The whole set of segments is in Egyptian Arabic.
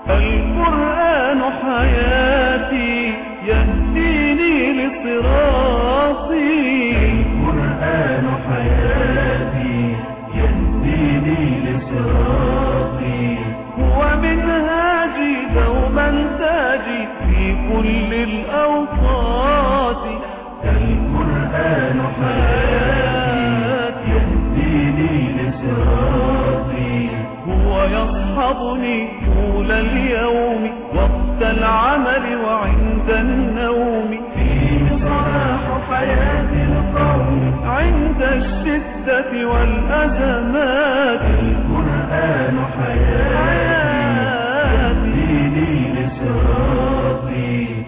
القرآن حياتي يهديني لصراطي القرآن حياتي يهديني لصراطي هو منهاجي دوما تاجي في كل الأوقات القرآن حياتي يهديني لصراطي هو يصحبني طول اليوم وقت العمل وعند النوم فيه صلاح حياة القوم عند الشدة والأزمات القرآن حياتي يهديني لصراطي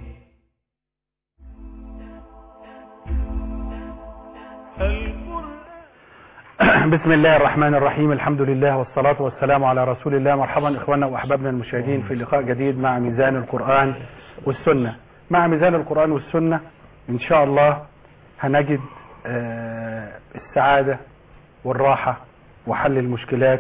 بسم الله الرحمن الرحيم الحمد لله والصلاة والسلام على رسول الله مرحبا إخواننا وأحبابنا المشاهدين في لقاء جديد مع ميزان القرآن والسنة مع ميزان القرآن والسنة إن شاء الله هنجد آه، السعادة والراحة وحل المشكلات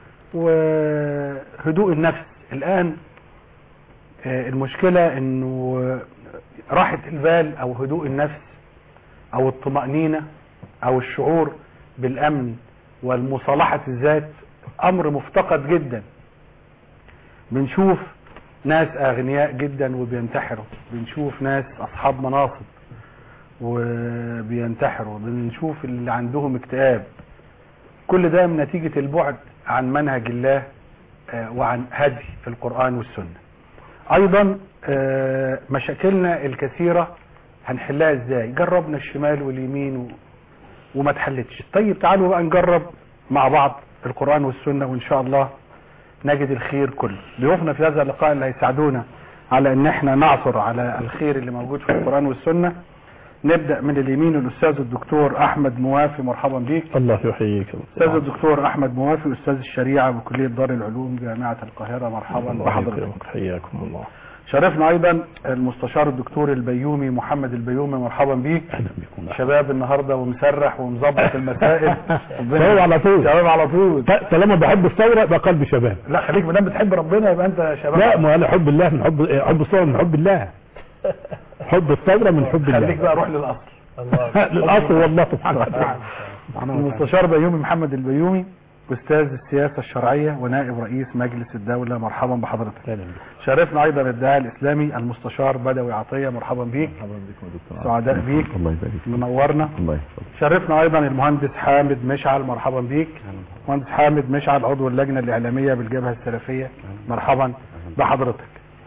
وهدوء النفس الآن آه، المشكلة إنه راحة البال أو هدوء النفس أو الطمأنينة أو الشعور بالامن والمصالحة الذات امر مفتقد جدا بنشوف ناس اغنياء جدا وبينتحروا بنشوف ناس اصحاب مناصب وبينتحروا بنشوف اللي عندهم اكتئاب كل ده من نتيجة البعد عن منهج الله آه، وعن هدي في القرآن والسنة ايضا آه، مشاكلنا الكثيرة هنحلها ازاي جربنا الشمال واليمين و... وما اتحلتش طيب تعالوا بقى نجرب مع بعض القرآن والسنة وإن شاء الله نجد الخير كله ضيوفنا في هذا اللقاء اللي هيساعدونا على ان احنا نعثر على الخير اللي موجود في القرآن والسنة نبدأ من اليمين الأستاذ الدكتور أحمد موافي مرحبا بيك الله يحييك أستاذ الدكتور أحمد موافي أستاذ الشريعة بكلية دار العلوم جامعة القاهرة مرحبا الله بحضرتك يكرمك حياكم الله شرفنا أيضا المستشار الدكتور البيومي محمد البيومي مرحبا بيك اهلا بكم شباب النهارده ومسرح ومظبط المسائل شباب على طول. شباب على طول ط- طالما بحب الثوره يبقى قلبي شباب لا خليك ما دام بتحب ربنا يبقى انت شباب لا ما انا حب الله من حب حب الثوره من حب الله حب الثوره من حب خليك الله بقى روح للاصل للاصل والله سبحانه نعم. وتعالى المستشار بيومي محمد البيومي استاذ السياسه الشرعيه ونائب رئيس مجلس الدوله مرحبا بحضرتك اهلا بك شرفنا ايضا الداعي الاسلامي المستشار بدوي عطيه مرحبا بيك مرحبا بكم يا دكتور سعداء بيك الله يبارك فيك منورنا الله يحفظك شرفنا ايضا المهندس حامد مشعل مرحبا بيك مهندس حامد مشعل عضو اللجنه الاعلاميه بالجبهه السلفيه مرحبا بحضرتك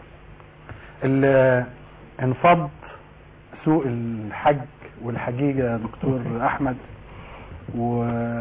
ال- انفض سوق الحج والحجيج يا دكتور احمد و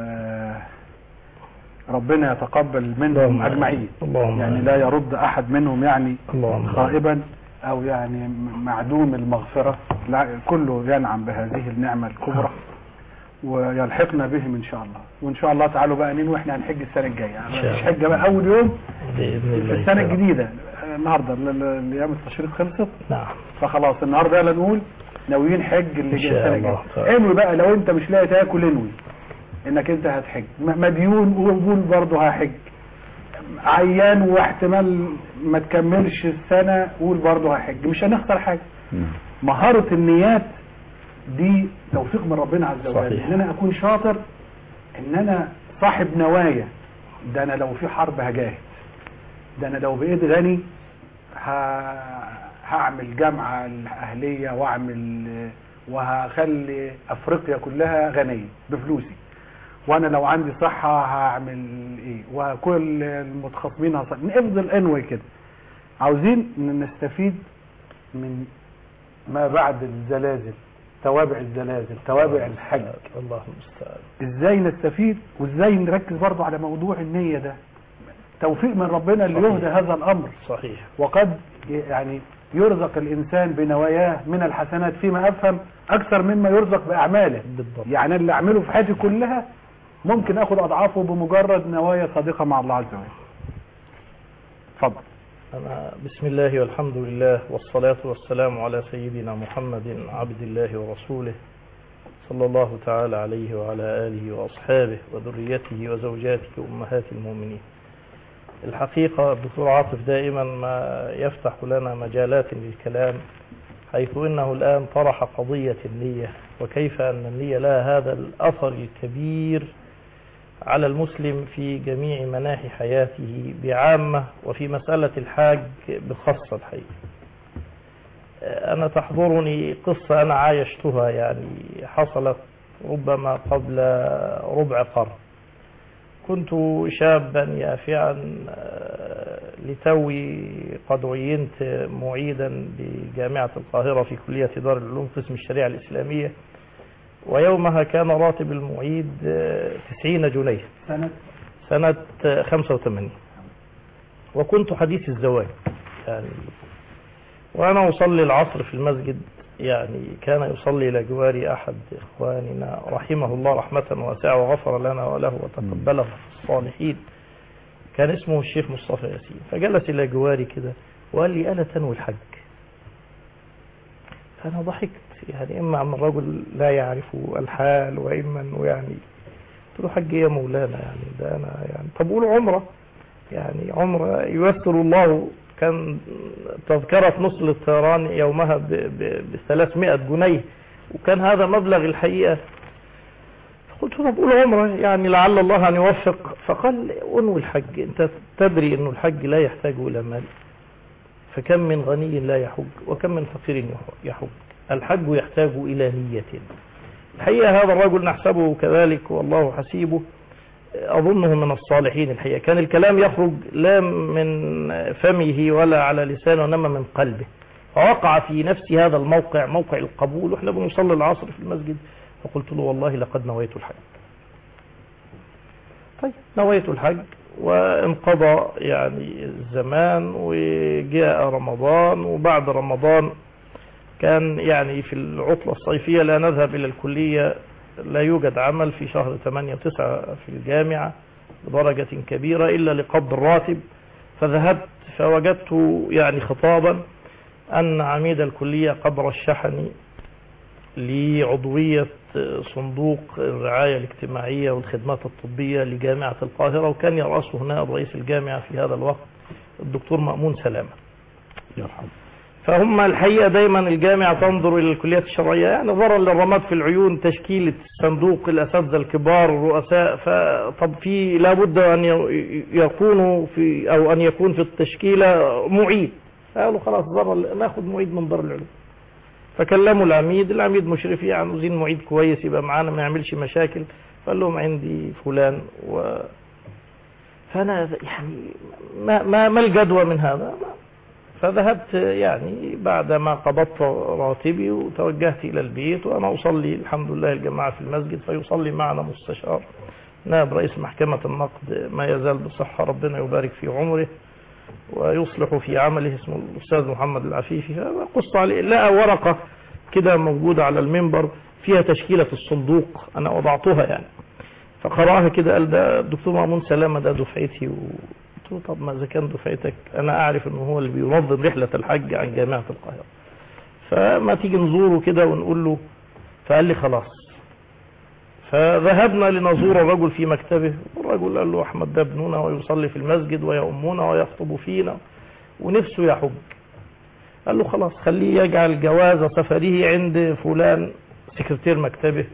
ربنا يتقبل منهم اللهم اجمعين اللهم يعني آمين. لا يرد احد منهم يعني اللهم خائبا او يعني معدوم المغفرة لا كله ينعم بهذه النعمة الكبرى ويلحقنا بهم ان شاء الله وان شاء الله تعالوا بقى ننوي احنا هنحج السنة الجاية يعني شاء مش الله. حجة بقى اول يوم باذن في الله السنة تعالى. الجديدة النهاردة ال- ال- الايام التشريق خلصت نعم فخلاص النهاردة يلا نقول ناويين حج اللي إن جاي شاء السنة الله الجاية تعالى. انوي بقى لو انت مش لاقي تاكل انوي انك انت هتحج م- مديون وقبول برضه هحج عيان واحتمال ما تكملش السنة قول برضه هحج مش هنخسر حاجة مهارة النيات دي توفيق من ربنا عز وجل صحيح. ان انا اكون شاطر ان انا صاحب نوايا ده انا لو في حرب هجاهد ده انا لو بقيت غني ه... هعمل جامعة الاهلية واعمل وهخلي افريقيا كلها غنية بفلوسي وانا لو عندي صحة هعمل ايه وكل المتخاصمين هص... نفضل انوي كده عاوزين ان نستفيد من ما بعد الزلازل توابع الزلازل توابع الحج الله المستعان ازاي نستفيد وازاي نركز برضه على موضوع النية ده توفيق من ربنا اللي صحيح. يهدى هذا الامر صحيح وقد يعني يرزق الانسان بنواياه من الحسنات فيما افهم اكثر مما يرزق باعماله بالضبط يعني اللي اعمله في حياتي كلها ممكن اخد اضعافه بمجرد نوايا صادقه مع الله عز وجل اتفضل أنا بسم الله والحمد لله والصلاة والسلام على سيدنا محمد عبد الله ورسوله صلى الله تعالى عليه وعلى آله وأصحابه وذريته وزوجاته أمهات المؤمنين الحقيقة الدكتور عاطف دائما ما يفتح لنا مجالات للكلام حيث انه الان طرح قضية النية وكيف ان النية لها هذا الاثر الكبير على المسلم في جميع مناحي حياته بعامة وفي مسألة الحاج بخاصة الحقيقة أنا تحضرني قصة أنا عايشتها يعني حصلت ربما قبل ربع قرن كنت شابا يافعا آه، لتوي قد عينت معيدا بجامعة القاهرة في كلية دار العلوم قسم الشريعة الإسلامية ويومها كان راتب المعيد آه، 90 جنيه سنة سنة آه، 85 وكنت حديث الزواج يعني وأنا أصلي العصر في المسجد يعني كان يصلي إلى جواري أحد إخواننا رحمه الله رحمة واسعة وغفر لنا وله وتقبله في الصالحين كان اسمه الشيخ مصطفى ياسين فجلس إلى جواري كده وقال لي ألا تنوي الحج فأنا ضحكت يعني إما أن الرجل لا يعرف الحال وإما أنه يعني قلت له حج إيه يا مولانا يعني ده أنا يعني طب قول عمرة يعني عمرة ييسر الله كان تذكرة نصل الطيران يومها ب ب- ب 300 جنيه وكان هذا مبلغ الحقيقة قلت له طب قول عمرة يعني لعل الله أن يوفق فقال انوي الحج أنت تدري أن الحج لا يحتاج إلى مال فكم من غني لا يحج وكم من فقير يحج الحج يحتاج إلى نية الحقيقة هذا الرجل نحسبه كذلك والله حسيبه أظنه من الصالحين الحقيقة كان الكلام يخرج لا من فمه ولا على لسانه إنما من قلبه فوقع في نفس هذا الموقع موقع القبول وإحنا بنصلي العصر في المسجد فقلت له والله لقد نويت الحج طيب نويت الحج وانقضى يعني الزمان وجاء رمضان وبعد رمضان كان يعني في العطلة الصيفية لا نذهب إلى الكلية لا يوجد عمل في شهر 8 و9 في الجامعة بدرجة كبيرة إلا لقبض الراتب فذهبت فوجدت يعني خطابا أن عميد الكلية قد رشحني لعضوية صندوق الرعاية الاجتماعية والخدمات الطبية لجامعة القاهرة وكان يرأسه هنا رئيس الجامعة في هذا الوقت الدكتور مأمون سلامة يرحم فهم الحقيقة دايما الجامعة تنظر إلى الكليات الشرعية يعني نظرا للرماد في العيون تشكيلة صندوق الأساتذة الكبار الرؤساء فطب في لابد أن ي- يكونوا في أو أن يكون في التشكيلة معيد قالوا خلاص ضر ناخد معيد من دار العلوم فكلموا العميد العميد مشرفي يعني عاوزين معيد كويس يبقى معانا ما يعملش مشاكل فقال لهم عندي فلان و فأنا يعني ما, ما, ما الجدوى من هذا فذهبت يعني بعدما قبضت راتبي وتوجهت إلى البيت وأنا أصلي الحمد لله الجماعة في المسجد فيصلي معنا مستشار نائب رئيس محكمة النقد ما يزال بصحة ربنا يبارك في عمره ويصلح في عمله اسمه الأستاذ محمد العفيفي فقصت عليه لقى ورقة كده موجودة على المنبر فيها تشكيلة الصندوق أنا وضعتها يعني فقرأها كده قال ده الدكتور مأمون سلامة ده دفعتي قلت له طب ما إذا كان دفعتك أنا أعرف إنه هو اللي بينظم رحلة الحج عن جامعة القاهرة فما تيجي نزوره كده ونقول له فقال لي خلاص فذهبنا لنزور الرجل في مكتبه والرجل قال له أحمد ده ابننا ويصلي في المسجد ويؤمنا ويخطب فينا ونفسه يحج قال له خلاص خليه يجعل جواز سفره عند فلان سكرتير مكتبه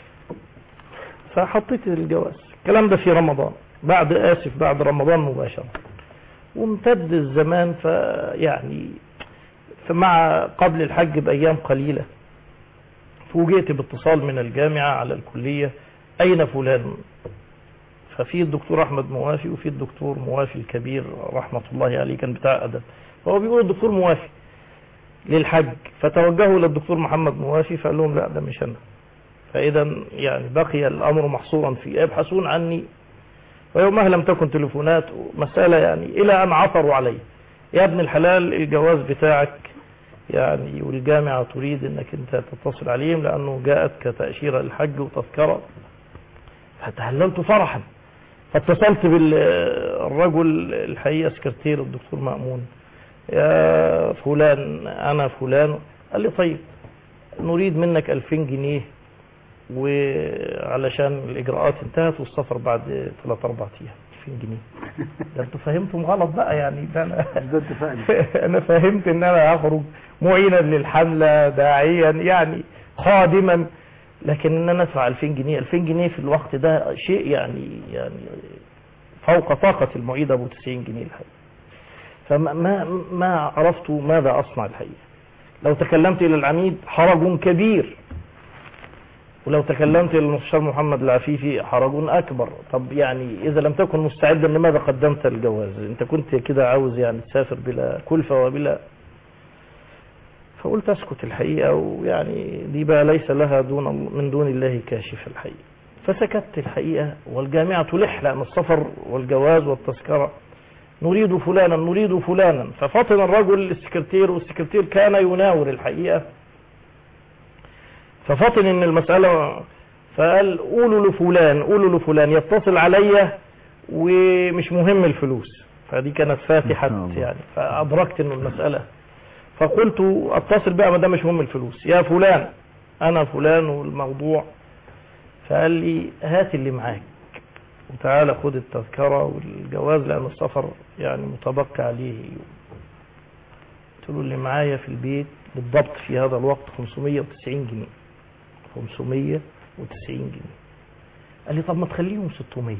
فحطيت الجواز الكلام ده في رمضان بعد آسف بعد رمضان مباشرة وامتد الزمان فيعني فمع قبل الحج بأيام قليلة فوجئت باتصال من الجامعة على الكلية أين فلان ففي الدكتور أحمد موافي وفي الدكتور موافي الكبير رحمة الله عليه كان بتاع أدب فهو بيقول الدكتور موافي للحج فتوجهوا للدكتور محمد موافي فقال لهم لا ده مش أنا فإذا يعني بقي الأمر محصورا في يبحثون عني ويومها لم تكن تليفونات مسألة يعني إلى أن عثروا علي يا ابن الحلال الجواز بتاعك يعني والجامعة تريد أنك أنت تتصل عليهم لأنه جاءت كتأشيرة للحج وتذكرة فتهللت فرحا فاتصلت بالرجل الحقيقة سكرتير الدكتور مأمون يا فلان أنا فلان قال لي طيب نريد منك 2000 جنيه وعلشان الإجراءات انتهت والسفر بعد 3 4 أيام 2000 جنيه ده انتوا فهمتم غلط بقى يعني ده انا مش ده اتفاقنا انا فهمت ان انا هخرج معينا للحملة داعيا يعني خادما لكن ان انا ادفع 2000 جنيه 2000 جنيه في الوقت ده شيء يعني يعني فوق طاقة المعيد ابو 90 جنيه الحقيقة فما ما, ما عرفت ماذا اصنع الحقيقة لو تكلمت الى العميد حرج كبير ولو تكلمت الى المستشار محمد العفيفي حرج اكبر طب يعني اذا لم تكن مستعدا لماذا قدمت الجواز انت كنت كده عاوز يعني تسافر بلا كلفة وبلا فقلت اسكت الحقيقة ويعني دي بقى ليس لها دون من دون الله كاشف الحقيقة فسكت الحقيقة والجامعة تلح لأن السفر والجواز والتذكرة نريد فلانا نريد فلانا ففطن الرجل السكرتير والسكرتير كان يناور الحقيقة ففطن ان المسألة فقال قولوا لفلان قولوا لفلان يتصل عليا ومش مهم الفلوس فدي كانت ما شاء فاتحة الله. يعني فأدركت ان المسألة فقلت اتصل بقى ما ده مش مهم الفلوس يا فلان انا فلان والموضوع فقال لي هات اللي معاك وتعالى خد التذكرة والجواز لأن السفر يعني متبقى عليه يوم قلت له اللي معايا في البيت بالضبط في هذا الوقت 590 جنيه 590 جنيه قال لي طب ما تخليهم 600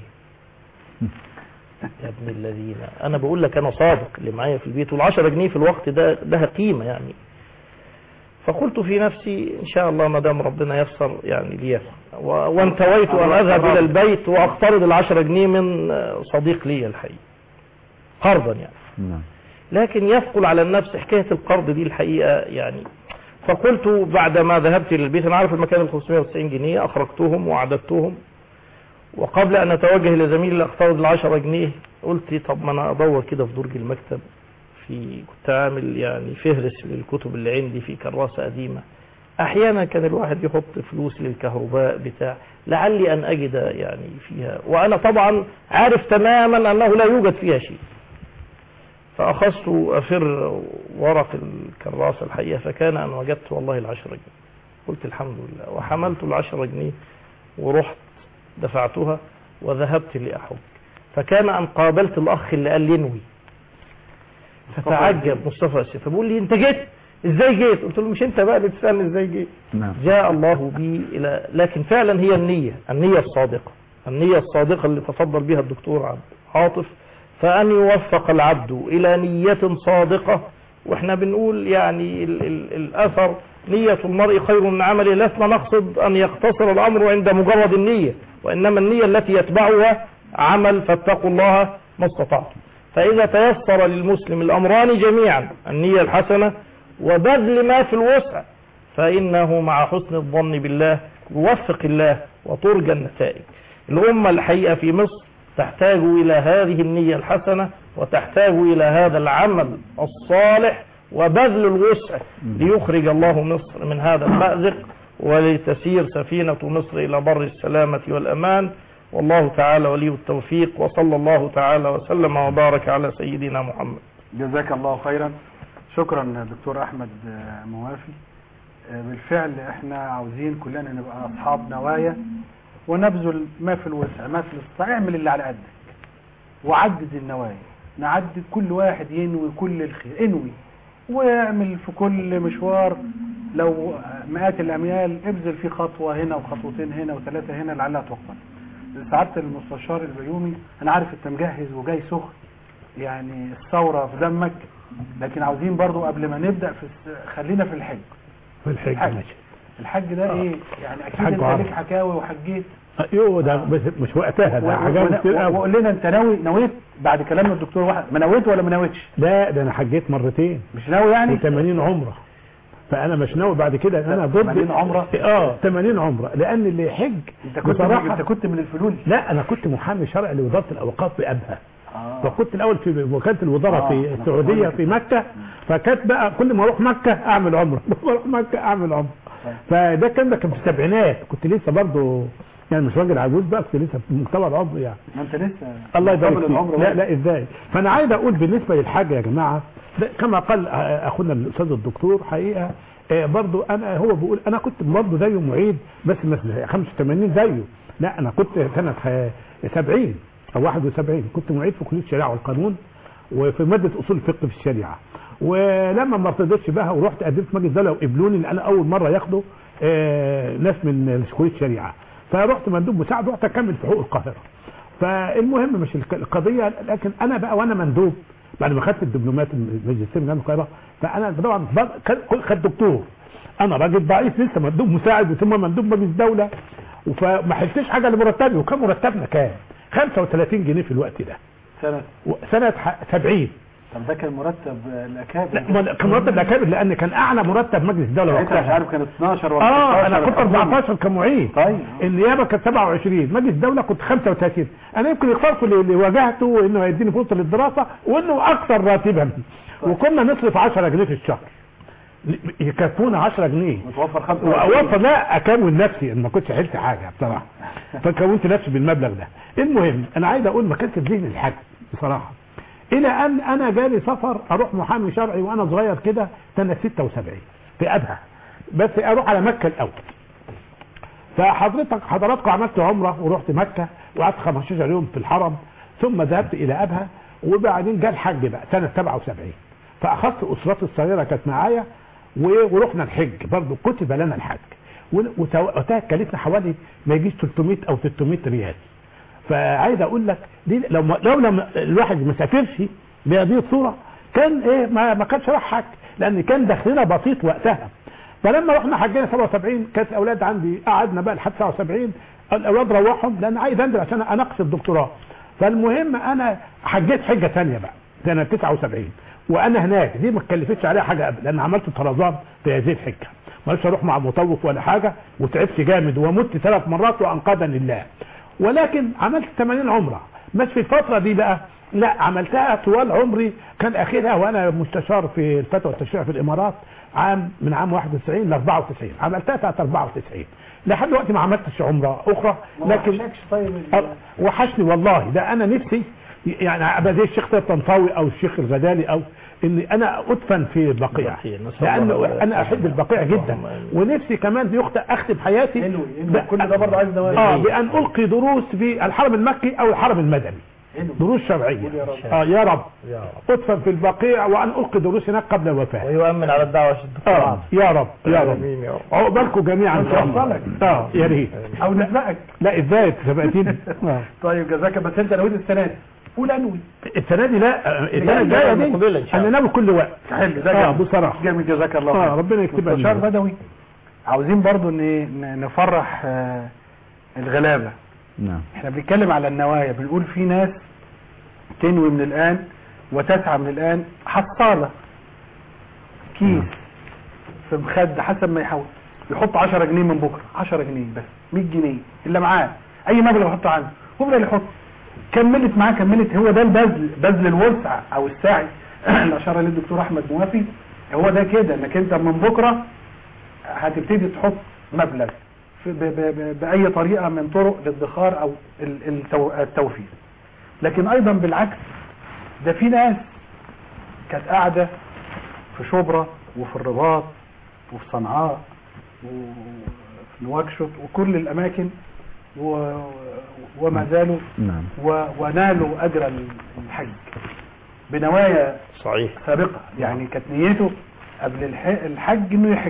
يا ابن الذين انا بقول لك انا صادق اللي معايا في البيت وال10 جنيه في الوقت ده ده قيمه يعني فقلت في نفسي ان شاء الله ما دام ربنا يسر يعني لي و- وانتويت ان اذهب الى البيت واقترض ال10 جنيه من صديق لي الحقيقه قرضا يعني نعم لكن يثقل على النفس حكاية القرض دي الحقيقة يعني فقلت بعد ما ذهبت للبيت أنا عارف المكان ال 590 جنيه أخرجتهم وعددتهم وقبل أن أتوجه لزميلي اللي أقترض ال 10 جنيه قلت طب ما أنا أدور كده في درج المكتب في كنت عامل يعني فهرس للكتب اللي عندي في كراسة قديمة أحيانا كان الواحد يحط فلوس للكهرباء بتاع لعلي أن أجد يعني فيها وأنا طبعا عارف تماما أنه لا يوجد فيها شيء فأخذت أفر ورق الكراسة الحقيقة فكان أن وجدت والله العشرة جنيه قلت الحمد لله وحملت العشرة جنيه ورحت دفعتها وذهبت لأحج فكان أن قابلت الأخ اللي قال لي انوي فتعجب مصطفى ياسين فبقول لي أنت جيت إزاي جيت قلت له مش أنت بقى اللي تسألني إزاي جيت نعم جاء الله بي إلى لكن فعلا هي النية النية الصادقة النية الصادقة اللي تفضل بها الدكتور عبد عاطف فأن يوفق العبد إلى نية صادقة وإحنا بنقول يعني ال ال الأثر نية المرء خير من عمله لسنا نقصد أن يقتصر الأمر عند مجرد النية وإنما النية التي يتبعها عمل فاتقوا الله ما استطعتم فإذا تيسر للمسلم الأمران جميعا النية الحسنة وبذل ما في الوسع فإنه مع حسن الظن بالله يوفق الله وترجى النتائج الأمة الحقيقة في مصر تحتاج إلى هذه النية الحسنة وتحتاج إلى هذا العمل الصالح وبذل الوسع ليخرج الله مصر من هذا المأزق ولتسير سفينة مصر إلى بر السلامة والأمان والله تعالى ولي التوفيق وصلى الله تعالى وسلم وبارك على سيدنا محمد جزاك الله خيرا شكرا دكتور احمد آه، موافي آه، بالفعل احنا عاوزين كلنا نبقى اصحاب نوايا ونبذل ما في الوسع ما في الاستطاعة اعمل اللي على قدك وعدد النوايا نعدد كل واحد ينوي كل الخير انوي واعمل في كل مشوار لو مئات الاميال ابذل فيه خطوه هنا وخطوتين هنا وثلاثه هنا لعلها تقبل سعاده المستشار البيومي انا عارف انت مجهز وجاي سخن يعني الثوره في دمك لكن عاوزين برضو قبل ما نبدا في الس... خلينا في الحج في الحج الحج. ماشي الحج ده ايه يعني اكيد الحج انت عرفة. ليك حكاوي وحجيت يو ده بس مش وقتها ده حاجات كتير قوي وقول لنا انت ناوي نويت بعد كلام الدكتور واحد ما نويت ولا ما نويتش لا ده انا حجيت مرتين مش ناوي يعني و80 عمره فانا مش ناوي بعد كده انا ضد 80 عمرة؟ اه 80 عمره لان اللي يحج انت كنت بصراحه انت كنت من الفلول لا انا كنت محامي شرعي لوزاره الاوقاف بابها آه. فكنت الاول في وكاله الوزاره آه، في أنا السعوديه فاهم. في مكه فكانت بقى كل ما اروح مكه اعمل عمره بروح مكه اعمل عمره فده كان ده كان في السبعينات كنت لسه برضه يعني مش راجل عجوز بقى كنت لسه في مجتمع العمر يعني ما انت لسه الله يبارك قبل فيك العمر لا بقى. لا ازاي فانا عايز اقول بالنسبه للحاجه يا جماعه ده كما قال اخونا الاستاذ الدكتور حقيقه آه، برضو انا هو بيقول انا كنت برضو زيه معيد بس مش 85 زيه لا انا كنت سنه آه، 70 او 71 كنت معيد في كليه الشريعه والقانون وفي ماده اصول الفقه في الشريعه ولما ما ارتضيتش بقى ورحت قدمت مجلس دوله وقبلوني لان انا اول مره ياخدوا آه، ناس من كليه الشريعه فرحت مندوب مساعد رحت اكمل في حقوق القاهره فالمهم مش الق- القضيه لكن انا بقى وانا مندوب بعد ما خدت الدبلومات الماجستير من جامعه القاهره فانا طبعا ب- خد- خد دكتور انا راجل ضعيف لسه مندوب مساعد ثم مندوب مجلس دوله فما حلتش حاجه لمرتبي وكان مرتبنا كام 35 جنيه في الوقت ده سنة و- سنه ح- 70 طب ده كان مرتب الاكابر لا ما- كان مرتب الاكابر لان كان اعلى مرتب مجلس الدوله ساعتها مش وقتها عارف كان 12 ولا اه انا 16 كنت ولا 14 كمعيد طيب. النيابه كانت 27 مجلس الدوله كنت 35 انا يمكن اخترت اللي اللي واجهته انه هيديني فرصه للدراسه وانه اكثر راتبا وكنا نصرف 10 جنيه في الشهر يكفونا 10 جنيه متوفر 5 واوفر لا اكون نفسي ان ما كنتش حلت حاجه بصراحه فكونت نفسي بالمبلغ ده المهم انا عايز اقول ما كانش في ذهني الحج بصراحه الى ان انا جالي سفر اروح محامي شرعي وانا صغير كده سنه 76 في ابها بس اروح على مكه الاول فحضرتك حضراتكم عملت عمره ورحت مكه وقعدت 15 يوم في الحرم ثم ذهبت الى ابها وبعدين جاء الحج بقى سنه 77 فاخذت اسرتي الصغيره كانت معايا و- ورحنا الحج برضه كتب لنا الحج ون- وتو- وقتها كلفنا حوالي ما يجيش 300 او 600 ريال فعايز اقول لك دي لو ما لو لما الواحد ما سافرش بهذه الصوره كان ايه ما, ما كانش راح حج لان كان دخلنا بسيط وقتها فلما رحنا حجينا 77 كانت الاولاد عندي قعدنا بقى لحد 77 الاولاد روحهم لان عايز انزل عشان اناقش الدكتوراه فالمهم انا حجيت حجه ثانيه بقى سنه 79 وانا هناك دي ما اتكلفتش عليها حاجه قبل لان عملت طرزان في هذه الحجه ماليش اروح مع مطوف ولا حاجه وتعبت جامد ومت ثلاث مرات وانقذني الله ولكن عملت 80 عمره مش في الفتره دي بقى لا عملتها طوال عمري كان اخرها وانا مستشار في الفتوى والتشريع في الامارات عام من عام 91 ل 94 عملتها سنه 94 لحد دلوقتي ما عملتش عمره اخرى لكن وحشكش طيب أه، وحشني والله ده انا نفسي يعني ابقى زي الشيخ طيب طنطاوي او الشيخ الغزالي او اني انا ادفن في البقيع البقيع، نسأل الله لانه لا انا احب البقيع جدا اللهم آمين. ونفسي كمان دي اخت اختم حياتي حلو ب- كل ده برضه عايز نوايا اه بان القي دروس في الحرم المكي او الحرم المدني حلو. دروس شرعيه قول يا رب. اه يا رب يا رب ادفن في البقيع وان القي دروس هناك قبل الوفاه ويؤمن على الدعوة الدكتور اه يا رب يا رب آمين يا رب عقبالكم جميعا ان شاء الله نوصلك. اه يا ريت او نسبقك لا ازاي سبقتيني آه. طيب جزاك بس انت نويت السنه دي قول انوي السنه دي لا آه، السنه لا، الجايه لا، دي مقبلة إن شاء انا الله. ناوي كل وقت حلو ده اه جامد بصراحه جامد جزاك الله اه خير. ربنا يكتبها مستشار لنا. بدوي عاوزين برضو ان ن- نفرح آه، الغلابه نعم احنا بنتكلم على النوايا بنقول في ناس تنوي من الان وتسعى من الان حصاله كيس في مخد حسب ما يحاول يحط 10 جنيه من بكره 10 جنيه بس 100 جنيه اللي معاه اي مبلغ يحطه عنده ويفضل يحط كملت معاه كملت هو ده البذل بذل الوسع او السعي اللي اشار اليه الدكتور احمد موافي هو ده كده انك انت من بكره هتبتدي تحط مبلغ في ب ب ب باي طريقه من طرق الادخار او ال- التو- التوفير لكن ايضا بالعكس ده في ناس كانت قاعده في شبرا وفي الرباط وفي صنعاء وفي نواكشوط وكل الاماكن و... وما زالوا نعم و... ونالوا اجر الحج بنوايا صحيح سابقة يعني كانت نيته قبل الح- الحج انه يحج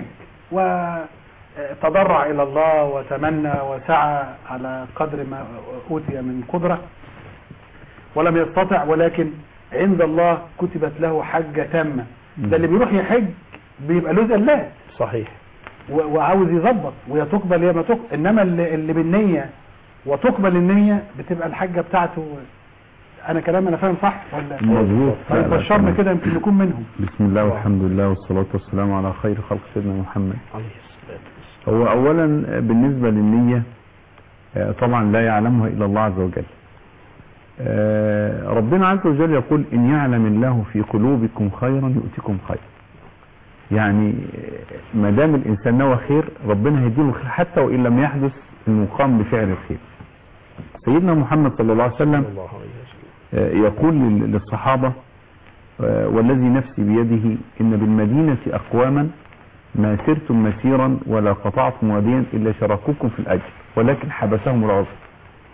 وتضرع الى الله وتمنى وسعى على قدر ما اوتي من قدرة ولم يستطع ولكن عند الله كتبت له حجة تامة ده اللي بيروح يحج بيبقى له زلات صحيح و- وعاوز يظبط ويا تقبل يا ما تقبل انما اللي, اللي بالنية وتقبل النية بتبقى الحجة بتاعته انا كلام انا فاهم صح ولا مظبوط طيب لا، لا، بشرنا تمام. كده يمكن نكون منهم بسم الله والحمد لله والصلاة والسلام على خير خلق سيدنا محمد عليه الصلاة والسلام هو أولا بالنسبة للنية آه، طبعا لا يعلمها إلا الله عز وجل آه، ربنا عز وجل يقول إن يعلم الله في قلوبكم خيرا يؤتكم خير يعني آه، ما دام الإنسان نوى خير ربنا هيديله خير حتى وإن لم يحدث المقام بفعل الخير سيدنا محمد صلى الله عليه وسلم صلى الله عليه وسلم آه، يقول لل- للصحابة آه، والذي نفسي بيده إن بالمدينة أقواما ما سرتم مسيرا ولا قطعتم واديا إلا شاركوكم في الأجر ولكن حبسهم العذر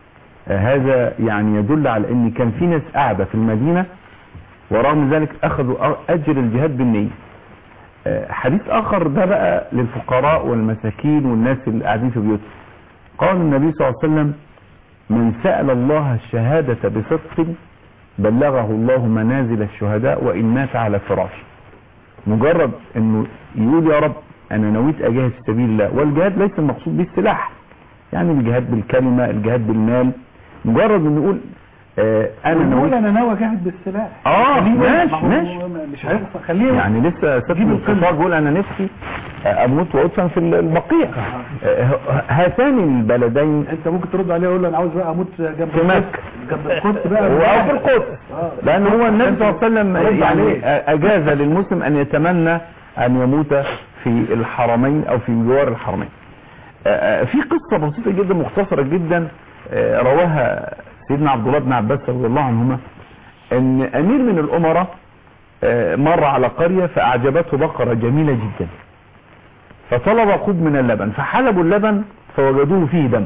آه، هذا يعني يدل على ان كان في ناس قاعده في المدينه ورغم ذلك اخذوا أ- اجر الجهاد بالنيه آه، حديث اخر ده بقى للفقراء والمساكين والناس اللي قاعدين في بيوتهم قال النبي صلى الله عليه وسلم من سأل الله الشهادة بصدق بلغه الله منازل الشهداء وإن مات على فراشه مجرد انه يقول يا رب انا نويت اجاهد في سبيل الله والجهاد ليس المقصود به السلاح يعني الجهاد بالكلمة الجهاد بالمال مجرد انه يقول آه انا نقول نويت انا ناوي اجاهد بالسلاح اه خليه ماشي ما هو ماشي مش هيحصل خليه يعني لسه سيد جيب الكفار القمة. بيقول انا نفسي اموت وادفن في البقيع آه، هاتان البلدين انت ممكن ترد عليه ويقول له انا عاوز بقى اموت جنب في القدس. مكة. جنب القدس بقى او في القدس آه. لان هو النبي صلى الله عليه وسلم رد يعني عليه. اجاز للمسلم ان يتمنى ان يموت في الحرمين او في جوار الحرمين آه، آه، في قصة بسيطة جدا مختصرة جدا آه، رواها سيدنا عبد الله بن عباس رضي الله عنهما ان امير من الامراء آه، مر على قرية فاعجبته بقرة جميلة جدا فطلب كوب من اللبن فحلبوا اللبن فوجدوه فيه دم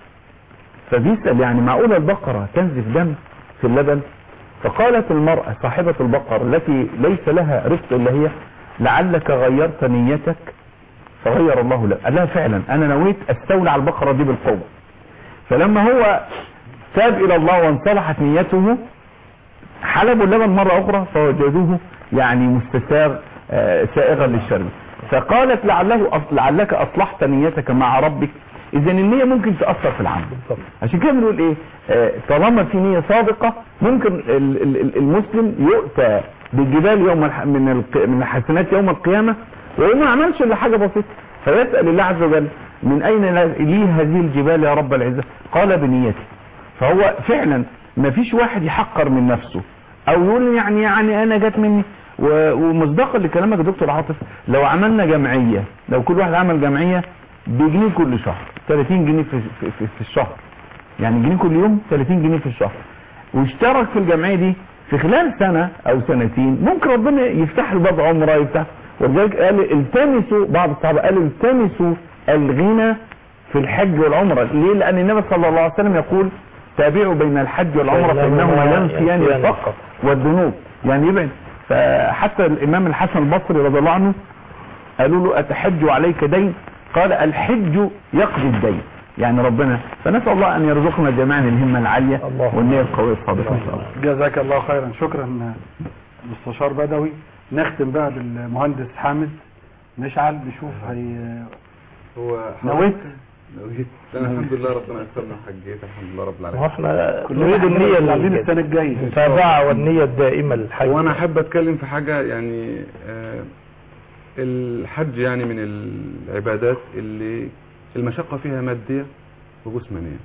فبيسأل يعني معقولة البقرة تنزف دم في اللبن فقالت المرأة صاحبة البقر التي ليس لها رزق إلا هي لعلك غيرت نيتك فغير الله لك قال لها فعلا أنا نويت أستولى على البقرة دي بالقوة فلما هو تاب إلى الله وانصلحت نيته حلبوا اللبن مرة أخرى فوجدوه يعني مستساغ آه، سائغا للشرب فقالت لعله أص- لعلك أصلحت نيتك مع ربك إذا النية ممكن تأثر في العمل عشان كده بنقول إيه آه، طالما في نية صادقة ممكن ال- ال- ال- المسلم يؤتى بالجبال يوم الح- من الق- من الحسنات يوم القيامة وهو ما عملش إلا حاجة بسيطة فيسأل الله عز وجل من أين لي هذه الجبال يا رب العزة قال بنيتي فهو فعلا ما فيش واحد يحقر من نفسه او يقول يعني يعني انا جت مني و- ومصداقا لكلامك يا دكتور عاطف لو عملنا جمعيه لو كل واحد عمل جمعيه بجنيه كل شهر 30 جنيه في, في, في, في الشهر يعني جنيه كل يوم 30 جنيه في الشهر واشترك في الجمعيه دي في خلال سنه او سنتين ممكن ربنا يفتح له باب عمره يفتح ولذلك قال التمسوا بعض الصحابه قالوا التمسوا الغنى في الحج والعمره ليه لان النبي صلى الله عليه وسلم يقول تابعوا بين الحج والعمره فانهما ينفيان الفقر والذنوب يعني يبعد فحتى الامام الحسن البصري رضي الله عنه قالوا له اتحج عليك دين قال الحج يقضي الدين يعني ربنا فنسال الله ان يرزقنا جميعا الهمه العاليه اللهم والنيه القويه الصادقه ان شاء الله جزاك الله خيرا شكرا مستشار بدوي نختم بقى بالمهندس حامد نشعل نشوف هي هو نويت نويت انا الحمد لله ربنا يسرنا حجيت الحمد لله رب ما العالمين احنا كلنا نريد النية عايزين السنه الجايه المتابعة والنية الدائمة للحج وانا احب اتكلم في حاجه يعني آه، الحج يعني من العبادات اللي المشقه فيها ماديه وجسمانيه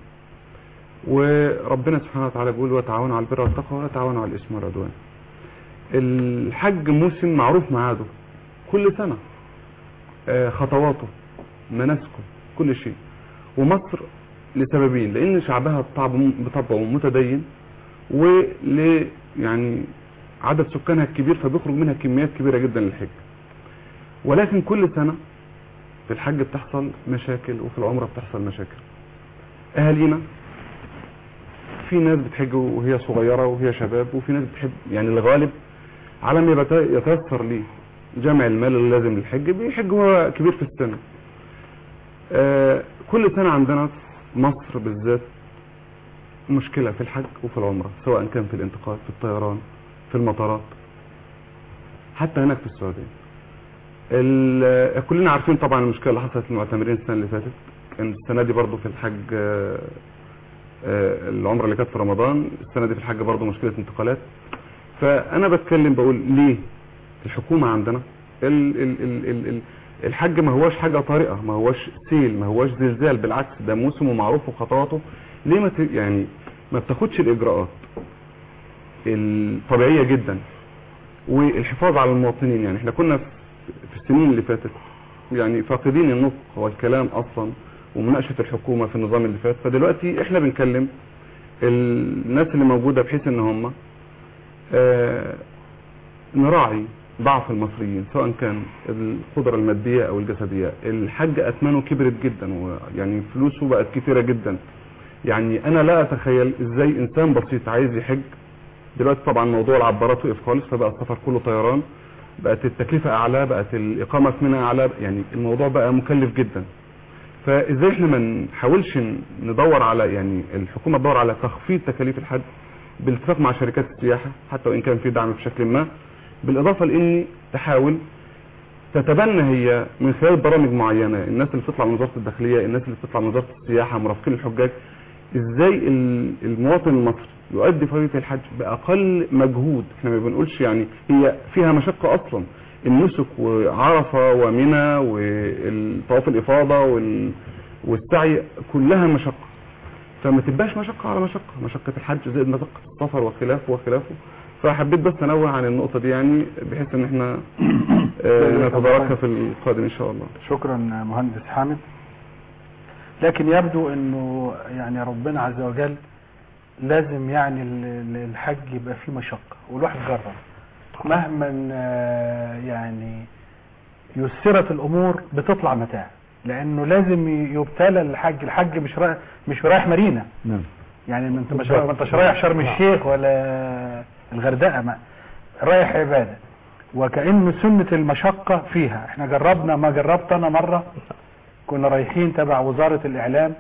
وربنا سبحانه وتعالى بيقول وتعاونوا على البر والتقوى ولا تعاونوا على الاثم والعدوان الحج موسم معروف ميعاده كل سنه آه، خطواته مناسكه كل شيء ومصر لسببين لان شعبها بطبعه بطبعه متدين ول يعني عدد سكانها الكبير فبيخرج منها كميات كبيرة جدا للحج ولكن كل سنة في الحج بتحصل مشاكل وفي العمرة بتحصل مشاكل اهالينا في ناس بتحج وهي صغيرة وهي شباب وفي ناس بتحب يعني الغالب على ما يبت- يتيسر ليه جمع المال اللازم للحج بيحج وهو كبير في السن آه كل سنة عندنا في مصر بالذات مشكلة في الحج وفي العمرة سواء كان في الانتقال في الطيران في المطارات حتى هناك في السعودية ال- كلنا عارفين طبعا المشكلة اللي حصلت للمعتمرين السنة اللي فاتت كان السنة دي برضو في الحج آه، آه، العمرة اللي كانت في رمضان السنة دي في الحج برضو مشكلة انتقالات فأنا بتكلم بقول ليه الحكومة عندنا ال ال ال ال ال الحج ما هواش حاجة طارئة ما هواش سيل ما هواش زلزال بالعكس ده موسم ومعروف وخطواته ليه ما ت- يعني ما بتاخدش الإجراءات الطبيعية جدا والحفاظ على المواطنين يعني احنا كنا في في السنين اللي فاتت يعني فاقدين النطق والكلام اصلا ومناقشة الحكومة في النظام اللي فات فدلوقتي احنا بنكلم الناس اللي موجودة بحيث ان هم آه، نراعي ضعف المصريين سواء كان القدرة المادية او الجسدية الحج اثمانه كبرت جدا ويعني فلوسه بقت كثيرة جدا يعني انا لا اتخيل ازاي انسان بسيط عايز يحج دلوقتي طبعا موضوع العبارات وقف خالص فبقى السفر كله طيران بقت التكلفة اعلى بقت الاقامة في منى اعلى يعني الموضوع بقى مكلف جدا فازاي احنا ما نحاولش ندور على يعني الحكومة تدور على تخفيض تكاليف الحج بالاتفاق مع شركات السياحة حتى وان كان في دعم بشكل ما بالاضافة لان تحاول تتبنى هي من خلال برامج معينة الناس اللي بتطلع من وزارة الداخلية الناس اللي بتطلع من وزارة السياحة مرافقين الحجاج ازاي ال- المواطن المصري يؤدي فريضة الحج بأقل مجهود احنا ما بنقولش يعني هي فيها مشقة أصلا النسك وعرفة ومنى والطواف الإفاضة وال- والسعي كلها مشقة فما تبقاش مشقة على مشقة مشقة الحج زائد مشقة السفر وخلافه وخلافه فحبيت بس انوه عن النقطة دي يعني بحيث ان احنا آه، نتداركها في القادم ان شاء الله شكرا مهندس حامد لكن يبدو انه يعني ربنا عز وجل لازم يعني ال- ال- الحج يبقى فيه مشقة والواحد جرب مهما آه، يعني يسرت الامور بتطلع متاع لانه لازم ي- يبتلى الحج الحج مش رايح مش رايح مارينا نعم يعني ما انت مش ما انتش رايح شرم الشيخ ولا الغردقه ما رايح عباده وكأن سنة المشقة فيها احنا جربنا ما جربت انا مرة كنا رايحين تبع وزارة الاعلام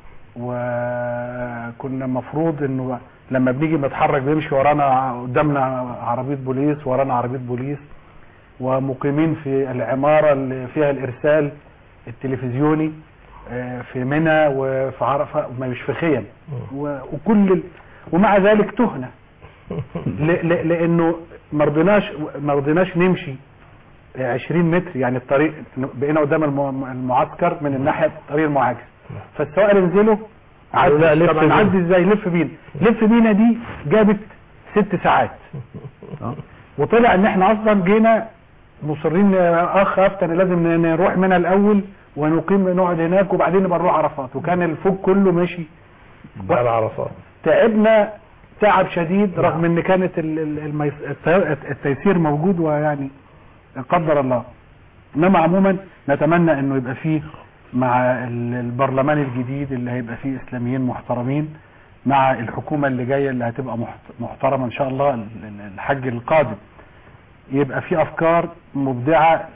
وكنا مفروض انه لما بنيجي نتحرك بيمشي ورانا قدامنا عربية بوليس ورانا عربية بوليس ومقيمين في العمارة اللي فيها الارسال التلفزيوني آه، في منى وفي عرفة ما مش في خيم و- وكل ال... ومع ذلك تهنا ل... ل... لانه ما رضيناش ما رضيناش نمشي 20 متر يعني الطريق بقينا قدام الم- المعسكر من الناحيه الطريق المعاكس فالسواق اللي نزلوا عدى لا، لف طب بينا. نعدي ازاي لف بينا لف بينا دي جابت ست ساعات آه. وطلع ان احنا اصلا جينا مصرين يا اخ افتن لازم ن- نروح منها الاول ونقيم نقعد هناك وبعدين نبقى نروح عرفات وكان الفوق كله ماشي على عرفات تعبنا تعب شديد رغم ان كانت ال- ال- الميس- الت- التيسير موجود ويعني قدر الله انما عموما نتمنى انه يبقى فيه مع ال- البرلمان الجديد اللي هيبقى فيه اسلاميين محترمين مع الحكومة اللي جاية اللي هتبقى محت- محترمة ان شاء الله ال- ال- الحج القادم يبقى في افكار مبدعة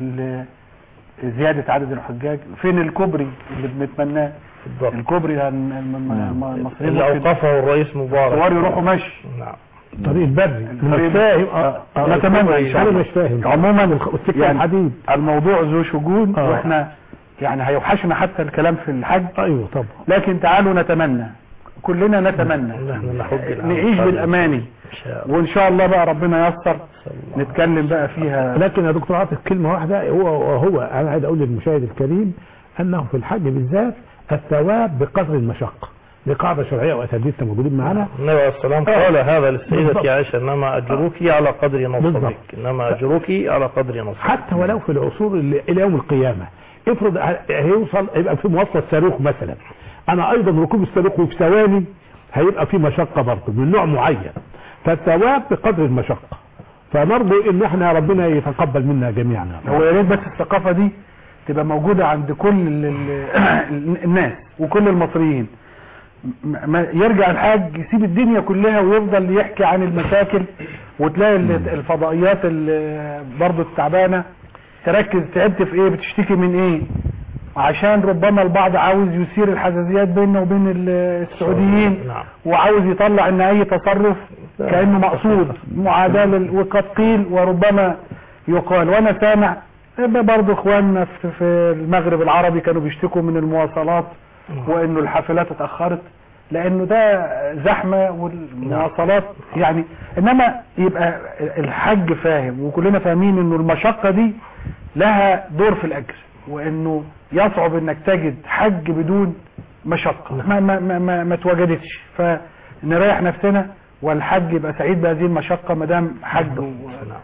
لزيادة عدد الحجاج فين الكوبري اللي بنتمناه بالضبط الكوبري هن- الم- الم- المصريين اللي ممكن اوقفه الرئيس مبارك صور يروحوا ماشي نعم الطريق البري الطريق- مش فاهم آه، آه، نتمنى ان شاء انا الله مش فاهم عموما والسكه يعني الحديد الموضوع ذو شجون آه. واحنا يعني هيوحشنا حتى الكلام في الحج ايوه طبعا لكن تعالوا نتمنى كلنا نتمنى نحن نحج العام نعيش القادم. بالاماني ان شاء الله وان شاء الله بقى ربنا ييسر إن شاء الله. نتكلم بقى فيها لكن يا دكتور عاطف كلمه واحده هو وهو انا عايز اقول للمشاهد الكريم انه في الحج بالذات الثواب بقدر المشقه دي قاعده شرعيه واساتذتنا موجودين معانا النبي عليه السلام قال هذا للسيدة بالضبط. عائشة انما اجرك على قدر نصبك بالضبط. انما اجرك على قدر نصبك حتى ولو في العصور اللي الى يوم القيامه افرض ه- هيوصل يبقى في مواصله صاروخ مثلا انا ايضا ركوب الصاروخ وفي ثواني هيبقى في مشقه برضه من نوع معين فالثواب بقدر المشقه فنرجو ان احنا ربنا يتقبل منا جميعا هو يا ريت بس الثقافه دي تبقى موجوده عند كل ال- ال- الناس وكل المصريين م- ما يرجع الحاج يسيب الدنيا كلها ويفضل يحكي عن المشاكل وتلاقي ال- الفضائيات ال- برضه التعبانه تركز تعبت في ايه بتشتكي من ايه عشان ربما البعض عاوز يثير الحساسيات بيننا وبين ال- السعوديين نعم وعاوز يطلع ان اي تصرف كانه مقصود معاداه لل- وقد قيل وربما يقال وانا سامع برضه اخواننا في في المغرب العربي كانوا بيشتكوا من المواصلات وانه الحافلات اتاخرت لانه ده زحمه والمواصلات يعني انما يبقى الحج فاهم وكلنا فاهمين انه المشقه دي لها دور في الاجر وانه يصعب انك تجد حج بدون مشقه ما ما ما ما, ما اتوجدتش فنريح نفسنا والحج يبقى سعيد بهذه المشقه ما دام حج و-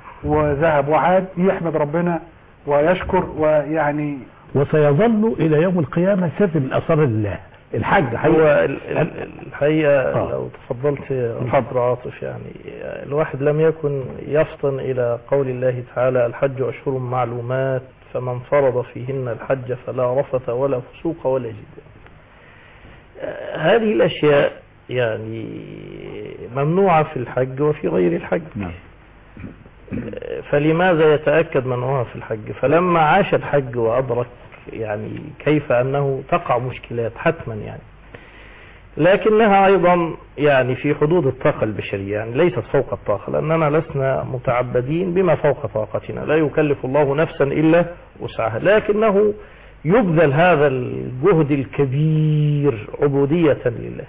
وذهب وعاد يحمد ربنا ويشكر ويعني وسيظل الى يوم القيامه سر من اسرار الله الحج هو حقيقة ال- ال- الحقيقة آه. لو تفضلت الفضل عاطف يعني الواحد لم يكن يفطن إلى قول الله تعالى الحج أشهر معلومات فمن فرض فيهن الحج فلا رفث ولا فسوق ولا جدال هذه الأشياء يعني ممنوعة في الحج وفي غير الحج نعم فلماذا يتأكد منعها في الحج فلما عاش الحج وأدرك يعني كيف أنه تقع مشكلات حتما يعني لكنها أيضا يعني في حدود الطاقة البشرية يعني ليست فوق الطاقة لأننا لسنا متعبدين بما فوق طاقتنا لا يكلف الله نفسا إلا وسعها لكنه يبذل هذا الجهد الكبير عبودية لله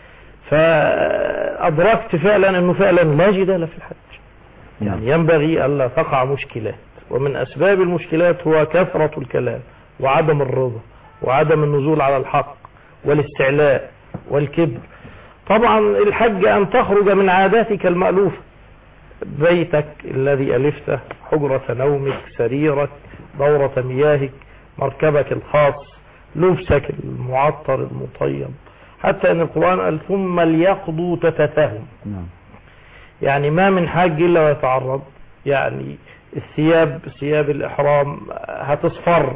فأدركت فعلا أنه فعلا لا جدال في الحج يعني ينبغي ألا تقع مشكلات ومن أسباب المشكلات هو كثرة الكلام وعدم الرضا وعدم النزول على الحق والاستعلاء والكبر طبعا الحج أن تخرج من عاداتك المألوفة بيتك الذي ألفته حجرة نومك سريرك دورة مياهك مركبك الخاص لبسك المعطر المطيب حتى أن القرآن قال ثم ليقضوا تتتهم نعم يعني ما من حاج إلا ويتعرض يعني الثياب ثياب الإحرام هتصفر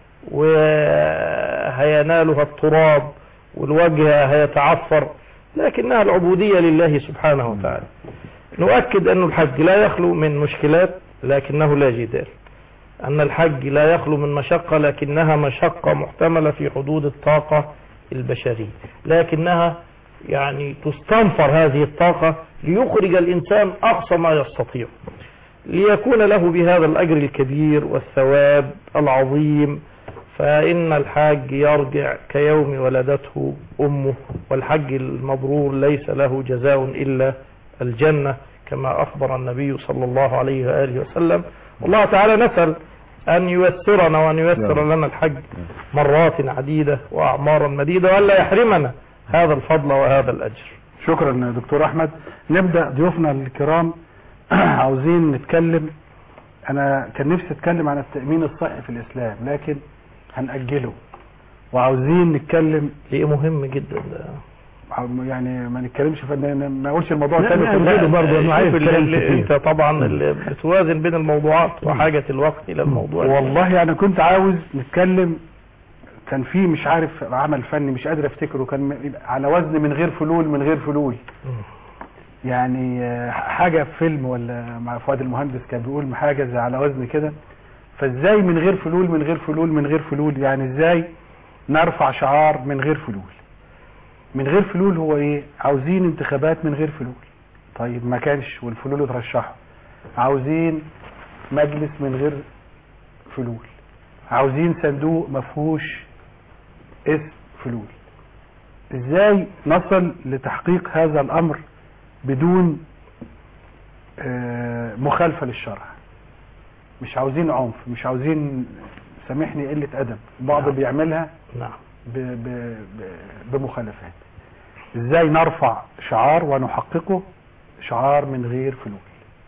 وهينالها التراب والوجه هيتعفر لكنها العبودية لله سبحانه وتعالى نؤكد أن الحج لا يخلو من مشكلات لكنه لا جدال أن الحج لا يخلو من مشقة لكنها مشقة محتملة في حدود الطاقة البشرية لكنها يعني تستنفر هذه الطاقة ليخرج الإنسان أقصى ما يستطيع ليكون له بهذا الأجر الكبير والثواب العظيم فإن الحاج يرجع كيوم ولدته أمه والحج المبرور ليس له جزاء إلا الجنة كما أخبر النبي صلى الله عليه وآله وسلم والله تعالى نسأل أن ييسرنا وأن ييسر لنا الحج مرات عديدة وأعمارا مديدة وألا يحرمنا هذا الفضل وهذا الأجر شكرا دكتور احمد نبدا ضيوفنا الكرام عاوزين نتكلم انا كان نفسي اتكلم عن التامين الصحي في الاسلام لكن هنأجله وعاوزين نتكلم ليه مهم جدا ده يعني ما نتكلمش في إن- ما اقولش الموضوع لا، تاني لا، في لا، الوقت. برضه إنه عايز شوف كلام اللي- كتير. انت طبعا اللي بتوازن بين الموضوعات وحاجة الوقت الى الموضوع والله انا كنت عاوز نتكلم كان في مش عارف عمل فني مش قادر افتكره كان م- على وزن من غير فلول من غير فلول يعني آه، حاجة في فيلم ولا مع فؤاد المهندس كان بيقول حاجة زي على وزن كده فازاي من غير فلول من غير فلول من غير فلول يعني ازاي نرفع شعار من غير فلول من غير فلول هو ايه عاوزين انتخابات من غير فلول طيب ما كانش والفلول اترشحوا عاوزين مجلس من غير فلول عاوزين صندوق مفهوش اسم فلول ازاي نصل لتحقيق هذا الامر بدون آه، مخالفة للشرع مش عاوزين عنف مش عاوزين سامحني قلة ادب بعض نعم. بيعملها نعم ب ب ب بمخالفات ازاي نرفع شعار ونحققه شعار من غير فلول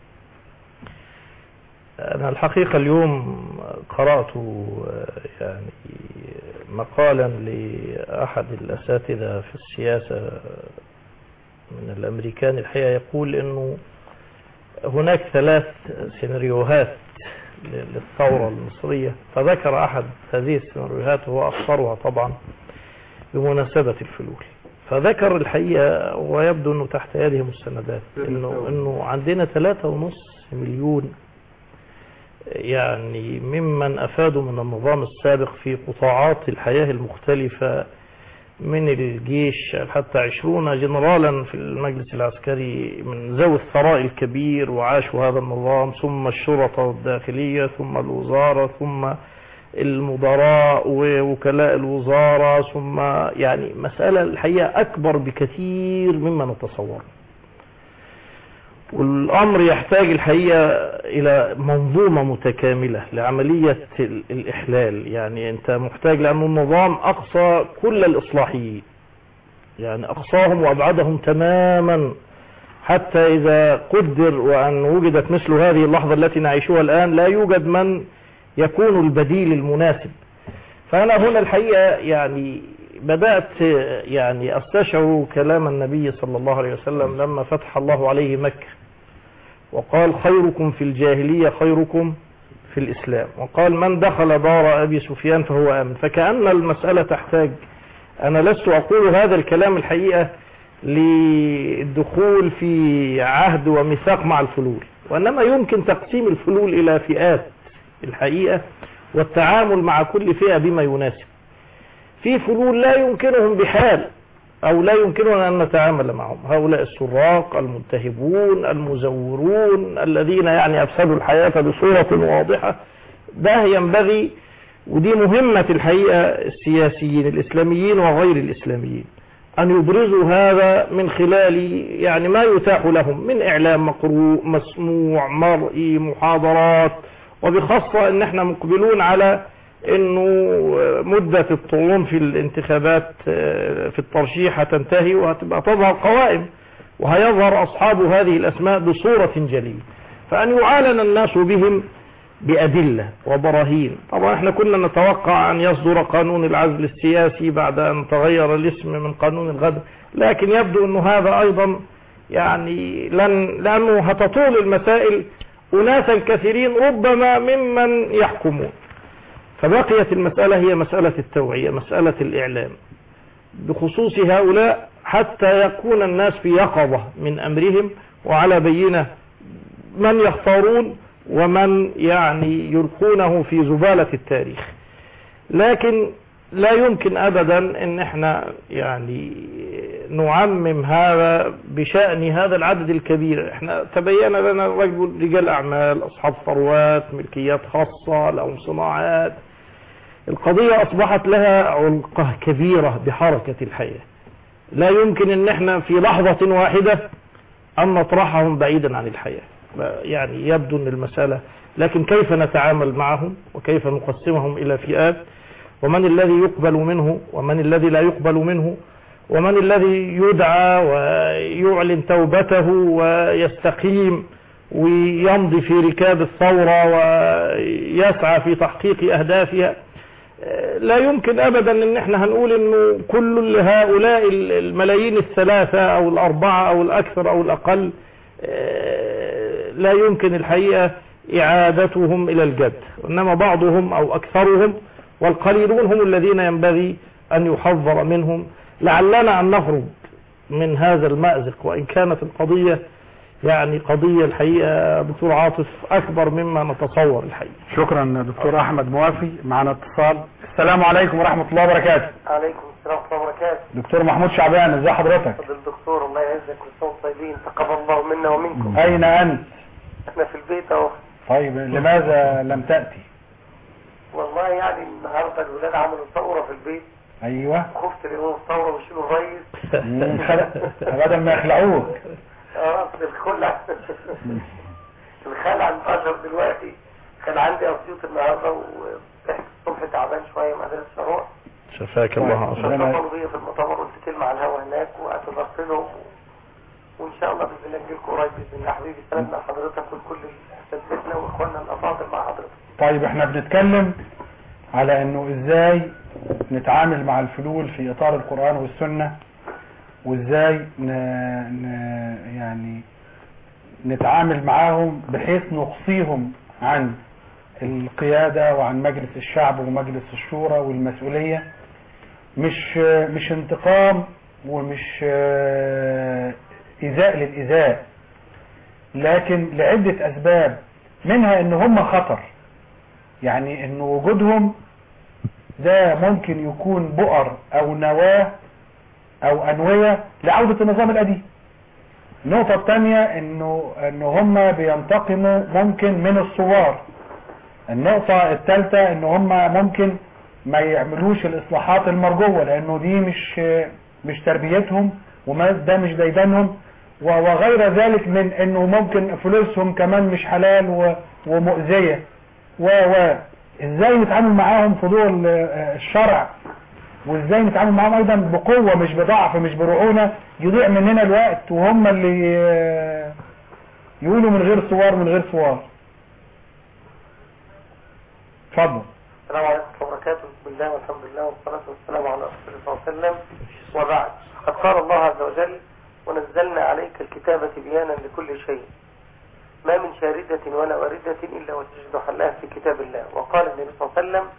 أنا الحقيقة اليوم قرأت آه، يعني مقالا لأحد الأساتذة في السياسة من الأمريكان الحقيقة يقول أنه هناك ثلاث سيناريوهات للثورة المصرية فذكر أحد هذه السيناريوهات وهو أخطرها طبعا بمناسبة الفلول فذكر الحقيقة ويبدو أنه تحت يده مستندات أنه, إنه عندنا ثلاثة ونص مليون يعني ممن أفادوا من النظام السابق في قطاعات الحياة المختلفة من الجيش حتى عشرون جنرالا في المجلس العسكري من ذوي الثراء الكبير وعاشوا هذا النظام ثم الشرطة الداخلية ثم الوزارة ثم المدراء ووكلاء الوزارة ثم يعني مسألة الحقيقة أكبر بكثير مما نتصور والأمر يحتاج الحقيقة إلى منظومة متكاملة لعملية ال- الإحلال يعني أنت محتاج لأن النظام أقصى كل الإصلاحيين يعني أقصاهم وأبعدهم تماما حتى إذا قدر وأن وجدت مثل هذه اللحظة التي نعيشها الآن لا يوجد من يكون البديل المناسب فأنا هنا الحقيقة يعني بدأت يعني أستشعر كلام النبي صلى الله عليه وسلم لما فتح الله عليه مكة وقال خيركم في الجاهلية خيركم في الإسلام وقال من دخل دار أبي سفيان فهو آمن فكأن المسألة تحتاج أنا لست أقول هذا الكلام الحقيقة للدخول في عهد وميثاق مع الفلول وإنما يمكن تقسيم الفلول إلى فئات الحقيقة والتعامل مع كل فئة بما يناسب في فلول لا يمكنهم بحال أو لا يمكننا أن نتعامل معهم هؤلاء السراق المنتهبون المزورون الذين يعني أفسدوا الحياة بصورة واضحة ده ينبغي ودي مهمة الحقيقة السياسيين الإسلاميين وغير الإسلاميين أن يبرزوا هذا من خلال يعني ما يتاح لهم من إعلام مقروء مسموع مرئي محاضرات وبخاصة أن احنا مقبلون على أنه مدة الطعون في الانتخابات في الترشيح هتنتهي وهتبقى تظهر قوائم وهيظهر أصحاب هذه الأسماء بصورة جلية فأن يعالن الناس بهم بأدلة وبراهين طبعا احنا كنا نتوقع أن يصدر قانون العزل السياسي بعد أن تغير الاسم من قانون الغدر لكن يبدو أنه هذا أيضا يعني لن لأنه هتطول المسائل أناسا كثيرين ربما ممن يحكمون فبقيت المسألة هي مسألة التوعية مسألة الإعلام بخصوص هؤلاء حتى يكون الناس في يقظة من أمرهم وعلى بينة من يختارون ومن يعني يلقونه في زبالة التاريخ لكن لا يمكن ابدا ان احنا يعني نعمم هذا بشأن هذا العدد الكبير احنا تبين لنا رجل رجال اعمال اصحاب ثروات ملكيات خاصة لهم صناعات القضية اصبحت لها علقة كبيرة بحركة الحياة لا يمكن ان احنا في لحظة واحدة ان نطرحهم بعيدا عن الحياة يعني يبدو ان المسألة لكن كيف نتعامل معهم وكيف نقسمهم الى فئات ومن الذي يقبل منه ومن الذي لا يقبل منه ومن الذي يدعى ويعلن توبته ويستقيم ويمضي في ركاب الثورة ويسعى في تحقيق أهدافها لا يمكن أبدا أن احنا هنقول أنه كل هؤلاء الملايين الثلاثة أو الأربعة أو الأكثر أو الأقل لا يمكن الحقيقة إعادتهم إلى الجد إنما بعضهم أو أكثرهم والقليلون هم الذين ينبغي أن يحذر منهم لعلنا أن نخرج من هذا المأزق وإن كانت القضية يعني قضية الحقيقة دكتور عاطف أكبر مما نتصور الحقيقة شكرا دكتور أحمد موافي معنا اتصال السلام عليكم ورحمة الله وبركاته عليكم السلام ورحمة الله وبركاته دكتور محمود شعبان ازي حضرتك فضل الدكتور الله يعزك كل سنة وانتم طيبين تقبل الله منا ومنكم أين أنت احنا في البيت اهو طيب لماذا لم تأتي والله يعني النهارده الولاد عملوا ثورة في البيت أيوة خفت اليوم الثورة ويشيلوا الريس مم، خلق- بدل ما يخلعوك اه اصل الخلع الخلع انتشر دلوقتي كان عندي اسيوط النهارده وصحت الصبح تعبان شويه ما قدرتش اروح شفاك الله عافية ربنا- اتصلوا بيا في المؤتمر قلت كلمه على الهوا هناك واعتذرت لهم وان شاء الله باذن الله نجي لكم قريب باذن الله حبيبي سلامنا لحضرتك ولكل اساتذتنا واخواننا الافاضل مع حضرتك طيب احنا بنتكلم على انه ازاي نتعامل مع الفلول في اطار القرآن والسنة وازاي ن... ن... يعني نتعامل معاهم بحيث نقصيهم عن القيادة وعن مجلس الشعب ومجلس الشورى والمسؤولية مش مش انتقام ومش آه، إيذاء للإيذاء لكن لعدة أسباب منها إن هم خطر يعني إن وجودهم ده ممكن يكون بؤر أو نواة أو أنوية لعودة النظام القديم النقطة الثانية إنه إن هم بينتقموا ممكن من الثوار النقطة الثالثة إن هم ممكن ما يعملوش الإصلاحات المرجوة لأنه دي مش مش تربيتهم وما ده مش ديدانهم و- وغير ذلك من إنه ممكن فلوسهم كمان مش حلال و- ومؤذية و و إزاي نتعامل معاهم في ضوء ال- الشرع وإزاي نتعامل معاهم أيضا بقوة مش بضعف مش برعونة يضيع مننا الوقت وهم اللي آه، يقولوا من غير صور من غير صور اتفضل السلام عليكم ورحمة الله وبركاته بسم الله والحمد لله والصلاة والسلام على رسول الله صلى الله عليه وسلم وبعد قد قال الله عز وجل ونزلنا عليك الكتاب بيانا لكل شيء ما من شاردة ولا واردة إلا وتجد حلها في كتاب الله وقال النبي صلى الله عليه وسلم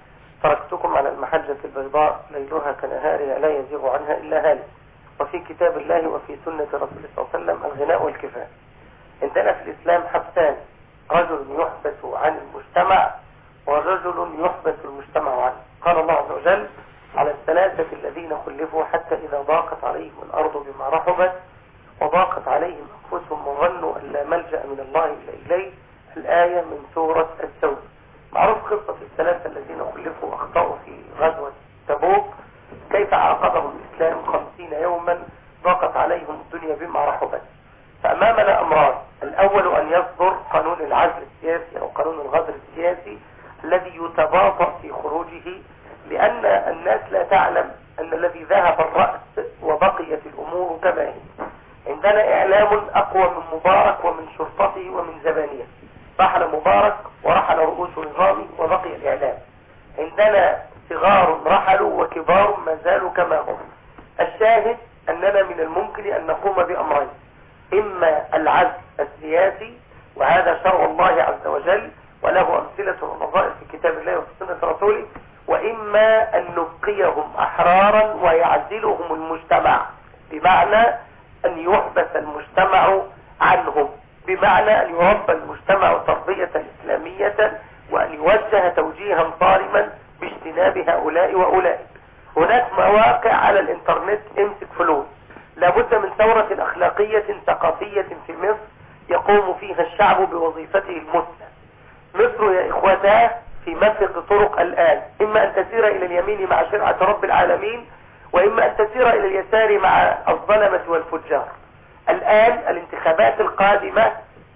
تركتكم على المحجة البيضاء ليلها كنهارها لا يزيغ عنها إلا هالك وفي كتاب الله وفي سنة رسوله صلى الله عليه وسلم الغناء والكفاء عندنا في الإسلام حبسان رجل يحبس عن المجتمع ورجل يحبس المجتمع عنه قال الله عز وجل على الثلاثة الذين خلفوا حتى إذا ضاقت عليهم الأرض بما رحبت وضاقت عليهم أنفسهم وظنوا أن لا ملجأ من الله إلا إليه الآية من سورة التوبة معروف قصة الثلاثة الذين خلفوا وأخطأوا في غزوة تبوك كيف عاقبهم الإسلام خمسين يوما ضاقت عليهم الدنيا بما رحبت فأمامنا أمران الأول أن يصدر قانون العزل السياسي أو قانون الغدر السياسي الذي يتباطأ في خروجه لأن الناس لا تعلم أن الذي ذهب الرأس وبقيت الأمور كما هي عندنا إعلام أقوى من مبارك ومن شرطته ومن زبانية رحل مبارك ورحل رؤوس نظامه وبقي الإعلام عندنا صغار رحلوا وكبار ما زالوا كما هم الشاهد أننا من الممكن أن نقوم بأمرين إما العزل السياسي وهذا شرع الله عز وجل وله أمثلة ونظائر في كتاب الله وفي سنة رسوله وإما أن نبقيهم أحرارا ويعزلهم المجتمع بمعنى أن يحبس المجتمع عنهم بمعنى أن يربى المجتمع تربية إسلامية وأن يوجه توجيها صارما باجتناب هؤلاء وأولئك هناك مواقع على الانترنت امسك فلوس لابد من ثورة أخلاقية ثقافية في مصر يقوم فيها الشعب بوظيفته المثلى مصر يا إخوتاه في مفرق طرق الآن إما أن تسير إلى اليمين مع شرعة رب العالمين وإما أن تسير إلى اليسار مع الظلمة والفجار الآن الانتخابات القادمة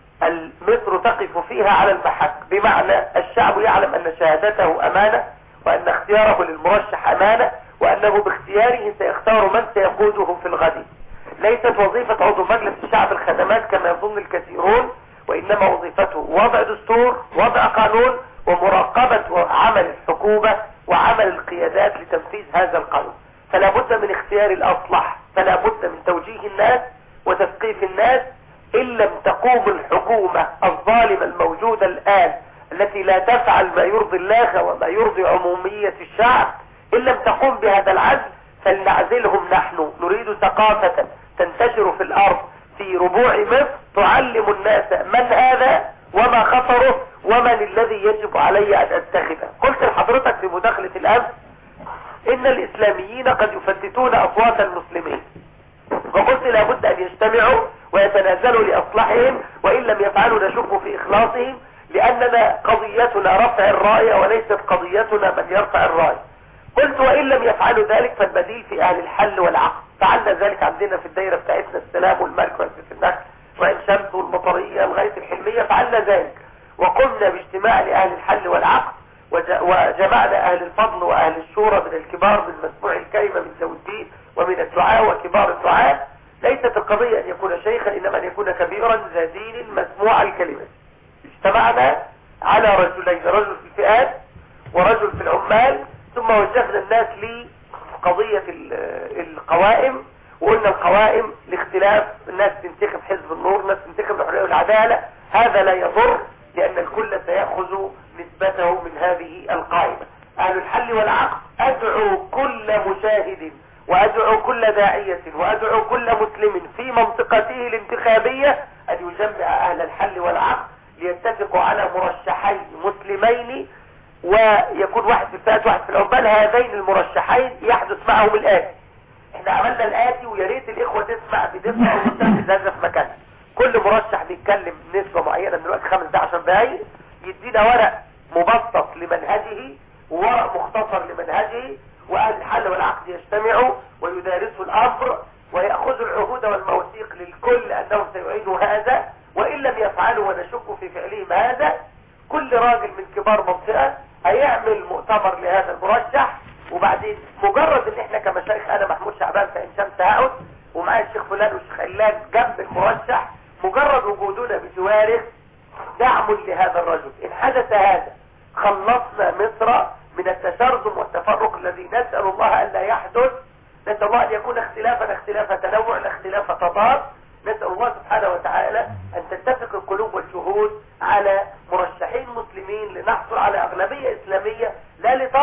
مصر تقف فيها على المحك بمعنى الشعب يعلم أن شهادته أمانة وأن اختياره للمرشح أمانة وأنه باختياره سيختار من سيقوده في الغد ليست وظيفة عضو مجلس الشعب الخدمات كما يظن الكثيرون وإنما وظيفته وضع دستور وضع قانون ومراقبة عمل الحكومة وعمل القيادات لتنفيذ هذا القانون فلا بد من اختيار الأصلح فلا بد من توجيه الناس وتثقيف الناس إن لم تقوم الحكومة الظالمة الموجودة الآن التي لا تفعل ما يرضي الله وما يرضي عمومية الشعب إن لم تقوم بهذا العزل فلنعزلهم نحن نريد ثقافة تنتشر في الأرض في ربوع مصر تعلم الناس من هذا وما خطره ومن الذي يجب علي أن أتخذه قلت لحضرتك في مداخلة الأمس إن الإسلاميين قد يفتتون أصوات المسلمين وقلت لابد أن يجتمعوا ويتنازلوا لأصلحهم وإن لم يفعلوا نشك في إخلاصهم لأننا قضيتنا رفع الراية وليست قضيتنا من يرفع الراية قلت وإن لم يفعلوا ذلك فالبديل في أهل الحل والعقد فعلنا ذلك عندنا في الدائرة بتاعتنا السلام والملك والسيف النخل وعين شمس والمطرية لغاية الحلمية فعلنا ذلك وقمنا باجتماع لأهل الحل والعقد وجمعنا أهل الفضل وأهل الشورى من الكبار من مسموع الكلمة من ذوي الدين ومن الدعاء وكبار الدعاء ليست القضية أن يكون شيخا إنما أن يكون كبيرا ذا دين مسموع الكلمة اجتمعنا على رجلين رجل في الفئات ورجل في العمال ثم وجهنا الناس لقضية القوائم وقلنا القوائم لاختلاف الناس تنتخب حزب النور الناس تنتخب الحرية والعدالة هذا لا يضر لأن الكل سيأخذ نسبته من هذه القائمة أهل الحل والعقد أدعو كل مشاهد وأدعو كل داعية وأدعو كل مسلم في منطقته الانتخابية أن يجمع أهل الحل والعقد ليتفقوا على مرشحين مسلمين ويكون واحد في الفئات واحد في العمال هذين المرشحين يحدث معهم الآتي احنا عملنا الآتي ويا ريت الإخوة تسمع بدقة وتنفذ هذا في مكانها كل مرشح بيتكلم نسبة معينة من الوقت 15 دقايق يدينا ورق مبسط لمنهجه وورق مختصر لمنهجه وأهل الحل والعقد يجتمعوا ويدارسوا الأمر ويأخذوا العهود والمواثيق للكل أنهم سيعيدوا هذا وإن لم يفعلوا ونشك في فعلهم هذا كل راجل من كبار منطقة هيعمل مؤتمر لهذا المرشح وبعدين مجرد ان احنا كمشايخ انا محمود شعبان في عين شمس هقعد ومعايا الشيخ فلان والشيخ علان جنب المرشح مجرد وجودنا بجواره دعم لهذا الرجل ان حدث هذا خلصنا مصر من التشرذم والتفرق الذي نسأل الله أن لا يحدث نسأل الله أن يكون اختلافنا اختلاف تنوع لا اختلاف تضاد نسأل الله سبحانه وتعالى أن تتفق القلوب والشهود على مرشحين مسلمين لنحصل على أغلبية إسلامية لا لطمس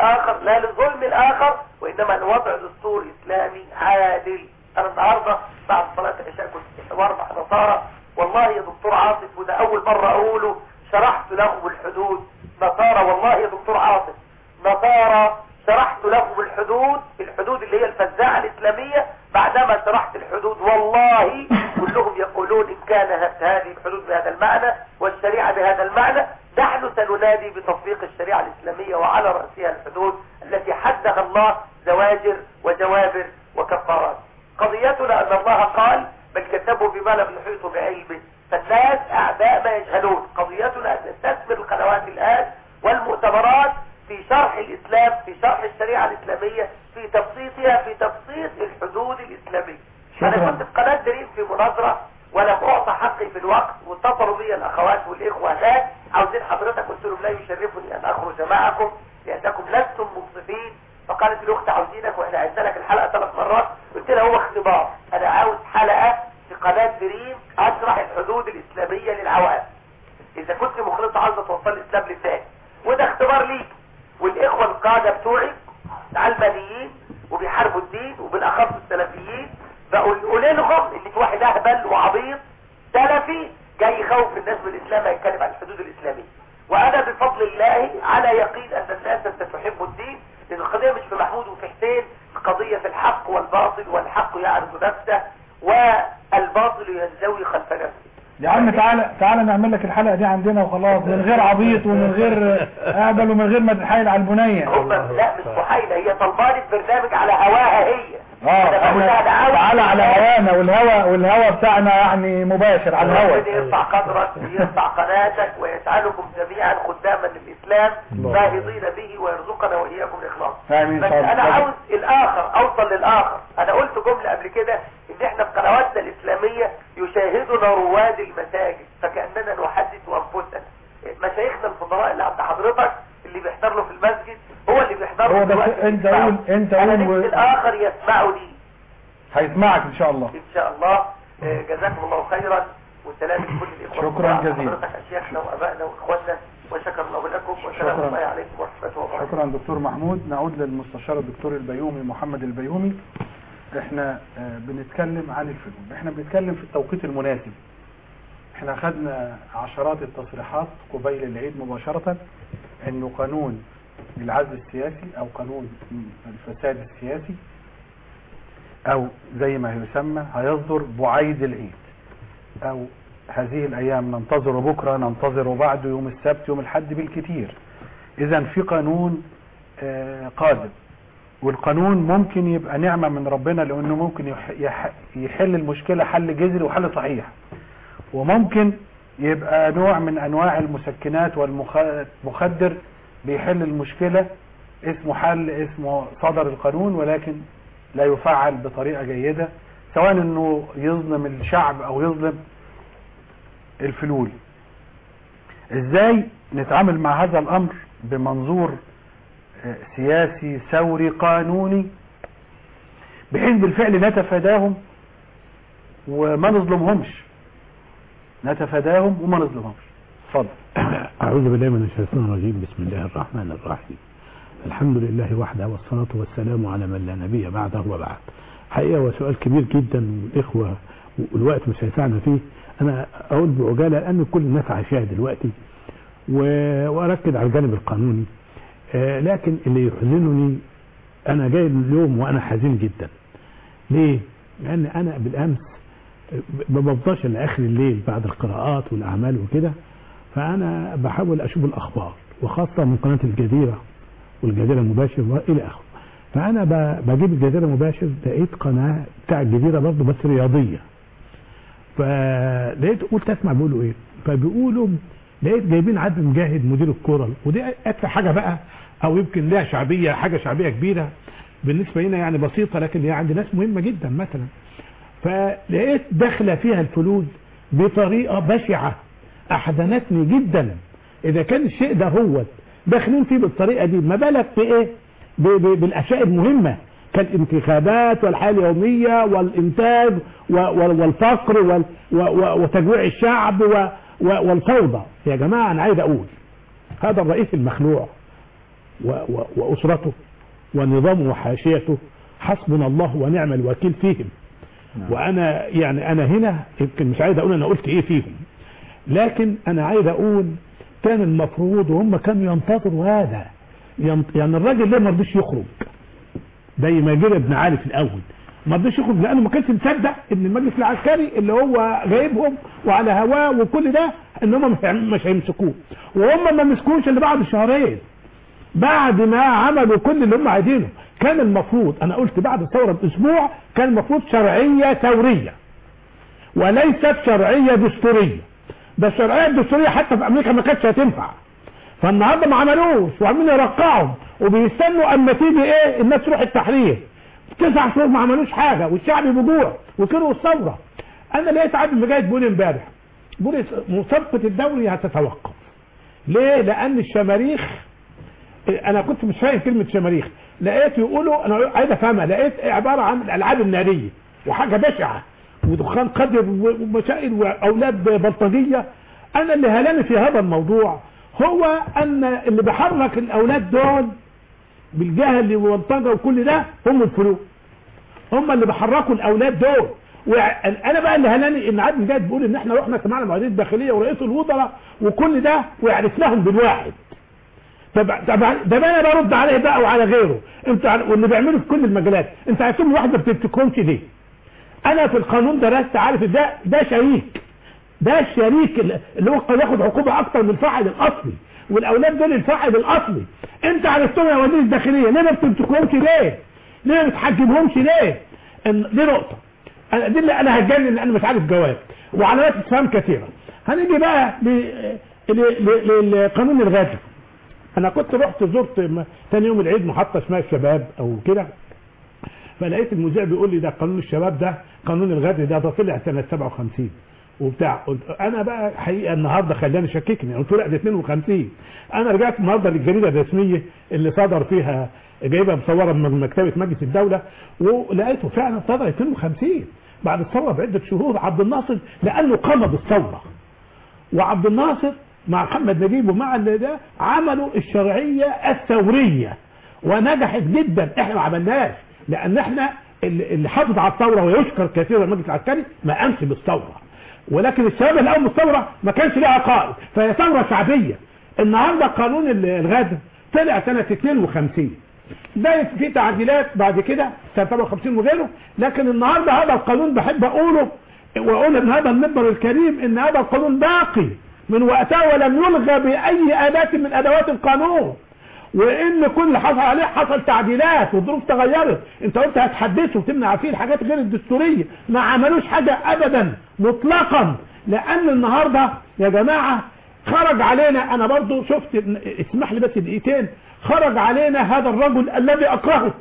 الآخر لا لظلم الآخر وإنما لوضع دستور إسلامي عادل أنا النهاردة بعد صلاة العشاء كنت واربع نصارى والله يا دكتور عاطف وده أول مرة أقوله شرحت لهم الحدود نصارى والله يا دكتور عاطف نصارى شرحت لهم الحدود الحدود اللي هي الفزاعة الإسلامية بعدما شرحت الحدود والله كلهم يقولون إن كانت هذه الحدود بهذا المعنى والشريعة بهذا المعنى نحن سننادي بتطبيق الشريعة الإسلامية وعلى رأسها الحدود التي حدها الله زواجر وجوابر وكفارات قضيتنا أن الله قال بل كذبوا بما لم يحيطوا بعلمه فالناس أعداء ما يجهلون قضيتنا أن نستثمر القنوات الآن والمؤتمرات في شرح الإسلام في شرح الشريعة الإسلامية في تبسيطها في تبسيط الحدود الإسلامية أنا شكراً. كنت في قناة دريم في مناظرة ولم أعطى حقي في الوقت واتصلوا بي الأخوات والإخوة هناك عاوزين حضرتك قلت لهم لا يشرفني أن أخرج معكم لأنكم لستم منصفين فقالت الأخت عاوزينك وإحنا عدنا لك الحلقة ثلاث مرات قلت لها هو اختبار أنا عاوز حلقة في قناة دريم أشرح الحدود الإسلامية للعوام إذا كنت مخلصة عاوزة توصل الإسلام للناس وده اختبار ليك والإخوة القادة بتوعي علمانيين وبيحاربوا الدين وبالأخص السلفيين بقول قول لهم ان في واحد اهبل وعبيط سلفي جاي يخوف الناس من الاسلام هيتكلم عن الحدود الاسلاميه وانا بفضل الله على يقين ان الناس ستحب الدين لان القضيه مش في محمود وفي حسين القضيه في الحق والباطل والحق يعرف نفسه والباطل ينزوي خلف نفسه يا عم تعالى تعالى نعمل لك الحلقة دي عندنا وخلاص من غير عبيط ومن غير اهبل ومن غير ما تتحايل على البنية هم لا مش محايله هي طلباني برنامج على هواها هي اه أنا بقول لها احنا أنا عاوز تعالى على هوانا والهوا والهوا بتاعنا يعني مباشر على ربنا الهوا يرفع قدرك ويرفع قناتك ويجعلكم جميعا خداما للإسلام باهظين به ويرزقنا وإياكم الإخلاص امين بس طبعا. أنا عاوز الآخر أوصل للآخر أنا قلت جملة قبل كده إن إحنا في قنواتنا الإسلامية يشاهدنا رواد المساجد فكأننا نحدث أنفسنا مشايخنا الفضلاء اللي عند حضرتك اللي بيحضر له في المسجد هو اللي بيحضر له هو بس دلوقتي أنت يسمعه. قول- أنت أنا قول و- نفسي الآخر يسمعني هيسمعك ان شاء الله ان شاء الله آه، جزاكم الله خيرا والسلام لكل الاخوه شكراً الكرام. جزيلاً. حضرتك اشياخنا وابائنا واخواننا وشكر الله لكم وسلام شكراً. الله عليكم ورحمه الله وبركاته شكرا دكتور محمود نعود للمستشار الدكتور البيومي محمد البيومي احنا آه، بنتكلم عن الفنون احنا بنتكلم في التوقيت المناسب احنا خدنا عشرات التصريحات قبيل العيد مباشرة انه قانون العزل السياسي او قانون الفساد السياسي او زي ما يسمى هيصدر بعيد العيد او هذه الايام ننتظر بكرة ننتظر بعده يوم السبت يوم الحد بالكتير اذا في قانون آه، قادم والقانون ممكن يبقى نعمة من ربنا لانه ممكن يح- يح- يحل المشكلة حل جذري وحل صحيح وممكن يبقى نوع من انواع المسكنات والمخدر بيحل المشكلة اسمه حل اسمه صدر القانون ولكن لا يفعل بطريقة جيدة سواء انه يظلم الشعب او يظلم الفلول ازاي نتعامل مع هذا الامر بمنظور آه، سياسي ثوري قانوني بحيث بالفعل نتفاداهم وما نظلمهمش نتفاداهم وما نظلمهمش اتفضل أعوذ بالله من الشيطان الرجيم بسم الله الرحمن الرحيم الحمد لله وحده والصلاة والسلام على من لا نبي بعده وبعد حقيقة هو سؤال كبير جدا والإخوة والوقت مش هيسعنا فيه أنا أقول بعجالة لأن كل الناس عايشاها دلوقتي و- وأركز على الجانب القانوني آه، لكن اللي يحزنني أنا جاي اليوم وأنا حزين جدا ليه؟ لأن أنا بالأمس ما بفضلش لاخر الليل بعد القراءات والاعمال وكده فانا بحاول اشوف الاخبار وخاصه من قناه الجزيره والجزيره المباشر والى اخره فانا ب- بجيب الجزيره المباشر لقيت قناه بتاع الجزيره برضه بس رياضيه فلقيت قلت اسمع بيقولوا ايه فبيقولوا لقيت جايبين عدل مجاهد مدير الكوره ودي اكثر حاجه بقى او يمكن لها شعبيه حاجه شعبيه كبيره بالنسبه لنا يعني بسيطه لكن هي عند ناس مهمه جدا مثلا فلقيت داخله فيها الفلوس بطريقه بشعه احزنتني جدا اذا كان الشيء ده هو داخلين فيه بالطريقه دي ما بالك بايه ب- ب- بالاشياء المهمه كالانتخابات والحياه اليوميه والانتاج و- و- والفقر وال- و- و- وتجويع الشعب و- و- والفوضى يا جماعه انا عايز اقول هذا الرئيس المخلوع و و واسرته ونظامه وحاشيته حسبنا الله ونعم الوكيل فيهم وانا يعني انا هنا يمكن مش عايز اقول انا قلت ايه فيهم لكن انا عايز اقول كان المفروض وهم كانوا ينتظروا هذا ينت- يعني الراجل ده ما رضيش يخرج زي ما جرى ابن علي في الاول ما رضيش يخرج لانه ما كانش مصدق ان المجلس العسكري اللي هو جايبهم وعلى هواه وكل ده ان هم مش هيعم- مش هيمسكوه وهم ما مسكوش الا بعد شهرين بعد ما عملوا كل اللي هم عايزينه كان المفروض انا قلت بعد الثوره باسبوع كان المفروض شرعيه ثوريه وليست شرعيه دستوريه ده الشرعيه الدستوريه حتى في امريكا ما كانتش هتنفع فالنهارده ما عملوش وعمالين يرقعهم وبيستنوا اما تيجي ايه الناس تروح التحرير تسع شهور ما عملوش حاجه والشعب بجوع وكرهوا الثوره انا لقيت عادل مجاهد بيقول امبارح بيقول مسابقه الدوري هتتوقف ليه؟ لان الشماريخ انا كنت مش فاهم كلمه شماريخ لقيت يقولوا انا عايز افهمها لقيت عباره عن الالعاب الناريه وحاجه بشعه ودخان قدر ومشاكل واولاد بلطجيه انا اللي هلاني في هذا الموضوع هو ان اللي بيحرك الاولاد دول بالجهل والبلطجه وكل ده هم الفلوس هم اللي بيحركوا الاولاد دول وانا بقى اللي هلاني ان عادل جاد بيقول ان احنا رحنا سمعنا المعاهدات الداخليه ورئيس الوزراء وكل ده وعرفناهم بالواحد طب طب ده بقى انا برد عليه بقى وعلى غيره انت واللي بيعمله في كل المجالات انت عارفين الواحد ما بتمسكهمش ليه انا في القانون درست عارف ده ده شريك ده الشريك اللي هو قد ياخد عقوبه اكتر من الفاعل الاصلي والاولاد دول الفاعل الاصلي انت عرفتهم يا وزير الداخليه ليه ما بتمسكهمش ليه ليه ما بتحجبهمش ليه إن- دي نقطه أنا- دي اللي انا هتجنن لان مش عارف جواب وعلامات استفهام كثيره هنيجي بقى ل- ل- ل- لقانون الغادر انا كنت رحت زرت م- تاني يوم العيد محطه اسمها الشباب او كده فلقيت المذيع بيقول لي ده قانون الشباب ده قانون الغدر ده ده طلع سنه 57 وبتاع قلت انا بقى حقيقه النهارده خلاني شككني قلت له لا ده 52 انا رجعت النهارده للجريده الرسميه اللي صدر فيها جايبها مصوره من مكتبه مجلس الدوله ولقيته فعلا صدر 52 بعد الثوره بعده شهور عبد الناصر لانه قام بالثوره وعبد الناصر مع محمد نجيب ومع اللي ده عملوا الشرعية الثورية ونجحت جدا احنا ما عملناش لان احنا اللي اللي حافظ على الثورة ويشكر كثيرا المجلس العسكري ما قامش بالثورة ولكن الشباب اللي قام بالثورة ما كانش لها قائد فهي ثورة شعبية النهاردة قانون ال- الغدر طلع سنة 52 ده في تعديلات بعد كده سنة 57 وغيره لكن النهاردة هذا القانون بحب اقوله واقول ان هذا المنبر الكريم ان هذا القانون باقي من وقتها ولم يلغى باي اداة من ادوات القانون وان كل اللي حصل عليه حصل تعديلات والظروف تغيرت انت قلت هتحدثه وتمنع فيه الحاجات غير الدستوريه ما عملوش حاجه ابدا مطلقا لان النهارده يا جماعه خرج علينا انا برضو شفت اسمح لي بس دقيقتين خرج علينا هذا الرجل الذي اكرهه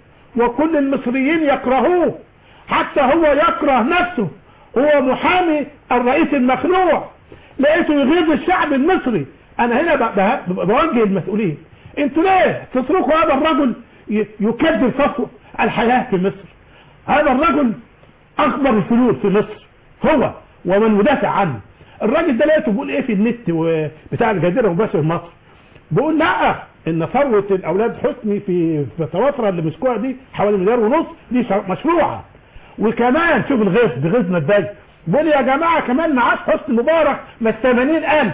وكل المصريين يكرهوه حتى هو يكره نفسه هو محامي الرئيس المخلوع لقيته يغيظ الشعب المصري انا هنا ب- ب- بوجه المسؤولين انتوا ليه تتركوا هذا الرجل ي- يكدر صفو الحياة في مصر هذا الرجل اكبر الفلول في مصر هو ومن مدافع عنه الراجل ده لقيته بيقول ايه في النت و- بتاع الجزيرة مباشر مصر بيقول لا ان ثروة الاولاد حسني في في الفترة اللي مسكوها دي حوالي مليار ونص دي شر- مشروعة وكمان شوف الغيظ بغيظنا ازاي بيقول يا جماعة كمان معاش حسني مبارك ما 80000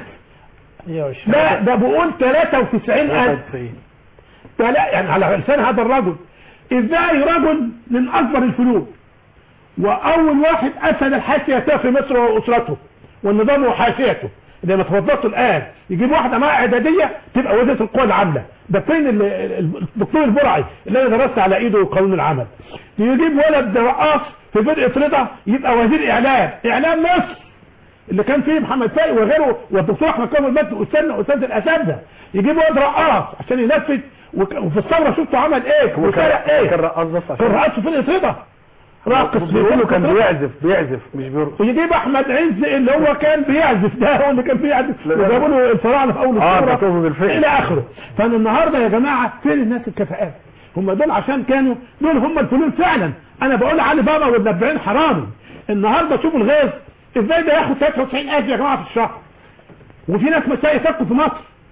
لا ده بقول 93000 تلا- يعني على لسان هذا الرجل ازاي رجل من اكبر الفلوس واول واحد اسد الحاشيه في مصر واسرته والنظام وحاشيته زي ما تفضلتوا الان يجيب واحده معاها اعداديه تبقى وزيره القوى العامله ده فين ال- ال- الدكتور البرعي اللي انا درست على ايده قانون العمل يجيب ولد رقاص في فرقه رضا يبقى وزير اعلام اعلام مصر اللي كان فيه محمد فايق وغيره والدكتور احمد كامل المجد استاذنا استاذ الاساتذه يجيب ولد رقاص عشان ينفذ وك- وفي الثوره شفتوا عمل ايه وسرق ايه كان رقاص بس كان عشان رقاص في فرقه رضا راقص في بيقولوا فرقة كان رضا. بيعزف بيعزف مش بيرقص ويجيب احمد عز اللي هو كان بيعزف ده هو اللي كان بيعزف لا، لا. وجابوا له الفراعنه في اول اه الثوره ده توفي بالفعل الى اخره فانا النهارده يا جماعه فين الناس الكفاءات هم دول عشان كانوا دول هم الفلول فعلا انا بقول علي بابا والنبعين حرامي النهارده شوفوا الغيظ ازاي ده ياخد 93000 يا جماعه في الشهر وفي ناس مسائي يسكوا في مصر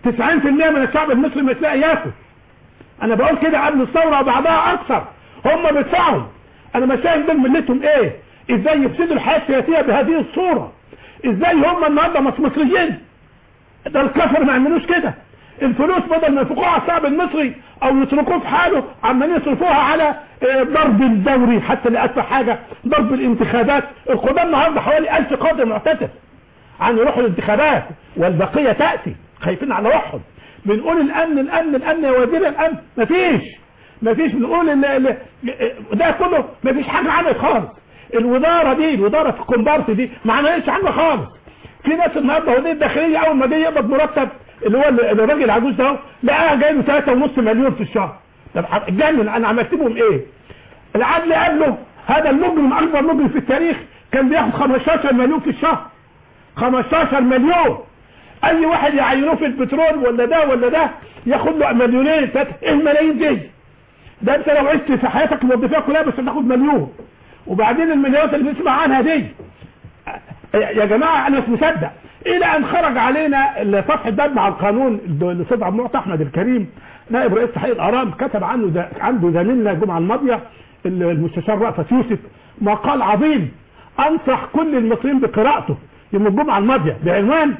90% من الشعب المصري مش لاقي ياكل انا بقول كده قبل الثوره وبعدها اكثر هم بيدفعوا انا مش فاهم دول ملتهم ايه ازاي يفسدوا الحياه السياسيه بهذه الصوره ازاي هم النهارده مش مصريين ده الكفر ما يعملوش كده الفلوس بدل ما ينفقوها على الشعب المصري او يتركوه في حاله عمالين يصرفوها على آه، ضرب الدوري حتى اللي ادفع حاجه ضرب الانتخابات القضاء النهارده حوالي 1000 قاضي معتكف عن يروحوا الانتخابات والبقيه تاتي خايفين على روحهم بنقول الامن الامن الامن يا وزير الامن مفيش مفيش بنقول ال- ال- ده كله مفيش حاجه عملت خالص الوزاره دي الوزاره في الكومبارس دي ما عملتش حاجه خالص في ناس النهارده وزير الداخليه اول ما جه يقبض مرتب اللي هو ال- الراجل العجوز ده لقاها جاي له 3.5 مليون في الشهر طب اتجنن انا عملت بهم ايه؟ العدل قبله هذا المجرم اكبر مجرم في التاريخ كان بياخد 15 مليون في الشهر 15 مليون اي واحد يعينوه في البترول ولا ده ولا ده ياخد له مليونين ثلاثة ايه الملايين دي ده انت لو عشت في حياتك الوظيفيه كلها بس هتاخد مليون وبعدين المليونات اللي بنسمع عنها دي يا جماعه انا مش مصدق الى ان خرج علينا صفحه باب مع القانون الاستاذ عبد المعطي احمد الكريم نائب رئيس تحقيق الارام كتب عنه ده عنده زميلنا الجمعه الماضيه المستشار رأفت يوسف مقال عظيم انصح كل المصريين بقراءته يوم الجمعه الماضيه بعنوان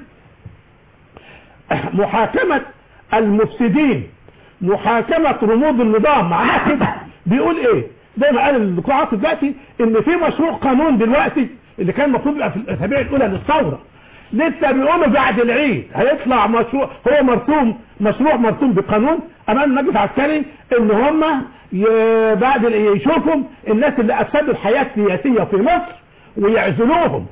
محاكمه المفسدين محاكمه رموز النظام معناه كده بيقول ايه زي ما قال الدكتور عاطف دلوقتي ان في مشروع قانون دلوقتي اللي كان المفروض يبقى في الاسابيع الاولى للثوره لسه بيقولوا بعد العيد هيطلع مشروع هو مرسوم مشروع مرسوم بقانون امام المجلس العسكري ان هم ي- بعد ال- يشوفوا الناس اللي افسدوا الحياه السياسيه في مصر ويعزلوهم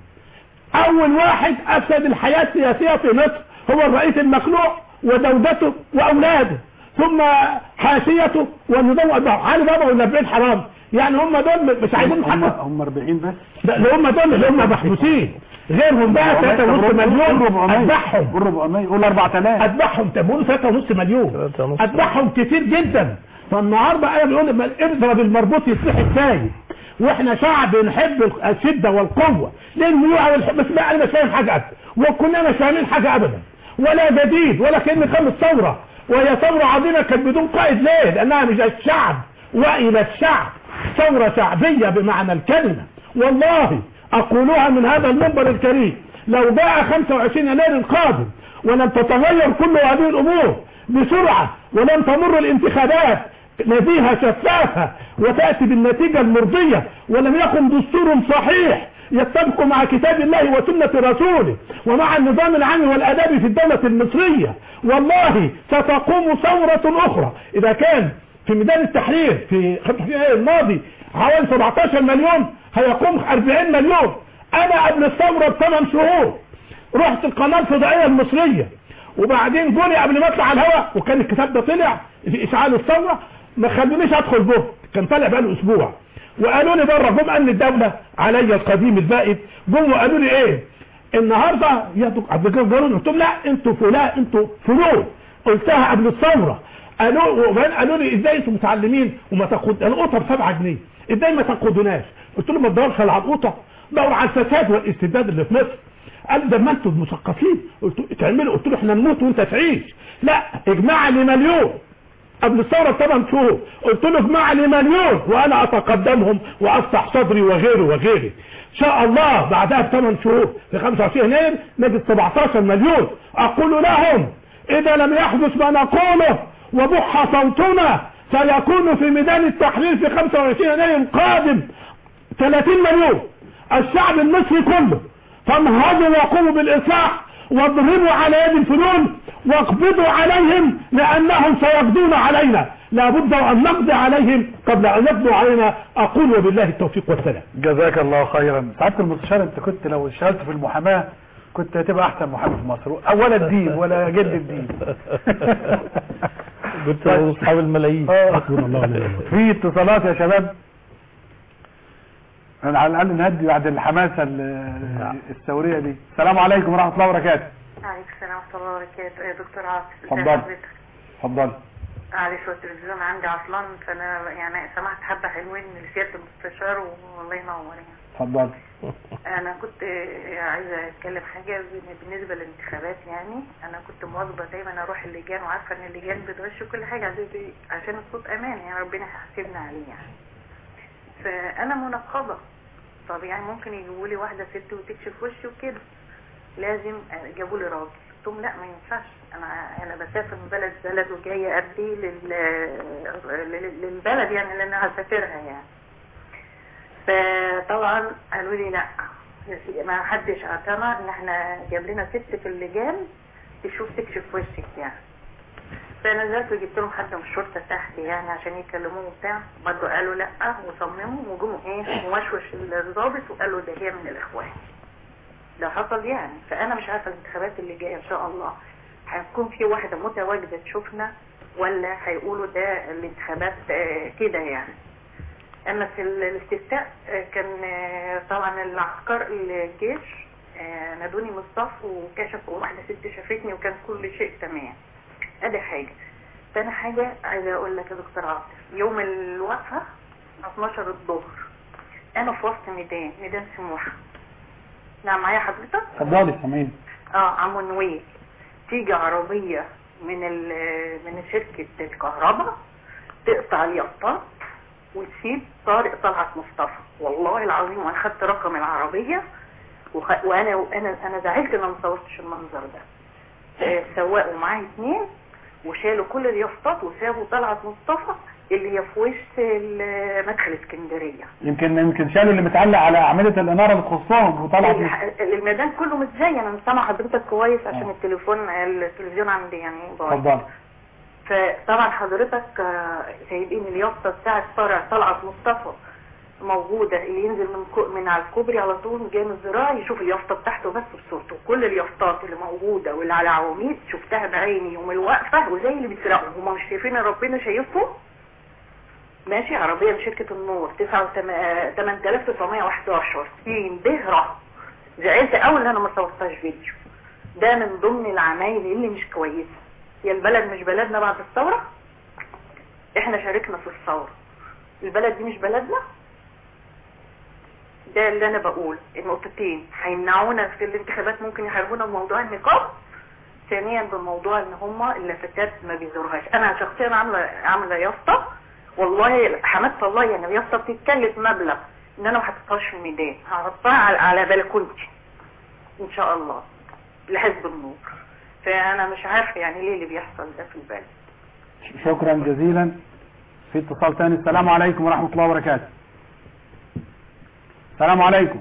اول واحد افسد الحياه السياسيه في مصر هو الرئيس المخلوع وزوجته واولاده ثم حاشيته والنظام والبعض علي بابا ولا 40 حرام يعني هم دول مش عايزين هم حتى هم 40 بس ده اللي هم دول اللي هم محبوسين غيرهم بقى 3.5 مليون اتبعهم قول 400 قول 4000 اتبعهم طب بيقولوا 3.5 مليون 3.5 اتبعهم كتير جدا فالنهارده انا بيقول لما اضرب المربوط يصيح الثاني واحنا شعب نحب الشده والقوه للميوعه والحب بس بقى انا مش فاهم حاجه ابدا وكلنا مش فاهمين حاجه ابدا ولا جديد ولا كلمه قامت ثوره وهي ثوره عظيمه كانت بدون قائد ليه؟ لانها مش الشعب والى الشعب ثوره شعبيه بمعنى الكلمه والله اقولها من هذا المنبر الكريم لو جاء 25 يناير القادم ولم تتغير كل هذه الامور بسرعه ولم تمر الانتخابات نزيهة شفافة وتأتي بالنتيجة المرضية ولم يكن دستور صحيح يتفق مع كتاب الله وسنة رسوله ومع النظام العام والأداب في الدولة المصرية والله ستقوم ثورة أخرى إذا كان في ميدان التحرير في خط التحرير الماضي حوالي 17 مليون هيقوم 40 مليون أنا قبل الثورة بثمان شهور رحت القناة الفضائية المصرية وبعدين جوني قبل ما اطلع على الهواء وكان الكتاب ده طلع في اشعال الثوره ما خلونيش ادخل جوه كان طالع بقاله اسبوع وقالوا لي بره جم امن الدوله عليا القديم البائد جم وقالوا لي ايه النهارده يا دكتور عبد الجليل جارون قلت لهم لا انتوا فلان انتوا فلول قلتها قبل الثوره قالوا وبعدين قالوا لي ازاي انتوا متعلمين وما تاخد القطه ب 7 جنيه ازاي ما تاخدوناش قلت لهم ما تدورش على القطه دور على الفساد والاستبداد اللي في مصر قال ده ما انتوا مثقفين قلت له تعملوا قلت له احنا نموت وانت تعيش لا اجمع لي مليون قبل الثورة بثمان شهور قلت له اجمع لي مليون وانا اتقدمهم وافتح صدري وغيره وغيره ان شاء الله بعدها بثمان شهور في 25 يناير نجد 17 مليون اقول لهم اذا لم يحدث ما نقوله وبح صوتنا سيكون في ميدان التحرير في 25 يناير القادم 30 مليون الشعب المصري كله فانهضوا وقوموا بالاصلاح واضربوا على يد الفنون واقبضوا عليهم لانهم سيقضون علينا لابد ان نقضي عليهم قبل ان يقضوا علينا اقول وبالله التوفيق والسلام جزاك الله خيرا سعاده المستشار انت كنت لو اشتغلت في المحاماه كنت هتبقى احسن محامي في مصر ولا الدين ولا جد الدين قلت له اصحاب الملايين آه. حسبنا الله ونعم الوكيل. في اتصالات يا شباب انا على الاقل نهدي بعد الحماسه ال- الثوريه دي السلام عليكم ورحمه الله وبركاته عليكم السلام ورحمة الله وبركاته يا دكتور عاطف ازي اتفضل. حضرتك؟ اتفضل معلش هو التلفزيون عندي عطلان فانا يعني سمعت حبة حلوين لسيادة المستشار والله ينور يعني اتفضل انا كنت عايزه اتكلم حاجه بالنسبه للانتخابات يعني انا كنت مواظبه دايما اروح اللجان وعارفه ان اللجان بتغش كل حاجه عشان- عشان الصوت امان يعني ربنا هيحاسبنا عليه يعني فانا منقبه طب يعني ممكن يجيبوا لي واحده ست وتكشف وشي وكده لازم جابوا لي راجل قلت لهم لا ما ينفعش انا انا بسافر من بلد بلد وجايه ادي لل... لل- للبلد يعني اللي انا هسافرها يعني فطبعا قالوا لي لا يا سيدي ما حدش اعتمد ان احنا جاب لنا ست في اللجان تشوف تكشف وشك يعني فنزلت وجبت لهم حد من الشرطه تحت يعني عشان يكلموه وبتاع برضه قالوا لا وصمموا وجم ايه موشوش الضابط وقالوا ده هي من الاخوان ده حصل يعني فانا مش عارفه الانتخابات اللي جايه ان شاء الله هيكون في واحده متواجده تشوفنا ولا هيقولوا ده الانتخابات آه، كده يعني اما في ال- الاستفتاء آه، كان آه، طبعا العسكر الجيش آه، نادوني من الصف وكشفوا واحده ست شافتني وكان كل شيء تمام ادي حاجه تاني حاجه عايزه اقول لك يا دكتور عاطف يوم الوقفه 12 الظهر انا في وسط ميدان ميدان سموحه نعم معايا حضرتك اتفضلي سامعين اه عمو نويل تيجي عربية من ال- من شركة الكهرباء تقطع اليافطات وتسيب طارق طلعت مصطفى والله العظيم وانا خدت رقم العربية وخ... وانا وانا انا زعلت ان انا ما صورتش المنظر ده آه، سواق ومعاه اتنين وشالوا كل اليافطات وسابوا طلعت مصطفى اللي هي في وش ال- مدخل اسكندريه يمكن يمكن شالوا اللي متعلق على اعمده الاناره اللي تخصهم وطلعت من- الح- الميدان كله متزين انا مش سامع حضرتك كويس عشان التليفون التلفزيون عندي يعني بايظ اتفضل فطبعا حضرتك آه، سايبين اليافطه بتاعت فرع طلعت مصطفى موجوده اللي ينزل من كو من على الكوبري على طول جاي من الزراعه يشوف اليافطه بتاعته بس بصورته كل اليافطات اللي موجوده واللي على عواميد شفتها بعيني يوم الوقفه وزي اللي بيسرقوا هم مش شايفين ان ربنا شايفهم ماشي عربيه من شركه النور 8911 سين بهره زعلت قوي ان انا ما صورتهاش فيديو ده من ضمن العمايل اللي مش كويسه هي البلد مش بلدنا بعد الثوره احنا شاركنا في الثوره البلد دي مش بلدنا ده اللي انا بقول النقطتين هيمنعونا في الانتخابات ممكن يحاربونا بموضوع النقاب ثانيا بموضوع ان هما اللافتات ما بيزوروهاش انا شخصيا عامله عامله يافطه والله حمدت الله يعني اليافطه بتتكلف مبلغ ان انا ما حطيتهاش في الميدان هحطها على, على بلكونتي ان شاء الله لحزب النور فانا مش عارفه يعني ليه اللي بيحصل ده في البلد شكرا جزيلا في اتصال تاني السلام عليكم ورحمة الله وبركاته السلام عليكم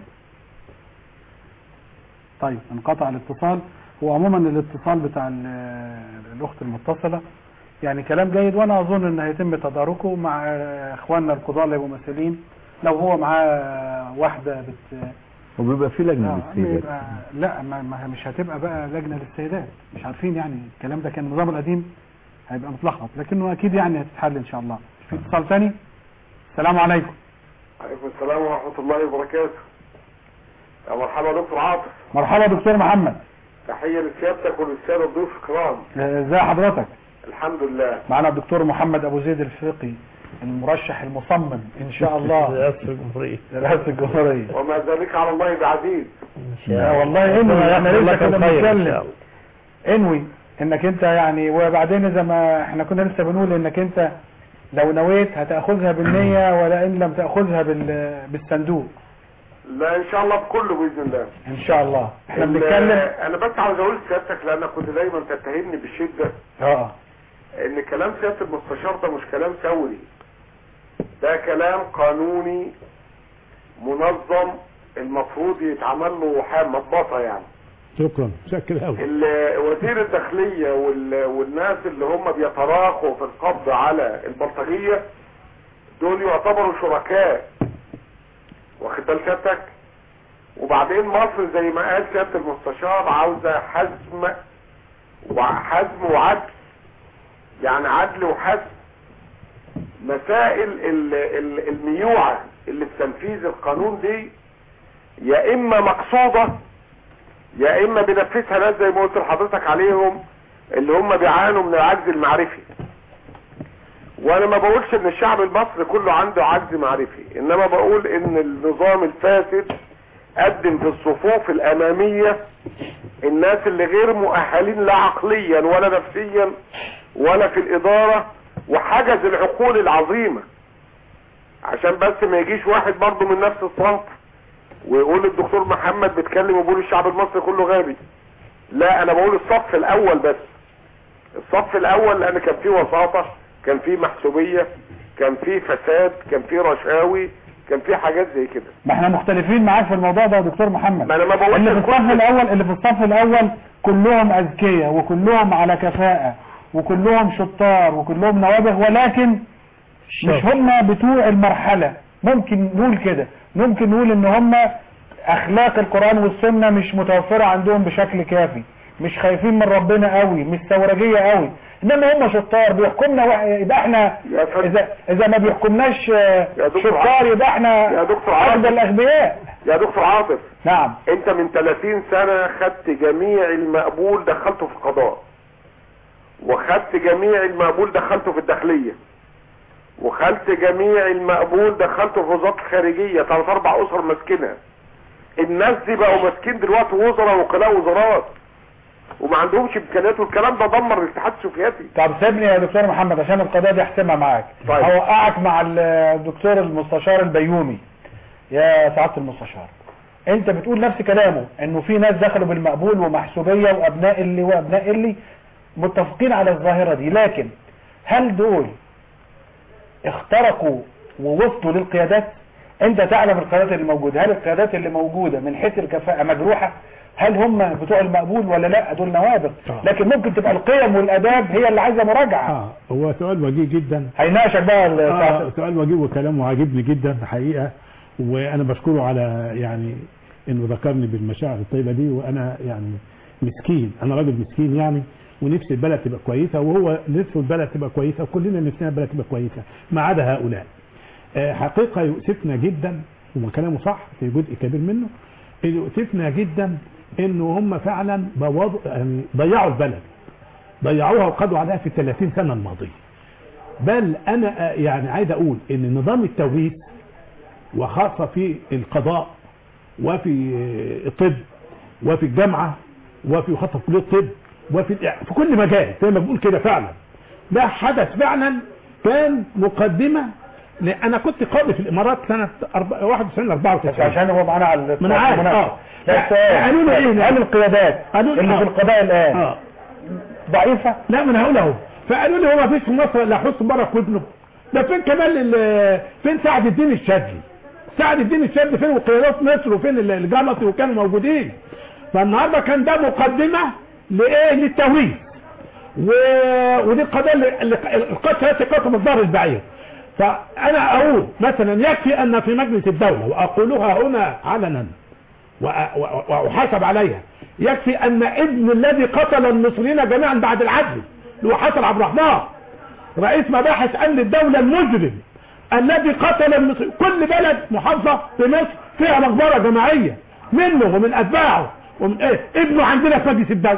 طيب انقطع الاتصال هو عموما الاتصال بتاع ال- الاخت المتصلة يعني كلام جيد وانا اظن ان هيتم تداركه مع اخواننا القضاء اللي يبقوا مسؤولين لو هو معاه واحدة بت وبيبقى في لجنه آه، للسيدات يبقى- لا ما ما مش هتبقى بقى لجنة للسيدات مش عارفين يعني الكلام ده كان النظام القديم هيبقى متلخبط لكنه اكيد يعني هتتحل ان شاء الله في اتصال ثاني السلام عليكم عليكم السلام ورحمة الله وبركاته يا مرحبا دكتور عاطف مرحبا دكتور محمد تحية لسيادتك وللسادة الضيوف الكرام آه، ازي حضرتك الحمد لله معنا الدكتور محمد ابو زيد الفقي المرشح المصمم ان شاء الله رئاسة الجمهورية لرئاسة الجمهورية وما ذلك على الله بعزيز إن شاء لا الله والله انوي احنا يحصل لسه لك كده الخير إن شاء بنتكلم الله. انوي انك انت يعني وبعدين اذا ما احنا كنا لسه بنقول انك انت لو نويت هتاخذها بالنية ولا ان لم تاخذها بال- بالصندوق لا ان شاء الله بكله باذن الله ان شاء الله احنا ال- بنتكلم انا بس عاوز اقول لسيادتك لان كنت دايما تتهمني بالشدة اه ان كلام سيادة المستشار ده مش كلام ثوري ده كلام قانوني منظم المفروض يتعمل له حال مضبطة يعني شكرا شكرا قوي ال- وزير الداخلية وال- والناس اللي هم بيتراخوا في القبض على البلطجية دول يعتبروا شركاء واخد بال سيادتك وبعدين مصر زي ما قال سيادة المستشار عاوزة حزم وحزم وعدل يعني عدل وحزم مسائل ال- ال- الميوعة اللي في تنفيذ القانون دي يا اما مقصودة يا اما بنفذها ناس زي ما قلت لحضرتك عليهم اللي هم بيعانوا من العجز المعرفي وانا ما بقولش ان الشعب المصري كله عنده عجز معرفي انما بقول ان النظام الفاسد قدم في الصفوف الامامية الناس اللي غير مؤهلين لا عقليا ولا نفسيا ولا في الادارة وحجز العقول العظيمة عشان بس ما يجيش واحد برضه من نفس الصنف ويقول الدكتور محمد بيتكلم وبيقول الشعب المصري كله غبي لا انا بقول الصف الاول بس الصف الاول لان كان فيه وساطة كان فيه محسوبية كان فيه فساد كان فيه رشاوي كان فيه حاجات زي كده ما احنا مختلفين معاك في الموضوع ده يا دكتور محمد ما انا ما بقولش اللي في الصف الكل- الاول اللي في الصف الاول كلهم اذكياء وكلهم على كفاءة وكلهم شطار وكلهم نوابغ ولكن مش هم بتوع المرحلة ممكن نقول كده ممكن نقول ان هم اخلاق القرآن والسنة مش متوفرة عندهم بشكل كافي مش خايفين من ربنا قوي مش ثورجية قوي انما هم شطار بيحكمنا وح- يبقى احنا يا فندم. اذا اذا ما بيحكمناش آه، يا دكتور شطار عاطف. يبقى احنا يا دكتور عاطف. افضل الاغبياء يا دكتور عاطف نعم انت من 30 سنة خدت جميع المقبول دخلته في القضاء وخدت جميع المقبول دخلته في الداخلية وخدت جميع المقبول دخلته في وزارة الخارجية ثلاث اربع اسر ماسكينها الناس دي بقوا ماسكين دلوقتي وزراء وكلاء وزارات وما عندهمش امكانيات والكلام ده دمر الاتحاد السوفيتي طب سيبني يا دكتور محمد عشان القضاء دي احسمها معاك طيب. هوقعك مع الدكتور المستشار البيومي يا سعادة المستشار انت بتقول نفس كلامه انه في ناس دخلوا بالمقبول ومحسوبية وابناء اللي وابناء اللي متفقين على الظاهرة دي لكن هل دول اخترقوا ووصلوا للقيادات انت تعلم القيادات اللي موجودة هل القيادات اللي موجودة من حيث الكفاءة مجروحة هل هم بتوع المقبول ولا لا دول نوابغ آه. لكن ممكن تبقى القيم والاداب هي اللي عايزة مراجعة اه هو سؤال وجيه جدا هيناقشك بقى ال- آه سؤال وجيه وكلامه عاجبني جدا الحقيقة وانا بشكره على يعني انه ذكرني بالمشاعر الطيبة دي وانا يعني مسكين انا راجل مسكين يعني ونفسي البلد تبقى كويسة وهو نفسه البلد تبقى كويسة وكلنا نفسنا البلد تبقى كويسة ما عدا هؤلاء آه، حقيقة يؤسفنا جدا وكلامه صح في جزء كبير منه يؤسفنا جدا انه هم فعلا بوض... يعني ضيعوا البلد ضيعوها وقضوا عليها في 30 سنة الماضية بل انا آه، يعني عايز اقول ان نظام التوريث وخاصة في القضاء وفي آه، الطب وفي الجامعة وفي خاصة في كلية الطب وفي الإع- في كل مجال زي ما بقول كده فعلا ده حدث فعلا كان مقدمة ل- انا كنت قاضي في الامارات سنة أربعة- 91 بس 94 عشان هو معانا على ما انا عارف المناقشة. اه لا السؤال قالوا له ايه هل القيادات قالوا اللي آه. في القضاء الان اه ضعيفة لا ما انا هقول اهو فقالوا لي هو ما فيش في مصر الا حسن مبارك وابنه ده فين كمان ال- فين سعد الدين الشاذلي سعد الدين الشاذلي فين وقيادات مصر وفين ال- الجلطي وكانوا موجودين فالنهارده كان ده مقدمه لايه للتوحيد و... ودي القضيه اللي اللي- القتل التي قسم الظهر البعير فانا اقول مثلا يكفي ان في مجلس الدوله واقولها هنا علنا وأ- وأ- واحاسب عليها يكفي ان ابن الذي قتل المصريين جميعا بعد العدل اللي هو حسن عبد الرحمن رئيس مباحث امن الدوله المجرم الذي قتل المصريين كل بلد محافظه في مصر فيها مقبره جماعيه منه ومن اتباعه ومن ايه ابنه عندنا في مجلس الدوله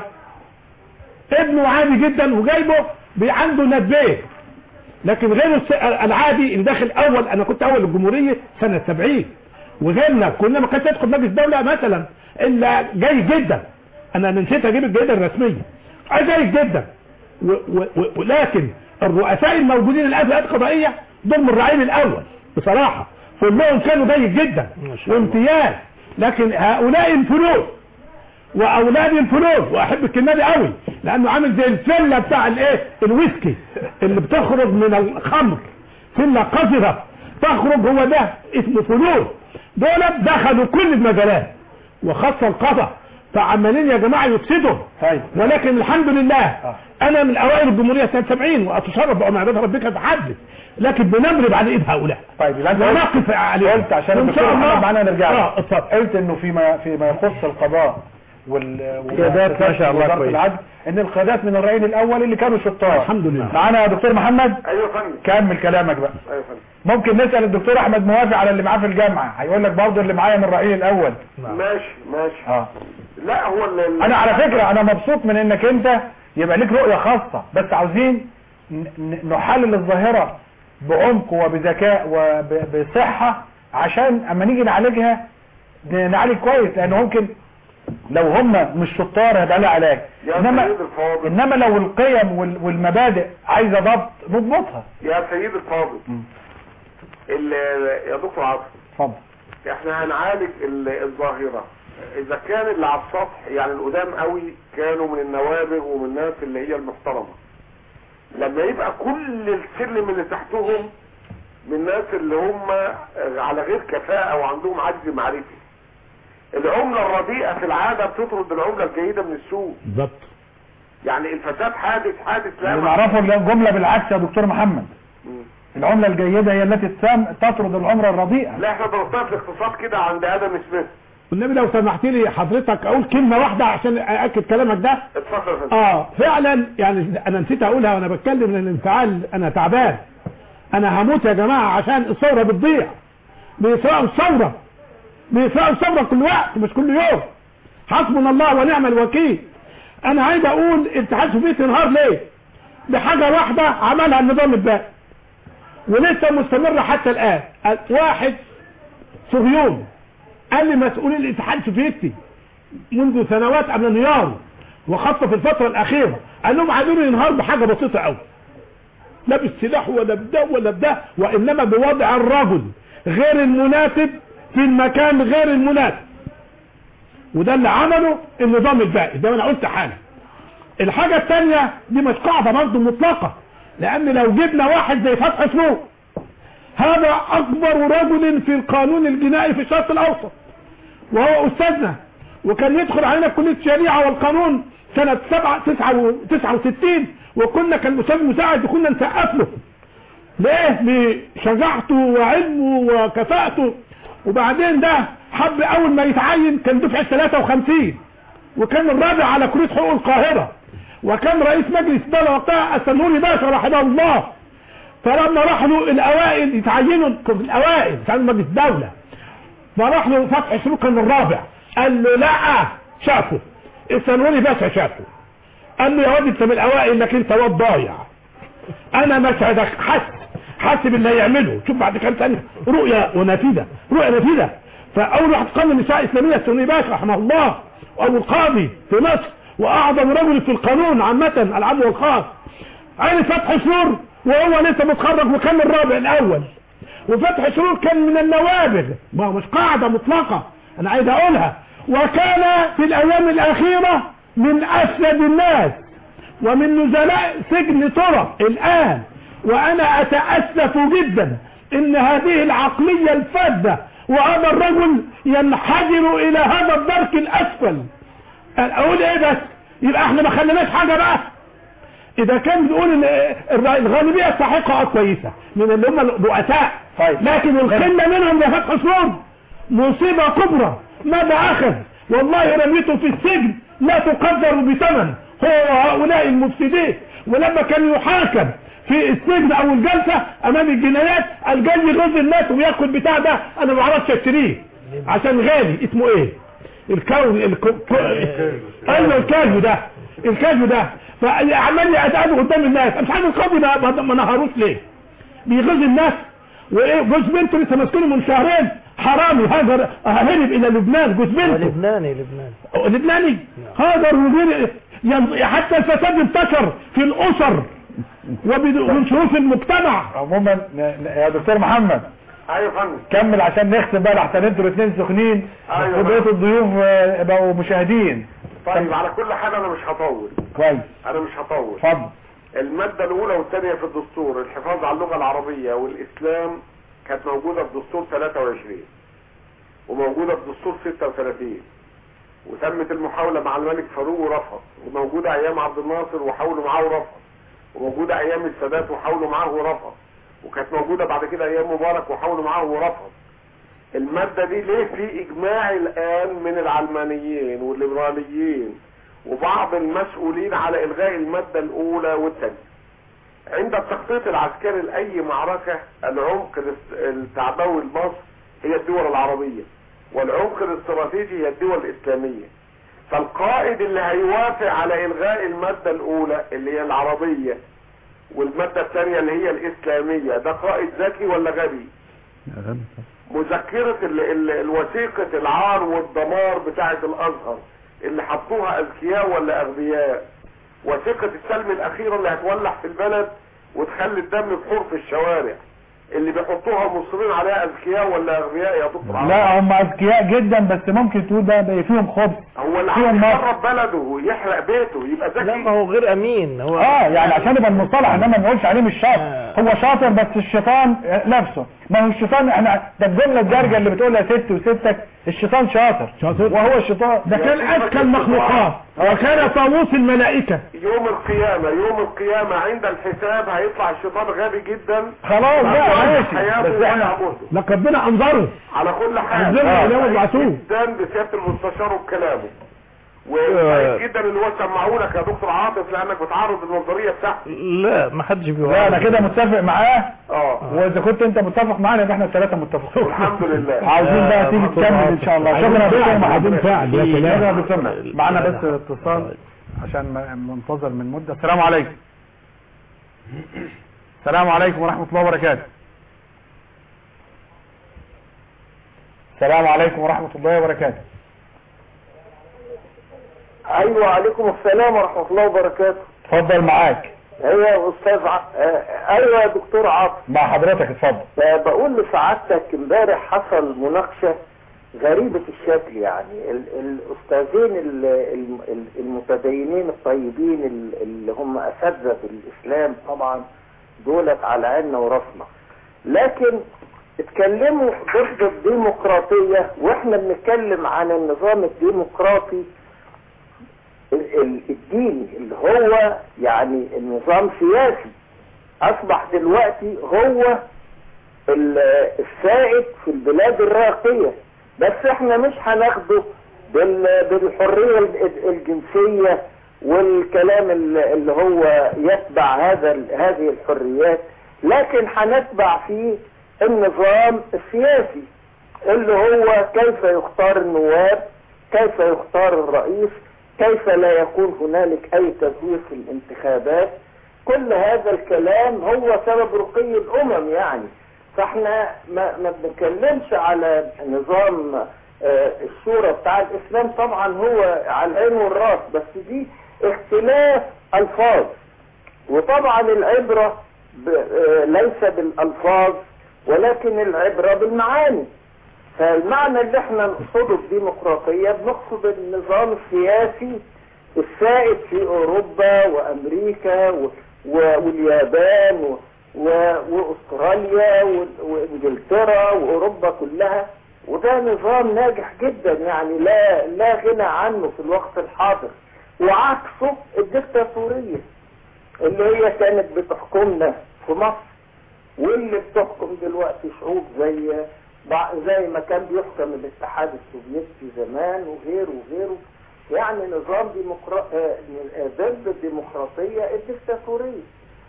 ابنه عادي جدا وجايبه بي- عنده ندبيه لكن غير الس- العادي اللي داخل اول انا كنت اول الجمهوريه سنه 70 وغيرنا كنا ما كانش يدخل مجلس الدوله مثلا الا جيد جدا انا نسيت اجيب الجيده الرسميه آه جيد جدا و و و ولكن الرؤساء الموجودين الان في الهيئات القضائيه دول من الرعيل الاول بصراحه كلهم كانوا جيد جدا وامتياز لكن هؤلاء الفلوس واولاد الفلوس واحب الكلمه دي قوي لانه عامل زي الفله بتاع الايه الويسكي اللي بتخرج من الخمر فله قذره تخرج هو ده اسمه فلوس دول دخلوا كل المجالات وخاصه القضاء فعمالين يا جماعه يفسدوا طيب ولكن الحمد لله انا من اوائل الجمهوريه سنه 70 واتشرف بامانه ربك اتحدث لكن بنمرب على ايد هؤلاء طيب يبقى انت ونقف عليهم قلت عشان وإن الدكتور شاء محمد الله- معانا نرجع له. اه اتفضل قلت انه فيما فيما يخص القضاء وال القيادات ما شاء الله وزارة كويس. العدل ان القيادات من الرأيين الاول اللي كانوا شطار الحمد لله معانا يا دكتور محمد ايوه يا فندم كمل كلامك بقى ايوه يا فندم ممكن نسأل الدكتور احمد موافق على اللي معاه في الجامعة هيقول لك برضه اللي معايا من الرأيين الاول ماشي ماشي اه لا هو ال- ال- انا على فكرة انا مبسوط من انك انت يبقى ليك رؤية خاصة بس عاوزين ن- ن- نحلل الظاهرة بعمق وبذكاء وبصحة عشان اما نيجي نعالجها ن- نعالج كويس لان ممكن لو هم مش شطار هيبقى لها علاج يا انما سيد الفاضل انما لو القيم وال- والمبادئ عايزه ضبط نضبطها يا سيد الفاضل ال- يا دكتور عاصم اتفضل احنا هنعالج ال- الظاهرة اذا كان اللي على السطح يعني القدام قوي كانوا من النوابغ ومن الناس اللي هي المحترمة لما يبقى كل السلم اللي تحتهم من الناس اللي هم على غير كفاءة وعندهم عجز معرفي العملة الرديئة في العادة بتطرد العملة الجيدة من السوق بالظبط يعني الفساد حادث حادث لا اللي نعرفه الجملة بالعكس يا دكتور محمد مم. العملة الجيدة هي التي تسام تطرد العملة الرديئة لا احنا درسناها في الاقتصاد كده عند ادم سميث والنبي لو سمحت لي حضرتك اقول كلمه واحده عشان ااكد كلامك ده اتفضل يا فندم. اه فعلا يعني انا نسيت اقولها وانا بتكلم من الانفعال انا تعبان انا هموت يا جماعه عشان الثوره بتضيع بيسرقوا الثوره بيسرقوا الثوره كل وقت مش كل يوم حسبنا الله ونعم الوكيل انا عايز اقول الاتحاد السوفيتي انهار ليه بحاجه واحده عملها النظام الباقي ولسه مستمره حتى الان واحد صهيوني قال لي مسؤول الاتحاد السوفيتي منذ سنوات قبل انهياره وخاصه في الفتره الاخيره قال لهم عايزين ينهار بحاجه بسيطه قوي لا بالسلاح ولا بده ولا بده وانما بوضع الرجل غير المناسب في المكان غير المناسب وده اللي عمله النظام الباقي ده انا قلت حالا الحاجه الثانيه دي مش قاعده برضه مطلقه لان لو جبنا واحد زي فتحي سلوك هذا اكبر رجل في القانون الجنائي في الشرق الاوسط وهو استاذنا وكان يدخل علينا كليه الشريعه والقانون سنه 7 69 وكنا كان مساعد مساعد كنا نسقف له ليه لشجاعته وعلمه وكفاءته وبعدين ده حب اول ما يتعين كان دفعه 53 وكان الرابع على كليه حقوق القاهره وكان رئيس مجلس الدوله وقتها السنوري باشا رحمه الله فلما راح له الاوائل يتعينوا في الاوائل كان مجلس الدوله فراح له فتحي سلوك كان الرابع قال له لا شافه السنوري باشا شافه قال له يا واد انت من الاوائل لكن انت واد ضايع انا مشهدك حس حاسب اللي هيعمله شوف بعد كام ثانيه رؤيه ونافذه رؤيه نافذه فاول واحد قام النساء الاسلاميه السنوري باشا رحمه الله وابو القاضي في مصر واعظم رجل في القانون عامه العام والخاص عين فتحي سرور وهو لسه متخرج وكان الرابع الاول وفتحي سرور كان من النوابغ ما هو مش قاعده مطلقه انا عايز اقولها وكان في الايام الاخيره من افسد الناس ومن نزلاء سجن طرق الان وانا اتاسف جدا ان هذه العقليه الفاذه وهذا الرجل ينحدر الى هذا الدرك الاسفل اقول ايه بس يبقى احنا ما خليناش حاجه بقى اذا كان بيقول ان الغالبيه الساحقه اه كويسه من اللي هم الرؤساء طيب. لكن القله منهم يا فتح سرور مصيبه كبرى ماذا اخذ والله رميته في السجن لا تقدر بثمن هو وهؤلاء المفسدين ولما كان يحاكم في السجن او الجلسه امام الجنايات الجاي يغز الناس وياكل بتاع ده انا ما اعرفش اشتريه عشان غالي اسمه ايه الكون الكو... ايوه الكاجو ده الكاجو ده فعمال يقعدوا قدام الناس مش عارف القاضي ما ما- ما نهروش ليه بيغز الناس وايه جوز بنته لسه ماسكينه من شهرين حرامي هاجر هرب الى لبنان جوز بنته لبناني لبناني لبناني هاجر وغير ين- حتى الفساد انتشر في الاسر ومن شروط المجتمع عموما ن- ن- يا دكتور محمد ايوه يا فندم كمل عشان نختم بقى لحسن انتوا الاثنين سخنين أيوة. وبقيه الضيوف آه، بقوا مشاهدين طيب على كل حال انا مش هطول كويس انا مش هطول اتفضل المادة الأولى والثانية في الدستور الحفاظ على اللغة العربية والإسلام كانت موجودة في دستور 23 وموجودة في دستور 36 وتمت المحاولة مع الملك فاروق ورفض وموجودة أيام عبد الناصر وحاولوا معاه ورفض وموجودة أيام السادات وحاولوا معاه ورفض وكانت موجودة بعد كده أيام مبارك وحاولوا معاه ورفض المادة دي ليه في إجماع الآن من العلمانيين والليبراليين وبعض المسؤولين على إلغاء المادة الأولى والثانية عند التخطيط العسكري لأي معركة العمق الاست- التعبوي لمصر هي الدول العربية والعمق الاستراتيجي هي الدول الإسلامية فالقائد اللي هيوافق على إلغاء المادة الأولى اللي هي العربية والمادة الثانية اللي هي الإسلامية ده قائد ذكي ولا غبي غبي مذكرة ال ال الوثيقة العار والدمار بتاعة الأزهر اللي حطوها أذكياء ولا أغبياء وثيقة السلم الأخيرة اللي هتولع في البلد وتخلي الدم بحور في الشوارع اللي بيحطوها مصرين عليها أذكياء ولا أغبياء يا دكتور عمرو؟ لا هم اذكياء جدا بس ممكن تقول ده ده فيهم خبث هو اللي فيهم عايز نقص. يخرب بلده ويحرق بيته يبقى لا ما ذكي هو غير امين هو اه يعني عشان يبقى المصطلح انما ما نقولش عليه مش شاطر آه. هو شاطر بس الشيطان نفسه ما هو الشيطان احنا ده الجمله الدارجه اللي بتقولها ست وستك الشيطان شاطر شاطر. وهو الشيطان ده كان اذكى المخلوقات وكان طاووس الملائكة يوم القيامة يوم القيامة عند الحساب هيطلع الشيطان غبي جدا خلاص بقى ماشي حياته بس احنا ويعبده لك ربنا انظره على كل حال عزمنا اليوم ابعتوه جدا بسيادة المستشار وبكلامه وسعيد جدا ان هو سمعونك يا دكتور عاطف لانك بتعرض النظريه بتاعتي لا ما حدش لا بيوعد انا كده متفق معاه اه واذا كنت انت متفق معانا يبقى احنا الثلاثه متفقين الحمد لله عاوزين بقى تيجي تكمل ان شاء الله شكرا يا دكتور محمد عايزين فعل يا شكرا سلام يا دكتور محمد. معانا بس اتصال عشان ما- منتظر من مده السلام عليكم السلام عليكم ورحمه الله وبركاته السلام عليكم ورحمه الله وبركاته ايوه عليكم السلام ورحمه الله وبركاته اتفضل معاك ايوه يا استاذ ع... آه، ايوه يا دكتور عاطف مع حضرتك اتفضل آه، بقول لسعادتك امبارح حصل مناقشه غريبه الشكل يعني ال... الاستاذين ال... ال- ال- المتدينين الطيبين ال- اللي هم اساتذه الاسلام طبعا دولت على عيننا وراسنا لكن اتكلموا ضد الديمقراطيه واحنا بنتكلم عن النظام الديمقراطي ال- ال- الديني اللي هو يعني النظام سياسي اصبح دلوقتي هو ال- السائد في البلاد الراقية بس احنا مش هناخده بال- بالحرية ال- الجنسية والكلام ال- اللي هو يتبع هذا ال- هذه الحريات لكن هنتبع فيه النظام السياسي اللي هو كيف يختار النواب كيف يختار الرئيس كيف لا يكون هنالك اي تزوير في الانتخابات كل هذا الكلام هو سبب رقي الامم يعني فاحنا ما, ما بنتكلمش على نظام آه، الشورى بتاع الاسلام طبعا هو على العين والراس بس دي اختلاف الفاظ وطبعا العبرة ب- آه، ليس بالالفاظ ولكن العبرة بالمعاني فالمعنى اللي احنا نقصده بالديمقراطية بنقصد النظام السياسي السائد في اوروبا وامريكا و... و... واليابان و... و... واستراليا و... وانجلترا واوروبا كلها وده نظام ناجح جدا يعني لا لا غنى عنه في الوقت الحاضر وعكسه الدكتاتورية اللي هي كانت بتحكمنا في مصر واللي بتحكم دلوقتي شعوب زي بع- زي ما كان بيحكم الاتحاد السوفيتي زمان وغيره وغيره يعني نظام ديمقرا... آه، آه، ضد الديمقراطية الدكتاتورية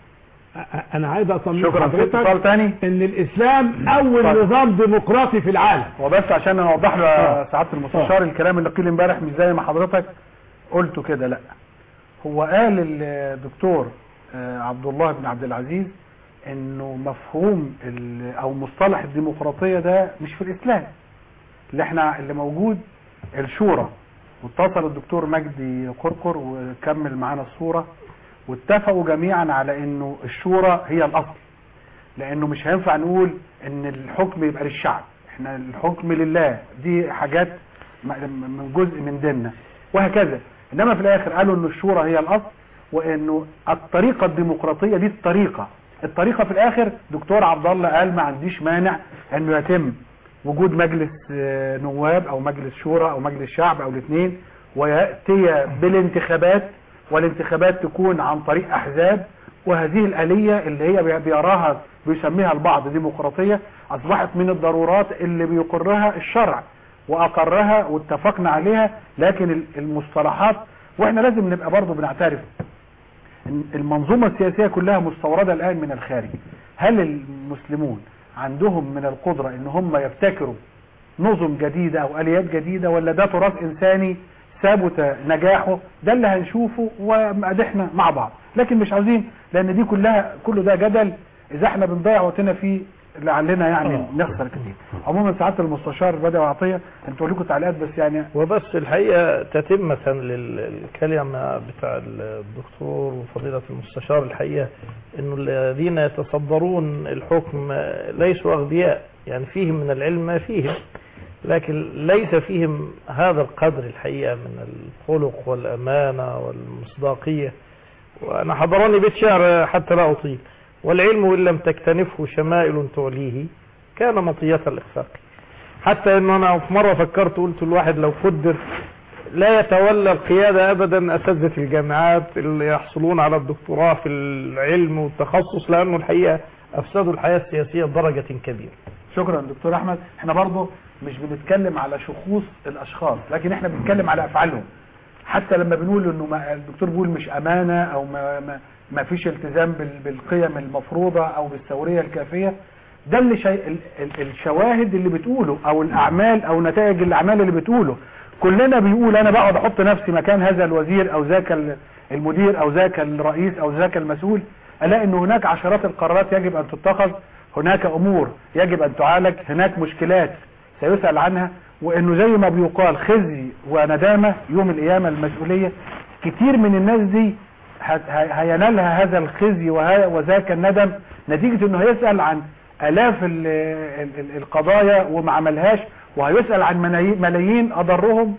أ- انا عايز اطمن شكرا في اتصال حضرتك تاني ان الاسلام اول اتفضل. نظام ديمقراطي في العالم وبس عشان نوضح له يا آه. سعاده المستشار الكلام اللي قيل امبارح مش زي ما حضرتك قلته كده لا هو قال الدكتور آه، عبد الله بن عبد العزيز انه مفهوم ال- او مصطلح الديمقراطيه ده مش في الاسلام اللي احنا اللي موجود الشورى واتصل الدكتور مجدي قرقر وكمل معانا الصوره واتفقوا جميعا على انه الشورى هي الاصل لانه مش هينفع نقول ان الحكم يبقى للشعب احنا الحكم لله دي حاجات م- من جزء من ديننا وهكذا انما في الاخر قالوا ان الشورى هي الاصل وانه الطريقة الديمقراطية دي الطريقة الطريقة في الاخر دكتور عبد الله قال ما عنديش مانع انه يتم وجود مجلس آه، نواب او مجلس شورى او مجلس شعب او الاثنين ويأتي بالانتخابات والانتخابات تكون عن طريق احزاب وهذه الآلية اللي هي بي- بيراها بيسميها البعض ديمقراطية أصبحت من الضرورات اللي بيقرها الشرع وأقرها واتفقنا عليها لكن ال- المصطلحات وإحنا لازم نبقى برضو بنعترف إن المنظومة السياسية كلها مستوردة الآن من الخارج هل المسلمون عندهم من القدرة إن هم يبتكروا نظم جديدة أو آليات جديدة ولا ده تراث إنساني ثبت نجاحه ده اللي هنشوفه ومقادحنا مع بعض لكن مش عاوزين لان دي كلها كله ده جدل اذا احنا بنضيع وقتنا فيه لعلنا يعني نخسر كتير عموما سعاده المستشار بدأ وعطيه انتوا لكم تعليقات بس يعني وبس الحقيقة تتمة للكلمة بتاع الدكتور وفضيلة المستشار الحقيقة انه الذين يتصدرون الحكم ليسوا اغبياء يعني فيهم من العلم ما فيهم لكن ليس فيهم هذا القدر الحقيقة من الخلق والأمانة والمصداقية وأنا حضرني بيت شعر حتى لا أطيل والعلم إن لم تكتنفه شمائل تعليه كان مطية الإخفاق حتى ان انا في مرة فكرت قلت الواحد لو قدر لا يتولى القيادة ابدا اساتذة الجامعات اللي يحصلون على الدكتوراه في العلم والتخصص لانه الحقيقة افسدوا الحياة السياسية بدرجة كبيرة شكرا دكتور احمد احنا برضه مش بنتكلم على شخوص الاشخاص لكن احنا بنتكلم على افعالهم حتى لما بنقول انه ما الدكتور بيقول مش امانة او ما, ما, ما فيش التزام بال- بالقيم المفروضة او بالثورية الكافية ده اللي شي... ال- ال- الشواهد اللي بتقوله او الاعمال او نتائج الاعمال اللي بتقوله كلنا بيقول انا بقعد احط نفسي مكان هذا الوزير او ذاك ال- المدير او ذاك الرئيس او ذاك المسؤول الاقي ان هناك عشرات القرارات يجب ان تتخذ هناك امور يجب ان تعالج هناك مشكلات سيسأل عنها وانه زي ما بيقال خزي وندامة يوم القيامة المسؤولية كتير من الناس دي هت- ه- هينالها هذا الخزي وه- وذاك الندم نتيجة انه هيسأل عن الاف ال- ال- ال- القضايا وما عملهاش وهيسأل عن ملايين- ملايين اضرهم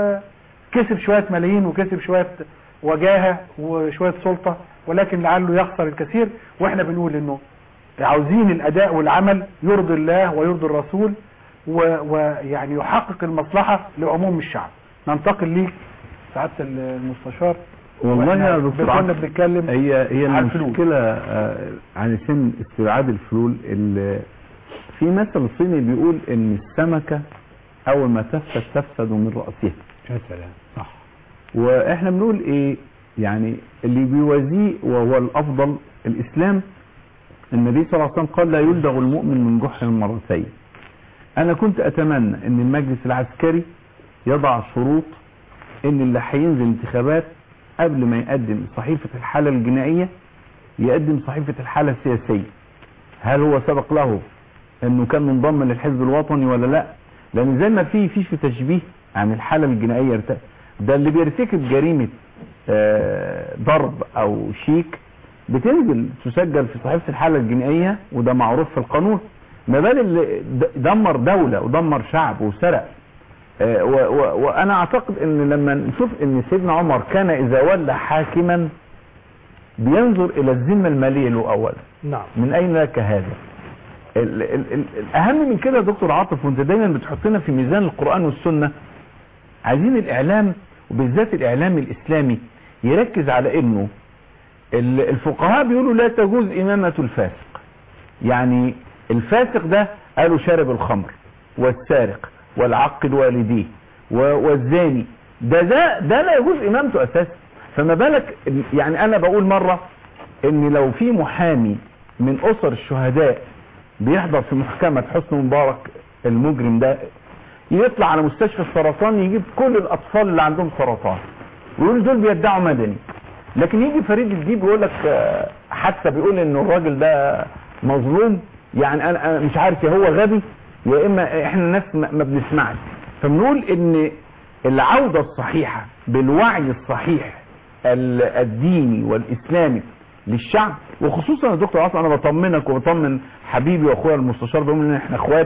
وكسب شوية ملايين وكسب شوية وجاهة وشوية سلطة ولكن لعله يخسر الكثير واحنا بنقول انه عاوزين الاداء والعمل يرضي الله ويرضي الرسول و- ويعني يحقق المصلحة لعموم الشعب ننتقل ليك سعادة المستشار والله وإحنا يا دكتور كنا عاطف، بنتكلم هي هي عن الفلول. المشكله آه، عن سن استبعاد الفلول ال- في مثل صيني بيقول ان السمكه اول ما تفسد تفسد من راسها يا سلام صح واحنا بنقول ايه يعني اللي بيوازيه وهو الافضل الاسلام النبي صلى الله عليه وسلم قال لا يلدغ المؤمن من جحر مرتين انا كنت اتمنى ان المجلس العسكري يضع شروط ان اللي هينزل انتخابات قبل ما يقدم صحيفة الحالة الجنائية يقدم صحيفة الحالة السياسية هل هو سبق له انه كان منضم للحزب الوطني ولا لا لان زي ما في فيش في تشبيه عن الحالة الجنائية ارت- ده اللي بيرتكب جريمة آه، ضرب او شيك بتنزل تسجل في صحيفة الحالة الجنائية وده معروف في القانون ما بال اللي د- دمر دولة ودمر شعب وسرق آه، و- و- وانا اعتقد ان لما نشوف ان سيدنا عمر كان اذا ولى حاكما بينظر الى الذمة المالية له اولا نعم من اين لك هذا ال ال ال الاهم من كده يا دكتور عاطف وانت دايما بتحطنا في ميزان القرآن والسنة عايزين الاعلام وبالذات الاعلام الاسلامي يركز على انه ال- الفقهاء بيقولوا لا تجوز امامة الفاسق يعني الفاسق ده قالوا شارب الخمر والسارق والعقل والديه و- والزاني ده ده ده لا يجوز امامته اساسا فما بالك يعني انا بقول مره ان لو في محامي من اسر الشهداء بيحضر في محكمة حسن مبارك المجرم ده يطلع على مستشفى السرطان يجيب كل الاطفال اللي عندهم سرطان ويقول دول بيدعوا مدني لكن يجي فريد الديب يقول لك آه، حتى بيقول ان الراجل ده مظلوم يعني انا أنا مش عارف يا هو غبي يا اما احنا ناس ما ما بنسمعش فبنقول ان العودة الصحيحة بالوعي الصحيح ال- الديني والاسلامي للشعب وخصوصا يا دكتور عاصم انا بطمنك وبطمن حبيبي واخويا المستشار بقول ان احنا اخوات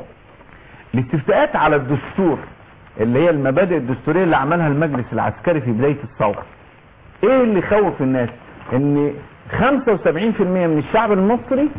الاستفتاءات على الدستور اللي هي المبادئ الدستوريه اللي عملها المجلس العسكري في بدايه الثوره ايه اللي خوف الناس ان 75% من الشعب المصري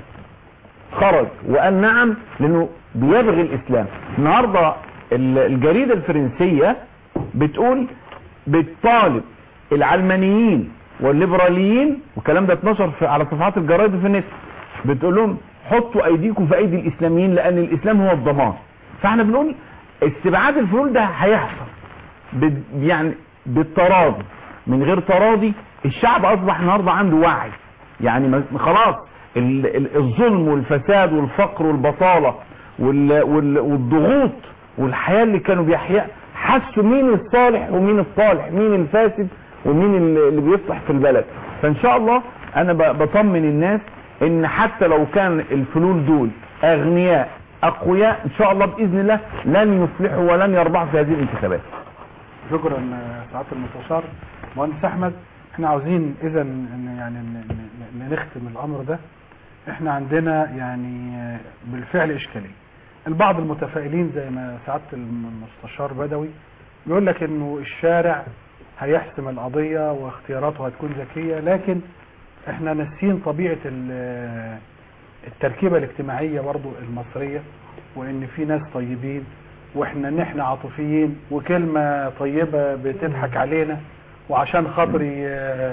خرج وقال نعم لانه بيبغي الاسلام النهارده ال- الجريده الفرنسيه بتقول بتطالب العلمانيين والليبراليين والكلام ده اتنشر في على صفحات الجرايد في النت بتقول لهم حطوا ايديكم في ايدي الاسلاميين لان الاسلام هو الضمان فاحنا بنقول استبعاد الفلول ده هيحصل بال- يعني بالتراضي من غير تراضي الشعب اصبح النهارده عنده وعي يعني ما- خلاص ال- ال- الظلم والفساد والفقر والبطاله وال- وال- والضغوط والحياه اللي كانوا بيحيا حسوا مين الصالح ومين الطالح مين الفاسد ومين اللي اللي بيصلح في البلد فان شاء الله انا ب- بطمن الناس ان حتى لو كان الفلول دول اغنياء اقوياء ان شاء الله باذن الله لن يفلحوا ولن يربحوا في هذه الانتخابات شكرا آه، سعاده المستشار مهندس احمد احنا عاوزين اذا ن- يعني ن- ن- ن- نختم الامر ده احنا عندنا يعني آه، بالفعل اشكاليه البعض المتفائلين زي ما سعاده المستشار بدوي بيقول لك انه الشارع هيحسم القضيه واختياراته هتكون ذكيه لكن احنا ناسيين طبيعه ال- التركيبه الاجتماعيه برضو المصريه وان في ناس طيبين واحنا ان احنا عاطفيين وكلمه طيبه بتضحك علينا وعشان خاطري آه،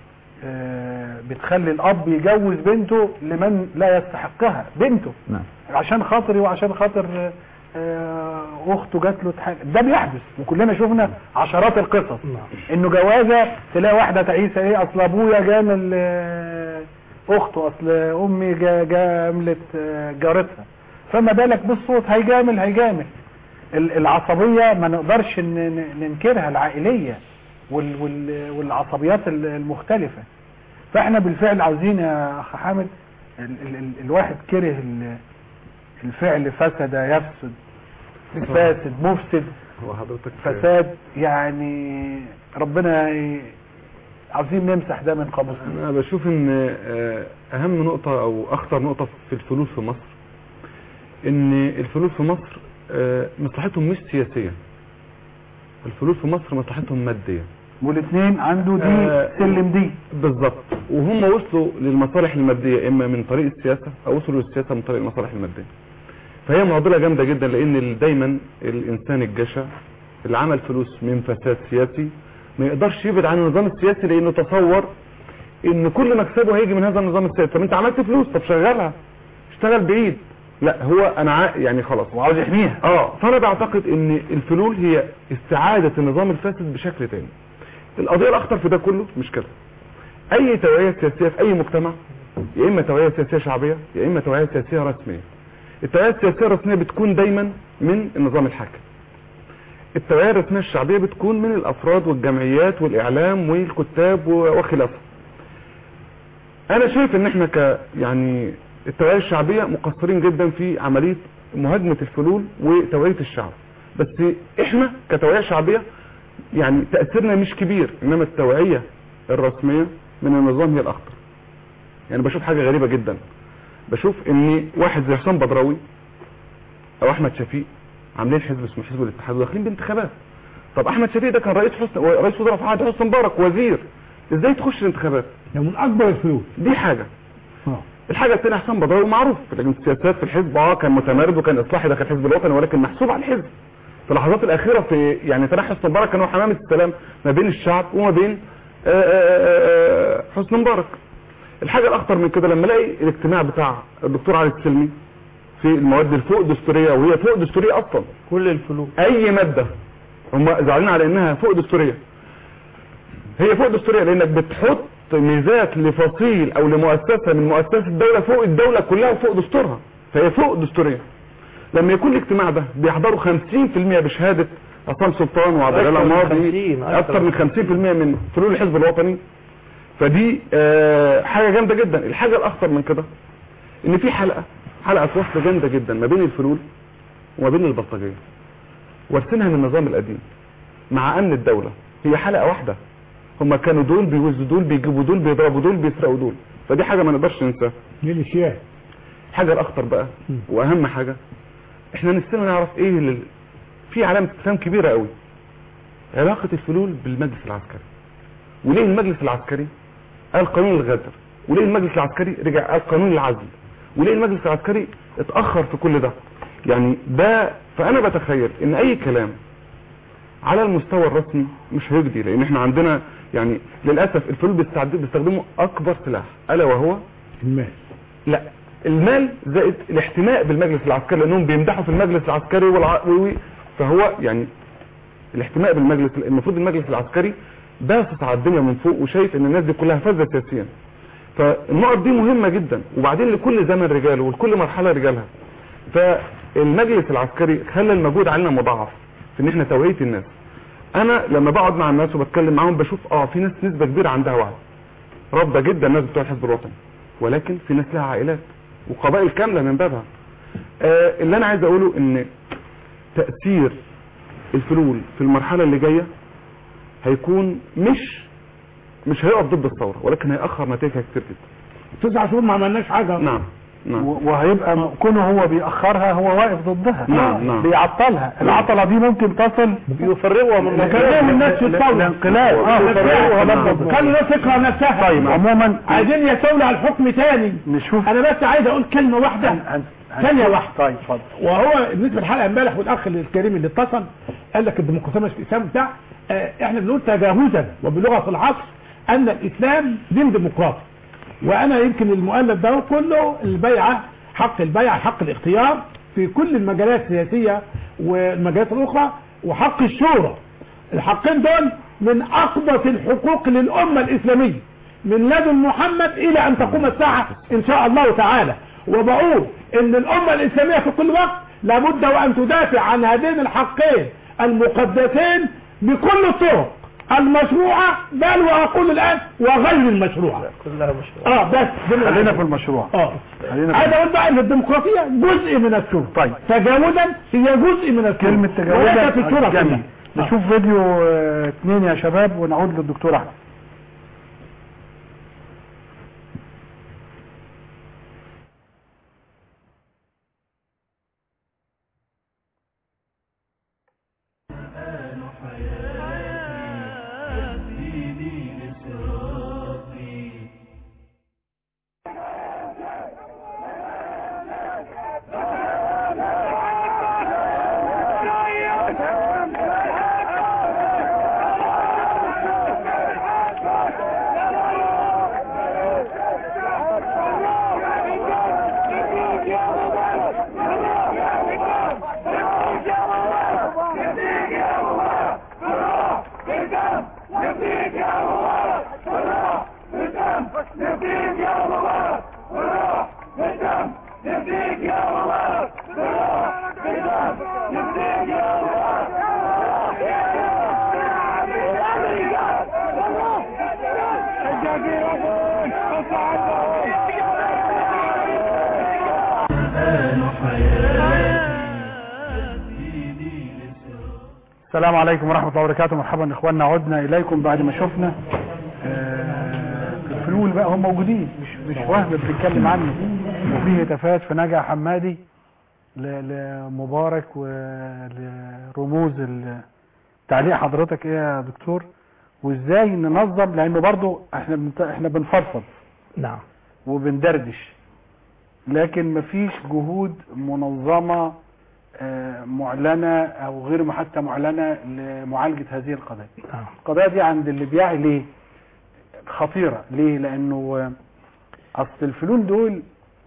آه، بتخلي الاب يجوز بنته لمن لا يستحقها بنته نعم عشان خاطري وعشان خاطر آه، آه، اخته جات له تح- ده بيحدث وكلنا شفنا عشرات القصص انه جوازه تلاقي واحده تعيسه ايه اصل ابويا جامل آه، اخته اصل امي جا- جاملت آه، جارتها فما بالك بالصوت هيجامل هيجامل ال- العصبيه ما نقدرش ن- ن- ننكرها العائليه وال- وال- والعصبيات ال- المختلفه فاحنا بالفعل عاوزين يا اخ حامد ال ال ال الواحد كره ال- الفعل فسد يفسد فاسد مفسد هو حضرتك فساد يعني ربنا ي- عاوزين نمسح ده من قاموسنا انا بشوف ان آه، اهم نقطة او اخطر نقطة في الفلول في مصر ان الفلول في مصر آه، مصلحتهم مش سياسية الفلول في مصر مصلحتهم مادية والاثنين عنده دي آه، سلم دي بالظبط وهم وصلوا للمصالح المادية اما من طريق السياسة او وصلوا للسياسة من طريق المصالح المادية فهي معضلة جامدة جدا لان ال- دايما الانسان الجشع اللي عمل فلوس من فساد سياسي ما يقدرش يبعد عن النظام السياسي لانه تصور ان كل مكسبه هيجي من هذا النظام السياسي طب انت عملت فلوس طب شغلها اشتغل بعيد لا هو انا عا- يعني خلاص وعاوز يحميها اه فانا بعتقد ان الفلول هي استعادة النظام الفاسد بشكل تاني القضية الاخطر في ده كله مش كده اي توعية سياسية في اي مجتمع يا اما توعية سياسية شعبية يا اما توعية سياسية رسمية التوعية السياسية الرسمية بتكون دايما من النظام الحاكم التوعية الرسمية الشعبية بتكون من الافراد والجمعيات والاعلام والكتاب و- وخلافه انا شايف ان احنا ك يعني التوعية الشعبية مقصرين جدا في عملية مهاجمة الفلول وتوعية الشعب بس احنا كتوعية شعبية يعني تأثيرنا مش كبير انما التوعية الرسمية من النظام هي الاخطر يعني بشوف حاجة غريبة جدا بشوف ان واحد زي حسام بدراوي او احمد شفيق عاملين حزب اسمه حزب الاتحاد وداخلين بانتخابات طب احمد شفيق ده كان رئيس حسن رئيس وزراء في عهد حسني مبارك وزير ازاي تخش الانتخابات ده من اكبر الفلوس دي حاجة اه الحاجة الثانية حسام بدراوي معروف لكن السياسات في الحزب اه كان متمرد وكان اصلاحي داخل الحزب الوطني ولكن محسوب على الحزب في اللحظات الاخيرة في يعني تنحي حسني مبارك كان هو حمامة السلام ما بين الشعب وما بين آه، آه، آه، حسني مبارك الحاجة الاخطر من كده لما الاقي الاجتماع بتاع الدكتور علي السلمي في المواد الفوق دستورية وهي فوق دستورية اصلا كل الفلوس اي مادة هم زعلانين على انها فوق دستورية هي فوق دستورية لانك بتحط ميزات لفصيل او لمؤسسة من مؤسسات الدولة فوق الدولة كلها وفوق دستورها فهي فوق دستورية لما يكون الاجتماع ده بيحضروا 50% بشهادة عصام سلطان وعبد أكثر الغني من الماضي 50 اكثر من 50% من فلول الحزب الوطني فدي آه، حاجة جامدة جدا الحاجة الاخطر من كده ان في حلقة حلقة وصل جامدة جدا ما بين الفلول وما بين البلطجية وارثينها من النظام القديم مع امن الدولة هي حلقة واحدة هما كانوا دول بيوزوا دول بيجيبوا دول بيضربوا دول بيسرقوا دول فدي حاجة ما نقدرش ننساها ميليشيات الحاجة الاخطر بقى واهم حاجة احنا نفسنا نعرف ايه اللي في علامة استفهام كبيرة قوي علاقة الفلول بالمجلس العسكري وليه المجلس العسكري قال قانون الغدر وليه المجلس العسكري رجع قال قانون العزل وليه المجلس العسكري اتأخر في كل ده يعني ده فانا بتخيل ان اي كلام على المستوى الرسمي مش هيجدي لان احنا عندنا يعني للاسف الفلول بيستعد- بيستخدموا اكبر سلاح الا وهو المال لا المال زائد الاحتماء بالمجلس العسكري لانهم بيمدحوا في المجلس العسكري والع... و... و- فهو يعني الاحتماء بالمجلس المفروض المجلس العسكري باصص على الدنيا من فوق وشايف ان الناس دي كلها فاسده سياسيا فالنقط دي مهمه جدا وبعدين لكل زمن رجاله ولكل مرحله رجالها فالمجلس العسكري خلى المجهود علينا مضاعف في ان احنا توعيه الناس انا لما بقعد مع الناس وبتكلم معاهم بشوف اه في ناس نسبه كبيره عندها وعي رافضه جدا الناس بتوع الحزب الوطني ولكن في ناس لها عائلات وقبائل كامله من بابها آه اللي انا عايز اقوله ان تاثير الفلول في المرحله اللي جايه هيكون مش مش هيقف ضد الثوره ولكن هيأخر نتائجها كتير جدا تسع شهور ما عملناش حاجه نعم نعم و- وهيبقى م- كونه هو بيأخرها هو واقف ضدها نعم، نعم. بيعطلها العطلة دي ممكن تصل يفرغها من كلام الناس في الثوره الانقلاب اه يفرغوها نعم. برضه. خلي الناس تكره نفسها طيب عموما عايزين يستولوا على الحكم تاني نشوف انا بس عايز اقول كلمه واحده هن- هن- ثانية واحدة. طيب اتفضل وهو بالنسبه للحلقه امبارح والاخ الكريم اللي اتصل قال لك الديمقراطيه مش الاسلام بتاع آه، احنا بنقول تجاوزا وبلغه العصر ان الاسلام دين ديمقراطي وانا يمكن المؤلف ده كله البيعه حق البيعه حق الاختيار في كل المجالات السياسيه والمجالات الاخرى وحق الشورى الحقين دول من اقدس الحقوق للامه الاسلاميه من لدن محمد الى ان تقوم الساعه ان شاء الله تعالى وبقول ان الامه الاسلاميه في كل وقت لابد وان تدافع عن هذين الحقين المقدسين بكل الطرق المشروعه بل واقول الان وغير المشروعه كلها مشروع اه بس دول خلينا في المشروع اه خلينا في عايز اقول بقى ان الديمقراطيه جزء من الشورى طيب. تجاوزا هي جزء من الشورى كلمة وليست تجاوزا الشورى جميل كلها آه. نشوف فيديو آه، اتنين يا شباب ونعود للدكتور احمد السلام عليكم ورحمة الله وبركاته مرحبا اخواننا عدنا اليكم بعد ما شفنا آه، الفلول بقى هم موجودين مش مش وهم بنتكلم عنه وفيه هتافات في نجع حمادي ل- لمبارك ولرموز ال- تعليق حضرتك ايه يا دكتور وازاي ننظم لانه برضو احنا بنت- احنا بنفضفض نعم وبندردش لكن مفيش جهود منظمة آه، معلنة او غير حتى معلنة لمعالجة هذه القضايا نعم القضايا دي عند اللي بيعي ليه خطيرة ليه لانه آه، اصل الفلول دول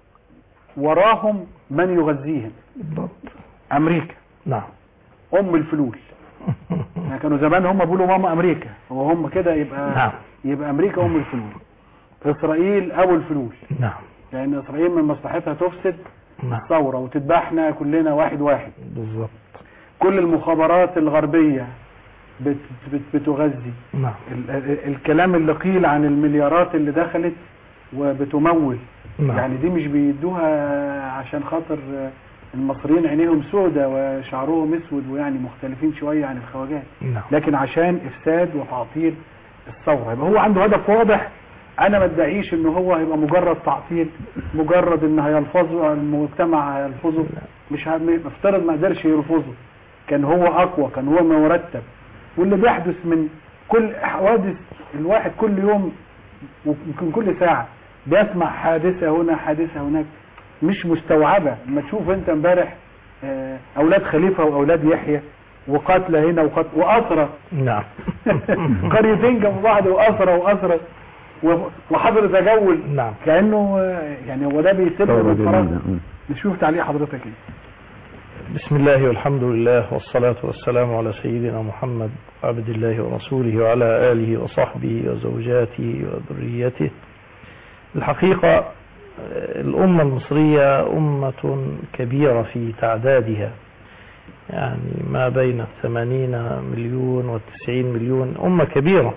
وراهم من يغذيهم بالضبط امريكا نعم ام الفلول يعني كانوا زمان هم بيقولوا ماما امريكا وهم كده يبقى نعم يبقى امريكا ام الفلول اسرائيل ابو الفلول نعم لان اسرائيل من مصلحتها تفسد نعم الثوره وتذبحنا كلنا واحد واحد بالضبط كل المخابرات الغربيه بت بت بتغذي نعم ال ال الكلام اللي قيل عن المليارات اللي دخلت وبتمول نعم يعني دي مش بيدوها عشان خاطر المصريين عينيهم سودة وشعرهم اسود ويعني مختلفين شوية عن الخواجات نعم لكن عشان افساد وتعطيل الثوره يبقى هو عنده هدف واضح انا ما ادعيش ان هو هيبقى مجرد تعطيل مجرد ان هيلفظه المجتمع هيلفظه مش هم- مفترض ما قدرش يلفظه كان هو اقوى كان هو مرتب واللي بيحدث من كل حوادث الواحد كل يوم ويمكن كل ساعه بيسمع حادثه هنا حادثه هناك مش مستوعبه لما تشوف انت امبارح آه، اولاد خليفه واولاد يحيى وقتلى هنا وقتل واسرى نعم قريتين جنب بعض واسرى واسرى و- وحضر تجول نعم كانه آه، يعني هو ده بيسب ثورة من فراغ جميلة مم. نشوف تعليق حضرتك ايه بسم الله والحمد لله والصلاة والسلام على سيدنا محمد عبد الله ورسوله وعلى آله وصحبه وزوجاته وذريته الحقيقة آه، الأمة المصرية أمة كبيرة في تعدادها يعني ما بين 80 مليون و 90 مليون أمة كبيرة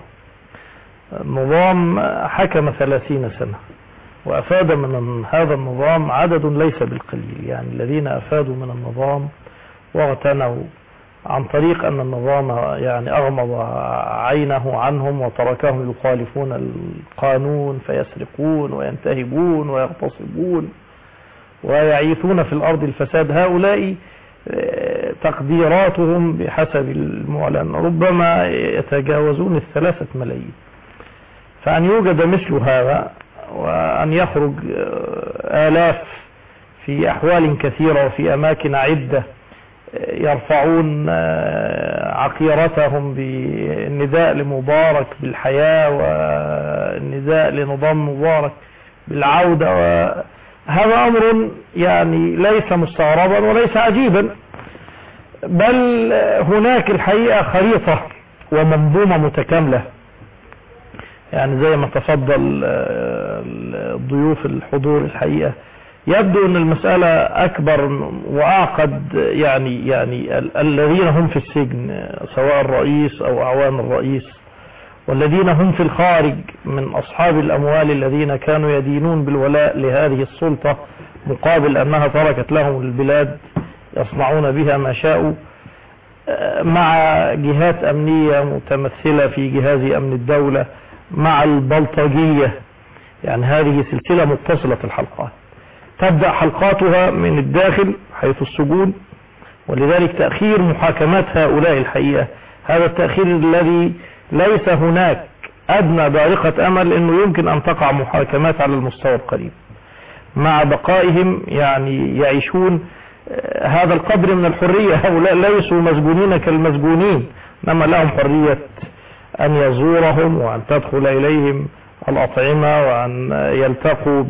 النظام حكم 30 سنة وأفاد من هذا النظام عدد ليس بالقليل يعني الذين أفادوا من النظام واغتنوا عن طريق أن النظام يعني أغمض عينه عنهم وتركهم يخالفون القانون فيسرقون وينتهبون ويغتصبون ويعيثون في الأرض الفساد هؤلاء آه، تقديراتهم بحسب المعلن ربما يتجاوزون الثلاثة ملايين فأن يوجد مثل هذا وأن يخرج آه، آلاف في أحوال كثيرة وفي أماكن عدة آه، يرفعون آه، عقيرتهم بالنداء لمبارك بالحياة والنداء لنظام مبارك بالعودة هذا أمر يعني ليس مستغربا وليس عجيبا بل هناك الحقيقة خريطة ومنظومة متكاملة يعني زي ما تفضل آه، الضيوف الحضور الحقيقة يبدو ان المسألة اكبر واعقد يعني يعني ال- الذين هم في السجن آه، سواء الرئيس او اعوان الرئيس والذين هم في الخارج من اصحاب الاموال الذين كانوا يدينون بالولاء لهذه السلطة مقابل انها تركت لهم البلاد يصنعون بها ما شاءوا آه، مع جهات امنية متمثلة في جهاز امن الدولة مع البلطجية يعني هذه سلسلة متصلة الحلقات تبدأ حلقاتها من الداخل حيث السجون ولذلك تأخير محاكمات هؤلاء الحقيقة هذا التأخير الذي ليس هناك أدنى بارقة أمل أنه يمكن أن تقع محاكمات على المستوى القريب مع بقائهم يعني يعيشون آه، هذا القدر من الحرية هؤلاء ليسوا مسجونين كالمسجونين إنما لهم حرية أن يزورهم وأن تدخل إليهم الأطعمة وأن يلتقوا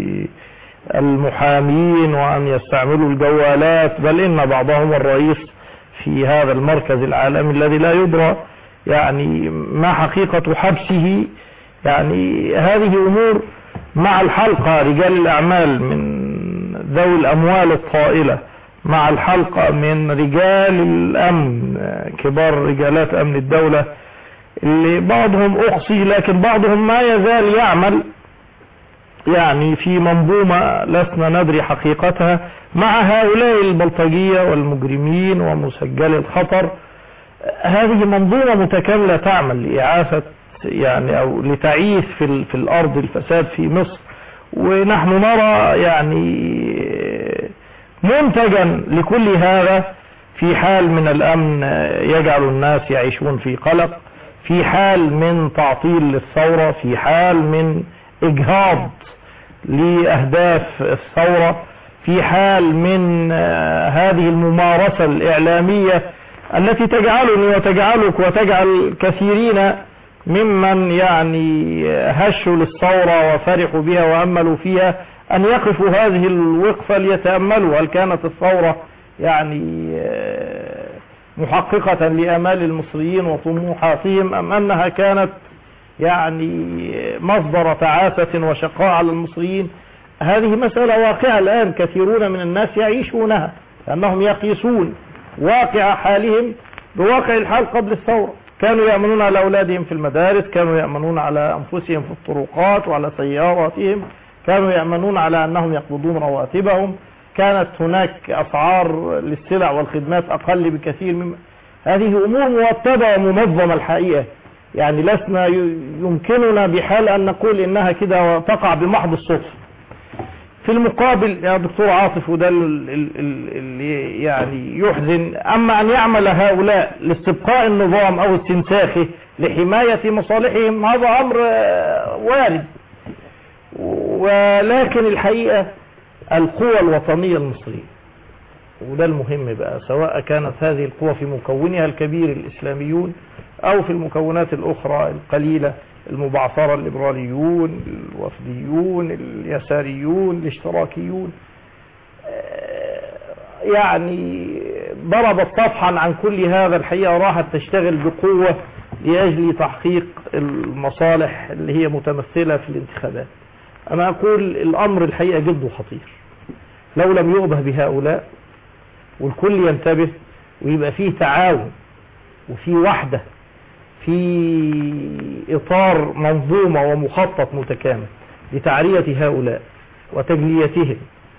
بالمحامين وأن يستعملوا الجوالات بل إن بعضهم الرئيس في هذا المركز العالمي الذي لا يدرى يعني ما حقيقة حبسه يعني هذه أمور مع الحلقة رجال الأعمال من ذوي الأموال الطائلة مع الحلقة من رجال الأمن كبار رجالات أمن الدولة اللي بعضهم أقصي لكن بعضهم ما يزال يعمل يعني في منظومة لسنا ندري حقيقتها مع هؤلاء البلطجية والمجرمين ومسجلي الخطر هذه منظومة متكاملة تعمل لإعافة يعني أو لتعيث في, ال- في الأرض الفساد في مصر ونحن نرى يعني منتجا لكل هذا في حال من الأمن يجعل الناس يعيشون في قلق في حال من تعطيل للثورة في حال من إجهاض لأهداف الثورة في حال من آه، هذه الممارسة الإعلامية التي تجعلني وتجعلك وتجعل كثيرين ممن يعني هشوا للثورة وفرحوا بها وأملوا فيها أن يقفوا هذه الوقفة ليتأملوا هل كانت الثورة يعني آه، محققة لآمال المصريين وطموحاتهم أم أنها كانت يعني مصدر تعاسة وشقاء على المصريين هذه مسألة واقعة الآن كثيرون من الناس يعيشونها لأنهم يقيسون واقع حالهم بواقع الحال قبل الثورة كانوا يأمنون على أولادهم في المدارس كانوا يأمنون على أنفسهم في الطرقات وعلى سياراتهم كانوا يأمنون على أنهم يقبضون رواتبهم كانت هناك أسعار للسلع والخدمات أقل بكثير من هذه أمور مرتبة ومنظمة الحقيقة يعني لسنا ي- يمكننا بحال أن نقول إنها كده تقع بمحض الصدفة في المقابل يا دكتور عاطف وده ال- ال- ال- اللي يعني يحزن أما أن يعمل هؤلاء لاستبقاء النظام أو استنساخه لحماية مصالحهم هذا أمر آه، وارد ولكن الحقيقة القوى الوطنية المصرية وده المهم بقى سواء كانت هذه القوى في مكونها الكبير الإسلاميون أو في المكونات الأخرى القليلة المبعثرة الليبراليون الوفديون اليساريون الاشتراكيون آه، يعني ضربت صفحا عن كل هذا الحقيقة راحت تشتغل بقوة لأجل تحقيق المصالح اللي هي متمثلة في الانتخابات أنا أقول الأمر الحقيقة جد خطير لو لم يؤبه بهؤلاء والكل ينتبه ويبقى فيه تعاون وفي وحدة في إطار منظومة ومخطط متكامل لتعرية هؤلاء وتجليتهم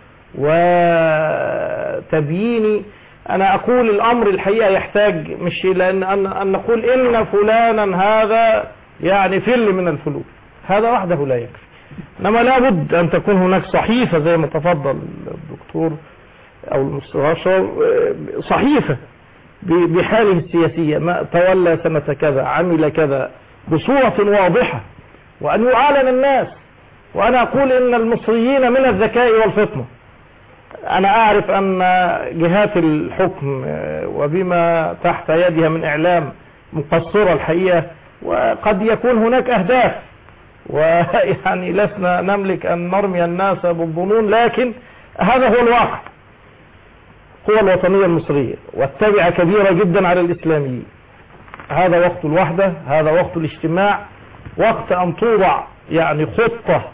وتبيين أنا أقول الأمر الحقيقة يحتاج مش إلى أن, أن, أن نقول إن فلانا هذا يعني فل من الفلول هذا وحده لا يكفي إنما لابد أن تكون هناك صحيفة زي ما تفضل الدكتور أو المستشار صحيفة ب- بحاله السياسية ما تولى سنة كذا عمل كذا بصورة واضحة وأن يعلن الناس وأنا أقول إن المصريين من الذكاء والفطنة أنا أعرف أن جهات الحكم آه، وبما تحت يدها من إعلام مقصرة الحقيقة وقد يكون هناك أهداف ويعني لسنا نملك أن نرمي الناس بالظنون لكن هذا هو الواقع القوى الوطنية المصرية والتبعة كبيرة جدا على الإسلاميين هذا وقت الوحدة هذا وقت الاجتماع وقت أن توضع يعني خطة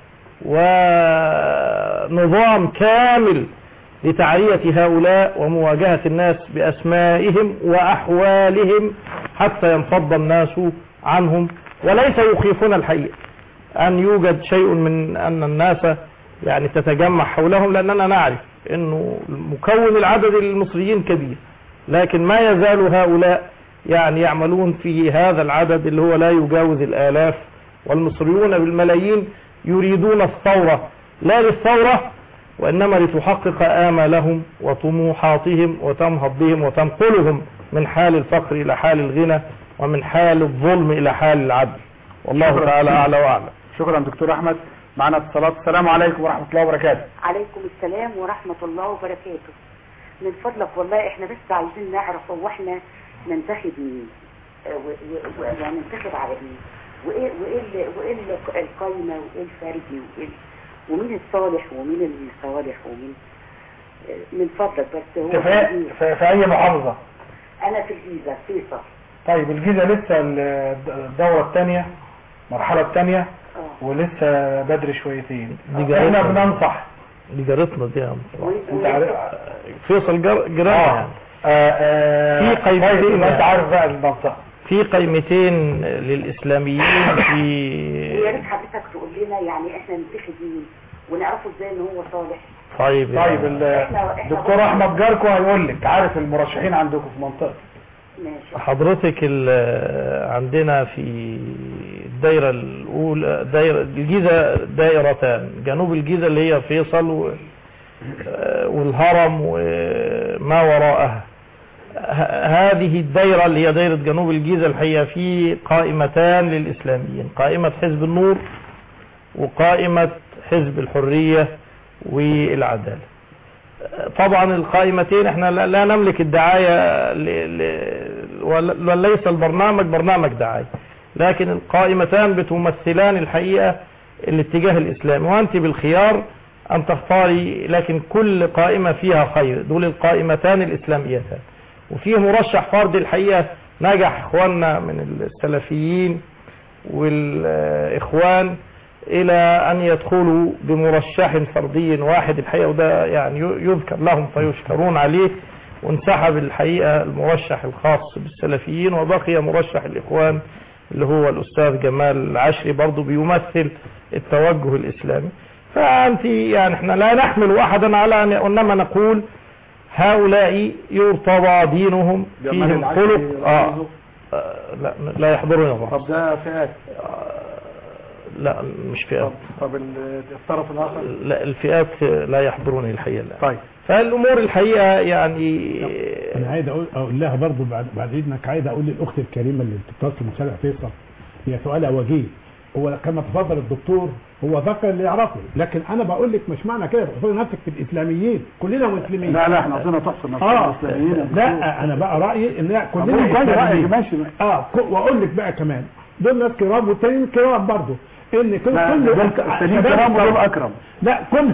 ونظام كامل لتعرية هؤلاء ومواجهة الناس بأسمائهم وأحوالهم حتى ينفض الناس عنهم وليس يخيفون الحقيقة أن يوجد شيء من أن الناس يعني تتجمع حولهم لأننا نعرف أنه مكون العدد المصريين كبير لكن ما يزال هؤلاء يعني يعملون في هذا العدد اللي هو لا يجاوز الآلاف والمصريون بالملايين يريدون الثورة لا للثورة وإنما لتحقق آمالهم وطموحاتهم وتنهض بهم وتنقلهم من حال الفقر إلى حال الغنى ومن حال الظلم إلى حال العدل والله شكرا. تعالى أعلى وأعلم شكرا دكتور احمد معنا اتصالات السلام عليكم ورحمه الله وبركاته عليكم السلام ورحمة الله وبركاته من فضلك والله احنا بس عايزين نعرف هو احنا ننتخب مين اه، و- و- و- يعني ننتخب على ايه وايه وايه ال- وايه ال- القايمة وايه الفردي وايه ال- ومين الصالح ومين الصالح ومين اه، من فضلك بس هو انت في, في, في اي محافظه انا في الجيزة فيصل طيب الجيزه لسه ال- الدوره الثانيه المرحله الثانيه اه ولسه بدري شويتين دي احنا جارتنا بننصح دي جارتنا دي يا عم. انت عارف فيصل جر- جيران اه يعني آه، آه، في قيمتين كويس يبقى انت يعني. عارف بقى المنطقه في قيمتين للإسلاميين ويا في ريت حضرتك تقول لنا يعني احنا ننتخب مين ونعرفه ازاي ان هو صالح طيب طيب ال- إحنا- إحنا دكتور احمد جاركو هيقول لك عارف المرشحين عندكم في منطقه ماشي حضرتك ال- عندنا في الدايرة الأولى دايرة الجيزة دائرتان جنوب الجيزة اللي هي فيصل و- آه، والهرم وما وراءها ه- هذه الدايرة اللي هي دايرة جنوب الجيزة الحقيقة في قائمتان للإسلاميين قائمة حزب النور وقائمة حزب الحرية والعدالة طبعا القائمتين احنا لا لا نملك الدعاية ل- ل- ول- وليس البرنامج برنامج دعاية لكن القائمتان بتمثلان الحقيقة الاتجاه الإسلامي وأنت بالخيار أن تختاري لكن كل قائمة فيها خير دول القائمتان الإسلاميتان وفيه مرشح فرد الحقيقة نجح إخواننا من السلفيين والإخوان إلى أن يدخلوا بمرشح فردي واحد الحقيقة وده يعني يذكر لهم فيشكرون عليه وانسحب الحقيقة المرشح الخاص بالسلفيين وبقي مرشح الإخوان اللي هو الأستاذ جمال العشري برضه بيمثل التوجه الإسلامي فأنت يعني احنا لا نحمل أحدا على أن إنما نقول هؤلاء يرتضى دينهم جمال فيهم العشري خلق آه رمزه. آه، لا لا يحضرني الرأس طب ده فئات لا مش فئات طب, طب ال- الطرف الاخر لا الفئات لا يحضروني الحقيقة لا طيب فالأمور الحقيقة يعني انا عايز اقول اقول لها برضو بعد بعد اذنك عايز اقول للاخت الكريمه اللي بتتصل من شارع فيصل هي سؤالها وجيه هو كما تفضل الدكتور هو ذكر اللي يعرفه لكن انا بقول لك مش معنى كده تحصري نفسك في الاسلاميين كلنا مسلمين لا لا احنا عاوزين تحصل نفسنا اه الاسلاميين لا انا بقى رايي ان طب كلنا قول كويس إسلاميين. رأيك ماشي اه ك- واقول لك بقى كمان دول ناس كرام والتانيين كرام برضو ان كل لا، كل دول شباب التانيين كرام ودول الثورة- اكرم لا كل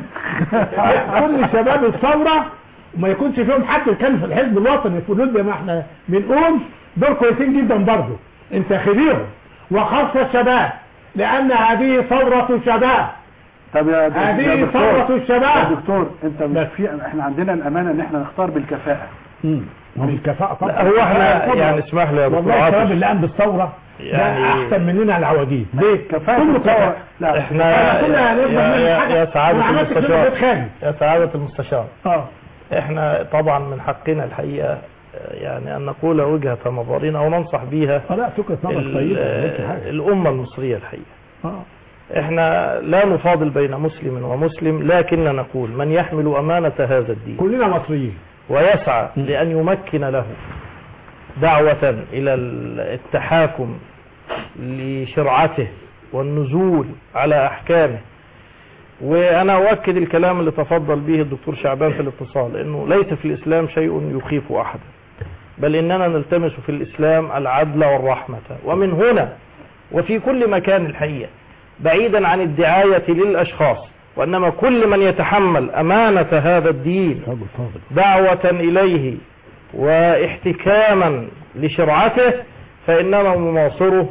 كل شباب الثوره وما يكونش فيهم حد كان في الحزب الوطني في ليبيا ما احنا بنقول دول كويسين جدا برضو انتخبيهم وخاصه الشباب لان هذه ثوره شباب طب يا هذه يا دكتور ثوره يا الشباب دكتور انت مش في احنا عندنا الامانه ان احنا نختار بالكفاءه من الكفاءة طبعا لا، هو احنا طبعاً. يعني اسمح لي يا دكتور والله عاطف. الشباب اللي قام بالثورة يعني- ده احسن مننا العواجيز ليه؟ كفاءة كله الثورة. كفاءة لا احنا كنا هنفضل يا, نعمل يا, حاجة. يا سعادة أنا عملت كده المستشار بيت خالد. يا سعادة المستشار اه احنا طبعا من حقنا الحقيقة آه، يعني ان نقول وجهة نظرنا وننصح بيها اه لا فكرة نظر ال- طيبة ما قلتش حاجة. الامة المصرية الحقيقة اه احنا لا نفاضل بين مسلم ومسلم لكن نقول من يحمل امانة هذا الدين كلنا مصريين ويسعى لأن يمكن له دعوة إلى التحاكم لشرعته والنزول على أحكامه وأنا أؤكد الكلام اللي تفضل به الدكتور شعبان في الاتصال أنه ليس في الإسلام شيء يخيف أحدا بل إننا نلتمس في الإسلام العدل والرحمة ومن هنا وفي كل مكان الحقيقة بعيدا عن الدعاية للأشخاص وإنما كل من يتحمل أمانة هذا الدين رجل فاضل دعوة إليه واحتكاما لشرعته فإننا نناصره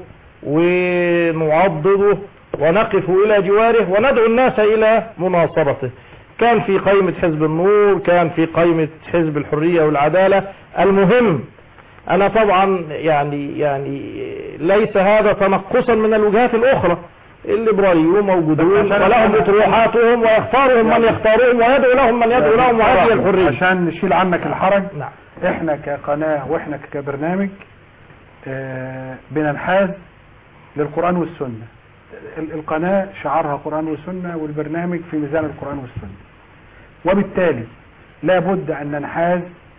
ونعضده ونقف إلى جواره وندعو الناس إلى مناصرته كان في قائمة حزب النور كان في قائمة حزب الحرية والعدالة المهم أنا طبعا يعني يعني ليس هذا تنقصا من الوجهات الأخرى الليبراليون موجودون ولهم اطروحاتهم ويختارهم من يختارهم ويدعو لهم من يدعو لهم وهذه الحرية عشان نشيل عنك الحرج نعم احنا كقناة واحنا كبرنامج آه، بننحاز للقرآن والسنة ال- القناة شعارها قرآن وسنة والبرنامج في ميزان القرآن والسنة وبالتالي لابد أن ننحاز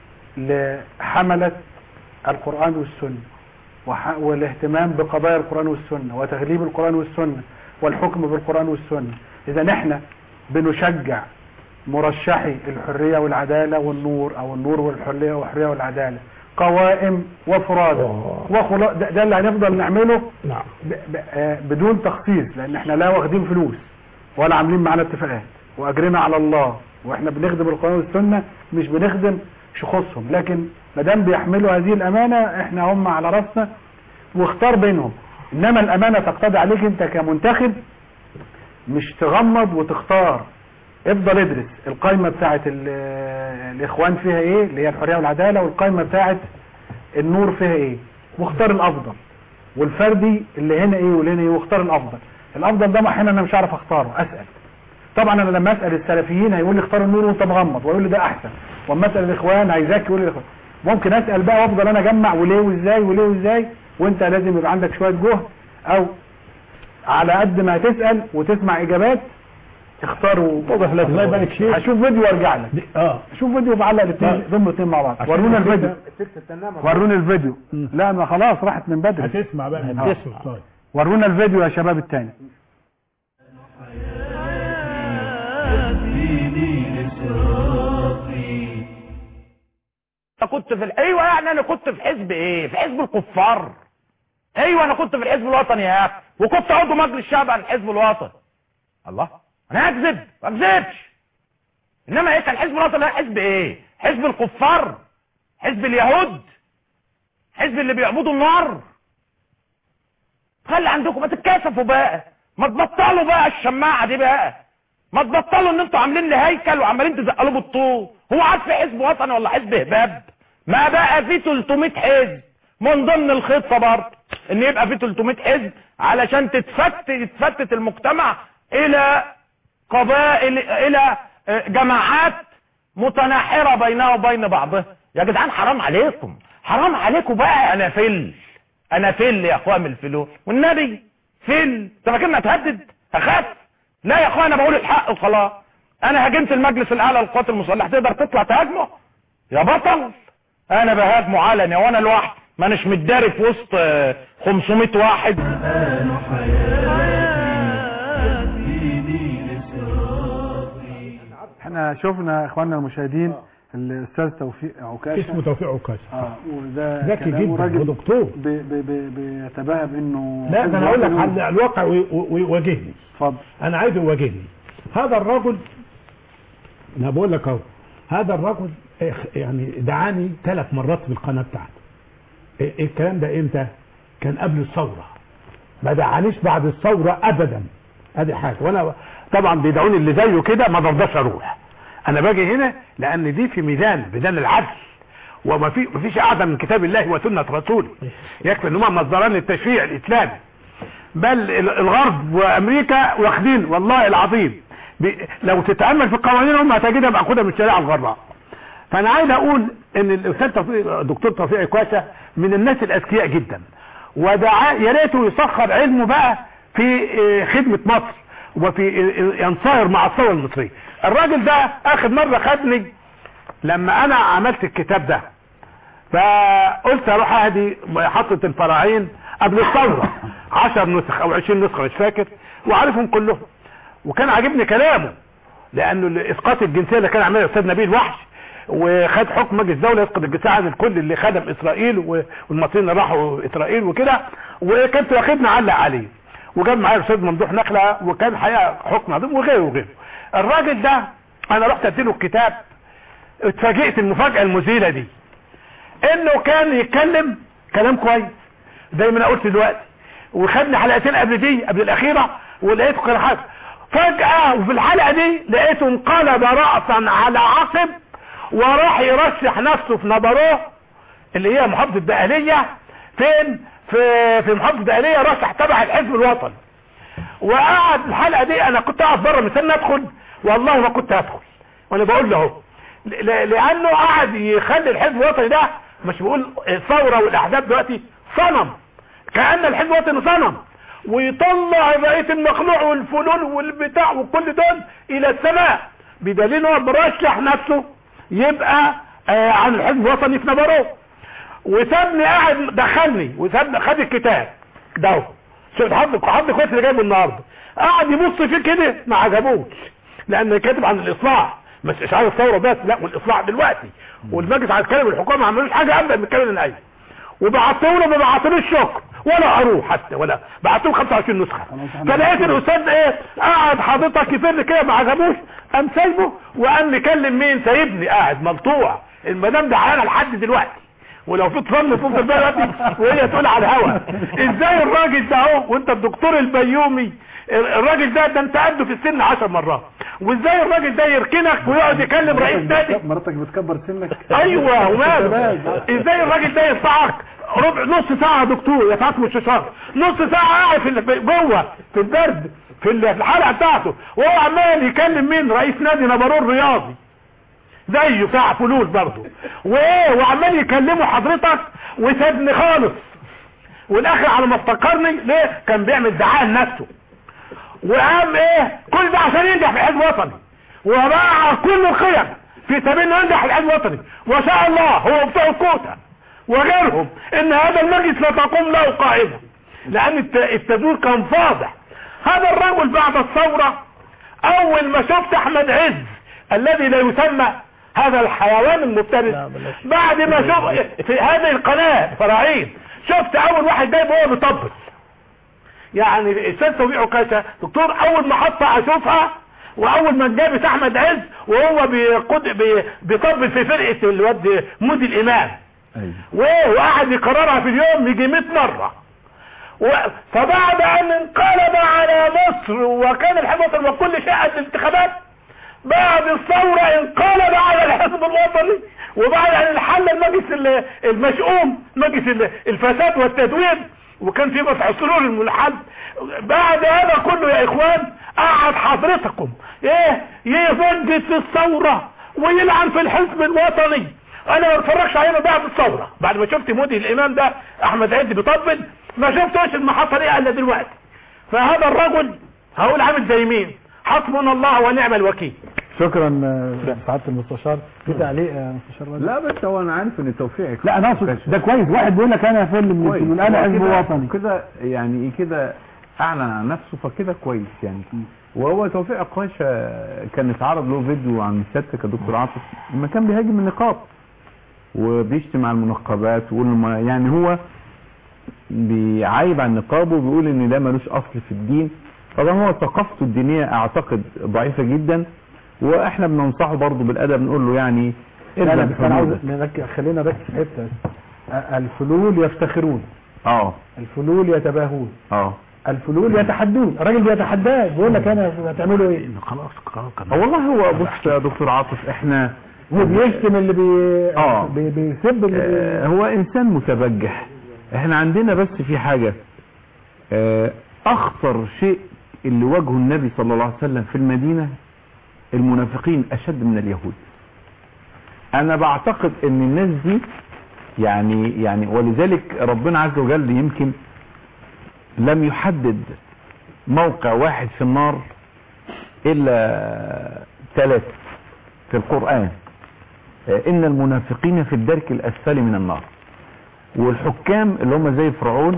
لحملة القرآن والسنة وح- والاهتمام بقضايا القرآن والسنة وتغليب القرآن والسنة والحكم بالقرآن والسنة إذا احنا بنشجع مرشحي الحرية والعدالة والنور او النور والحرية والحرية والعدالة قوائم وفرادى وخلا ده, ده اللي هنفضل نعمله نعم ب ب آه بدون تخصيص لان احنا لا واخدين فلوس ولا عاملين معانا اتفاقات واجرنا على الله واحنا بنخدم القرآن والسنة مش بنخدم شخوصهم لكن ما دام بيحملوا هذه الامانة احنا هم على راسنا واختار بينهم انما الامانة تقتضي عليك انت كمنتخب مش تغمض وتختار افضل ادرس القائمة بتاعت ال- الاخوان فيها ايه اللي هي الحرية والعدالة والقائمة بتاعت النور فيها ايه واختار الافضل والفردي اللي هنا ايه واللي هنا ايه واختار الافضل الافضل ده احيانا انا مش عارف اختاره اسال طبعا انا لما اسال السلفيين هيقول لي اختار النور وانت مغمض ويقول لي ده احسن واما اسال الاخوان هيذاكي يقول لي الاخوان ممكن اسال بقى وافضل انا اجمع وليه وازاي وليه وازاي وانت لازم يبقى عندك شويه جهد او على قد ما تسال وتسمع اجابات اختاروا واضح لك الله يبارك فيك. هشوف فيديو وارجع لك اه شوف فيديو بعلق الاثنين ضمن الاثنين مع بعض ورونا الفيديو ورونا الفيديو لا ما خلاص راحت من بدري هتسمع بقى هتسمع. طيب ورونا الفيديو يا شباب التاني ديني إسرافي انت كنت في ال- ايوه يعني انا كنت في حزب ايه في حزب الكفار ايوه انا كنت في الحزب الوطني يا اخي وكنت عضو مجلس الشعب عن الحزب الوطني الله انا اكذب ما اكذبش انما ايه كان الحزب الوطني ده حزب ايه حزب الكفار حزب اليهود حزب اللي بيعبدوا النار خلي عندكم ما تتكسفوا بقى ما تبطلوا بقى الشماعه دي بقى ما تبطلوا ان انتوا عاملين لي هيكل وعمالين تزقلوا بالطول هو عاد في حزب وطني ولا حزب هباب ما بقى في 300 حزب من ضمن الخطه برضه ان يبقى في 300 حزب علشان تتفت يتفتت المجتمع الى قبائل الى آه، جماعات متناحره بينها وبين بعضها يا جدعان حرام عليكم حرام عليكم بقى انا فل انا فل يا اخوان من الفلول والنبي فل انت فاكرني اتهدد اخاف لا يا اخوان انا بقول الحق وخلاص انا هاجمت المجلس الاعلى للقوات المسلحه تقدر تطلع تهاجمه يا بطل انا بهاجمه علني وانا لوحدي ما اناش متداري في وسط آه، 500 واحد احنا شفنا اخواننا المشاهدين الاستاذ توفيق عكاشة اسمه توفيق عكاش اه وده ذكي كلامه جدا راجل ودكتور ب- ب- ب- بيتباهى بانه لا ده انا اقول لك حزب على وطني. الواقع وي- وي- ويواجهني اتفضل انا عايزه يواجهني هذا الرجل انا بقول لك اهو هذا الرجل إخ- يعني دعاني ثلاث مرات في القناه بتاعته إيه- الكلام ده امتى كان قبل الثوره ما دعانيش بعد الثوره ابدا ادي حاجه وانا طبعا بيدعوني اللي زيه كده ما برضاش اروح انا باجي هنا لان دي في ميدان ميدان العدل وما في ما فيش اعظم من كتاب الله وسنه رسوله يكفي ان هم مصدران للتشريع الاسلامي بل ال- الغرب وامريكا واخدين والله العظيم بي- لو تتامل في قوانينهم هتجدها ماخوذه من الشريعه الغرباء فانا عايز اقول ان الاستاذ توفيق دكتور توفيق كواسه من الناس الاذكياء جدا ودعا يا ريته يسخر علمه بقى في آه، خدمه مصر وفي آه، آه، ينصهر مع الثوره المصريه الراجل ده اخر مره خدني لما انا عملت الكتاب ده فقلت اروح اهدي محطه الفراعين قبل الثوره 10 نسخ او 20 نسخه مش فاكر وعارفهم كلهم وكان عاجبني كلامه لانه اسقاط الجنسيه اللي كان عاملها الاستاذ نبيل وحش وخد حكم مجلس الدوله يسقط الجنسيه عن الكل اللي خدم اسرائيل و- والمصريين اللي راحوا اسرائيل وكده وكنت واخدنا علق عليه وجاب معايا الاستاذ ممدوح نخله وكان حقيقه حكم عظيم وغيره وغيره الراجل ده انا رحت اديله الكتاب اتفاجئت المفاجاه المذهله دي انه كان يتكلم كلام كويس زي ما انا قلت دلوقتي وخدني حلقتين قبل دي قبل الاخيره ولقيته كان حاجه فجاه وفي الحلقه دي لقيته انقلب راسا على عقب وراح يرشح نفسه في نبروه اللي هي محافظه بقاليه فين في في محافظه بقاليه رشح تبع الحزب الوطني وقعد الحلقه دي انا كنت قاعد بره مستني ادخل والله ما كنت هدخل وانا بقول له اهو ل- ل- لانه قعد يخلي الحزب الوطني ده مش بيقول الثوره والاحزاب دلوقتي صنم كان الحزب الوطني صنم ويطلع بقيه المخلوع والفلول والبتاع وكل دول الى السماء بدليل إن هو مرشح نفسه يبقى آه عن الحزب الوطني في نبروه وسابني قاعد دخلني وسابني خد الكتاب ده اهو. شوف حظ حظ كويس اللي جايبه النهارده قعد يبص فيه كده ما عجبوش لان كاتب عن الاصلاح مش اشعار الثوره بس لا والاصلاح دلوقتي والمجلس العسكري والحكومه ما عملوش حاجه ابدا من الكلام الايام وبعتوا له ما بعتلوش شكر ولا اروح حتى ولا بعتوا له 25 نسخه فلقيت الاستاذ ايه قاعد حضرتك يفر كده ما عجبوش قام سايبه وقام مكلم مين سايبني قاعد ملطوع المدام ده عيانه لحد دلوقتي ولو في طفل تفضل بقى دلوقتي وهي تقول على الهوا ازاي الراجل ده اهو وانت الدكتور البيومي الراجل ده ده انت قده في السن 10 مرات وازاي الراجل ده يركنك ويقعد يكلم رئيس نادي مراتك بتكبر سنك ايوه وماله ازاي الراجل ده ينفعك ربع نص ساعه يا دكتور يا فاطمه الششار نص ساعه قاعد في ال- في- جوه في البرد في ال- في الحلقه بتاعته وهو عمال يكلم مين رئيس نادي نبرون الرياضي زيه بتاع فلوس برضه وايه وعمال يكلمه حضرتك وسابني خالص والاخر على ما افتكرني ليه كان بيعمل دعايه لنفسه وقام ايه كل ده عشان ينجح في الحزب الوطني وراعى كل القيم في سبيل انه ينجح في الحزب الوطني وشاء الله هو بتوع الكوتا وغيرهم ان هذا المجلس لا تقوم له قائمه لان الت- التدوير كان فاضح هذا الرجل بعد الثوره اول ما شفت احمد عز الذي لا يسمى هذا الحيوان المفترس بعد ما شوف في هذه القناه فراعين شفت اول واحد جايب هو بيطبل يعني الاستاذ توفيق عكاشه دكتور اول محطه اشوفها واول ما جابت احمد عز وهو بيقود بي- بيطبل في فرقه الواد مودي الامام وايه وقعد يكررها في اليوم يجي 100 مره و... فبعد ان انقلب على مصر وكان الحزب الوطني وكل شيء قد الانتخابات بعد الثورة انقلب على الحزب الوطني وبعد ان انحل المجلس ال- المشؤوم مجلس ال- الفساد والتدوير وكان في مسح سرور المنحل بعد هذا كله يا اخوان قعد حضرتكم ايه يفجد في الثورة ويلعن في الحزب الوطني انا ما بتفرجش عليه بعد الثورة بعد ما شفت مودي الامام ده احمد عز بيطبل ما شفتوش المحطة دي الا دلوقتي فهذا الرجل هقول عامل زي مين حسبنا الله ونعم الوكيل شكرا آه، سعاده المستشار في تعليق يا مستشار رجب؟ لا بس هو انا عارف ان توفيقك لا انا اقصد ده كويس واحد بيقول لك انا فل من كويس. الفلول انا هو حزب كده- وطني كده يعني كده اعلن عن نفسه فكده كويس يعني وهو توفيق قاشة كان اتعرض له فيديو عن سيادتك يا دكتور عاطف لما كان بيهاجم النقاب وبيشتم على المنقبات ويقول ما- يعني هو بيعايب عن النقاب وبيقول ان ده ملوش اصل في الدين طبعا هو ثقافته الدينيه اعتقد ضعيفه جدا واحنا بننصحه برضه بالادب نقول له يعني لا لا ارجع بس انا عاوز بحدودك. نركز خلينا نركز في حته آه، الفلول يفتخرون اه الفلول يتباهون اه الفلول يتحدون الراجل بيتحداك بيقول لك انا هتعملوا ايه خلاص خلاص اه والله هو بص يا دكتور عاطف احنا وبيشتم اللي بي... آه. بي... بيسب اللي بي... آه، هو انسان متبجح احنا عندنا بس في حاجة آه، اخطر شيء اللي واجهه النبي صلى الله عليه وسلم في المدينة المنافقين اشد من اليهود انا بعتقد ان الناس دي يعني يعني ولذلك ربنا عز وجل يمكن لم يحدد موقع واحد في النار الا ثلاثة في القرآن آه، ان المنافقين في الدرك الاسفل من النار والحكام اللي هم زي فرعون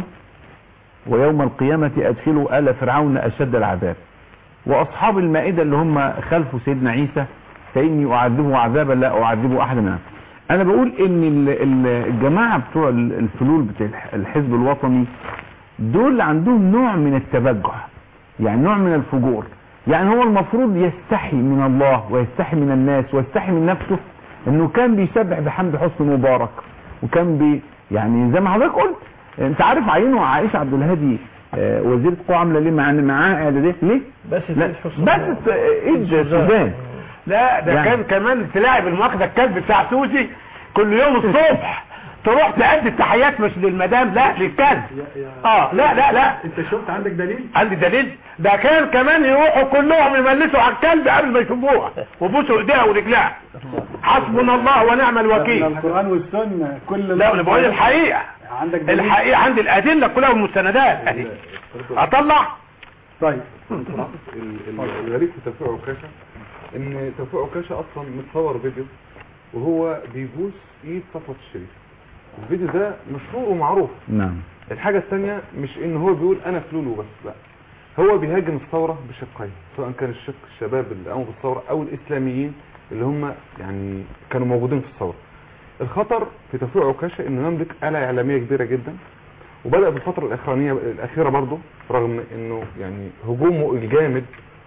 ويوم القيامة ادخلوا آل فرعون اشد العذاب واصحاب المائدة اللي هم خلفوا سيدنا عيسى فاني اعذبه عذابا لا اعذبه احدا منهم انا بقول ان ال- ال- الجماعة بتوع ال- الفلول بتاع الح- الحزب الوطني دول عندهم نوع من التبجح يعني نوع من الفجور يعني هو المفروض يستحي من الله ويستحي من الناس ويستحي من نفسه انه كان بيسبح بحمد حسن مبارك وكان بي يعني زي ما حضرتك قلت انت عارف عينه عائشه عبد الهادي آه، وزيره القوى عامله ليه مع معاه اعداديه ليه؟ بس لا بس ايد سودان لا ده يعني- كان كمان تلاعب المواخده الكلب بتاع سوزي كل يوم الصبح تروح تأدي التحيات مش للمدام لا للكلب اه لا لا لا انت شفت عندك دليل عندي دليل ده كان كمان يروحوا كلهم يملسوا على الكلب قبل ما يشوفوها وبوسوا ايديها ورجلها حسبنا الله ونعم من الوكيل القرآن والسنة كل لا انا بقول الحقيقه عندك دليل الحقيقه عندي الادله كلها والمستندات اهي اطلع طيب ال- ال- الغريب في توفيق عكاشة ان توفيق عكاشة اصلا متصور فيديو وهو بيبوس ايد صفوة الشريف الفيديو ده مشهور ومعروف نعم الحاجة الثانية مش ان هو بيقول انا فلول وبس لا هو بيهاجم الثورة بشقين سواء كان الشق الشباب اللي قاموا بالثورة او الاسلاميين اللي هم يعني كانوا موجودين في الثورة الخطر في توفيق عكاشة انه يملك آلة اعلامية كبيرة جدا وبدأ في الفترة الأخرانية الأخيرة برضه رغم إنه يعني هجومه الجامد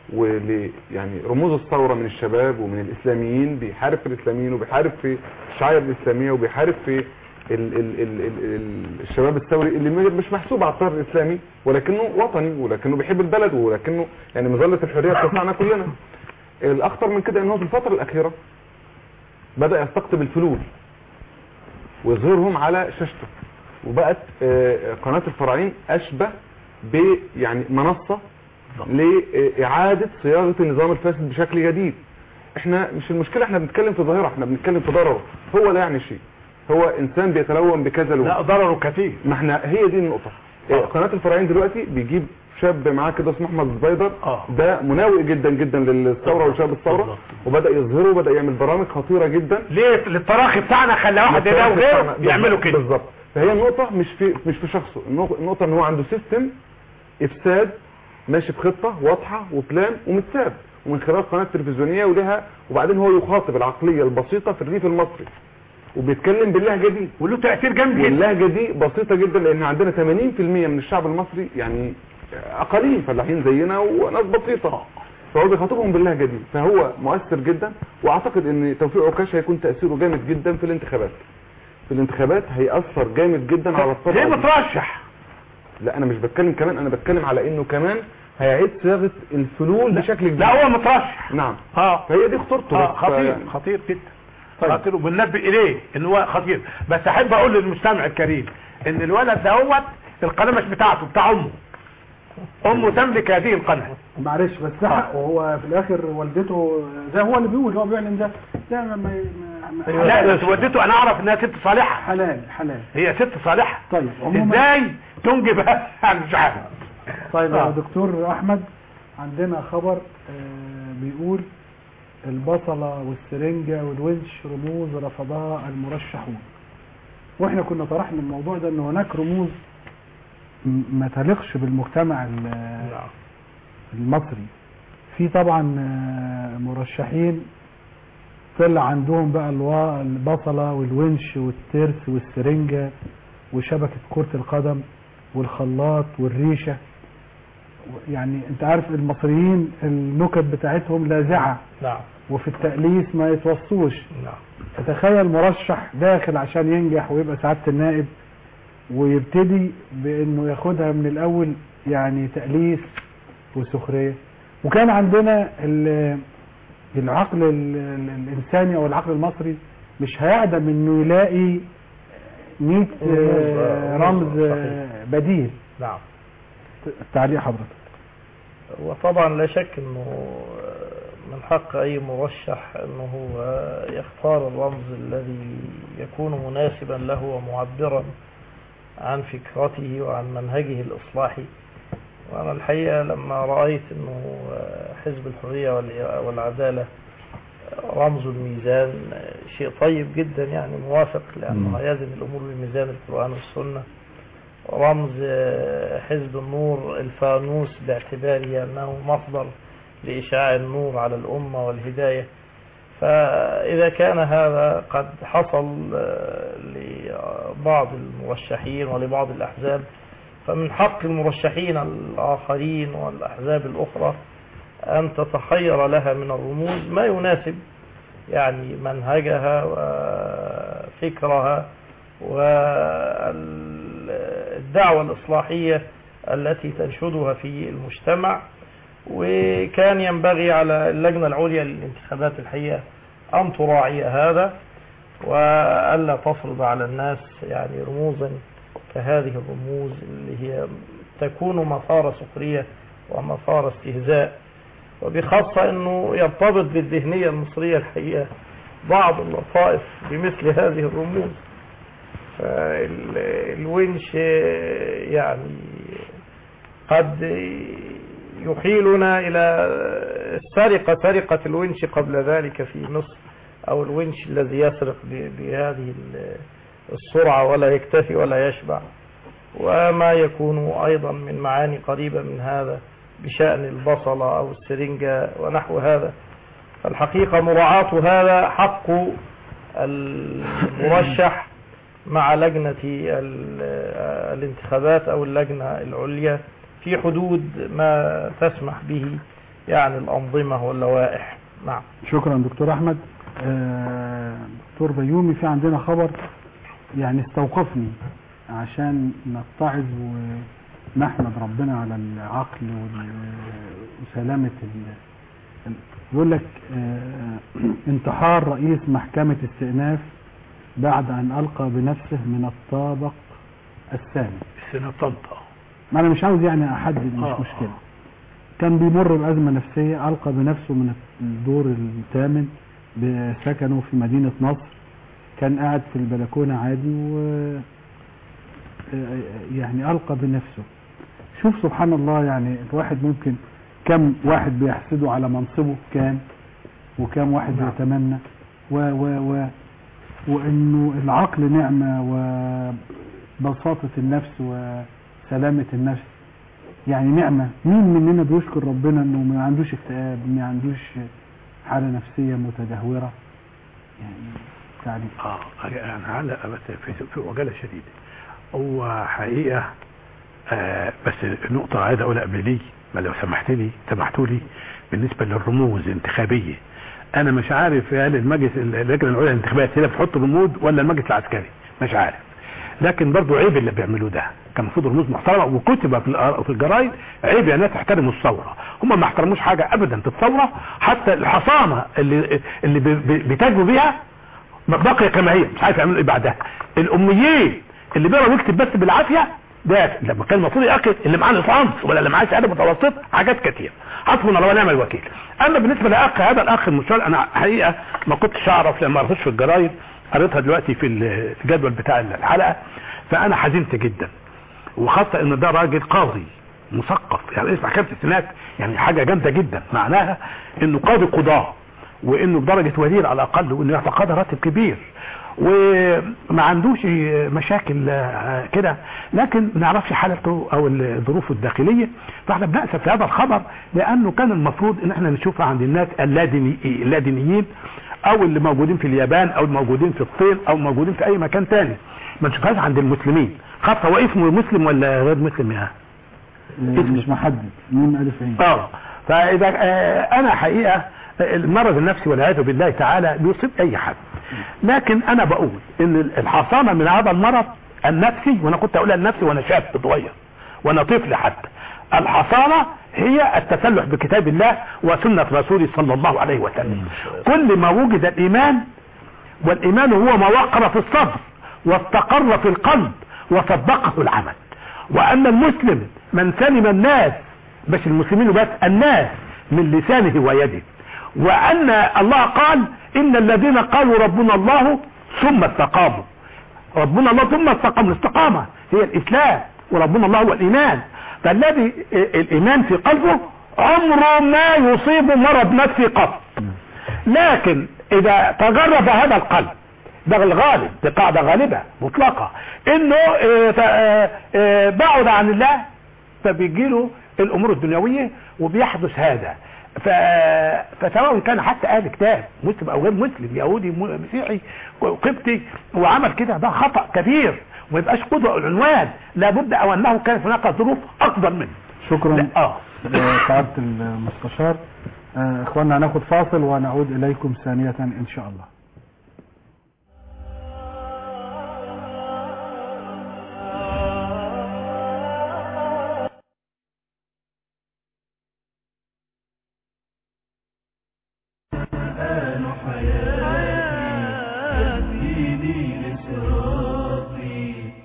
ول يعني رموز الثورة من الشباب ومن الإسلاميين بيحارب في الإسلاميين وبيحارب في الشعائر الإسلامية وبيحارب في ال ال ال ال ال الشباب الثوري اللي م- مش محسوب على الطار الإسلامي ولكنه وطني ولكنه بيحب البلد ولكنه يعني مظلة الحرية بتسمعنا كلنا الأخطر من كده إن هو في الفترة الأخيرة بدأ يستقطب الفلول ويظهرهم على شاشته وبقت آه، قناة الفراعين أشبه ب يعني منصة لإعادة صياغة النظام الفاسد بشكل جديد احنا مش المشكلة احنا بنتكلم في ظاهرة احنا بنتكلم في ضرره هو لا يعني شيء هو انسان بيتلون بكذا لون لا ضرره كثير ما احنا هي دي النقطة آه، قناة الفراعين دلوقتي بيجيب شاب معاه كده اسمه احمد الزبيدر آه. ده مناوئ جدا جدا للثورة وشاب الثورة وبدأ يظهره وبدأ يعمل برامج خطيرة جدا ليه للتراخي بتاعنا خلى واحد ده وغيره يعملوا كده بالظبط فهي النقطة مش في مش في شخصه النق- النقطة ان هو عنده سيستم افساد ماشي بخطة واضحة وبلان ومتساب ومن خلال قناة تلفزيونية ولها وبعدين هو يخاطب العقلية البسيطة في الريف المصري وبيتكلم باللهجة دي وله تأثير جامد جدا واللهجة دي بسيطة جدا لان عندنا 80% من الشعب المصري يعني اقاليم فلاحين زينا وناس بسيطة فهو بيخاطبهم باللهجة دي فهو مؤثر جدا واعتقد ان توفيق عكاش هيكون تأثيره جامد جدا في الانتخابات في الانتخابات هيأثر جامد جدا على الطبقة ليه دي. مترشح لا انا مش بتكلم كمان انا بتكلم على انه كمان هيعيد صياغة الفلول بشكل جديد لا هو مترشح نعم اه فهي دي خطورته اه بس خطير يعني- خطير جدا خطير وبننبه اليه ان هو خطير بس احب اقول للمستمع الكريم ان الولد دوت القناه مش بتاعته بتاع امه امه تملك هذه القناه معلش بس ده حقه هو في الاخر والدته زي هو اللي بيقول هو بيعلن ده ده ما ما ما- ما- لا بس والدته انا اعرف انها ست صالحه حلال حلال هي ست صالحه طيب عموما ازاي تنجب انا مش عارف طيب يا آه. دكتور احمد عندنا خبر آه، بيقول البصلة والسرنجة والونش رموز رفضها المرشحون واحنا كنا طرحنا الموضوع ده ان هناك رموز م- ما تليقش بالمجتمع ال- المصري في طبعا آه، مرشحين طلع عندهم بقى الوا- البصلة والونش والترس والسرنجة وشبكة كرة القدم والخلاط والريشة يعني انت عارف المصريين النكت بتاعتهم لاذعة نعم وفي التأليس ما يتوصوش نعم فتخيل مرشح داخل عشان ينجح ويبقى سعادة النائب ويبتدي بانه ياخدها من الاول يعني تأليس وسخرية وكان عندنا ال- العقل ال- ال- الانساني او العقل المصري مش هيعدم انه يلاقي 100 آه، رمز آه، بديل نعم تعليق حضرتك وطبعا لا شك انه من حق اي مرشح انه هو يختار الرمز الذي يكون مناسبا له ومعبرا عن فكرته وعن منهجه الاصلاحي وانا الحقيقه لما رايت انه حزب الحريه والع- والعداله رمز الميزان شيء طيب جدا يعني موافق لانه مم. هيزن الامور بميزان القران والسنه رمز آه، حزب النور الفانوس باعتباره أنه مصدر لإشعاع النور على الأمة والهداية فإذا كان هذا قد حصل آه، لبعض المرشحين ولبعض الأحزاب فمن حق المرشحين الآخرين والأحزاب الأخرى أن تتخير لها من الرموز ما يناسب يعني منهجها وفكرها والدعوة الإصلاحية التي تنشدها في المجتمع وكان ينبغي على اللجنة العليا للانتخابات الحقيقة أن تراعي هذا وألا تفرض على الناس يعني رموزا كهذه الرموز اللي هي تكون مثار سخرية ومثار استهزاء وبخاصة أنه يرتبط بالذهنية المصرية الحقيقة بعض اللطائف بمثل هذه الرموز فالونش يعني قد يحيلنا إلى السرقة سرقة الونش قبل ذلك في مصر أو الونش الذي يسرق ب- بهذه ال- السرعة ولا يكتفي ولا يشبع وما يكون أيضا من معاني قريبة من هذا بشأن البصلة أو السرنجة ونحو هذا فالحقيقة مراعاة هذا حق المرشح مع لجنة ال- الانتخابات أو اللجنة العليا في حدود ما تسمح به يعني الأنظمة واللوائح نعم شكرا دكتور احمد آه، دكتور بيومي في عندنا خبر يعني استوقفني عشان نتعظ ونحمد ربنا على العقل وال- وسلامة ال- ال- يقول لك آه، انتحار رئيس محكمة استئناف بعد أن ألقى بنفسه من الطابق الثاني السنة طنطا ما أنا مش عاوز يعني أحدد مش آه. مشكلة كان بيمر بأزمة نفسية ألقى بنفسه من الدور الثامن بسكنه في مدينة نصر كان قاعد في البلكونة عادي و يعني ألقى بنفسه شوف سبحان الله يعني الواحد ممكن كم واحد بيحسده على منصبه كان وكم واحد نعم. بيتمنى و و و وانه العقل نعمة وبساطة النفس وسلامة النفس يعني نعمة مين مننا بيشكر ربنا انه ما عندوش اكتئاب ما عندوش حالة نفسية متدهورة يعني تعليق اه انا علق بس في, في وجاله شديده هو حقيقه آه بس النقطه عايز اقولها قبل لي ما لو سمحت لي سمحتوا لي بالنسبه للرموز الانتخابيه انا مش عارف هل المجلس اللجنه العليا للانتخابات هي اللي بتحط رموز ولا المجلس العسكري مش عارف لكن برضو عيب اللي بيعملوه ده كان المفروض رموز محترمه وكتب في الآراء- في الجرايد عيب يا ناس احترموا الثوره هم ما احترموش حاجه ابدا في الثوره حتى الحصانه اللي اللي بي- بي- بيتاجروا بيها بقي كما هي مش عارف يعملوا ايه بعدها الاميين اللي بيقرا ويكتب بس بالعافيه ده لما كان المفروض ياكد اللي معاه ليسانس ولا اللي معاه شهاده متوسطه حاجات كتير حسبنا الله ونعم الوكيل اما بالنسبه لاخ هذا الاخ المشوار انا حقيقه ما كنتش اعرف لما قريتش في الجرايد قريتها دلوقتي في ال- في الجدول بتاع الحلقه فانا حزنت جدا وخاصه ان ده راجل قاضي مثقف يعني اسمع محكمه السنات يعني حاجه جامده جدا معناها انه قاضي قضاه وانه بدرجه وزير على الاقل وانه يتقاضى راتب كبير وما عندوش مشاكل آه، كده لكن ما نعرفش حالته او ظروفه الداخليه فاحنا بنأسف في هذا الخبر لانه كان المفروض ان احنا نشوفها عند الناس اللاديني- اللادينيين او اللي موجودين في اليابان او الموجودين في الصين او موجودين في اي مكان تاني ما نشوفهاش عند المسلمين خاصه هو اسمه مسلم ولا غير مسلم يا مش محدد مين ألف عين اه فاذا آه انا حقيقه المرض النفسي والعياذ بالله تعالى بيصيب اي حد لكن انا بقول ان الحصانه من هذا المرض النفسي وانا كنت اقولها النفسي وانا شاب صغير وانا طفل حتى الحصانة هي التسلح بكتاب الله وسنة رسوله صلى الله عليه وسلم كل ما وجد الإيمان والإيمان هو ما وقر في الصدر واستقر في القلب وصدقه العمل وأن المسلم من سلم الناس مش المسلمين بس الناس من لسانه ويده وأن الله قال إن الذين قالوا ربنا الله ثم استقاموا ربنا الله ثم استقاموا الاستقامة هي الإسلام وربنا الله هو الإيمان فالذي الإيمان في قلبه عمره ما يصيب مرض نفسي قط لكن إذا تجرب هذا القلب ده الغالب دي قاعدة غالبة مطلقة انه اه اه اه بعد عن الله فبيجيله الامور الدنيوية وبيحدث هذا ف... فسواء كان حتى اهل كتاب مسلم او غير مسلم يهودي م- مسيحي قبطي وعمل كده ده خطأ كبير وما يبقاش قدوة العنوان لابد او انه كانت هناك ظروف افضل منه شكرا لا اه آه، سعادة المستشار آه، اخواننا هناخد فاصل ونعود اليكم ثانية ان شاء الله القرآن حياتي دين صراطي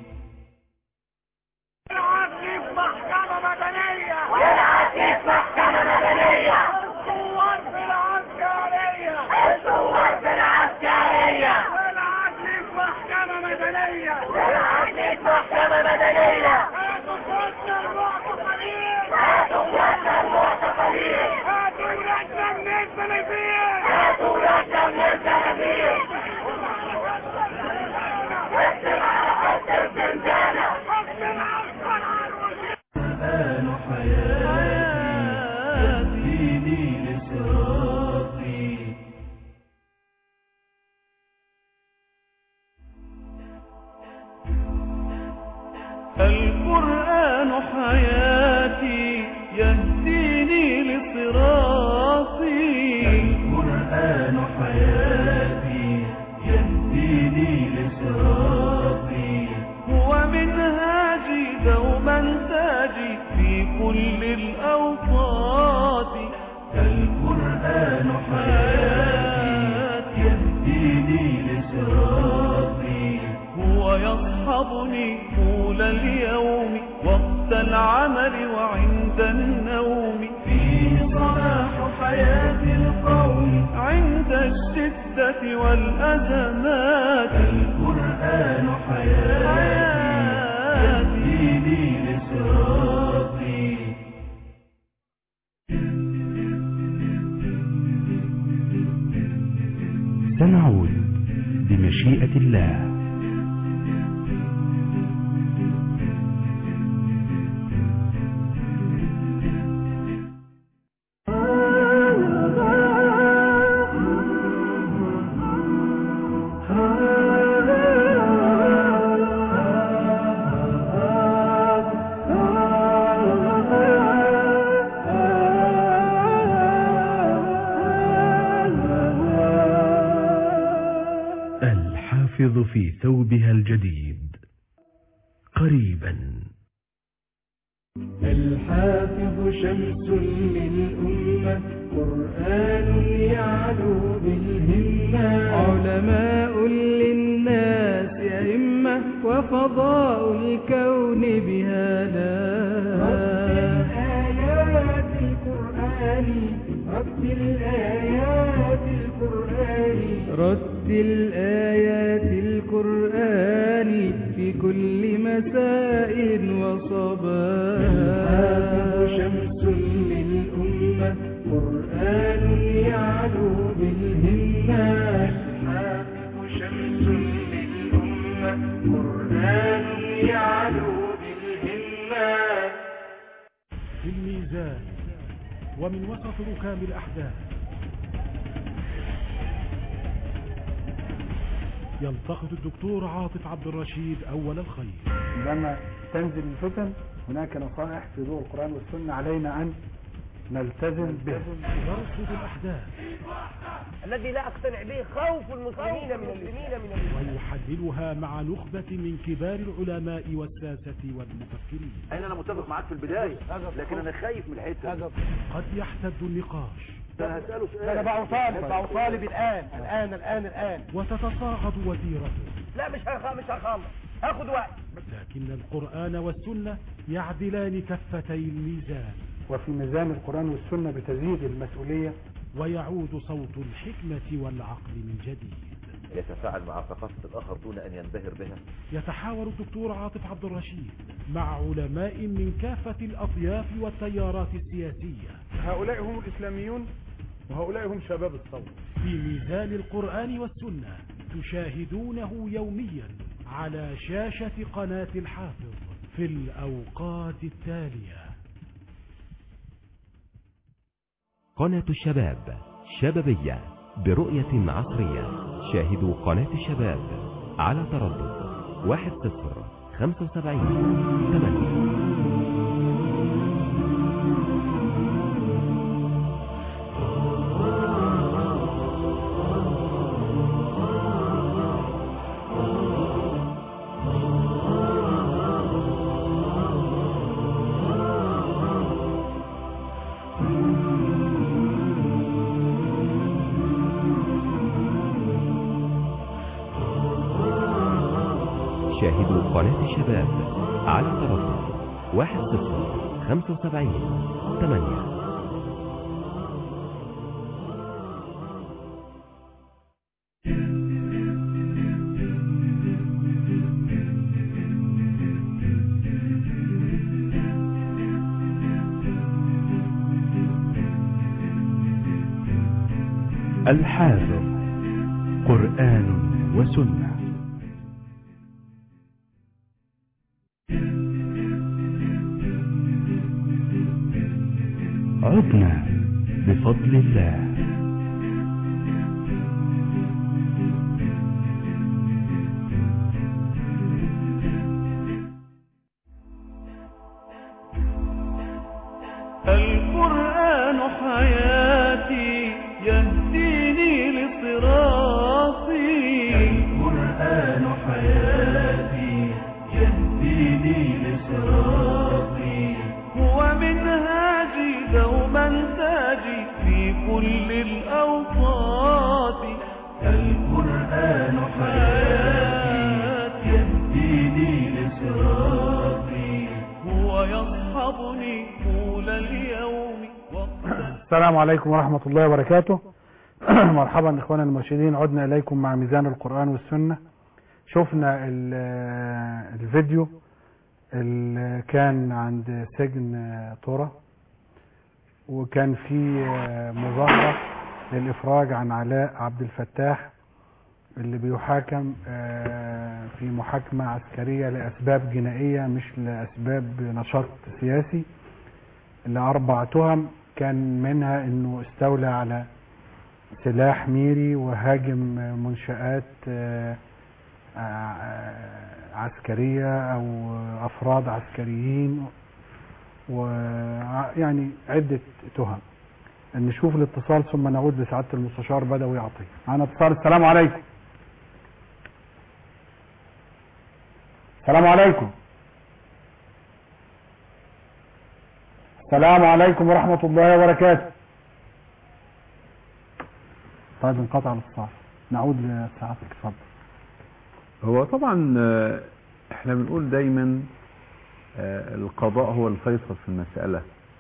القرآن حياتي دين صراطي القرآن حياتي يهديني لصراطي القرآن حياتي يهديني لصراطي هو منهاجي دوما تاجي في كل الأوقات القرآن حياتي يهديني لصراطي هو يصحبني طول اليوم وقت العمل وعند النوم فيه صلاح حياة القوم عند الشدة والأزمات القرآن حياتي يهديني لصراطي سنعود بمشيئة الله الحافظ في ثوبها الجديد قريبا الحافظ شمس للأمة قرآن يعلو بالهمة علماء للناس أئمة وفضاء الكون بهذا آيات القرآن رتل آيات القرآن رتل آيات القرآن في كل مساء وصباح شمس للأمة قرآن يعلو بالهمة حافظ شمس للأمة قرآن يعلو بالهمة في الميزان ومن وسط ركام الأحداث يلتقط الدكتور عاطف عبد الرشيد أول الخير عندما تنزل الفتن هناك نصائح في ضوء القرآن والسنة علينا أن نلتزم بها نرصد الأحداث الذي لا اقتنع به خوف المسلمين من المسلمين من ويحللها مع نخبة من كبار العلماء والساسة والمفكرين انا انا متفق معاك في البدايه لكن انا خايف من الحته دي. قد يحتد النقاش انا هساله سؤال انا بقى طالب بقى طالب الان الان الان الان وتتصاعد وتيرته لا مش هخ... مش هخلص هاخد وقت لكن القرآن والسنة يعدلان كفتي الميزان وفي ميزان القرآن والسنة بتزيد المسؤولية ويعود صوت الحكمة والعقل من جديد يتفاعل مع ثقافه الاخر دون ان ينبهر بها يتحاور الدكتور عاطف عبد الرشيد مع علماء من كافة الأطياف والتيارات السياسية هؤلاء هم الإسلاميون وهؤلاء هم شباب الثورة في ميزان القرآن والسنة تشاهدونه يوميا على شاشة قناة الحافظ في الأوقات التالية قناة الشباب شبابية برؤية عصرية شاهدوا قناة الشباب على تردد واحد صفر خمسة وسبعين ثمانية شاهدوا قناة الشباب على تردد واحد صفر خمسة وسبعين ثمانية الحافظ قرآن وسنة عدنا بفضل الله القرآن حياتي يهديني لصراطي القرآن حياتي يهديني لصراطي هو منهاجي دوما تاجي في كل الأوقات القرآن حياتي يهديني لصراطي هو يصحبني طول اليوم السلام عليكم ورحمة الله وبركاته مرحبا اخوانا المرشدين عدنا اليكم مع ميزان القرآن والسنة شفنا ال- الفيديو اللي كان عند سجن طرة وكان في مظاهرة للإفراج عن علاء عبد الفتاح اللي بيحاكم آه، في محاكمة عسكرية لأسباب جنائية مش لأسباب نشاط سياسي لأربع تهم كان منها انه استولى على سلاح ميري وهاجم منشآت آه، آه، عسكرية او افراد عسكريين ويعني عدة تهم نشوف الاتصال ثم نعود لسعادة المستشار بدوي عطية معنا اتصال السلام عليكم السلام عليكم السلام عليكم ورحمة الله وبركاته طيب انقطع الاتصال نعود لسعادتك اتفضل هو طبعا آه، احنا بنقول دايما آه، القضاء هو الفيصل في المسألة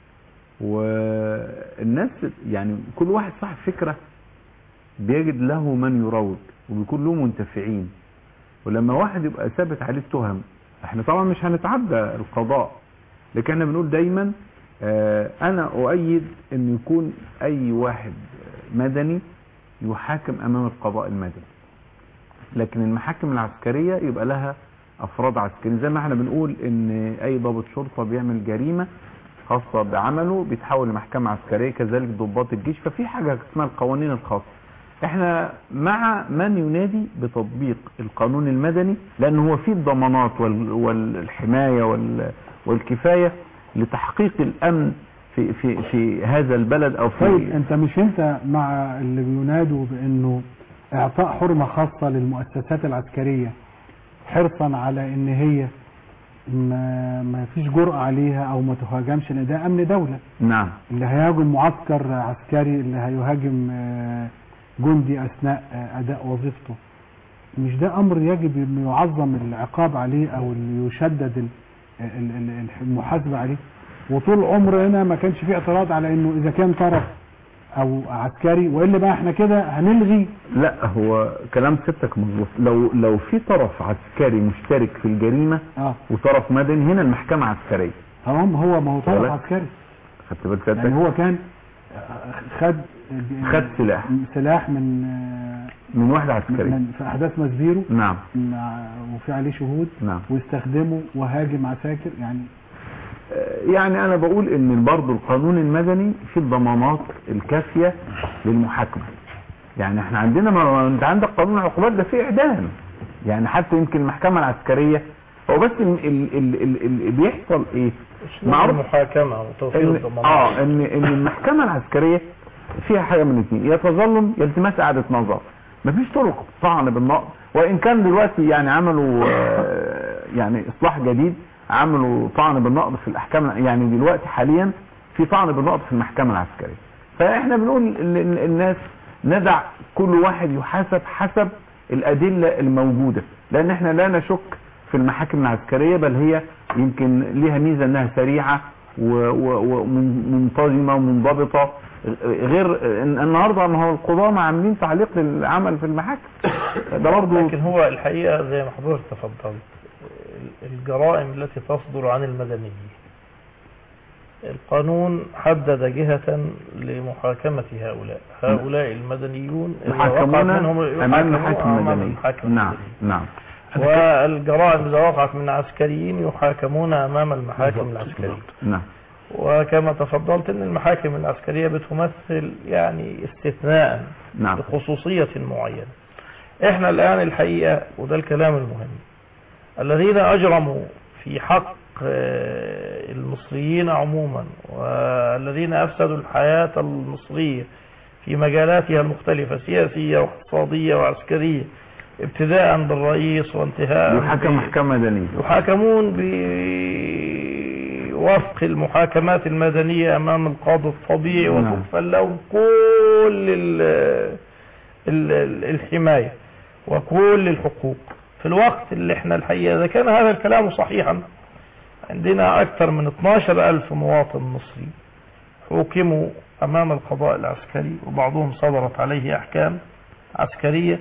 والناس يعني كل واحد صاحب فكرة بيجد له من يروج وبيكون له منتفعين ولما واحد يبقى ثابت عليه التهم احنا طبعا مش هنتعدى القضاء لكن احنا بنقول دايما آه، انا اؤيد ان يكون اي واحد مدني يحاكم امام القضاء المدني لكن المحاكم العسكرية يبقى لها افراد عسكريين زي ما احنا بنقول ان اي ضابط شرطة بيعمل جريمة خاصة بعمله بيتحول لمحكمة عسكرية كذلك ضباط الجيش ففي حاجة اسمها القوانين الخاصة احنا مع من ينادي بتطبيق القانون المدني لان هو فيه الضمانات وال- والحماية وال- والكفاية لتحقيق الامن في في في هذا البلد او طيب في انت مش انت مع اللي بينادوا بانه اعطاء حرمة خاصة للمؤسسات العسكرية حرصا على ان هي ما, ما فيش جرأة عليها او ما تهاجمش لان ده امن دولة نعم اللي هيهاجم معسكر عسكري اللي هيهاجم آه، جندي اثناء آه، اداء وظيفته مش ده امر يجب انه يعظم العقاب عليه او اللي يشدد ال- ال- ال- المحاسبة عليه وطول عمرنا ما كانش فيه اعتراض على انه اذا كان طرف او عسكري والا بقى احنا كده هنلغي لا هو كلام ستك مظبوط لو لو في طرف عسكري مشترك في الجريمه اه وطرف مدني هنا المحكمه عسكريه هم هو ما هو طرف ولا؟ عسكري خدت بالك سيادتك؟ يعني هو كان آه، خد خد سلاح سلاح من آه، من واحد عسكري من في احداث مسبيرو نعم مع- وفي عليه شهود نعم واستخدمه وهاجم عساكر يعني يعني انا بقول ان برضه القانون المدني فيه الضمانات الكافيه للمحاكمه يعني احنا عندنا ما انت عندك قانون العقوبات ده فيه اعدام يعني حتى يمكن المحكمه العسكريه هو بس ال ال ال ال اللي بيحصل ايه مع المحاكمة وتوفير إن الضمانات اه ان ان المحكمه العسكريه فيها حاجه من الاثنين يا تظلم يا التماس اعاده نظر مفيش طرق طعن بالنقض وان كان دلوقتي يعني عملوا آه، يعني اصلاح جديد عملوا طعن بالنقض في الاحكام يعني دلوقتي حاليا في طعن بالنقض في المحكمه العسكريه فاحنا بنقول ل- للناس ندع كل واحد يحاسب حسب الادله الموجوده لان احنا لا نشك في المحاكم العسكريه بل هي يمكن ليها ميزه انها سريعه ومنتظمه ومنضبطه غير إن- النهارده ما هو القضاه ما عاملين تعليق للعمل في المحاكم ده برضه لكن هو الحقيقة زي ما حضرتك تفضلت الجرائم التي تصدر عن المدنيين القانون حدد جهة لمحاكمة هؤلاء هؤلاء المدنيون إذا وقعت محاكمون منهم امام يحاكمون المحاكم أمام المدنيه المحاكم نعم نعم والجرائم إذا وقعت من عسكريين يحاكمون أمام المحاكم العسكرية نعم وكما تفضلت أن المحاكم العسكرية بتمثل يعني استثناء نعم لخصوصية معينة احنا الآن الحقيقة وده الكلام المهم الذين أجرموا في حق آه، المصريين عموما والذين أفسدوا الحياة المصرية في مجالاتها المختلفة سياسية واقتصادية وعسكرية ابتداء بالرئيس وانتهاء يحكم ب- محكمه مدنيه يحاكمون بوفق المحاكمات المدنية أمام القاضي الطبيعي نعم. وتكفل لهم كل ال- ال- ال- الحماية وكل الحقوق في الوقت اللي احنا الحقيقة إذا كان هذا الكلام صحيحا عندنا أكثر من 12 ألف مواطن مصري حوكموا أمام القضاء العسكري وبعضهم صدرت عليه أحكام عسكرية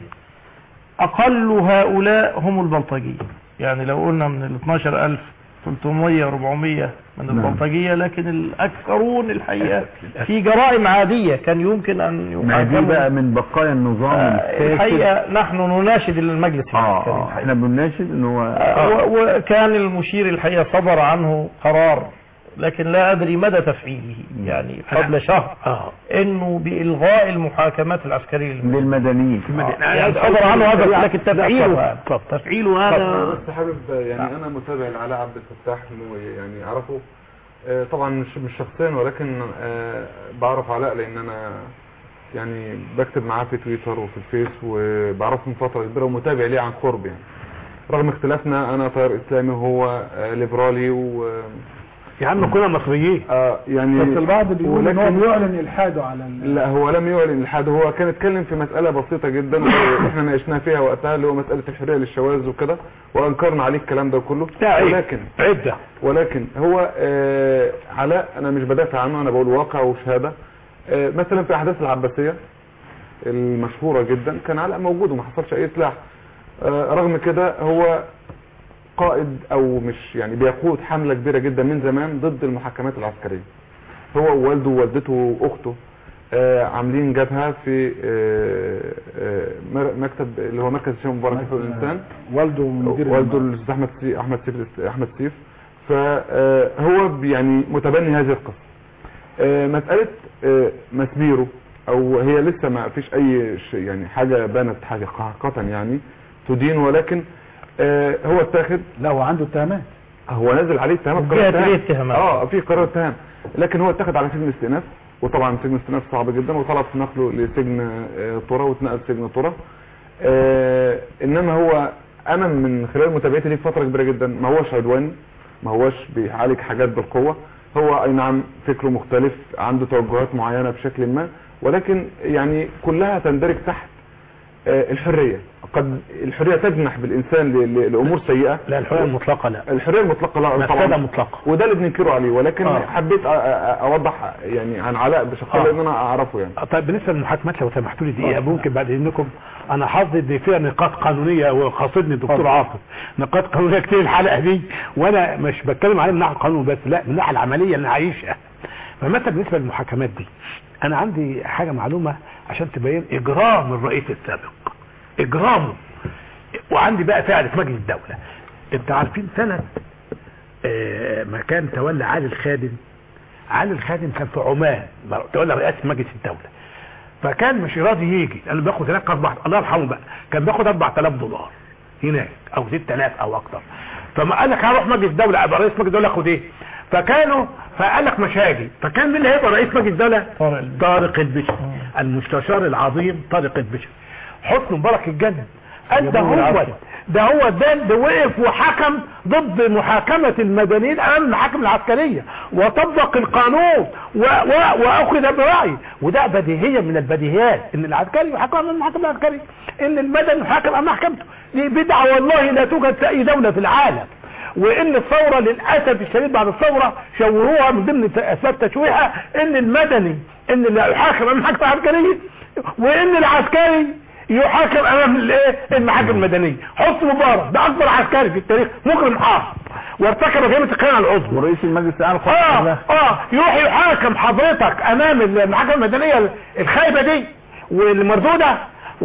أقل هؤلاء هم البلطجية يعني لو قلنا من ال 12000 300 400 من نعم. البلطجية لكن الأكثرون الحقيقة في جرائم عادية كان يمكن أن ما دي بقى يحاكموا من بقايا النظام آه، الفاسد الحقيقة نحن نناشد المجلس اه العسكري اه احنا بنناشد ان هو آه، و- وكان المشير الحقيقة صدر عنه قرار لكن لا أدري مدى تفعيله يعني قبل شهر انه بإلغاء المحاكمات العسكرية للمدنيين يعني صدر عنه هذا لكن تفعيله تفعيله هذا أنا بس حابب يعني انا متابع لعلاء عبد الفتاح انه يعني اعرفه آه، طبعا مش مش شخصيا ولكن آه، بعرف علاء لان انا يعني بكتب معاه في تويتر وفي الفيس وبعرفه من فتره كبيره ومتابع ليه عن قرب يعني رغم اختلافنا انا تيار اسلامي وهو آه، ليبرالي و يا عم كلنا مصريين آه يعني بس البعض بيقول ان هو ولكن- بيعلن الحاده على ال... لا هو لم يعلن الحاد هو كان اتكلم في مسألة بسيطة جدا احنا ناقشناها فيها وقتها اللي هو مسألة الحرية للشواذ وكده وانكرنا عليه الكلام ده كله ولكن عدة ولكن هو آه علاء انا مش بدافع عنه انا بقول واقع وشهادة آه مثلا في احداث العباسية المشهورة جدا كان علاء موجود وما حصلش اي سلاح آه رغم كده هو قائد او مش يعني بيقود حملة كبيرة جدا من زمان ضد المحاكمات العسكرية هو ووالده ووالدته واخته آه عاملين جبهة في آه آه مر- مكتب اللي هو مركز الشام مبارك حقوق الانسان والده مدير والده الاستاذ احمد سي احمد سيف احمد سيف فهو يعني متبني هذه القصه آه، مساله آه، مسبيرو او هي لسه ما فيش اي شيء يعني حاجه بانت حقيقه يعني تدين ولكن آه، هو اتاخد لا هو عنده اتهامات هو نازل عليه اتهامات جهة قرار ليه اتهام اتهامات؟ اه في قرار اتهام لكن هو اتخذ على سجن استئناف وطبعا سجن استئناف صعب جدا وطلب نقله لسجن آه، طرة واتنقل سجن طرة آه انما هو امن من خلال متابعتي ليه فتره كبيره جدا ما هوش عدواني ما هوش بيعالج حاجات بالقوه هو اي نعم فكره مختلف عنده توجهات معينه بشكل ما ولكن يعني كلها تندرج تحت آه، الحريه قد الحريه تجنح بالانسان ل- ل- لامور سيئه لا الحريه المطلقه لا الحريه المطلقه لا مفسده طبعا مطلقه وده اللي بننكره عليه ولكن آه. حبيت أ- أ- اوضح يعني عن علاء بشخصيه آه. لان انا اعرفه يعني طيب بالنسبه للمحاكمات لو سمحتوا لي دقيقه ممكن بعد اذنكم انا حظي ان فيها نقاط قانونيه وقاصدني الدكتور اتفضل. عاطف نقاط قانونيه كتير الحلقه دي وانا مش بتكلم عليها من ناحيه القانون بس لا من الناحيه العمليه اللي عايشها فمثلا بالنسبه للمحاكمات دي انا عندي حاجه معلومه عشان تبين اجرام الرئيس السابق اجرامه وعندي بقى فعل في مجلس الدوله انت عارفين سنه آه، ما كان تولى علي الخادم علي الخادم كان في عمان تولى رئاسه مجلس الدوله فكان مش راضي يجي لانه بياخد هناك اربع الله يرحمه بقى كان بياخد 4000 دولار هناك او 6000 او اكتر فما قال لك هروح مجلس الدوله ابقى رئيس مجلس الدوله اخد ايه فكانوا فقال لك مش هاجي فكان مين اللي هيبقى رئيس مجلس الدوله طارق البشري المستشار العظيم طارق البشري حسن مبارك الجنة قال ده جابوه هو بالعافية. ده هو ده اللي وقف وحكم ضد محاكمة المدنيين امام المحاكم العسكرية وطبق القانون و و واخذ برأي وده بديهية من البديهيات ان العسكري يحكم امام المحاكم العسكري ان المدني يحكم امام محكمته دي بدعة والله لا توجد في اي دولة في العالم وان الثورة للاسف الشديد بعد الثورة شوهوها من ضمن اسباب تشويهها ان المدني ان اللي يحاكم امام المحاكم العسكرية وان العسكري يحاكم امام الايه المحاكم المدنيه حسن مبارك ده اكبر عسكري في التاريخ مجرم حرب وارتكب جريمه الخيانه العظمى ورئيس المجلس الاعلى اه اه يروح يحاكم حضرتك امام المحاكم المدنيه الخايبه دي والمردوده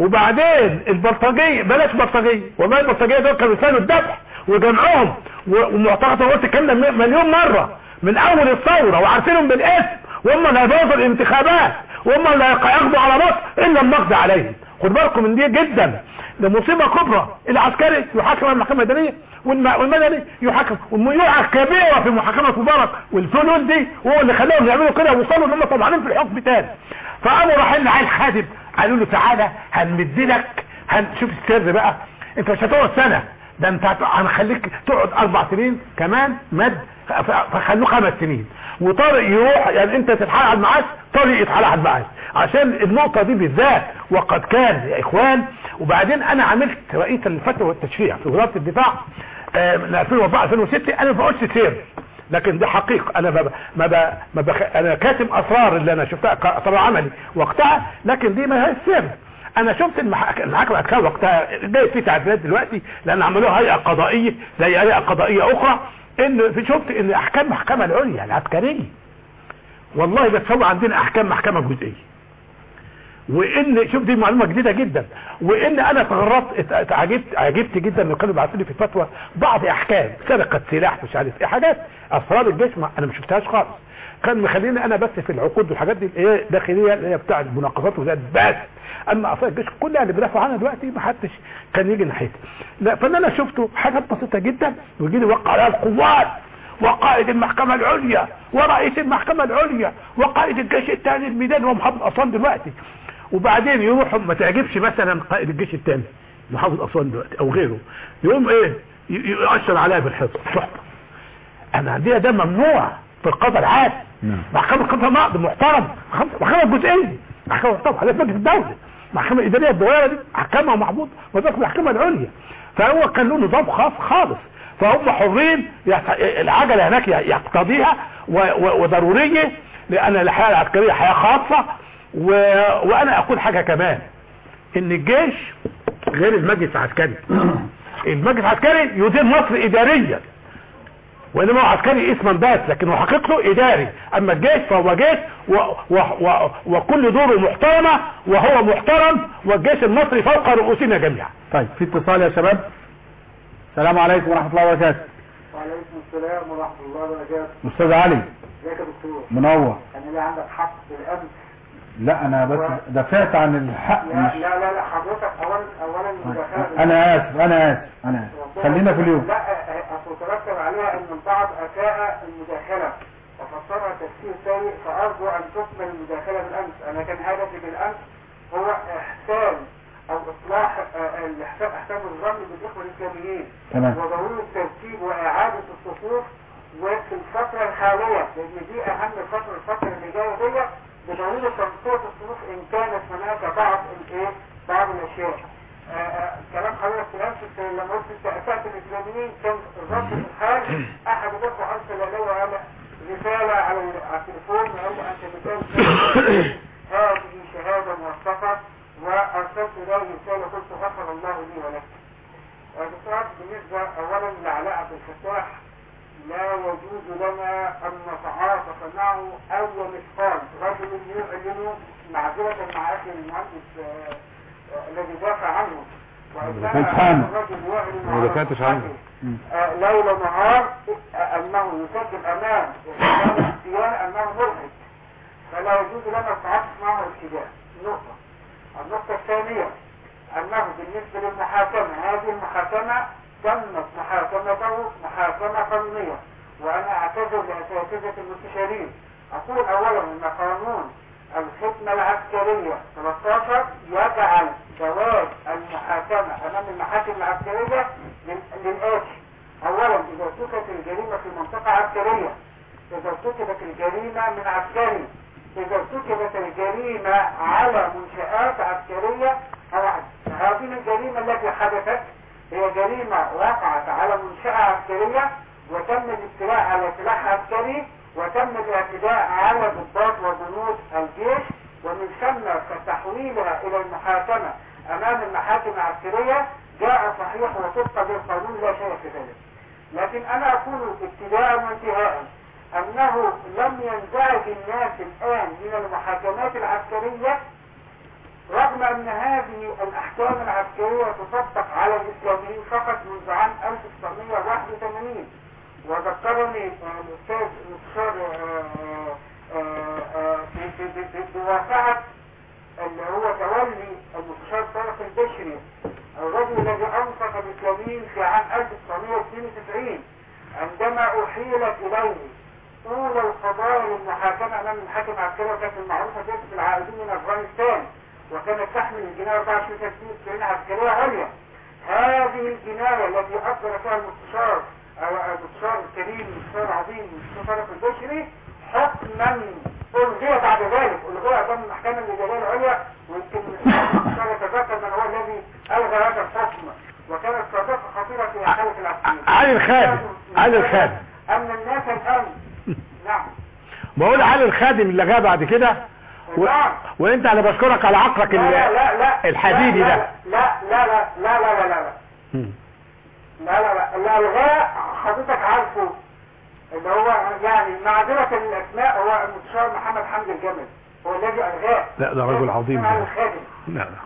وبعدين البلطجيه بلاش بلطجيه والله البلطجيه دول كانوا يسالوا الذبح وجمعهم و- ومعتقد أنا قلت الكلام ده م- مليون مره من اول الثوره وعارفينهم بالاسم وهم اللي هيبوظوا الانتخابات وهم اللي هيقضوا على مصر الا النقد عليهم خد بالكم من دي جدا ده مصيبه كبرى العسكري يحاكم المحكمه المدنيه والم- والمدني يحاكم والميوعه كبيره في محاكمه مبارك والفلول دي هو اللي خلاهم يعملوا كده ووصلوا ان هم طمعانين في الحكم تاني فقاموا رايحين لعيل خادم قالوا له تعالى هنمدلك هنشوف السر بقى انت مش هتقعد سنه ده انت هت- هنخليك تقعد اربع سنين كمان مد ف- فخلوه خمس سنين وطارق يروح يعني انت تتحال على المعاش طارق يتحال على المعاش عشان النقطة دي بالذات وقد كان يا اخوان وبعدين انا عملت رئيس الفتوى والتشريع في وزارة الدفاع آه، من 2004 2006 انا ما بقولش سر لكن دي حقيقة انا ما ما ب... ما بخ... انا كاتم اسرار اللي انا شفتها كاسرار عملي وقتها لكن دي ما هي سر انا شفت المحاكم المحاكم العسكريه وقتها جاي في تعديلات دلوقتي لان عملوها هيئه قضائيه زي هيئه قضائيه اخرى ان في شفت ان احكام المحكمه العليا العسكريه والله بتسوي عندنا احكام محكمه جزئيه وان شوف دي معلومه جديده جدا وان انا تغربت ات- عجبت عجبت جدا ان كانوا بيبعتوا لي في الفتوى بعض احكام سرقه سلاح مش عارف ايه حاجات اسرار الجيش ما انا ما شفتهاش خالص كان مخليني انا بس في العقود والحاجات دي ايه داخليه اللي هي بتاع المناقصات وزاد بس اما اسرار الجيش كلها اللي بيدافعوا عنها دلوقتي ما حدش كان يجي ناحيتها لا فانا انا شفته حاجات بسيطه جدا ويجي لي وقع عليها القوات وقائد المحكمة العليا ورئيس المحكمة العليا وقائد الجيش الثاني الميدان هو محافظ أسوان دلوقتي وبعدين يروح ما تعجبش مثلا قائد الجيش الثاني محافظ أسوان دلوقتي أو غيره يقوم إيه ي- يؤشر عليها بالحفظ تحفة أنا عندنا ده ممنوع في القضاء العادي محكمة القضاء نقد محترم محكمة- محكمة جزئية محكمة محترم على مجلس الدولة محكمة إدارية الدوائرة دي محكمة محمود وذلك المحكمة العليا فهو كان له نظام خاص خالص فهم حرين يت- العجلة هناك يقتضيها و- و- وضرورية لأن الحياة العسكرية حياة خاصة و... وأنا أقول حاجة كمان إن الجيش غير المجلس العسكري المجلس العسكري يدير مصر إداريا وانما هو عسكري اسما بس لكن هو حقيقته اداري اما الجيش فهو جيش و و و وكل دوره محترمة وهو محترم والجيش المصري فوق رؤوسنا جميعا طيب في اتصال يا شباب السلام عليكم ورحمة الله وبركاته وعليكم السلام ورحمة الله وبركاته استاذ علي ازيك يا دكتور منور انا ليه عندك حق في الامن لا انا بس دافعت عن الحق لا مش لا لا, لا حضرتك اولا اولا المداخله انا اسف انا اسف انا اسف خلينا في اليوم لا اصل ترتب عليها ان البعض اساء المداخله وفسرها تفسير سيء فارجو ان تكمل المداخله بالامس انا كان هدفي بالامس هو احسان او اصلاح آه، الاحسان احسان الظن بالاخوه الاسلاميين تمام. وضروره الترتيب واعاده الصفوف وفي الفتره الحاليه لان دي اهم فتره الفتره اللي جايه دي بضروره تنقيه الصفوف ان كانت هناك بعض الايه بعض الاشياء آه، آه، كلام حضرتك في الامس لما قلت انت اسات الاسلاميين كان الرد في الحال احد الاخوه ارسل الي وقال رساله على على التليفون وقال لي انت مثال هذه شهاده موثقه وارسلت اليه رساله قلت غفر الله لي ولك آه، دكتور بالنسبه اولا لعلاء عبد الفتاح لا يجوز لنا ان نتعاطف معه اي مثقال رجل يعلن معذره مع اخي المهندس آه، آه، الذي دافع عنه وإنما دافعتش عنه. الرجل يعلن ما دفعتش عنه آه، ليل نهار آه، انه يسجل امام امام الصيانه انه مرهق فلا يجوز لنا التعاطف معه ابتداء نقطه النقطه الثانيه انه بالنسبه للمحاكمه هذه المحاكمه تمت محاكمته محاكمه قانونيه وانا اعتذر لاساتذه المستشارين اقول اولا ان قانون الخدمه العسكريه 13 يجعل جواز المحاكمه امام المحاكم العسكريه لل- للاتي اولا اذا ارتكبت الجريمه في منطقه عسكريه اذا ارتكبت الجريمه من عسكري اذا ارتكبت الجريمه على منشآت عسكرية او هذه الجريمة التي حدثت هي جريمة وقعت على منشأة عسكرية وتم الاطلاع على سلاح عسكري وتم الاعتداء على ضباط وجنود الجيش ومن ثم تحويلها الى المحاكمة امام المحاكم العسكرية جاء صحيح وطبقا للقانون لا شيء في ذلك لكن انا اقول ابتداء وانتهاء انه لم ينزعج الناس الان من المحاكمات العسكرية رغم ان هذه الاحكام العسكرية تطبق على الاسلاميين فقط منذ عام 1981 وذكرني آه، الاستاذ المستشار آه، آه، آه، في في في- في بواقعة اللي هو تولي المستشار طارق البشري الرجل الذي انفق الاسلاميين في عام 1992 عندما احيلت اليه اولى القضايا للمحاكمه امام المحاكم العسكريه وكانت المعروفه جدا العائدين من افغانستان وكانت تحمل الجنايه 24 92 عسكريه عليا هذه الجنايه التي اصدر فيها المستشار أو المستشار الكريم المستشار العظيم المستشار طارق البشري حكما الغي بعد ذلك الغي امام المحكمه الاداريه العليا ويمكن المستشار يتذكر من هو الذي الغى هذا الحكم وكانت صداقه خطيره في حاله العسكريه علي الخادم علي الخادم ان الناس الان نعم بقول علي الخادم اللي جه بعد كده و... وانت انا بشكرك على عقلك لا ال- لا لا لا الحديدي لا ده لا لا لا لا لا لا لا لا مم. لا لا لا الالغاء حضرتك عارفه اللي هو يعني معذرة الاسماء هو المستشار محمد حمد الجمل هو الذي الغاه لا ده رجل عظيم على ده. الخادم لا لا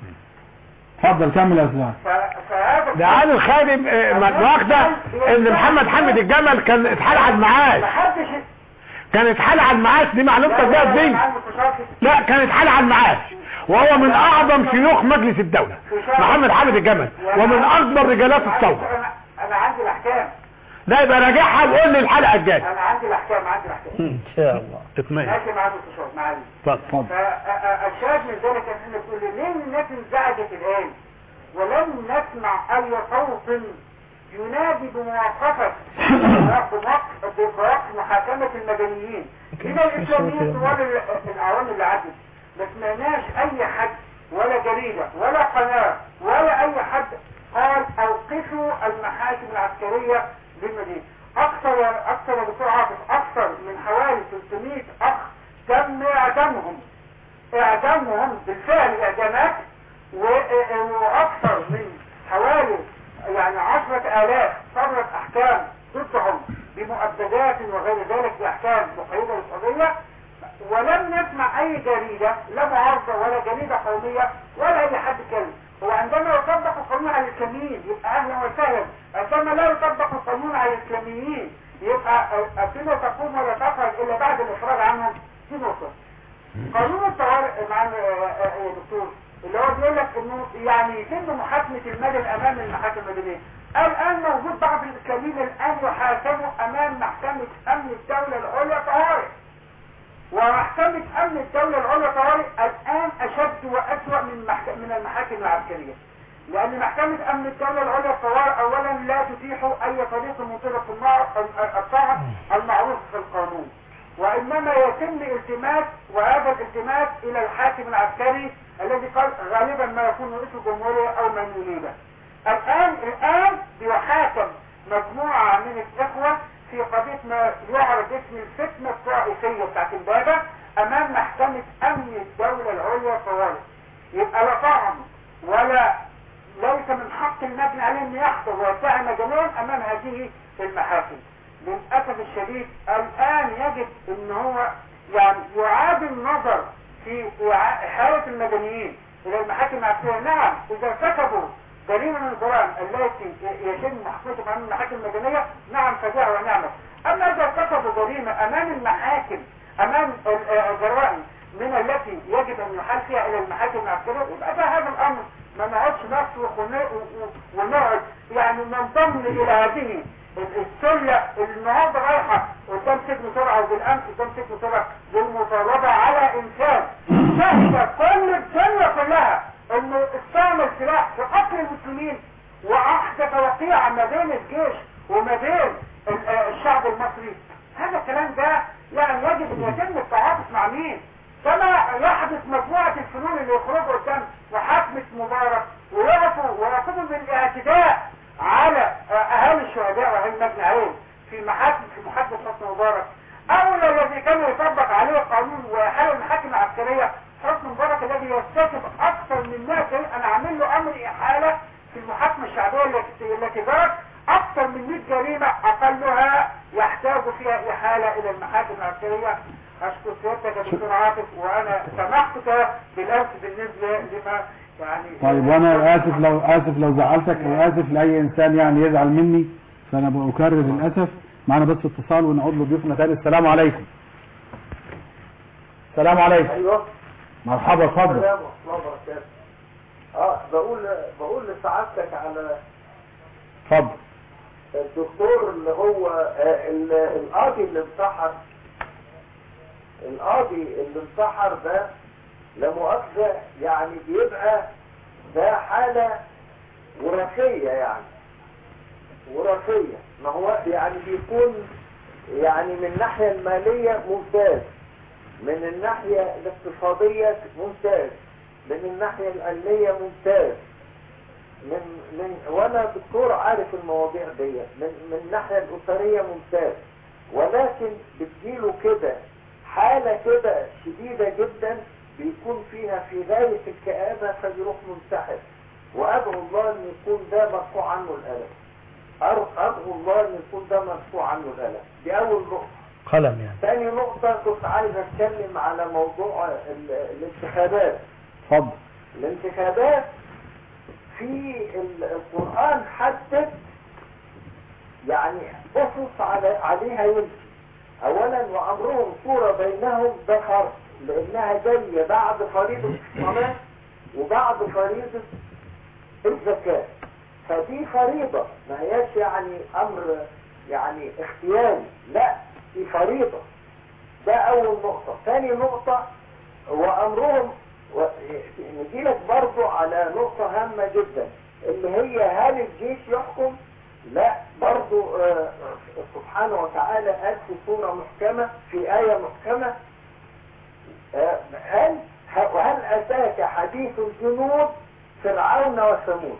اتفضل كمل يا استاذ ف- فهذا ده علي الخادم آه، م- واخده ان محمد حمد الجمل كان اتحال على المعاش محدش كان اتحال على المعاش دي معلومتك بقى لا، دي مع المستشار في- لا كان اتحال على المعاش وهو من اعظم شيوخ مجلس الدولة محمد حمد الجمل ومن اكبر رجالات الثورة انا انا عندي الاحكام لا يبقى راجعها وقول لي الحلقة الجاية انا عندي الاحكام عندي الاحكام ان شاء الله اطمئن ماشي مع المستشار معلش اتفضل فالشاهد من ذلك ان احنا بنقول ليه الناس انزعجت الان ولم نسمع اي صوت ينادي بموقفة بوقف بوقف محاكمة المدنيين من الاسلاميين طوال ال- الاعوام اللي عدت ما سمعناش اي حد ولا جريدة ولا قناة ولا اي حد قال اوقفوا المحاكم العسكرية بالمدينة اكثر اكثر يا دكتور عاطف اكثر من حوالي 300 اخ تم اعدامهم اعدامهم بالفعل اعدامات و- واكثر من حوالي يعني عشرة الاف صدرت احكام ضدهم بمؤبدات وغير ذلك باحكام مقيدة للقضية ولم نسمع اي جريدة لا معارضة ولا جريدة قومية ولا اي حد كلم هو عندما يطبق القانون على الاسلاميين يبقى اهلا وسهلا عندما لا يطبق القانون على الاسلاميين يبقى الدنيا تقوم ولا تخرج الا بعد الاخراج عنهم دي نقطة قانون الطوارئ مع يا دكتور اللي هو بيقول لك انه يعني يتم محاكمة المدن امام المحاكم المدنية الآن موجود بعض الإسلاميين الآن يحاكموا أمام محكمة أمن الدولة العليا طوارئ ومحكمة أمن الدولة العليا طوارئ الآن أشد وأسوأ من محك... من المحاكم العسكرية لأن محكمة أمن الدولة العليا طوارئ أولا لا تتيح أي طريق من طرق المع- الطاعة المعروف في القانون وإنما يتم التماس وهذا الالتماس إلى الحاكم العسكري الذي قال غالبا ما يكون رئيس الجمهورية أو من يريده الآن الآن بيحاكم مجموعة من الإخوة في قضية ما يعرف اسم الفتنة الطائفية بتاعت البابا أمام محكمة أمن الدولة العليا طوارئ يبقى لا طعن ولا ليس من حق المبني عليه أن يحضر ويدعي مجنون أمام هذه المحاكم للأسف الشديد الآن يجب أن هو يعني يعاد النظر في إعا- إحالة المدنيين إلى المحاكم العسكرية نعم إذا ارتكبوا جريمة من الجرائم التي يتم محكمتهم أمام المحاكم المدنية نعم فجاء ونعمة أما إذا ارتكبوا جريمة أمام المحاكم أمام ال- آه، الجرائم من التي يجب أن يحال فيها إلى المحاكم العسكرية يبقى ده هذا الأمر ما نقعدش نصرخ ون- و- و- ونقعد يعني ننضم إلى هذه السلة اللي النهارده رايحة قدام سجن سرعة وبالأمس قدام سجن سرعة للمطالبة على إنسان شهد كل الدنيا كلها إنه استعمل سلاح في قتل المسلمين وأحدث وقيعة ما بين الجيش وما بين ال- آه الشعب المصري هذا الكلام ده يعني يجب أن يتم التعاطف مع مين؟ كما يحدث مجموعة الفنون اللي يخرجوا قدام محاكمة مبارك ويقفوا ويقوموا بالاعتداء على اهالي الشهداء واهالي المجني عليهم في محاكم في محاكمة حسن مبارك او الذي كان يطبق عليه القانون وحال المحاكم العسكرية حسن مبارك الذي يرتكب اكثر من 100 جريمة انا عامل له امر احالة في المحاكمة الشعبية التي التي جرت اكثر من 100 جريمة اقلها يحتاج فيها احالة الى المحاكم العسكرية اشكر سيادتك يا دكتور عاطف وانا سمحتك بالامس بالنسبة لما يعني طيب وانا اسف لو اسف لو زعلتك او اسف لاي انسان يعني يزعل مني فانا بكرر الاسف معنا بس اتصال ونعود لضيوفنا تاني السلام عليكم السلام عليكم ايوه مرحبا اتفضل السلام ورحمة الله وبركاته اه بقول بقول لسعادتك على اتفضل الدكتور اللي هو آه، ال- القاضي اللي انتحر القاضي اللي انتحر ده لا مؤاخذة يعني بيبقى ده حالة وراثية يعني وراثية ما هو يعني بيكون يعني من الناحية المالية ممتاز من الناحية الاقتصادية ممتاز من الناحية العلمية ممتاز من من وانا دكتور عارف المواضيع دي من من الناحيه الاسريه ممتاز ولكن بتجيله كده حاله كده شديده جدا بيكون فيها في غايه الكآبه فبيروح منسحب وادعو الله ان يكون ده مرفوع عنه الالم أر- ادعو الله ان يكون ده مرفوع عنه الالم دي اول نقطه قلم يعني ثاني نقطه كنت عايز اتكلم على موضوع ال- الانتخابات اتفضل الانتخابات في ال- القرآن حدد يعني أسس على عليها يمشي أولا وأمرهم صورة بينهم ده فرق لأنها جاية بعد فريضة الصلاة وبعد فريضة الزكاة فدي فريضة ما هياش يعني أمر يعني اختياري لا دي فريضة ده أول نقطة ثاني نقطة وأمرهم و- نجيلك برضو على نقطة هامة جدا اللي هي هل الجيش يحكم لا برضو آه، سبحانه وتعالى قال في سورة محكمة في آية محكمة آه، هل وهل أتاك حديث الجنود فرعون وثمود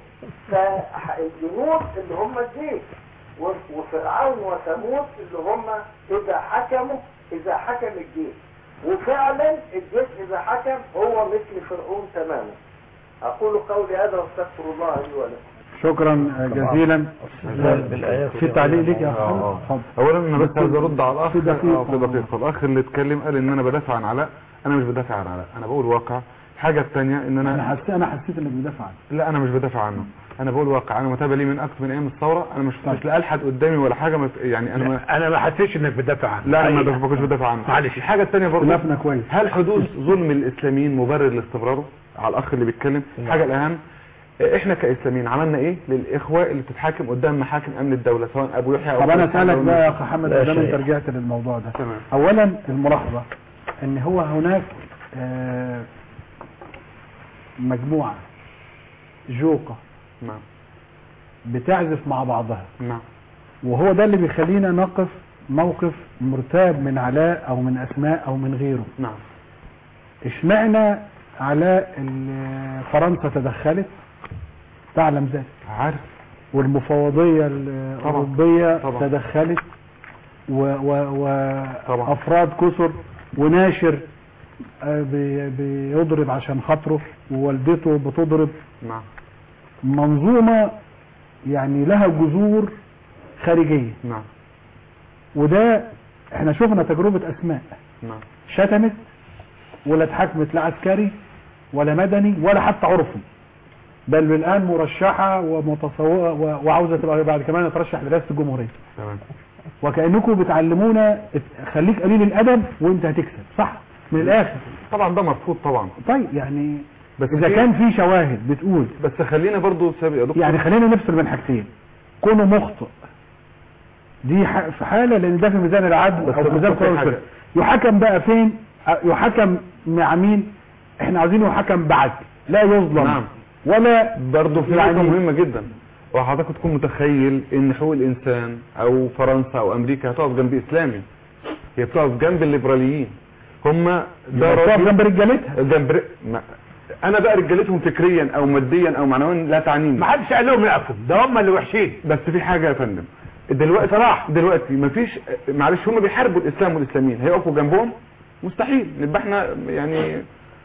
فالجنود اللي هم الجيش و- وفرعون وثمود اللي هم إذا حكموا إذا حكم الجيش وفعلا الجيش إذا حكم هو مثل فرعون تماما أقول قولي هذا واستغفر الله لي ولكم شكرا جزيلا في تعليق ليك يا آه، محمد آه. اتفضل اولا انا بس عايز ارد على الاخ في دقيقة. آه، في دقيقه الاخ اللي اتكلم قال ان انا بدافع عن علاء انا مش بدافع عن علاء انا بقول واقع الحاجه الثانيه ان انا انا حسيت انا حسيت انك بتدافع عنه لا انا مش بدافع عنه انا بقول واقع انا متابع ليه من اكتر من ايام الثوره انا مش مش لاقي حد قدامي ولا حاجه ما في- يعني انا ما انا ما حسيتش انك بتدافع عنه لا انا ما حقيقة. بدافع- ما كنتش بدافع عنه معلش. الحاجه الثانيه برضه خلافنا كويس هل حدوث ظلم الاسلاميين مبرر لاستمراره على الاخ اللي بيتكلم الحاجه الاهم احنا كاسلاميين عملنا ايه للاخوه اللي بتتحاكم قدام محاكم امن الدوله سواء ابو يحيى او طب انا فلسطين اسالك أو بقى يا المسلمين. اخ محمد لا ما دام شيء. انت رجعت للموضوع ده تمام اولا الملاحظه ان هو هناك آه، مجموعه جوقه نعم بتعزف مع بعضها نعم وهو ده اللي بيخلينا نقف موقف مرتاب من علاء او من اسماء او من غيره نعم اشمعنى علاء ال- فرنسا تدخلت تعلم ذلك عارف والمفوضية الأوروبية طبعا. تدخلت و و طبعا. وأفراد كثر وناشر آه، بي- بيضرب عشان خاطره ووالدته بتضرب نعم منظومة يعني لها جذور خارجية نعم وده احنا شفنا تجربة أسماء نعم شتمت ولا اتحكمت لا عسكري ولا مدني ولا حتى عرفي بل الآن مرشحة ومتصوره و- وعاوزة تبقى بعد كمان ترشح لرئاسة الجمهورية تمام وكأنكم بتعلمونا ات- خليك قليل الأدب وانت هتكسب صح من الآخر طبعا ده مرفوض طبعا طيب يعني بس إذا في- كان في شواهد بتقول بس خلينا برضو سابق يا دكتور يعني خلينا نفصل بين حاجتين كونه مخطئ دي ح- في حالة لأن ده في ميزان العدل بس أو في ميزان بس في قانون حاجة. الفقه. يحكم بقى فين أ- يحكم مع مين احنا عايزينه يحكم بعدل لا يظلم نعم ولا برضه في يعني- نقطة مهمة جدا وحضرتك تكون متخيل ان حقوق الانسان او فرنسا او امريكا هتقف جنب اسلامي هي بتقف جنب الليبراليين هم ده بتقف راجل- جنب رجالتها جنب ر- ما انا بقى رجالتهم فكريا او ماديا او معنويا لا تعنيني ما حدش قال لهم يقفوا ده هم اللي وحشين بس في حاجه يا فندم دلوقتي صراحه دلوقتي مفيش معلش هم بيحاربوا الاسلام والاسلاميين هيقفوا جنبهم مستحيل نبقى احنا يعني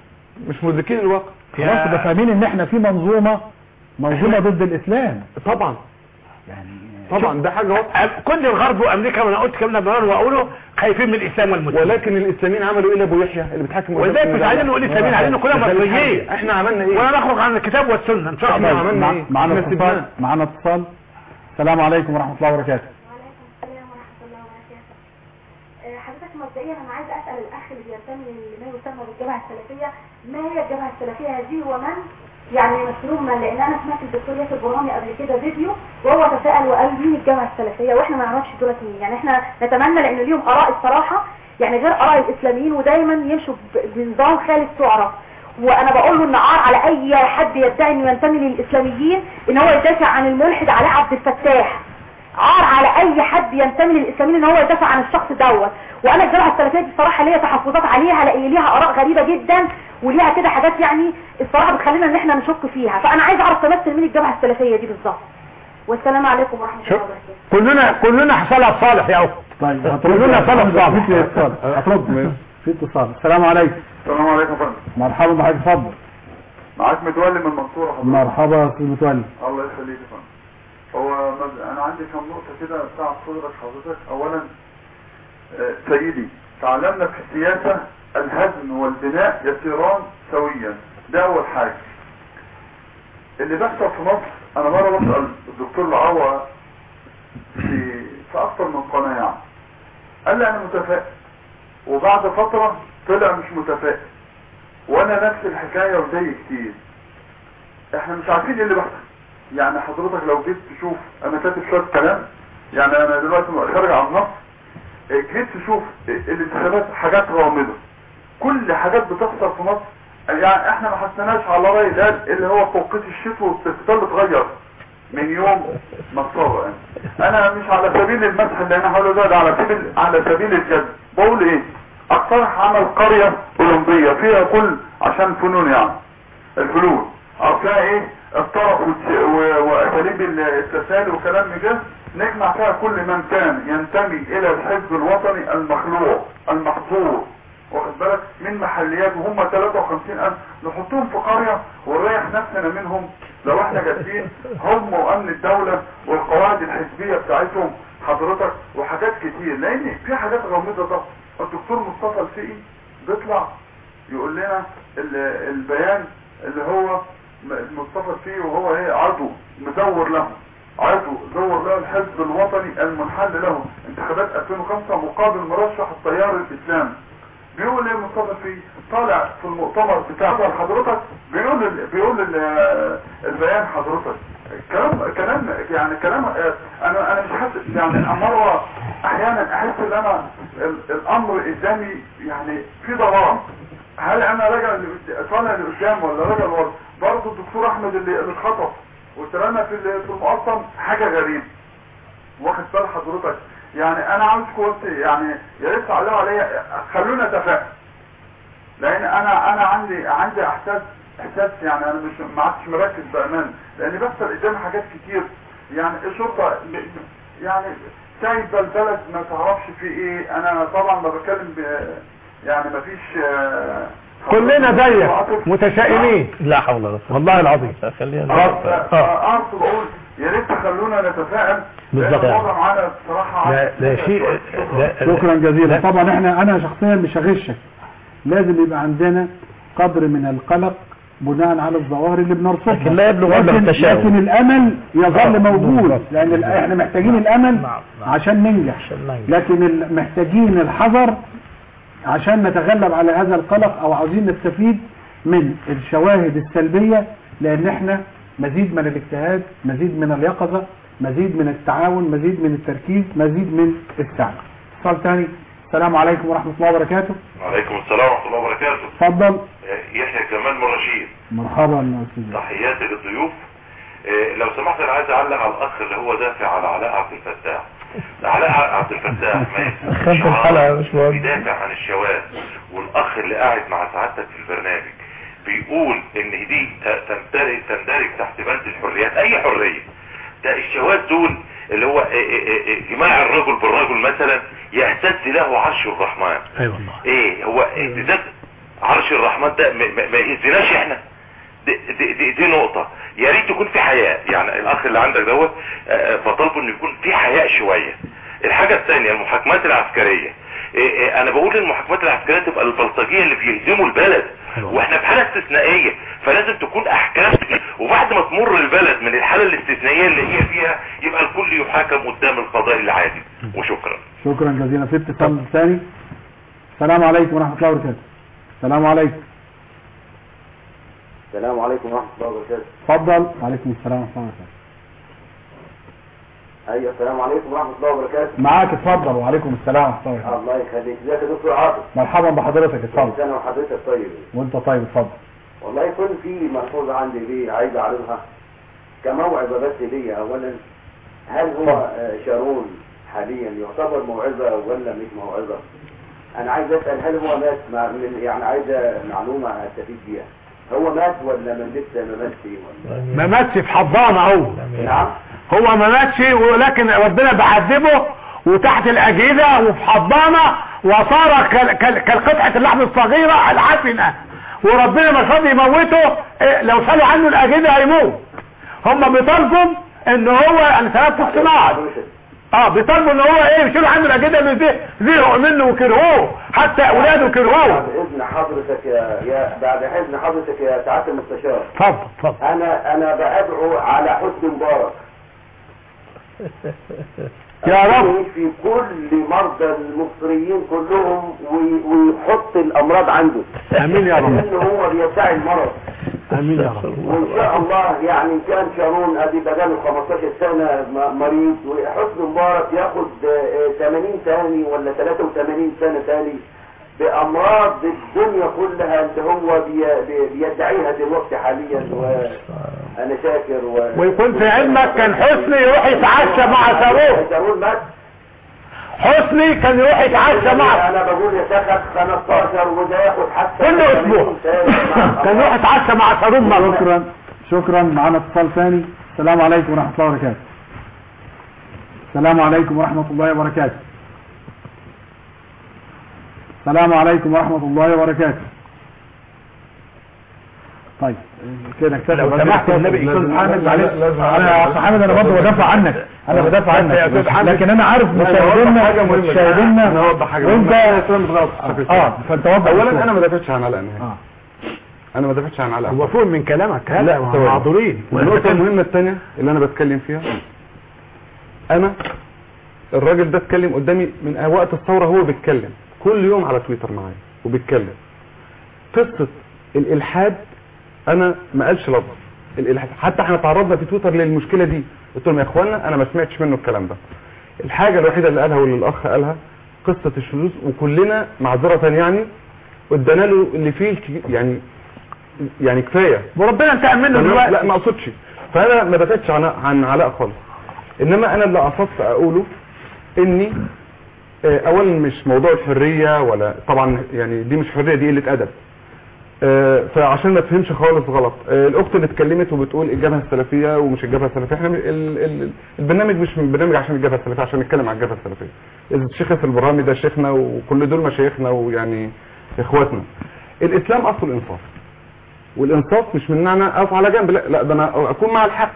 مش مدركين الواقع خلاص ده فاهمين ان احنا في منظومة منظومة ضد الاسلام طبعا يعني طبعا ده حاجه واضحه كل الغرب وامريكا وانا قلت كلام ده واقوله خايفين من الاسلام والمسلمين ولكن الاسلاميين عملوا ايه لابو يحيى اللي بيتحكم قدام ولذلك مش النظام؟ عايزين نقول اسلاميين عايزين نقول كلنا ده خلي مصريين حاجة. احنا عملنا ايه ولا نخرج عن الكتاب والسنه ان شاء احنا الله عملنا مع- ايه معانا احنا اتصال سيبناه. معانا اتصال السلام عليكم ورحمة الله وبركاته السلام ورحمة الله وبركاته. آه، حضرتك مبدئيا انا عايزه اسال الاخ اللي بينتمي لما يسمى بالجبهه السلفيه ما هي الجبهه السلفيه هذه ومن يعني يمثلون من لان انا سمعت الدكتور ياسر برهامي قبل كده فيديو وهو تساءل وقال مين الجبهه السلفيه واحنا ما نعرفش دولت مين يعني احنا نتمنى لان ليهم اراء الصراحه يعني غير اراء الاسلاميين ودايما يمشوا ب- بنظام خالد تعرف وانا بقول له ان عار على اي حد يدعي انه ينتمي للاسلاميين ان هو يدافع عن الملحد علاء عبد الفتاح عار على اي حد ينتمي للاسلاميين ان هو يدافع عن الشخص دوت وانا الجامعه السلفيه دي الصراحه ليا تحفظات عليها لان ليها اراء غريبه جدا وليها كده حاجات يعني الصراحه بتخلينا ان احنا نشك فيها فانا عايز اعرف تمثل مين الجامعه السلفيه دي بالظبط والسلام عليكم ورحمه الله وبركاته كلنا كلنا حصلها صالح يا اخت طيب كلنا طلب صالح. في اتصال هترد في اتصال السلام عليكم السلام عليكم يا فندم مرحبا بحضرتك اتفضل معاك متولي من المنصورة حضرتك مرحبا يا استاذ متولي الله يخليك يا فندم هو مز- انا عندي كم نقطة كده بتاع صدرك حضرتك اولا آه، سيدي تعلمنا في السياسة الهدم والبناء يسيران سويا ده اول حاجة اللي بيحصل في مصر انا مرة بسأل الدكتور العوا في في اكتر من قناة يعني قال لي انا متفائل وبعد فترة طلع مش متفائل وانا نفس الحكاية وزي كتير احنا مش عارفين ايه اللي بيحصل يعني حضرتك لو جيت تشوف انا كاتب شويه كلام يعني انا دلوقتي خارج عن النص إيه، جيت تشوف إيه، الانتخابات حاجات غامضه كل حاجات بتحصل في مصر يعني احنا ما حسناش على راي ده اللي هو توقيت الشتاء والاستقبال اتغير من يوم ما اتصاب يعني. انا مش على سبيل المسح اللي انا هقوله ده, ده على سبيل على سبيل الجد بقول ايه اقترح عمل قريه اولمبيه فيها كل عشان فنون يعني الفنون او فيها ايه الطرف والت- و- واساليب التسالي وكلام من ده نجمع فيها كل من كان ينتمي الى الحزب الوطني المخلوع المحظور واخد بالك من محليات وهم 53 الف نحطهم في قريه ونريح نفسنا منهم لو احنا جالسين هم وامن الدوله والقواعد الحزبيه بتاعتهم حضرتك وحاجات كتير لان في حاجات غامضه طبعا الدكتور مصطفى الفقي بيطلع يقول لنا ال- البيان اللي هو م- مصطفى الفقي وهو ايه عضو مدور له عضو دور له الحزب الوطني المنحل له انتخابات 2005 مقابل مرشح التيار الاسلامي بيقول ايه مصطفى الفقي طالع في المؤتمر بتاع حضرتك بيقول ال- بيقول ال- البيان حضرتك كلام كلام يعني كلام آه، انا انا مش حاسس يعني مره احيانا احس ان انا ال- الامر قدامي يعني في ضرام هل انا راجع لقد- طالع لقدام ولا راجع لورا برضه الدكتور احمد اللي اللي اتخطف واترمى في ال- في المقطم حاجه غريبه واخد بال حضرتك يعني انا عاوزكم بس يعني يا ريت تعلقوا عليا خلونا نتفائل لان انا انا عندي عندي احساس احساس يعني انا مش ما عدتش مركز بامان لان بيحصل قدامي حاجات كتير يعني الشرطه ب- يعني سايبه البلد ما تعرفش في ايه انا طبعا ما بتكلم ب يعني ما فيش آه، كلنا زيك متشائمين لا حول ولا قوه والله العظيم خلينا اقصد اقول يا ريت تخلونا نتفائل بالظبط لأن يعني. الوضع معانا بصراحه لا لا شيء لا شكراً جزيلا طبعا احنا انا شخصيا مش هغشك لازم يبقى عندنا قدر من القلق بناء على الظواهر اللي بنرصدها لكن لا يبلغ مبلغ لكن, التشاؤم. لكن الامل يظل آه، موجود بالظبط. لان ال- احنا محتاجين الامل عشان ننجح لكن ال- محتاجين الحذر عشان نتغلب على هذا القلق او عاوزين نستفيد من الشواهد السلبية لان احنا مزيد من الاجتهاد مزيد من اليقظة مزيد من التعاون مزيد من التركيز مزيد من السعي اتصال تاني السلام عليكم ورحمة الله وبركاته وعليكم السلام ورحمة الله وبركاته اتفضل يحيى كمال من رشيد مرحبا يا استاذ تحياتي للضيوف آه، لو سمحت انا عايز اعلق على الاخ اللي هو دافع على علاء عبد الفتاح علاء عبد الفتاح ما خدت الحلقة يا باشمهندس. بيدافع عن الشواذ والاخ اللي قاعد مع سعادتك في البرنامج بيقول ان دي ت- تندرج تندرج تحت بند الحريات اي حريه ده الشواذ دول اللي هو آه، آه، آه، جماع الرجل بالرجل مثلا يهتز له عرش الرحمن اي والله ايه هو اهتزاز عرش الرحمن ده ما- ما ما يهزناش احنا دي, دي, دي, دي نقطة يا ريت يكون في حياء يعني الاخ اللي عندك دوت آه، بطالبه انه يكون في حياء شوية الحاجة الثانية المحاكمات العسكرية إيه إيه انا بقول المحاكمات العسكرية تبقى البلطجية اللي بيهزموا البلد واحنا في حالة استثنائية فلازم تكون احكام وبعد ما تمر البلد من الحالة الاستثنائية اللي هي فيها يبقى الكل يحاكم قدام القضاء العادل وشكرا شكرا جزيلا في اتصال ثاني السلام عليكم ورحمة الله وبركاته السلام عليكم السلام عليكم ورحمة الله وبركاته اتفضل وعليكم السلام ورحمة الله وبركاته أيوة السلام عليكم ورحمة الله وبركاته معاك اتفضل وعليكم السلام ورحمة الله وبركاته الله يخليك ازيك يا دكتور عاطف مرحبا بحضرتك كل اتفضل سنة وحضرتك طيب وانت طيب اتفضل والله يكون في ملحوظة عندي دي عايز أعرضها كموعظة بس ليا أولا هل هو آه، شارون حاليا يعتبر موعظة ولا مش موعظة؟ أنا عايز أسأل هل هو مات مع من يعني عايز معلومة أستفيد بيها هو مات ولا من لسه ما ماتش ولا ما ماتش في حضانة اهو نعم هو ما ماتش ولكن ربنا بيعذبه وتحت الأجهزة وفي حضانة وصار كال- كال- كالقطعة اللحم الصغيرة العفنة وربنا مش راضي يموته إيه، لو شالوا عنه الأجهزة هيموت هم بيطالبوا ان هو يعني تنفس صناعي اه بيطالبوا ان هو ايه يشيلوا عنه الأجهزة اللي زه- زهقوا منه وكرهوه حتى اولاده كرهوه بعد إذن حضرتك يا, يا بعد إذن حضرتك يا سعادة المستشار اتفضل اتفضل أنا أنا بدعو على حسن مبارك يا رب. في كل مرضى المصريين كلهم وي- ويحط الامراض عنده امين يا رب لان هو بيدعي المرض امين يا رب وان شاء الله يعني ان كان شارون ادي بقاله 15 سنه م- مريض وحسن مبارك ياخد آه، آه، 80 ثاني ولا 83 سنه ثاني بامراض الدنيا كلها اللي هو بي- بي- بيدعيها دلوقتي حاليا وانا شاكر و... ويكون في علمك كان حسني يروح يتعشى مع شارون شارون مات حسني كان يروح يتعشى مع انا بقول يا شيخ 15 وده ياخد حتى كل اسبوع كان يروح يتعشى مع شارون مرة شكرا شكرا معنا اتصال ثاني السلام عليكم ورحمة الله وبركاته السلام عليكم ورحمة الله وبركاته السلام عليكم ورحمة الله وبركاته طيب كده كده لو سمحت يا النبي أستاذ استاذ محمد، محمد معلش لازم- انا يا أستاذ حامد انا برضه بدافع عنك انا بدافع بس يا عنك أستاذ حامد، لكن انا عارف لا، أنا مشاهدينا أوضح حاجة مهمة. مشاهدينا أنا أوضح حاجة وانت مهمة. اه فانت وضح اولا الصورة. انا ما دافعتش عن علاء نهائي انا ما دافعتش عن علاء هو فوق من كلامك لا هذا ثواني. معذورين والنقطة المهمة الثانية اللي أنا بتكلم فيها أنا الراجل ده اتكلم قدامي من وقت الثورة هو بيتكلم كل يوم على تويتر معايا وبيتكلم قصة الإلحاد انا ما قالش لفظ الالحاد حتى احنا تعرضنا في تويتر للمشكله دي قلت لهم يا اخوانا انا ما سمعتش منه الكلام ده الحاجه الوحيده اللي قالها واللي الاخ قالها قصه الشذوذ وكلنا معذره يعني ادانا له اللي فيه الك- يعني يعني كفايه وربنا انتقم منه تمام؟ دلوقتي لا ما اقصدش فانا ما دافعتش عن عن علاء خالص انما انا اللي قصدت اقوله اني آه، اولا مش موضوع الحريه ولا طبعا يعني دي مش حريه دي قله ادب آه، فعشان ما تفهمش خالص غلط آه، الاخت اللي اتكلمت وبتقول الجبهه السلفيه ومش الجبهه السلفيه احنا ال- ال- البرنامج مش برنامج عشان الجبهه السلفيه عشان نتكلم عن الجبهه السلفيه الشيخ ياسر البرهامي ده شيخنا وكل دول مشايخنا ويعني اخواتنا الاسلام اصله الانصاف والانصاف مش من ان انا اقف على جنب لا لا ده انا اكون مع الحق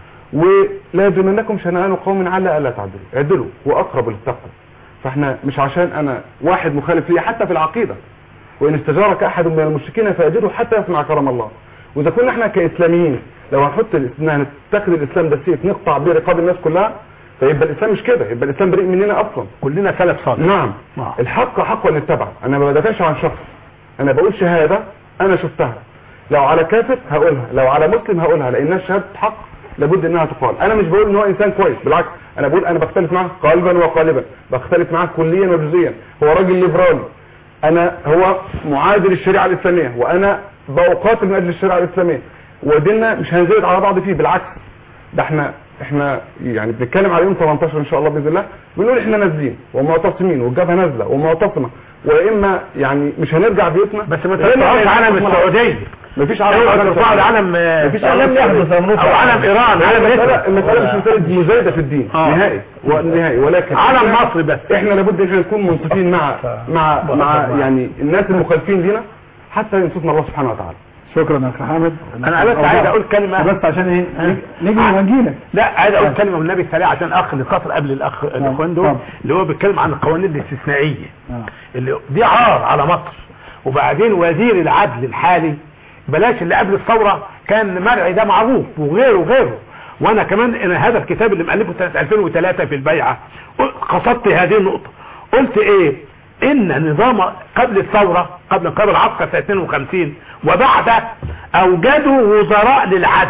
ولا يجرمنكم شنآن قوم على الا تعدلوا اعدلوا واقرب للتقوى فاحنا مش عشان انا واحد مخالف ليا حتى في العقيده وان استجارك احد من المشركين فاجره حتى يسمع كلام الله واذا كنا احنا كاسلاميين لو هنحط الإس- إن هنتخذ الاسلام ده سيف نقطع بيه رقاب الناس كلها فيبقى الاسلام مش كده يبقى الاسلام بريء مننا اصلا كلنا سلف صالح نعم نعم. الحق حق ان يتبع انا ما بدافعش عن شخص انا بقول شهاده انا شفتها لو على كافر هقولها لو على مسلم هقولها لانها شهاده حق لابد انها تقال انا مش بقول ان هو انسان كويس بالعكس انا بقول انا بختلف معاه قلبا وقالبا بختلف معاه كليا وجزئيا هو راجل ليبرالي انا هو معادل الشريعه الاسلاميه وانا بقاتل من اجل الشريعه الاسلاميه وديننا مش هنزيد على بعض فيه بالعكس ده احنا احنا يعني بنتكلم على يوم 18 ان شاء الله باذن الله بنقول احنا نازلين ومعتصمين والجبهه نازله ومعتصمه واما يعني مش هنرجع بيوتنا بس ما ترفعوش علم السعوديه مفيش اوعوا علم ترفعوا العلم مفيش علم علم يحدث أمر او علم ايران علم المسألة, مصر. المسألة مش مسألة مزايدة في الدين آه. نهائي نهائي ولكن علم إحنا- مصر بس. احنا لابد ان احنا نكون منصفين مع مع مع يعني الناس المخالفين لينا حتى ينصفنا الله سبحانه وتعالى شكرا يا اخ حامد انا بس عايز اقول كلمه بس عشان ايه نيجي ونجيلك لا عايز اقول كلمه من النبي سريع عشان اخ اللي اتصل قبل الاخ الاخوان دول طبعا. اللي هو بيتكلم عن القوانين الاستثنائيه آه. اللي دي عار على مصر وبعدين وزير العدل الحالي بلاش اللي قبل الثوره كان مرعي ده معروف وغيره وغيره وانا كمان انا هذا الكتاب اللي مؤلفه سنه 2003 في البيعه قصدت هذه النقطه قلت ايه ان نظام قبل الثوره قبل انقلاب العسكر سنه 52 وبعد اوجدوا وزراء للعدل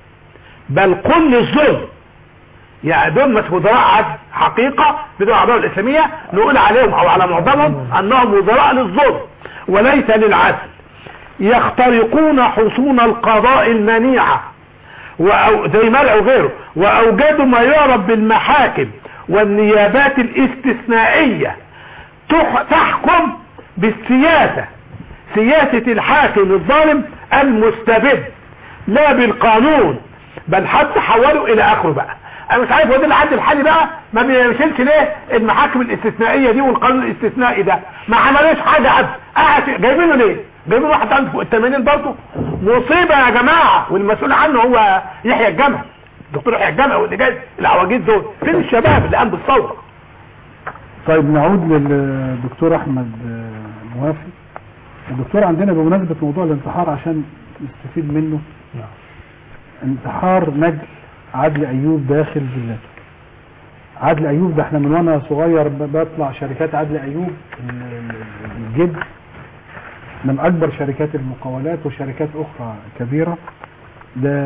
بل كل الظلم يعني دول مش وزراء عدل حقيقة بدون العدالة الإسلامية نقول عليهم أو على معظمهم أنهم وزراء للظلم وليس للعدل يخترقون حصون القضاء المنيعة وأو زي مرع وغيره وأوجدوا ما يعرف بالمحاكم والنيابات الاستثنائية تح- تحكم بالسياسة سياسة الحاكم الظالم المستبد لا بالقانون بل حتى حولوا الى اخره بقى انا مش عارف هو ده العدل الحالي بقى ما بيشيلش ليه المحاكم الاستثنائيه دي والقانون الاستثنائي ده ما عملوش حاجه عدل قاعد جايبينه ليه جايبين واحد عنده فوق ال 80 برضه مصيبه يا جماعه والمسؤول عنه هو يحيى الجمل دكتور يحيى الجمل واللي جاي العواجيز دول فين الشباب اللي قام بالثوره طيب نعود للدكتور احمد آه، موافي الدكتور عندنا بمناسبة موضوع الانتحار عشان نستفيد منه انتحار نجل عدل ايوب داخل فيلاته عدل ايوب ده احنا من وانا صغير ب- بطلع شركات عدل ايوب ال- ال- الجد من اكبر شركات المقاولات وشركات اخرى كبيرة ده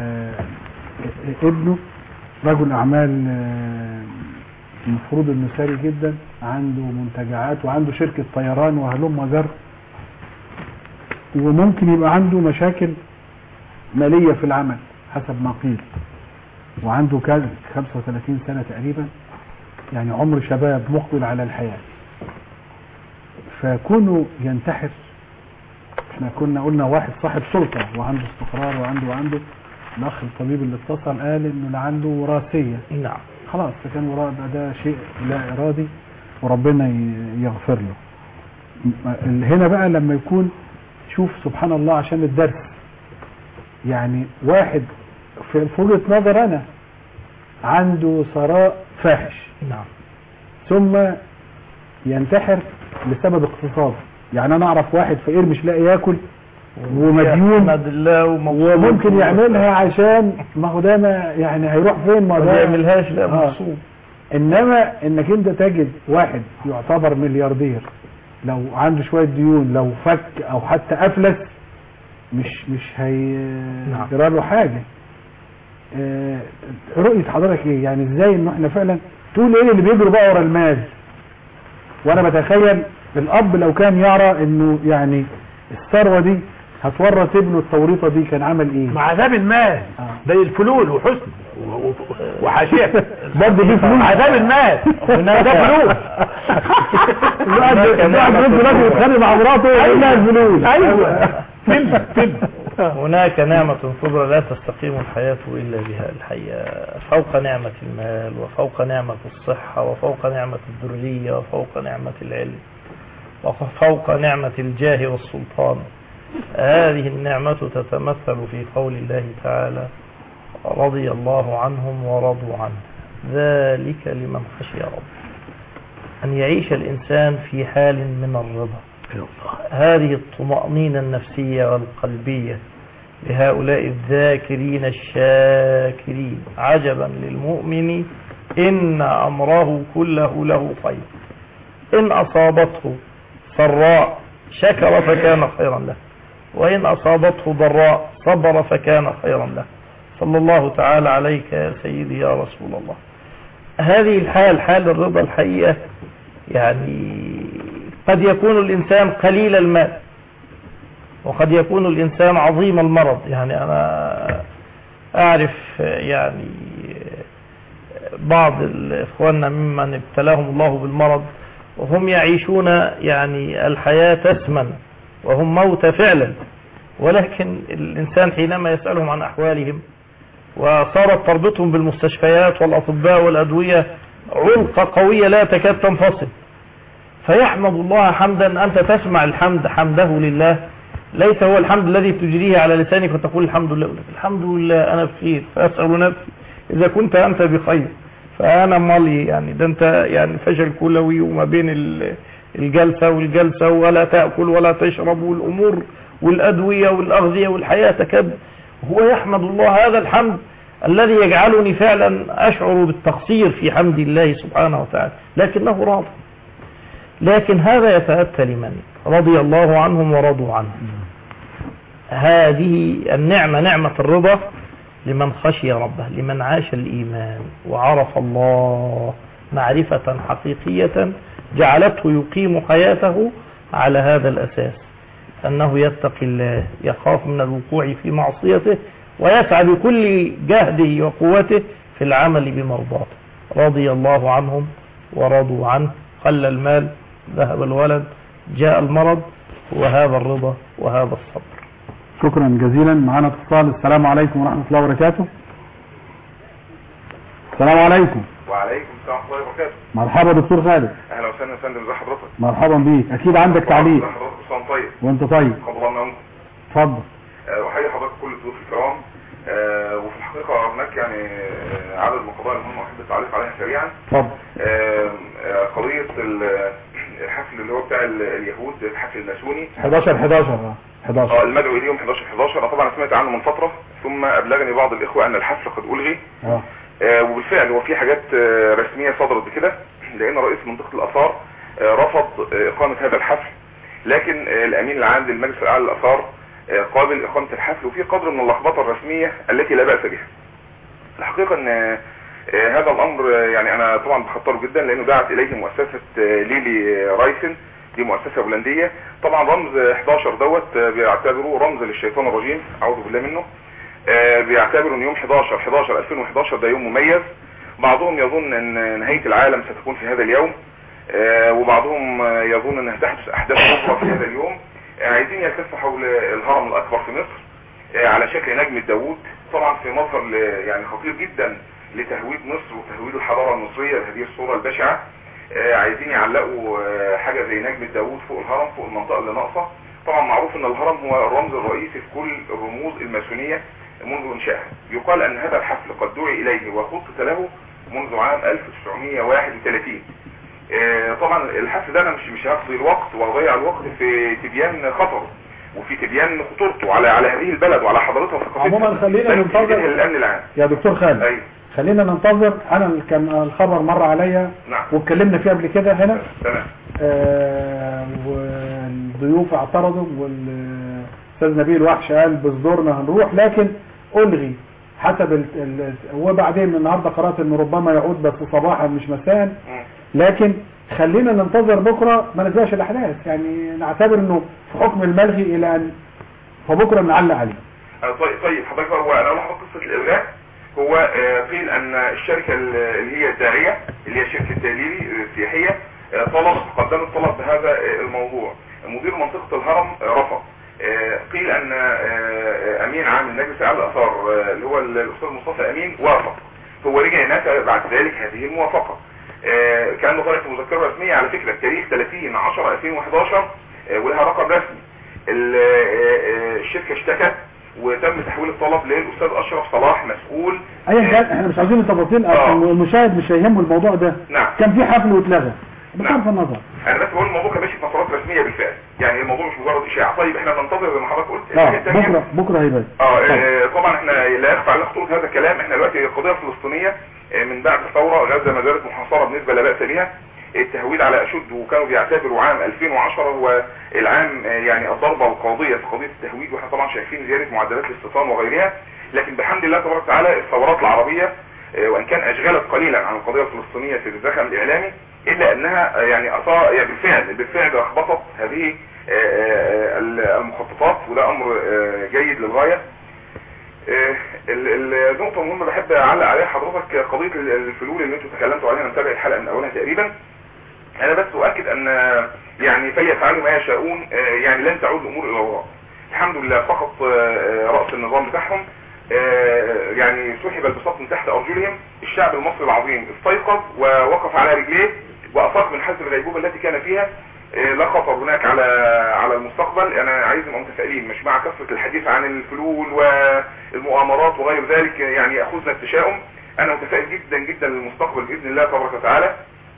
ابنه رجل اعمال آه، المفروض انه ثري جدا عنده منتجعات وعنده شركة طيران وهلم وزر وممكن يبقى عنده مشاكل مالية في العمل حسب ما قيل وعنده كذا 35 سنة تقريبا يعني عمر شباب مقبل على الحياة فكونه ينتحر احنا كنا قلنا واحد صاحب سلطة وعنده استقرار وعنده وعنده الاخ الطبيب اللي اتصل قال انه لعله وراثية نعم خلاص فكان وراء ده, ده شيء لا ارادي وربنا ي- يغفر له م- هنا بقى لما يكون شوف سبحان الله عشان الدرس يعني واحد في في وجهه نظر انا عنده ثراء فاحش نعم ثم ينتحر لسبب اقتصادي يعني انا اعرف واحد فقير مش لاقي ياكل ومديون يحمد الله ومبسوط وممكن يعملها عشان ما هو ده ما يعني هيروح فين ما ما ده بيعملهاش لا آه. مبسوط انما انك انت تجد واحد يعتبر ملياردير لو عنده شوية ديون لو فك او حتى افلس مش مش هيجرى له حاجه آه، رؤيه حضرتك ايه يعني ازاي انه احنا فعلا تقول ايه اللي بيجروا بقى ورا المال وانا بتخيل الاب لو كان يرى انه يعني الثروه دي هتورط ابنه التوريطه دي كان عمل ايه مع عذاب المال زي الفلول وحسن و- و- وحاشيه برضه دي فلوس عذاب المال ده فلوس الواحد الواحد يقول دلوقتي يتخانق مع مراته يقول لها الفلوس ايوه فيلم فيلم هناك نعمة كبرى لا تستقيم الحياة إلا بها الحقيقة فوق نعمة المال وفوق نعمة الصحة وفوق نعمة الذرية وفوق نعمة العلم وفوق نعمة الجاه والسلطان هذه النعمة تتمثل في قول الله تعالى رضي الله عنهم ورضوا عنه ذلك لمن خشي ربه أن يعيش الإنسان في حال من الرضا هذه الطمأنينة النفسية والقلبية لهؤلاء الذاكرين الشاكرين عجبا للمؤمن إن أمره كله له خير إن أصابته سراء شكر فكان خيرا له وإن أصابته ضراء صبر فكان خيرا له صلى الله تعالى عليك يا سيدي يا رسول الله هذه الحال حال الرضا الحقيقة يعني قد يكون الإنسان قليل المال وقد يكون الإنسان عظيم المرض يعني أنا أعرف يعني بعض إخواننا ممن ابتلاهم الله بالمرض وهم يعيشون يعني الحياة تسما وهم موتى فعلا ولكن الإنسان حينما يسألهم عن أحوالهم وصارت تربطهم بالمستشفيات والأطباء والأدوية علقة قوية لا تكاد تنفصل فيحمد الله حمدا أنت تسمع الحمد حمده لله ليس هو الحمد الذي تجريه على لسانك وتقول الحمد لله الحمد لله أنا بخير فأسأل نفسي إذا كنت أنت بخير فأنا مالي يعني ده أنت يعني فشل كلوي وما بين ال- الجلسة والجلسة ولا تأكل ولا تشرب والأمور والأدوية والأغذية والحياة تكاد هو يحمد الله هذا الحمد الذي يجعلني فعلا أشعر بالتقصير في حمد الله سبحانه وتعالى لكنه راضي لكن هذا يتأتى لمن رضي الله عنهم ورضوا عنه هذه النعمة نعمة الرضا لمن خشي ربه لمن عاش الإيمان وعرف الله معرفة حقيقية جعلته يقيم حياته على هذا الأساس أنه يتقي الله يخاف من الوقوع في معصيته ويسعى بكل جهده وقوته في العمل بمرضاته رضي الله عنهم ورضوا عنه قل المال ذهب الولد جاء المرض وهذا الرضا وهذا الصبر شكرا جزيلا معانا اتصال السلام عليكم ورحمة الله وبركاته السلام عليكم وعليكم السلام ورحمه الله وبركاته مرحبا دكتور خالد اهلا وسهلا يا فندم ازي حضرتك مرحبا بيك اكيد عندك تعليق ازي حضرتك كل سنه طيب وانت طيب قبل الله منكم اتفضل آه، احيي حضرتك كل الضيوف الكرام آه، وفي الحقيقه هناك يعني آه، عدد من القضايا المهمه احب التعليق عليها سريعا اتفضل آه، آه، قضيه ال- الحفل اللي هو بتاع ال- اليهود الحفل الماسوني 11 11 اه 11 اه المدعو اليوم 11 11 انا طبعا سمعت عنه من فتره ثم ابلغني بعض الاخوه ان الحفل قد الغي اه آه، وبالفعل هو في حاجات آه، رسمية صدرت بكده لان رئيس منطقة الاثار آه، رفض آه، اقامة هذا الحفل لكن آه، الامين العام للمجلس الاعلى للاثار آه، قابل اقامة الحفل وفي قدر من اللخبطة الرسمية التي لا بأس بها الحقيقة ان آه، هذا الامر آه، يعني انا طبعا بخطره جدا لانه دعت اليه مؤسسة آه، ليلي آه، رايسن دي مؤسسة هولندية طبعا رمز 11 دوت آه، بيعتبروه رمز للشيطان الرجيم اعوذ بالله منه آه، بيعتبروا ان يوم 11 11 2011 ده يوم مميز بعضهم يظن ان نهاية العالم ستكون في هذا اليوم آه، وبعضهم آه، يظن انها تحدث احداث اخرى في هذا اليوم آه، عايزين يلتفوا حول الهرم الاكبر في مصر آه، على شكل نجم داوود طبعا في مظهر ل- يعني خطير جدا لتهويد مصر وتهويد الحضارة المصرية بهذه الصورة البشعة آه، عايزين يعلقوا آه، حاجة زي نجم داوود فوق الهرم فوق المنطقة اللي ناقصة طبعا معروف ان الهرم هو الرمز الرئيسي في كل الرموز الماسونية منذ انشائها يقال ان هذا الحفل قد دعي اليه وخطط له منذ عام 1931 آه، طبعا الحفل ده انا مش مش هقضي الوقت واضيع الوقت في تبيان خطره وفي تبيان خطورته على على هذه البلد وعلى حضارتها وثقافتها عموما خلينا بل في ننتظر جهة الامن العام يا دكتور خالد ايوه خلينا ننتظر انا اللي كان الخبر مر عليا نعم واتكلمنا فيه قبل كده هنا تمام آه والضيوف اعترضوا استاذ نبيل وحش قال بصدورنا هنروح لكن الغي حسب ال... ال... وبعدين النهارده قرات انه ربما يعود بس صباحا مش مساء لكن خلينا ننتظر بكره ما نسبقش الاحداث يعني نعتبر انه في حكم الملغي الى ان فبكره نعلق عليه آه، طيب طيب حضرتك هو انا اقول لحضرتك قصه الالغاء هو آه، قيل ان الشركه ال- اللي هي الداعيه اللي هي شركه تهليلي آه، سياحيه آه، طلبت قدمت طلب بهذا آه، الموضوع مدير منطقه الهرم آه، رفض آه، قيل ان آه، آه، امين عام المجلس الاعلى للاثار آه، اللي هو الاستاذ مصطفى امين وافق هو رجع نفى بعد ذلك هذه الموافقه آه، كان طالع في مذكره رسميه على فكره تاريخ 30 10 2011 آه، ولها رقم رسمي ال- آه، آه، الشركه اشتكت وتم تحويل الطلب للاستاذ اشرف صلاح مسؤول ايا كان احنا مش عايزين التفاصيل آه. أصل المشاهد مش هيهمه الموضوع ده نعم كان في حفل واتلغى بصرف النظر انا بس بقول الموضوع كان ماشي في مسارات رسميه بالفعل يعني الموضوع مش مجرد اشاعه طيب احنا بننتظر زي ما حضرتك قلت الحاجة اه التانية- بكره بكره هيبان اه آه، طبعا احنا لا يخفى علينا خطوره هذا الكلام احنا دلوقتي القضيه الفلسطينيه آه، من بعد الثوره غزه ما زالت محاصره بنسبه لا باس بها التهويل على اشد وكانوا بيعتبروا عام 2010 هو العام آه، يعني الضربه القاضيه في قضيه التهويل واحنا طبعا شايفين زياده معدلات الاستيطان وغيرها لكن بحمد الله تبارك وتعالى الثورات العربيه آه، وان كان اشغلت قليلا عن القضيه الفلسطينيه في الزخم الاعلامي الا انها آه، يعني أصا يعني بالفعل بالفعل اخبطت هذه آه، آه، آه، المخططات وده امر آه، جيد للغايه آه، ال- ال- النقطة مهمة بحب أعلق عليها حضرتك قضية ال- الفلول اللي انتوا تكلمتوا عليها أنا متابع الحلقة من أولها تقريبا أنا بس أؤكد أن آه، يعني فليفعلوا ما يشاءون آه، يعني لن تعود الأمور إلى الوراء الحمد لله فقط آه، آه، رأس النظام بتاعهم آه، يعني سحب البساط من تحت أرجلهم الشعب المصري العظيم استيقظ ووقف على رجليه وأفاق من حزب الغيبوبة التي كان فيها آه، لا خطر هناك على على المستقبل انا عايز نبقى متفائلين مش مع كثره الحديث عن الفلول والمؤامرات وغير ذلك يعني ياخذنا التشاؤم انا متفائل جدا جدا للمستقبل باذن الله تبارك وتعالى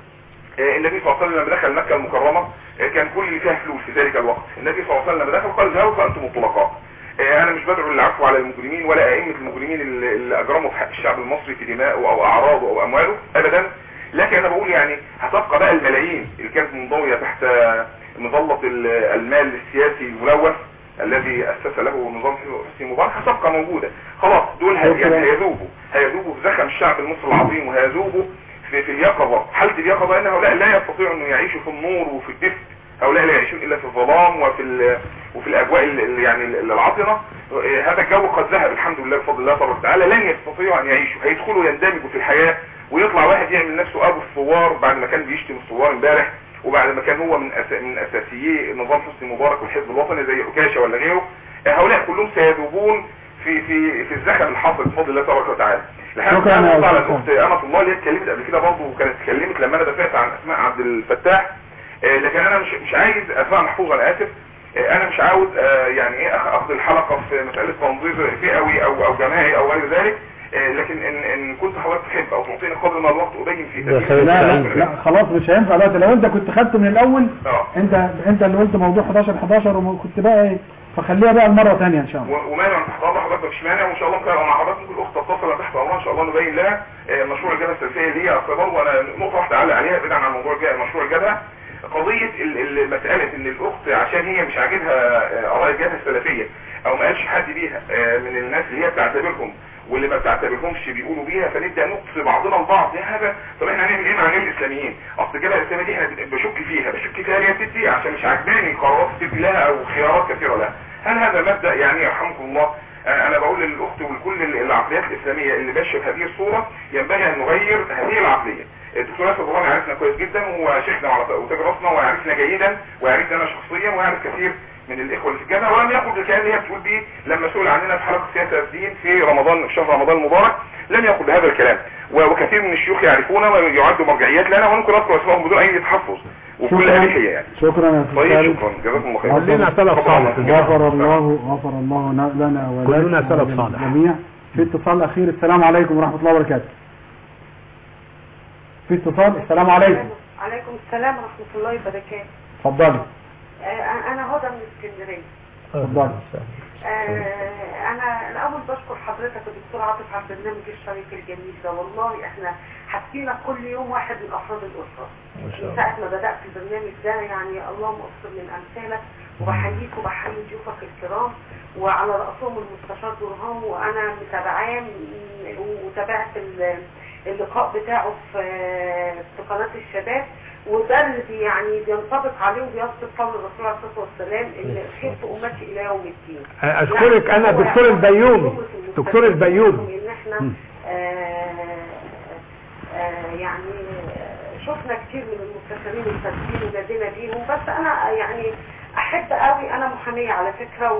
آه، النبي صلى الله عليه وسلم لما دخل مكه المكرمه آه، كان كل اللي فيها فلول في ذلك الوقت النبي صلى الله عليه وسلم لما دخل قال اذهبوا فانتم الطلقاء آه، انا مش بدعو للعفو على المجرمين ولا ائمه المجرمين اللي اللي اجرموا في حق الشعب المصري في دمائه او اعراضه او امواله ابدا لكن انا بقول يعني هتبقى بقى الملايين اللي كانت منضوية تحت مظلة ال- المال السياسي الملوث الذي اسس له نظام حسني مبارك هتبقى موجودة خلاص دول هي- شكرا. هيذوبوا هيذوبوا في زخم الشعب المصري العظيم وهيذوبوا في, في اليقظة حالة اليقظة ان هؤلاء لا يستطيعوا انه يعيشوا في النور وفي الدفء هؤلاء لا يعيشون الا في الظلام وفي ال- وفي الاجواء ال- ال- يعني ال- العاطنة آه، هذا الجو قد ذهب الحمد لله بفضل الله تبارك وتعالى لن يستطيعوا ان يعيشوا هيدخلوا يندمجوا في الحياة ويطلع واحد يعمل نفسه ابو الثوار بعد ما كان بيشتم الثوار امبارح وبعد ما كان هو من أس... من اساسيي نظام حسني مبارك والحزب الوطني زي عكاشه ولا غيره آه، هؤلاء كلهم سيذوبون في في في الزخم الحاصل بفضل الله تبارك وتعالى لحد شكراً ما يا نرد على أستاذ. الاخت امه الله اللي هي اتكلمت قبل كده برضه وكانت اتكلمت لما انا دافعت عن اسماء عبد الفتاح آه، لكن انا مش مش عايز اسماء محفوظه انا اسف آه، انا مش عاوز آه، يعني ايه أخ- اخذ الحلقه في مساله تنظير فئوي او او جماعي او غير ذلك آه، لكن ان ان كنت حضرتك تحب او تعطيني قدر من الوقت ابين في لا لا لا خلاص مش هينفع دلوقتي لو انت كنت خدته من الاول اه انت انت اللي قلت موضوع 11 11 وكنت بقى ايه فخليها بقى المره ثانيه ان شاء الله و- ومانع تحت امر حضرتك مش مانع وان شاء الله ممكن ابقى مع حضرتك ممكن الاخت تتصل تحت امرها ان شاء الله نبين لها آه، مشروع الجبهه السلفيه اللي هي اصل برضه انا نقطه واحده اعلق عليها بعيدا عن موضوع الج- مشروع الجبهه قضيه ال- ال- مساله ان الاخت عشان هي مش عاجبها آه، اراء الجبهه السلفيه او ما قالش حد بيها آه، من الناس اللي هي بتعتبرهم واللي ما بتعتبرهمش بيقولوا بيها فنبدا نقصي بعضنا البعض يا هذا طب احنا هنعمل ايه مع غير الاسلاميين اصل الجبهه الاسلاميه دي احنا بشك فيها بشك فيها يا ستي عشان مش عاجباني قرارات ستي لها او خيارات كثيره لها هل هذا مبدا يعني يرحمكم الله انا أنا بقول للاخت ولكل ال- العقليات الاسلاميه اللي ماشيه بهذه الصوره ينبغي ان نغير هذه العقليه الدكتور ياسر برهان يعرفنا كويس جدا وهو شيخنا وعلى وتاج راسنا ويعرفنا جيدا ويعرفني انا شخصيا ويعرف كثير من الاخوه اللي في الجامعه ولم يقل الكلام اللي هي بتقول به لما سئل عننا في حلقه سياسه الدين في رمضان في شهر رمضان المبارك لم يقل هذا الكلام و- وكثير من الشيوخ يعرفون ويعدوا مرجعيات لنا وممكن اذكر اسمائهم بدون اي تحفظ وكل شكراً. اريحيه يعني شكرا يا أستاذ طيب خالد. شكرا جزاكم الله خير غفر غفر الله غفر الله لنا ولكم كلنا سلف صالح. وللجميع في اتصال اخير السلام عليكم ورحمه الله وبركاته في اتصال السلام عليكم عليكم السلام ورحمة الله وبركاته اتفضلي آه، أنا هدى من اسكندرية اتفضلي آه انا الاول بشكر حضرتك يا دكتور عاطف على البرنامج الشريف الجميل ده والله احنا حاسين كل يوم واحد من افراد الاسره ما شاء من ساعه ما بدات البرنامج ده يعني اللهم اكثر من امثالك وبحييك وبحيي ضيوفك الكرام وعلى راسهم المستشار برهام وانا متابعاه م- وتابعت ال- اللقاء بتاعه في في قناه الشباب وده اللي بي- يعني بينطبق عليه وبيصدق قول الرسول عليه الصلاه والسلام ان خيرت امتي الى يوم الدين اشكرك انا هو دكتور يعتبر البيومي جملة دكتور البيومي ان احنا آه، آه، يعني آه، شفنا كتير من المستشارين الفاسدين ونادينا بيهم بس انا يعني احب قوي انا محاميه على فكره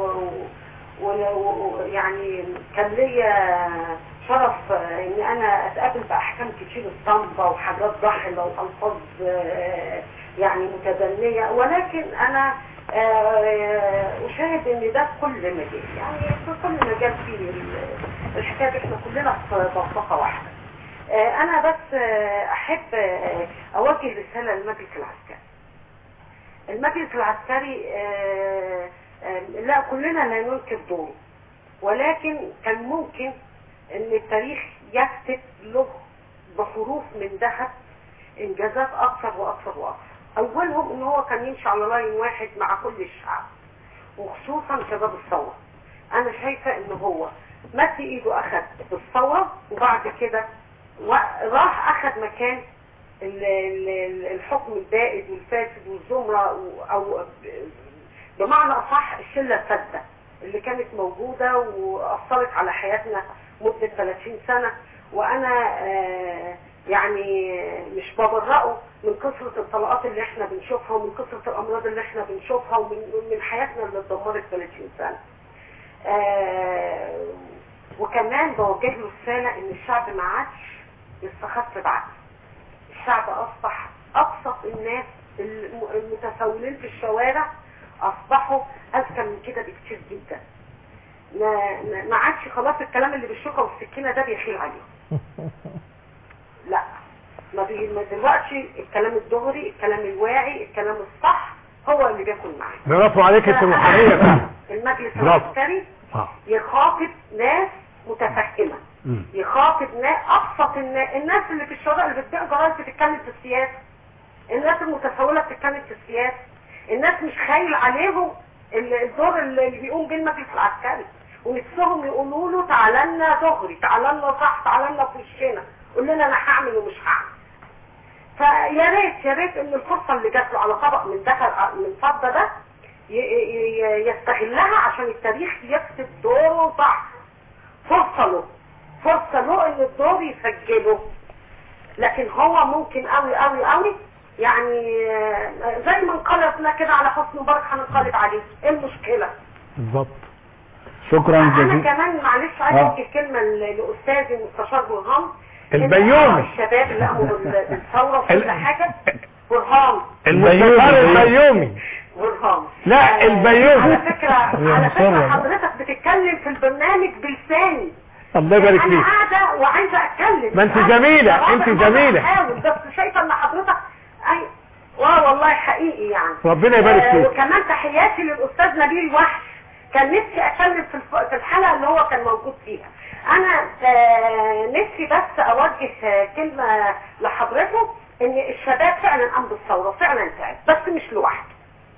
ويعني كان ليا شرف آه، ان انا اتقابل باحكام كتير الصنبه وحاجات ضحله والفاظ آه، يعني متدنيه ولكن انا آه، اشاهد ان ده في كل مجال يعني في كل مجال في ال- الحكايه دي احنا كلنا في بصقه واحده آه، انا بس آه، احب آه، اوجه رساله للمجلس العسكري المجلس العسكري آه، آه، لا كلنا لا ننكر دوره ولكن كان ممكن ان التاريخ يكتب له بحروف من ذهب انجازات اكثر واكثر واكثر اولهم ان هو كان يمشي على لاين واحد مع كل الشعب وخصوصا شباب الثوره انا شايفه ان هو مد ايده اخذ بالثوره وبعد كده و- راح اخذ مكان ال- ال- الحكم البائد والفاسد والزمره و- او ب- بمعنى اصح الشله الفاسده اللي كانت موجوده واثرت على حياتنا مده 30 سنه وانا آه، يعني مش ببرئه من كثره الطلقات اللي احنا بنشوفها ومن كثره الامراض اللي احنا بنشوفها ومن من حياتنا اللي اتدمرت 30 سنه. آه، وكمان بوجه له رساله ان الشعب ما عادش يستخف بعقله. الشعب اصبح ابسط الناس الم- المتسولين في الشوارع اصبحوا اذكى من كده بكتير جدا. ما ما- ما عادش خلاص الكلام اللي بالشوكه والسكينه ده بيخيل عليه. لا ما بي... ما دلوقتي الكلام الدغري الكلام الواعي الكلام الصح هو اللي بياكل معاه برافو عليك انت محاميه فعلا المجلس برافو. العسكري اه يخاطب ناس متفهمه مم. يخاطب ناس ابسط الناس الناس اللي في الشوارع اللي بتبيع جرايد بتتكلم في السياسه الناس المتسولة بتتكلم في السياسة الناس مش خايل عليهم ال- الدور اللي اللي بيقوم بيه المجلس العسكري ونفسهم يقولوا له تعالى لنا دغري تعالى لنا صح تعالى لنا في وشنا قول لنا انا هعمل ومش هعمل فيا ريت يا ريت ان الفرصه اللي جات له على طبق من دخل من فضه ده ي- ي- ي- يستغلها عشان التاريخ يكتب دوره صح فرصه له فرصه له ان الدور يسجله لكن هو ممكن قوي قوي قوي يعني آه، زي ما انقلبنا كده على حسن مبارك هننقلب عليه ايه المشكله بالظبط شكرا انا جزيلا كمان معلش عايز آه. اوجه كلمه ل- لاستاذي المستشار برهان البيومي. إن الشباب اللي قاموا بال- بالثوره ال- وكل حاجه برهان المستشار البيومي برهان لا، آه، البيومي. على فكره يا على فكره مصر. حضرتك بتتكلم في البرنامج بلساني الله يبارك انا فيك قاعده وعايزه اتكلم ما أنت أنا جميلة، رابع أنت مرة جميلة. بحاول، بس شايفه ان حضرتك اي اه والله حقيقي يعني ربنا يبارك آه، فيك. وكمان تحياتي للاستاذ نبيل وحش كان نفسي اتكلم في الف- في الحلقه اللي هو كان موجود فيها انا آه، نفسي بس اوجه آه، كلمه لحضرته ان الشباب فعلا قام بالثوره فعلا تعب بس مش لوحده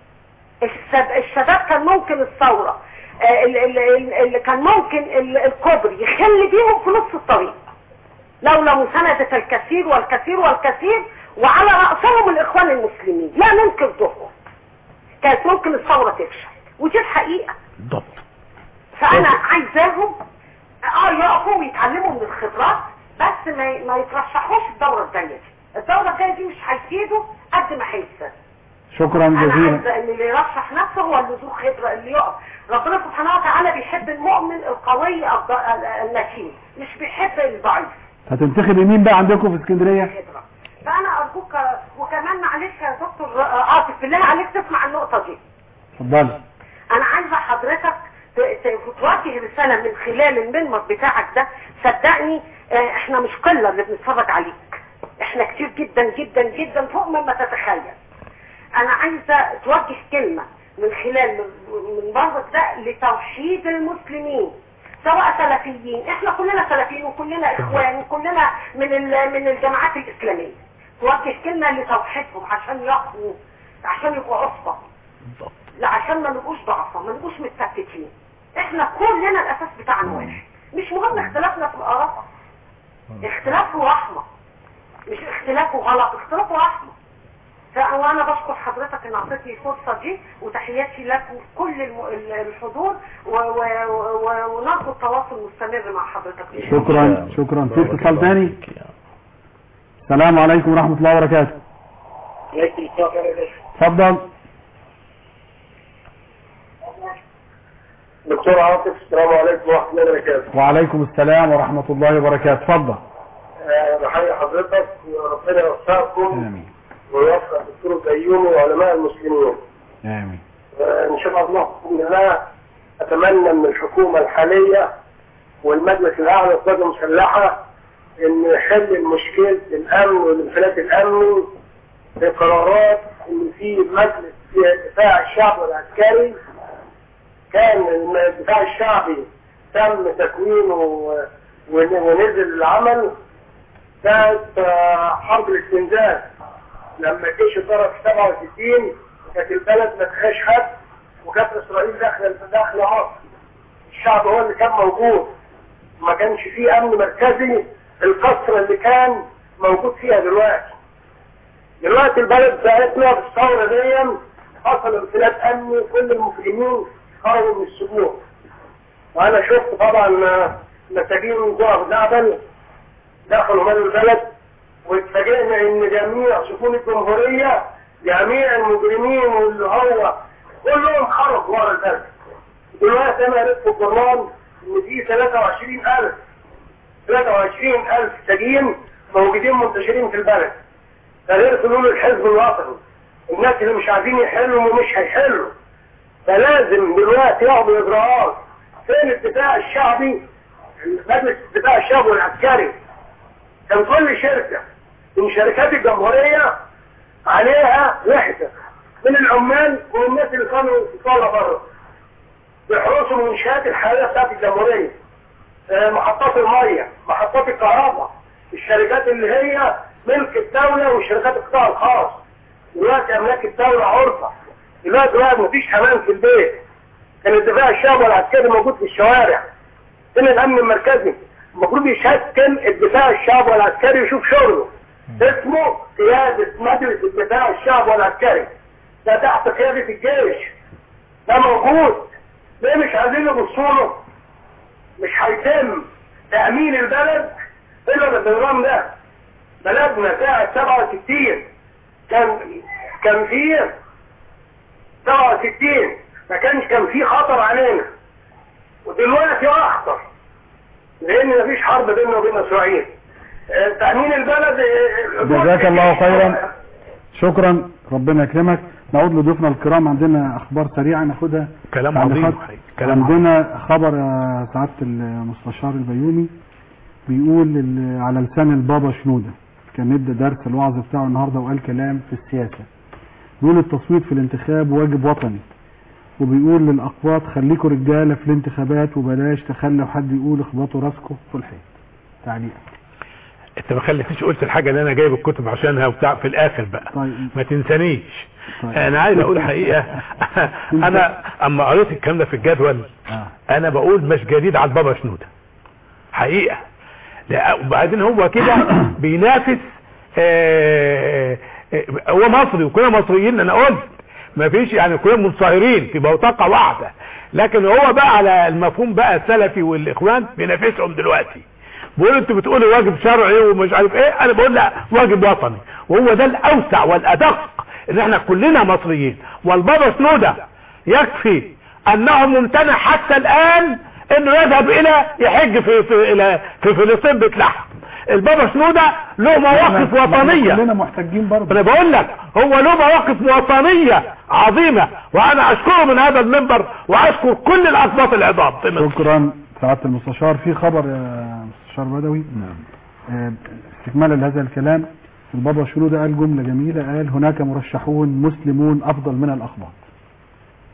الشب- الشباب كان ممكن الثورة آه، ال- ال- ال- اللي كان ممكن ال- الكوبري يخل بيهم في نص الطريق لولا مساندة الكثير والكثير والكثير وعلى رأسهم الإخوان المسلمين لا ننكر دورهم كانت ممكن الثورة تفشل ودي الحقيقة بالضبط فأنا عايزاهم اه يقفوا ويتعلموا من الخبرات بس ما ما يترشحوش الدورة الجاية دي الدورة الجاية دي مش هيفيدوا قد ما هيفسد شكرا انا جزيلا عايزه ان اللي يرشح نفسه هو اللي ذو خبره اللي يقف ربنا سبحانه وتعالى بيحب المؤمن القوي الض- ال- المتين مش بيحب الضعيف هتنتخب مين بقى عندكم في اسكندريه خبره فانا ارجوك وكمان معلش يا دكتور عاطف بالله عليك تسمع النقطه دي اتفضلي انا عايزه حضرتك ت- ت- توجه رساله من خلال المنمط بتاعك ده صدقني آه، احنا مش قله اللي بنتفرج عليك احنا كتير جدا جدا جدا فوق مما تتخيل انا عايزه توجه كلمه من خلال من برضك ده لتوحيد المسلمين سواء سلفيين احنا كلنا سلفيين وكلنا اخوان وكلنا من ال- من الجماعات الاسلاميه توجه كلمه لتوحيدهم عشان يقووا عشان يبقوا عصبه لا عشان ما نبقوش ضعفة ما نبقوش متفتتين احنا كلنا الاساس بتاعنا واحد مش مهم اختلافنا في الاراء اختلافه رحمة مش اختلافه غلط اختلافه رحمة ف- وانا بشكر حضرتك ان اعطيتني الفرصة دي وتحياتي لك وكل الم- ال- الحضور و- و- و- ونرجو التواصل مستمر مع حضرتك إن شاء الله. شكرا شكرا في اتصال تاني السلام عليكم ورحمة الله وبركاته عليكم السلام يا باشا. اتفضل دكتور عاطف السلام عليكم ورحمه الله وبركاته وعليكم السلام ورحمة الله وبركاته اتفضل آه، بحيي حضرتك وربنا يوفقكم آمين ويوفق الدكتور البيومي وعلماء المسلمين آمين آه، ان شاء الله باذن الله اتمنى من الحكومه الحاليه والمجلس الاعلى للقوات المسلحه ان يحل مشكله الامن والانفلات الامني بقرارات ان في مجلس دفاع الشعب والعسكري كان الدفاع الشعبي تم تكوينه و- ون- ونزل العمل كانت آه، حرب الاستنزاف لما الجيش ضرب 67 كانت البلد ما فيهاش حد وكانت اسرائيل داخله داخله مصر الشعب هو اللي كان موجود ما كانش فيه امن مركزي القصر اللي كان موجود فيها دلوقتي دلوقتي البلد بتاعتنا في الثوره دي حصل انفلات امني كل المسلمين خرجوا من السجون وانا شفت طبعا آه، مساجين جوه زعبل دخلوا مال البلد واتفاجئنا ان جميع سجون الجمهوريه جميع المجرمين واللي هو كلهم خرجوا ورا البلد دلوقتي انا قريت في الجرنان ان في 23000 23000 سجين موجودين منتشرين في البلد ده غير حلول الحزب الوطني الناس اللي مش عايزين يحلوا ومش هيحلوا فلازم دلوقتي ياخدوا اجراءات فين الدفاع الشعبي مجلس الدفاع الشعبي والعسكري كان كل شركة من شركات الجمهورية عليها وحدة من العمال والناس اللي كانوا يطلعوا بره بيحرسوا المنشآت الحالية بتاعت الجمهورية آه، محطات المية محطات الكهرباء الشركات اللي هي ملك الدولة وشركات القطاع الخاص دلوقتي أملاك الدولة عرضة دلوقتي بقى مفيش حمام في البيت كان الدفاع الشعبي والعسكري موجود في الشوارع فين الأمن المركزي المفروض يشكل الدفاع الشعبي والعسكري ويشوف شغله اسمه قيادة مجلس الدفاع الشعبي والعسكري ده تحت قيادة الجيش ده موجود ليه مش عايزين يبصوا له مش هيتم تأمين البلد إلا بالنظام ده بلدنا ساعة 67 كان كان فيه 67 ما كانش كان فيه خطر علينا ودلوقتي أخطر لأن مفيش حرب بيننا وبين إسرائيل آه، تأمين البلد آه، جزاك الله خيرا شكرا ربنا يكرمك نعود لضيوفنا الكرام عندنا اخبار سريعه ناخدها كلام بعد عظيم خط- كلام عندنا خبر يا سعاده المستشار البيومي بيقول ال- على لسان البابا شنوده كان ادى درس الوعظ بتاعه النهارده وقال كلام في السياسه بيقول التصويت في الانتخاب واجب وطني وبيقول للاقباط خليكوا رجاله في الانتخابات وبلاش تخلوا حد يقول اخبطوا راسكم في الحيط تعليق انت ما خليتنيش قلت الحاجه اللي انا جايب الكتب عشانها وبتاع في الاخر بقى طيب ما تنسانيش طيب. انا عايز اقول حقيقه انا اما قريت الكلام ده في الجدول آه. انا بقول مش جديد على البابا شنوده حقيقه لا وبعدين هو كده بينافس آه، آه، هو مصري وكلنا مصريين انا قلت ما فيش يعني كلنا منصهرين في بوتقه واحده لكن هو بقى على المفهوم بقى السلفي والاخوان بينافسهم دلوقتي بيقول انتوا بتقولوا واجب شرعي ومش عارف ايه انا بقول لا واجب وطني وهو ده الاوسع والادق ان احنا كلنا مصريين والبابا سنوده يكفي انه ممتنع حتى الان انه يذهب الى يحج في في الى في فلسطين بتلحم البابا سنوده له مواقف وطنيه كلنا محتاجين برضه انا بقول لك هو له مواقف وطنيه عظيمه وانا اشكره من هذا المنبر واشكر كل الاقباط العظام في مصر. شكرا سعاده المستشار في خبر يا مستشار بدوي آه، استكمالا لهذا الكلام البابا شنودة قال جملة جميلة قال هناك مرشحون مسلمون أفضل من الأخباط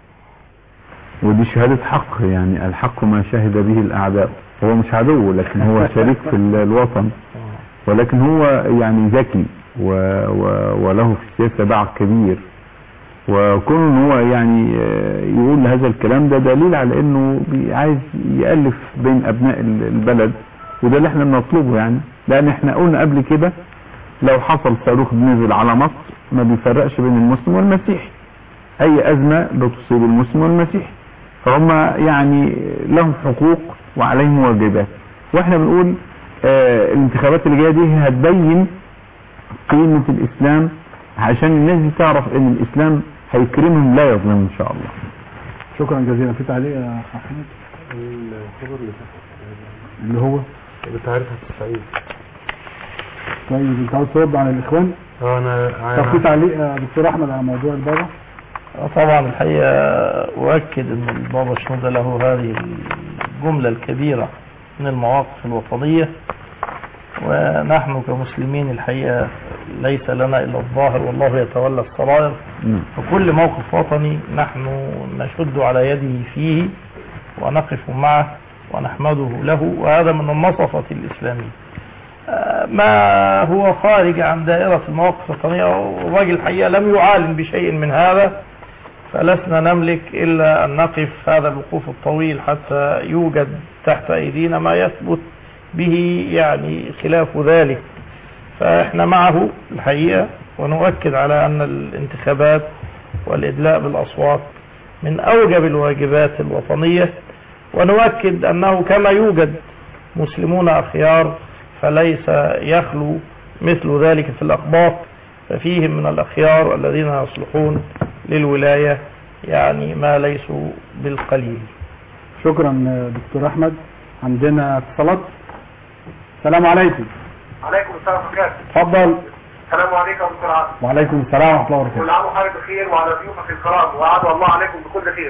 ودي شهادة حق يعني الحق ما شهد به الأعداء هو مش عدو لكن هو شريك في ال- الوطن ولكن هو يعني ذكي و و وله في السياسة باع كبير وكون ان هو يعني آه، يقول هذا الكلام ده دليل على انه بي- عايز يألف بين ابناء ال- البلد وده اللي احنا بنطلبه يعني لان احنا قلنا قبل كده لو حصل صاروخ نزل على مصر ما بيفرقش بين المسلم والمسيحي اي ازمة بتصيب المسلم والمسيحي فهم يعني لهم حقوق وعليهم واجبات واحنا بنقول آه الانتخابات اللي جايه دي هتبين قيمة الاسلام عشان الناس دي تعرف ان الاسلام هيكرمهم لا يظلمهم ان شاء الله شكرا جزيلا في تعليق يا أخ احمد الخبر اللي اللي هو بتعرفها في الصعيد طيب انت عاوز ترد على الاخوان اه انا طب في تعليق يا دكتور احمد على موضوع البابا طبعا الحقيقة أؤكد أن البابا شنودة له هذه الجملة الكبيرة من المواقف الوطنية ونحن كمسلمين الحقيقة ليس لنا إلا الظاهر والله يتولى السرائر فكل موقف وطني نحن نشد على يده فيه ونقف معه ونحمده له وهذا من النصفة الإسلامية آه، ما هو خارج عن دائرة المواقف الوطنية والراجل الحقيقة لم يعالم بشيء من هذا فلسنا نملك إلا أن نقف هذا الوقوف الطويل حتى يوجد تحت أيدينا ما يثبت به يعني خلاف ذلك فإحنا معه الحقيقة ونؤكد على أن الانتخابات والإدلاء بالأصوات من أوجب الواجبات الوطنية ونؤكد أنه كما يوجد مسلمون أخيار فليس يخلو مثل ذلك في الأقباط ففيهم من الأخيار الذين يصلحون للولاية يعني ما ليسوا بالقليل شكرا آه، دكتور احمد عندنا اتصالات السلام عليكم عليكم السلام وبركاته اتفضل السلام عليكم يا دكتور عاصم وعليكم السلام ورحمه الله كل وبركاته عام وحضرتك بخير وعلى ضيوفك الكرام وعد الله عليكم بكل خير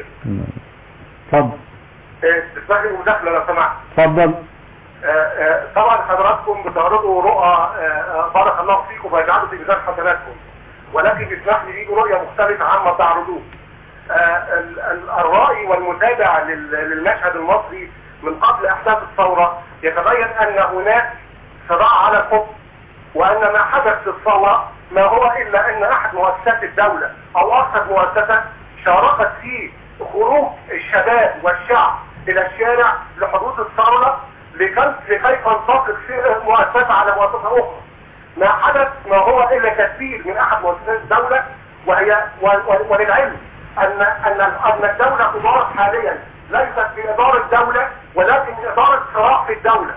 اتفضل إيه، تسمح لي مداخله لو سمحت اتفضل آه، آه، طبعا حضراتكم بتعرضوا رؤى آه، آه، بارك الله فيكم ويجعله في ميزان حسناتكم ولكن بيسمح لي بيجوا رؤيه مختلفه عما تعرضوه آه، ال- ال- الرأي والمتابع لل- للمشهد المصري من قبل احداث الثوره يتبين ان هناك صراع على الحكم وان ما حدث في الثوره ما هو الا ان احد مؤسسات الدوله او اكثر مؤسسه شاركت في خروج الشباب والشعب الى الشارع لحدوث الثوره لكي لكي تنتقد في مؤسسه على مؤسسه اخرى ما حدث ما هو الا تسبيل من احد مؤسسات الدوله وهي و- و- وللعلم ان ان ان الدوله تدار حاليا ليست باداره دوله ولكن اداره صراع في الدوله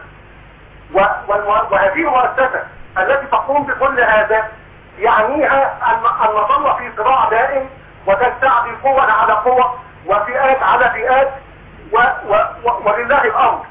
و- والم- وهذه المؤسسه التي تقوم بكل هذا يعنيها ان ان نظل في صراع دائم وتستعدي قوة على قوة وفئات على فئات و و و ولله الامر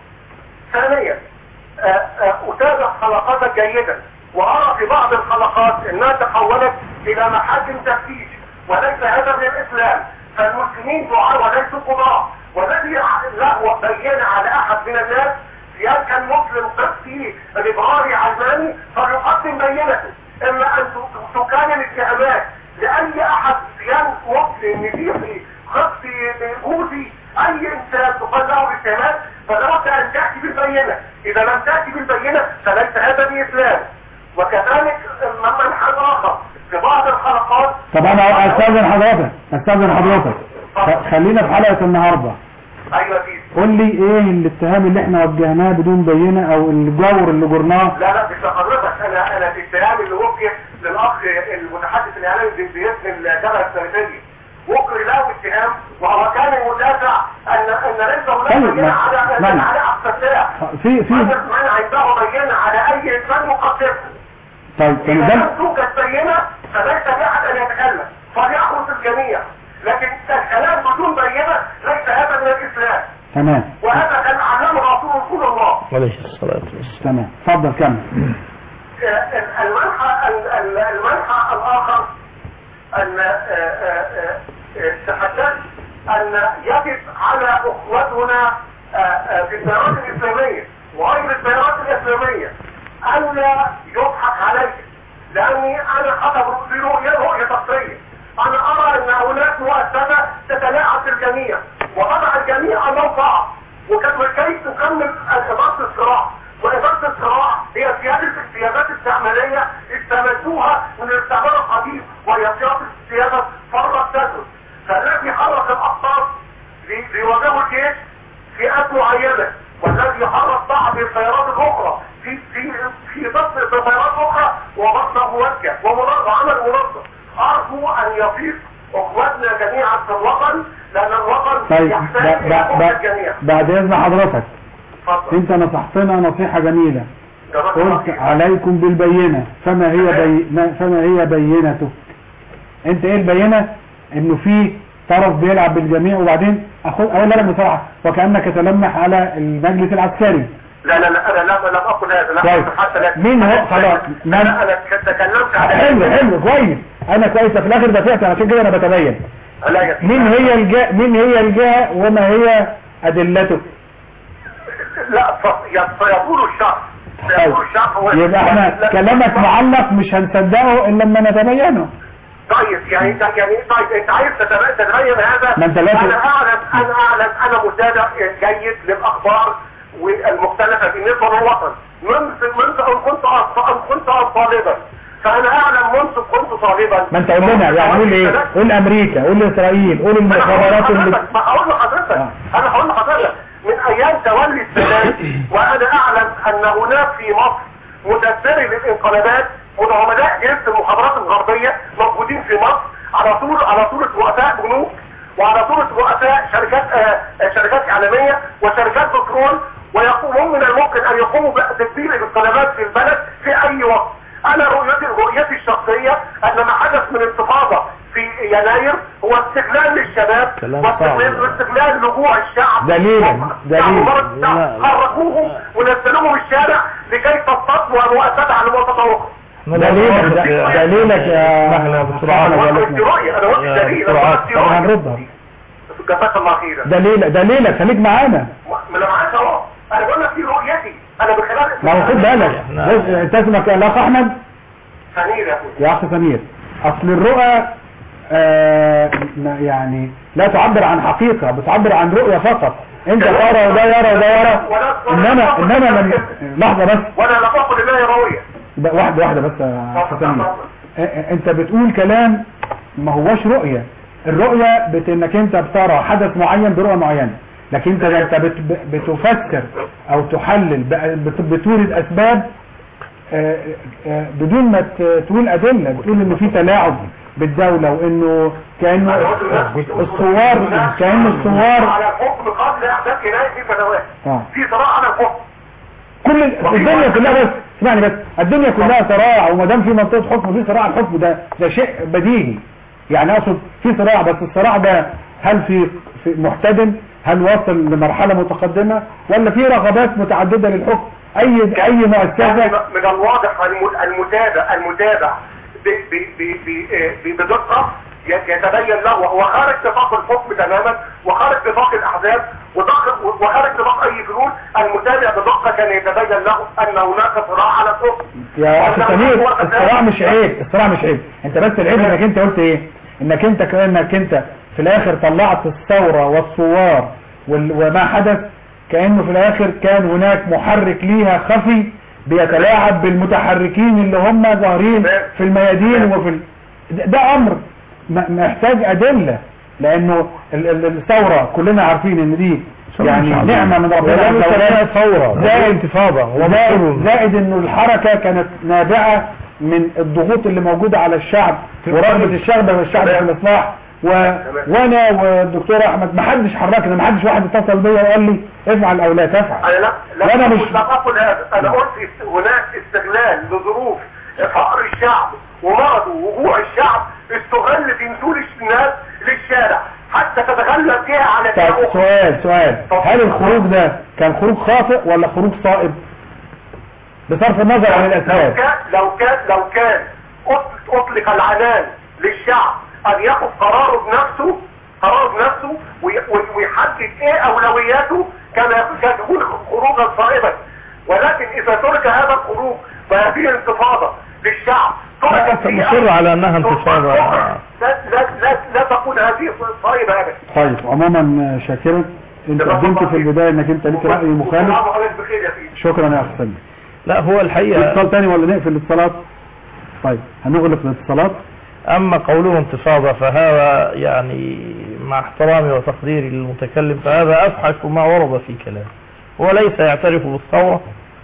ثانيا آه، آه، اتابع حلقاتك جيدا وارى في بعض الحلقات انها تحولت الى محاكم تفتيش وليس هذا من الاسلام فالمسلمين دعاء وليسوا قضاء والذي له بين على احد من الناس سيان كان مسلم قبطي ليبراري علماني فليقدم بينته اما ان ت- تكان الاتهامات لاي احد سيان مسلم مسيحي قبطي بوذي اي انسان تقال له الاتهامات فلابد ان تاتي بالبينه اذا لم تاتي بالبينه فليس هذا الاسلام وكذلك من حد اخر في بعض الحلقات طب انا استاذن حضرتك استاذن حضرتك خ- خلينا في حلقه النهارده ايوه سيدي قول لي ايه الاتهام اللي احنا وجهناه بدون بينه او الجور اللي جرناه لا لا مش حضرتك انا انا في الكلام اللي وجه للاخ المتحدث الاعلامي باسم الجبهه السلفيه وجه له اتهام وهو كان يدافع ان ان ليس هناك طيب، بينه ما- على ما- على عبد الفتاح في في من عنده بينه على اي انسان مقدسه طيب اذا كان لم ده توجد بينه فليس لاحد ان يتكلم فليخرج الجميع لكن الكلام بدون بينه ليس هذا من الاسلام تمام وهذا كان علمه رسول رسول الله عليه الصلاة والسلام تمام اتفضل كمل المنحى المنحى الاخر ان تحدثت ان يجب على اخوتنا في التيارات الاسلاميه وغير التيارات الاسلاميه ان لا يضحك عليهم لاني انا خطب في رؤيه رؤيه شخصيه انا ارى ان هناك مؤسسه تتلاعب بالجميع وقد كيف نكمل إدارة الصراع وإدارة الصراع هي سيادة السيادات التعميرية استمدوها من الاستعمار القديم وهي سيادة السيادة فرق تدرس فالذي حرك الأقطار لي- ليواجهوا الجيش فئات معينة والذي حرك بعض الخيارات الأخرى في في في ضبط الخيارات الأخرى ومصدر موجه ومنظم وعمل منظم أرجو أن يفيق أخواتنا جميعا في الوطن لأن الوطن طيب يحتاج ب- إلى ب- قوة ب- الجميع بعد اذن حضرتك اتفضل. انت نصحتنا نصيحة جميلة جزاك الله قلت خير. عليكم بالبينة فما هي بي... فما هي بينته انت ايه البينة انه في طرف بيلعب بالجميع وبعدين اخد اقول لك بصراحة وكأنك تلمح على المجلس العسكري لا لا لا انا لم لم اقل هذا لا طيب. حتى لا مين هو خلاص من انا انا تكلمت على حلو حلو كويس انا كويس في الاخر دفعت عشان كده انا بتبين لا يا مين هي الجهة مين هي الجهة وما هي ادلته لا ف- ي- فيقول الشخص سيقول الشخص هو يبقى احنا لا- كلامك معلق مش هنصدقه الا لما نتبينه طيب يعني انت يعني طيب انت عايز تتب- تتبين هذا ما انت لازم- انا اعلم انا اعلم انا متابع جيد للاخبار والمختلفه بالنسبه للوطن منذ منذ ان كنت أط- ان كنت طالبا فانا اعلم منذ كنت طالبا ما انت قول لنا يعني قول ايه قول امريكا قول اسرائيل قول المخابرات اللي حضرتك ما هقول لحضرتك انا هقول لحضرتك من ايام تولي السادات وانا اعلم ان هناك في مصر مدبري للانقلابات وعملاء جهاز المخابرات الغربيه موجودين في مصر على طول على صوره رؤساء بنوك وعلى صوره رؤساء شركات آه آه، شركات اعلاميه وشركات بترول ويقومون من الممكن ان يقوموا بتدبير الانقلابات في البلد في اي وقت انا رؤيتي رؤيتي الشخصيه ان ما حدث من انتفاضه في يناير هو استغلال للشباب كلام واستغلال صعب. واستغلال لجوع الشعب دليلا دليل خرجوهم ونزلوهم الشارع لكي تستطيعوا المؤسسات على المؤسسة أخرى دليلك دليلك يا مهلا بسرعة أنا قلت رأيي أنا قلت دليل أنا قلت طب رأيي هنردها جزاك الله خيرا دليل دليلك خليك معانا ما انا معاك اهو انا بقول لك دي رؤيتي انا من خلال ما هو خد بالك بص، انت اسمك يا الاخ احمد سمير يا اخويا يا اخ سمير اصل الرؤى آه ما- يعني لا تعبر عن حقيقة بتعبر عن رؤية فقط انت ترى وده يرى وده يرى انما انما من لحظة بس وانا لا اقول الله رؤية ب- واحدة واحدة بس يا أخ سمير اه، اه، انت بتقول كلام ما هوش رؤية الرؤية بت انك انت بترى حدث معين برؤية معينة لكن انت انت بت ب- بتفكر او تحلل ب- بت- بتورد اسباب اه، اه، بدون ما ت- تقول ادلة بتقول انه في تلاعب بالدولة وانه كأنه الثوار كأن الثوار على الحكم قبل احداث يناير في سنوات اه في صراع على الحكم كل الدنيا كلها بس اسمعني بس الدنيا كلها صراع وما دام في منطقه حكم في صراع الحكم ده ده شيء بديهي يعني اقصد في صراع بس الصراع ده هل في في محتدم هل واصل لمرحله متقدمه ولا في رغبات متعدده للحكم اي اي مؤسسه من الواضح الم- المتابع المتابع ب- ب- ب- ب- ب- بدقة ي- يتبين له وهو خارج نطاق الحكم تماما وخارج نطاق الاحزاب وداخل- وخارج نطاق اي فنون المتابع بدقة كان يتبين له ان هناك صراع على الحكم يا اخي سمير الصراع مش عيب الصراع مش عيب انت بس العيب انك انت قلت ايه انك انت كانك انت في الاخر طلعت الثوره والثوار وال- وما حدث كانه في الاخر كان هناك محرك ليها خفي بيتلاعب بالمتحركين اللي هم ظاهرين في الميادين وفي ال... ده- ده امر م- محتاج ادله لانه ال- ال- الثوره كلنا عارفين ان دي يعني شعبية. نعمه من ربنا ولا عز وجل. نسميها ثورة، زائد ولا انتفاضة، ولا زائد, مفهوم. زائد انه الحركة كانت نابعة من الضغوط اللي موجودة على الشعب ورغبة الشعب والشعب في الاصلاح و... وانا والدكتور احمد ما حدش حركنا ما حدش واحد اتصل بيا وقال لي افعل او لا تفعل انا لا لا وانا أقول- مش لا اقول هذا انا قلت است- هناك استغلال لظروف فقر الشعب ومرضه وجوع الشعب استغل في نزول الناس للشارع حتى تتغلب فيها على طيب فئة أخرى. سؤال سؤال هل الخروج ده كان خروج خاطئ ولا خروج صائب بصرف النظر عن لو الاسباب كان لو كان لو كان أطلق- اطلق العنان للشعب ان ياخذ قراره بنفسه قراره بنفسه وي- وي- ويحدد ايه اولوياته كان كان يكون خروجا صائبا ولكن اذا ترك هذا الخروج وهذه انتفاضه للشعب ترك انت مصر على انها انتفاضة لا لا لا, لا تكون هذه صائبه ابدا طيب عموما شاكرا انت قدمت في البدايه انك انت ليك راي مخالف حضرتك بخير يا سيدي شكرا يا اخ سلمى لا هو في الحقيقة اتصال تاني ولا نقفل الاتصالات طيب هنغلق الاتصالات أما قوله انتفاضة فهذا يعني مع احترامي وتقديري للمتكلم فهذا أفحش ما ورد في كلامه هو ليس يعترف بالثورة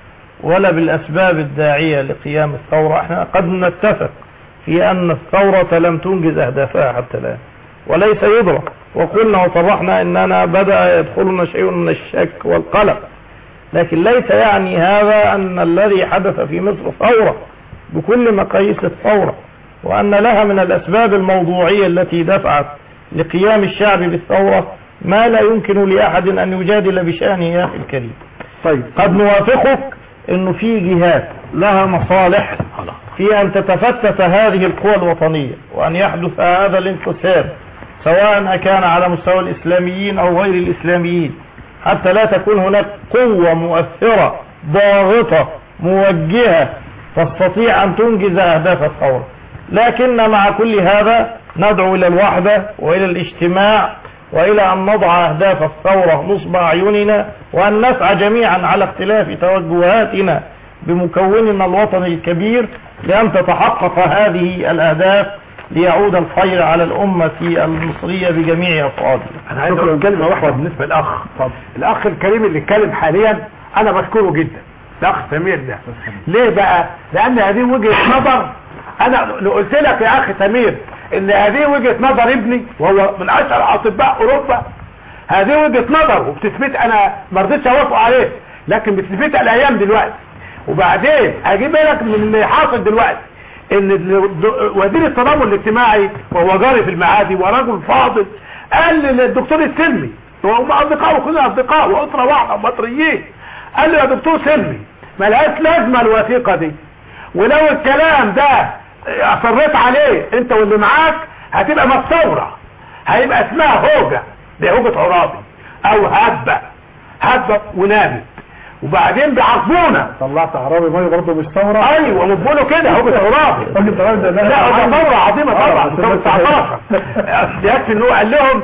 ولا بالأسباب الداعية لقيام الثورة احنا قد نتفق في أن الثورة لم تنجز أهدافها حتى الآن وليس يدرك وقلنا وصرحنا أننا بدأ يدخلنا شيء من الشك والقلق لكن ليس يعني هذا أن الذي حدث في مصر ثورة بكل مقاييس الثورة وأن لها من الأسباب الموضوعية التي دفعت لقيام الشعب بالثورة ما لا يمكن لأحد أن يجادل بشأنه يا أخي الكريم طيب قد نوافقك أنه في جهات لها مصالح في أن تتفتت هذه القوى الوطنية وأن يحدث هذا الانقسام سواء كان على مستوى الإسلاميين أو غير الإسلاميين حتى لا تكون هناك قوة مؤثرة ضاغطة موجهة تستطيع أن تنجز أهداف الثورة لكن مع كل هذا ندعو إلى الوحدة وإلى الاجتماع وإلى أن نضع أهداف الثورة نصب أعيننا وأن نسعى جميعا على اختلاف توجهاتنا بمكوننا الوطني الكبير لأن تتحقق هذه الأهداف ليعود الخير على الأمة المصرية بجميع أفرادها انا عايز اقول كلمه واحده بالنسبه للاخ الاخ الكريم اللي اتكلم حاليا انا بشكره جدا الاخ سمير ده ليه بقى لان هذه وجهه نظر انا لو قلت لك يا اخي سمير ان هذه وجهه نظر ابني وهو من اشهر اطباء اوروبا هذه وجهه نظر وبتثبت انا ما رضيتش اوافق عليه لكن بتثبتها الايام دلوقتي وبعدين اجيب لك من اللي حاصل دلوقتي ان ال- وزير التضامن الاجتماعي وهو جاري في المعادي ورجل فاضل قال للدكتور السلمي وهم اصدقاء وكلنا اصدقاء واسره واحده ومصريين قال له يا دكتور سلمي ملهاش لازمه الوثيقه دي ولو الكلام ده اصريت عليه انت واللي معاك هتبقى مستورة هيبقى اسمها هوجة دي هوجة عرابي او هبة هبة ونامت وبعدين بيعاقبونا طلعت عربي ميه برضه مش ثوره ايوه ونقبله كده هوجة عرابي لا ده ثورة عظيمة طبعا ثورة 19 يكفي ان هو قال لهم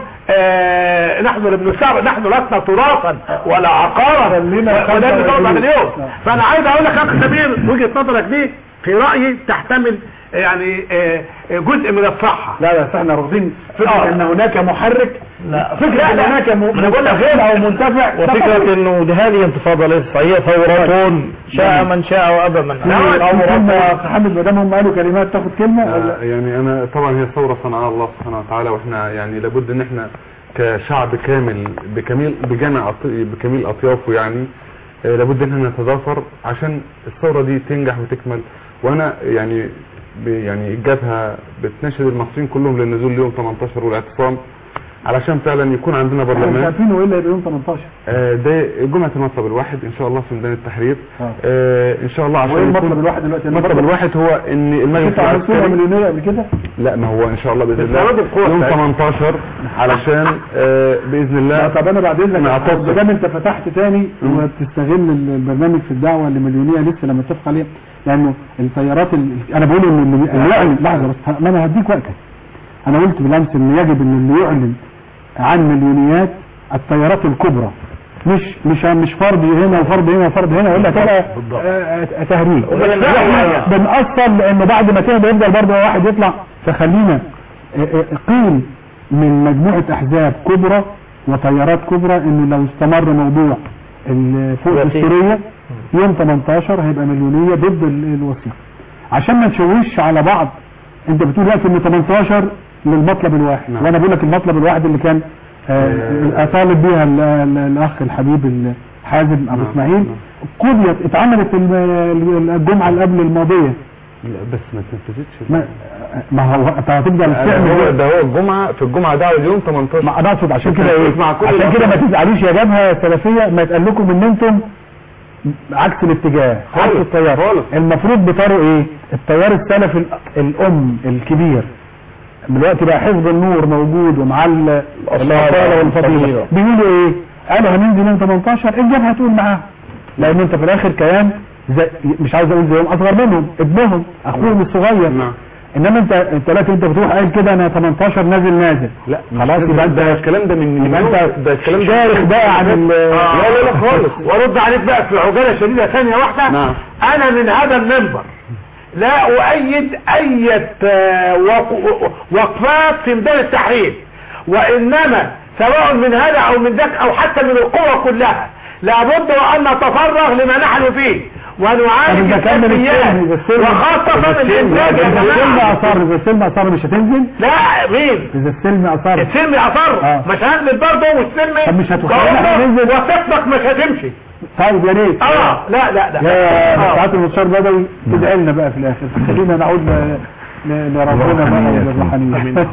آه نحن لم نسعر نحن لسنا تراثا ولا عقارا ولا بنطلع اليوم فانا عايز اقول لك يا اخي سمير وجهة نظرك دي في رأيي تحتمل يعني آه، آه، جزء من الصحة لا لا احنا رافضين فكره آه. ان هناك محرك لا فكره ان هناك م- أنا بقول لك مستفيد او منتفع وفكرة انه هذه انتفاضة ليست هي ثورة شاء من شاء وابى من في ابى كلمه يا أخ حامد ما دام هم قالوا كلمات تاخد كلمه ولا آه، يعني انا طبعا هي ثوره صنعها الله سبحانه وتعالى واحنا يعني لابد ان احنا كشعب كامل بكميل بجميع أط- بكميل اطيافه يعني آه، لابد ان احنا نتضافر عشان الثوره دي تنجح وتكمل وانا يعني ب- يعني الجبهه بتناشد المصريين كلهم للنزول اليوم 18 والاعتصام علشان فعلا يكون عندنا احنا مش برلمان عارفين هو ايه اللي هيبقى يوم 18 آه، ده جمعه المطلب الواحد ان شاء الله في ميدان التحرير آه. آه، ان شاء الله عشان وايه يكون- المطلب الواحد دلوقتي المطلب الواحد هو ان المجلس انت عملتوها العسكري مليونير قبل كده لا ما هو ان شاء الله باذن استعراض الله القوى يوم بتاعتنا. 18 علشان آه، باذن الله لا طب انا بعد اذنك نعتصم. ما دام انت فتحت تاني وبتستغل البرنامج في الدعوه لمليونيه لسه لما اتفق عليها لانه التيارات ال... انا بقول ان اللي اللي يعلن لحظه بس ما انا هديك وقتك انا قلت بالامس ان يجب ان اللي يعلن عن مليونيات التيارات الكبرى مش مش مش فرد هنا وفرد هنا وفرد هنا ولا تبقى آه، آه، تهريج ومن احنا الناحية- بنأصل لان بعد ما تهدى يفضل برضه واحد يطلع فخلينا آه، آه، قيل من مجموعة احزاب كبرى وتيارات كبرى انه لو استمر موضوع ال- فوق الوثيقة. الدستورية يوم 18 هيبقى مليونية ضد ال- الوثيقة عشان ما نشوش على بعض انت بتقول دلوقتي ان 18 للمطلب الواحد نعم. وانا بقول لك المطلب الواحد اللي كان آه، اطالب بيها ال- ال- الاخ الحبيب ال- حازم ابو نعم. اسماعيل قضيت اتعملت ال- ال- الجمعه اللي قبل الماضيه لا بس ما تنفذتش ما, ما هو انت هتفضل ده تعمل هو إيه؟ ده هو الجمعه في الجمعه ده اليوم 18 ما انا اقصد عشان كده ايه مع كل عشان كده ما الأطراف. تزعلوش يا جبهه سلفيه ما يتقال لكم ان انتم عكس الاتجاه عكس خالص، التيار خالص. المفروض بتاروا ايه التيار السلفي ال- الام الكبير دلوقتي بقى حزب النور موجود ومعاه ال- الاصاله والفضيله والفضيلة. بيقولوا ايه قالوا هننزل يوم 18 الجبهه هتقول معاهم لان انت في الاخر كيان زي مش عايز اقول زيهم اصغر منهم ابنهم اخوهم الصغير نعم. انما انت انت لكن انت بتروح قايل كده انا 18 نازل نازل لا خلاص يبقى انت الكلام ده من يبقى انت ده الكلام ده شارخ بقى عن ال- لا لا لا خالص وارد عليك بقى في عجاله شديده ثانيه واحده نعم. انا من هذا المنبر لا اؤيد اي آه، وق- وقفات في ميدان التحرير وانما سواء من هذا او من ذاك او حتى من القوى كلها لابد وان نتفرغ لما نحن فيه ونعالج طب إذا كان من السلبيات السلم- السلم- وخاصة الانتاج يا اذا السلم جماعة اصر اذا السلم اصر مش هتنزل لا مين اذا السلم اصر السلم اصر آه. مش هنزل برضه والسلم طب مش هتخلينا برضه ننزل؟ وتسبق مش هتمشي طيب يا ريت اه لا لا لا يا آه. سعاده المستشار بدوي تدعي لنا بقى في الاخر خلينا نعود ل- ل- لربنا بقى الروحانية. وللروحانيه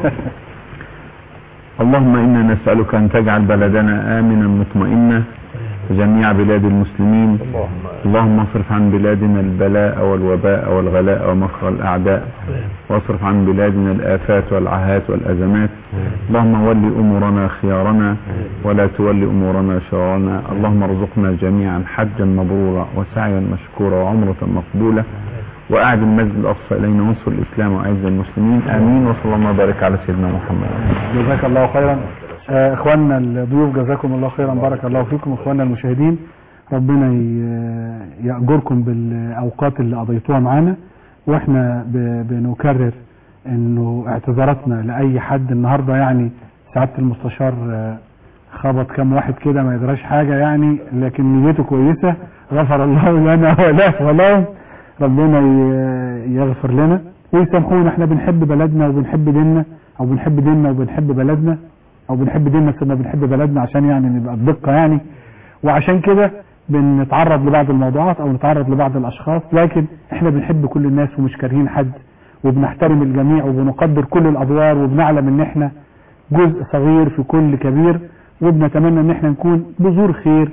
اللهم إنا نسألك أن تجعل بلدنا آمنا مطمئنا جميع بلاد المسلمين اللهم اصرف عن بلادنا البلاء والوباء والغلاء ومكر الأعداء واصرف عن بلادنا الآفات والعاهات والأزمات اللهم ول أمورنا خيارنا ولا تول أمورنا شرارنا اللهم ارزقنا جميعا حجا مبرورا وسعيا مشكورا وعمرة مقبولة وأعد المسجد الأقصى إلينا وانصر الإسلام وأعز المسلمين آمين وصلى الله وبارك على سيدنا محمد جزاك الله خيرا آه، اخواننا الضيوف جزاكم الله خيرا بارك الله فيكم اخواننا المشاهدين ربنا ي- يأجركم بالاوقات اللي قضيتوها معانا واحنا ب- بنكرر انه اعتذاراتنا لاي حد النهارده يعني سعاده المستشار آه، خبط كام واحد كده ما يدراش حاجه يعني لكن نيته كويسه غفر الله لنا وله ولهم ربنا ي- يغفر لنا ويسامحونا احنا بنحب بلدنا وبنحب ديننا او بنحب ديننا وبنحب بلدنا او بنحب ديننا ثم بنحب بلدنا عشان يعني نبقى الدقة يعني وعشان كده بنتعرض لبعض الموضوعات او نتعرض لبعض الاشخاص لكن احنا بنحب كل الناس ومش كارهين حد وبنحترم الجميع وبنقدر كل الادوار وبنعلم ان احنا جزء صغير في كل كبير وبنتمنى ان احنا نكون بذور خير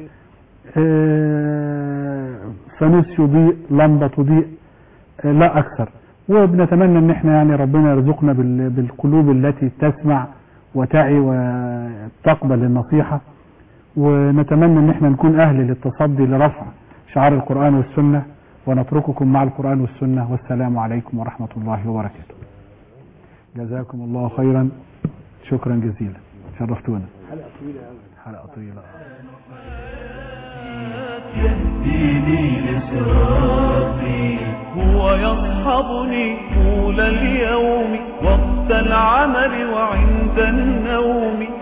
آه، فانوس يضيء لمبة تضيء آه، لا اكثر وبنتمنى ان احنا يعني ربنا يرزقنا بال- بالقلوب التي تسمع وتعي وتقبل النصيحة ونتمنى ان احنا نكون اهل للتصدي لرفع شعار القرآن والسنة ونترككم مع القرآن والسنة والسلام عليكم ورحمة الله وبركاته جزاكم الله خيرا شكرا جزيلا شرفتونا حلقة طويلة أوي حلقة طويلة يهديني لصراطي هو يصحبني طول اليوم وقت العمل وعند النوم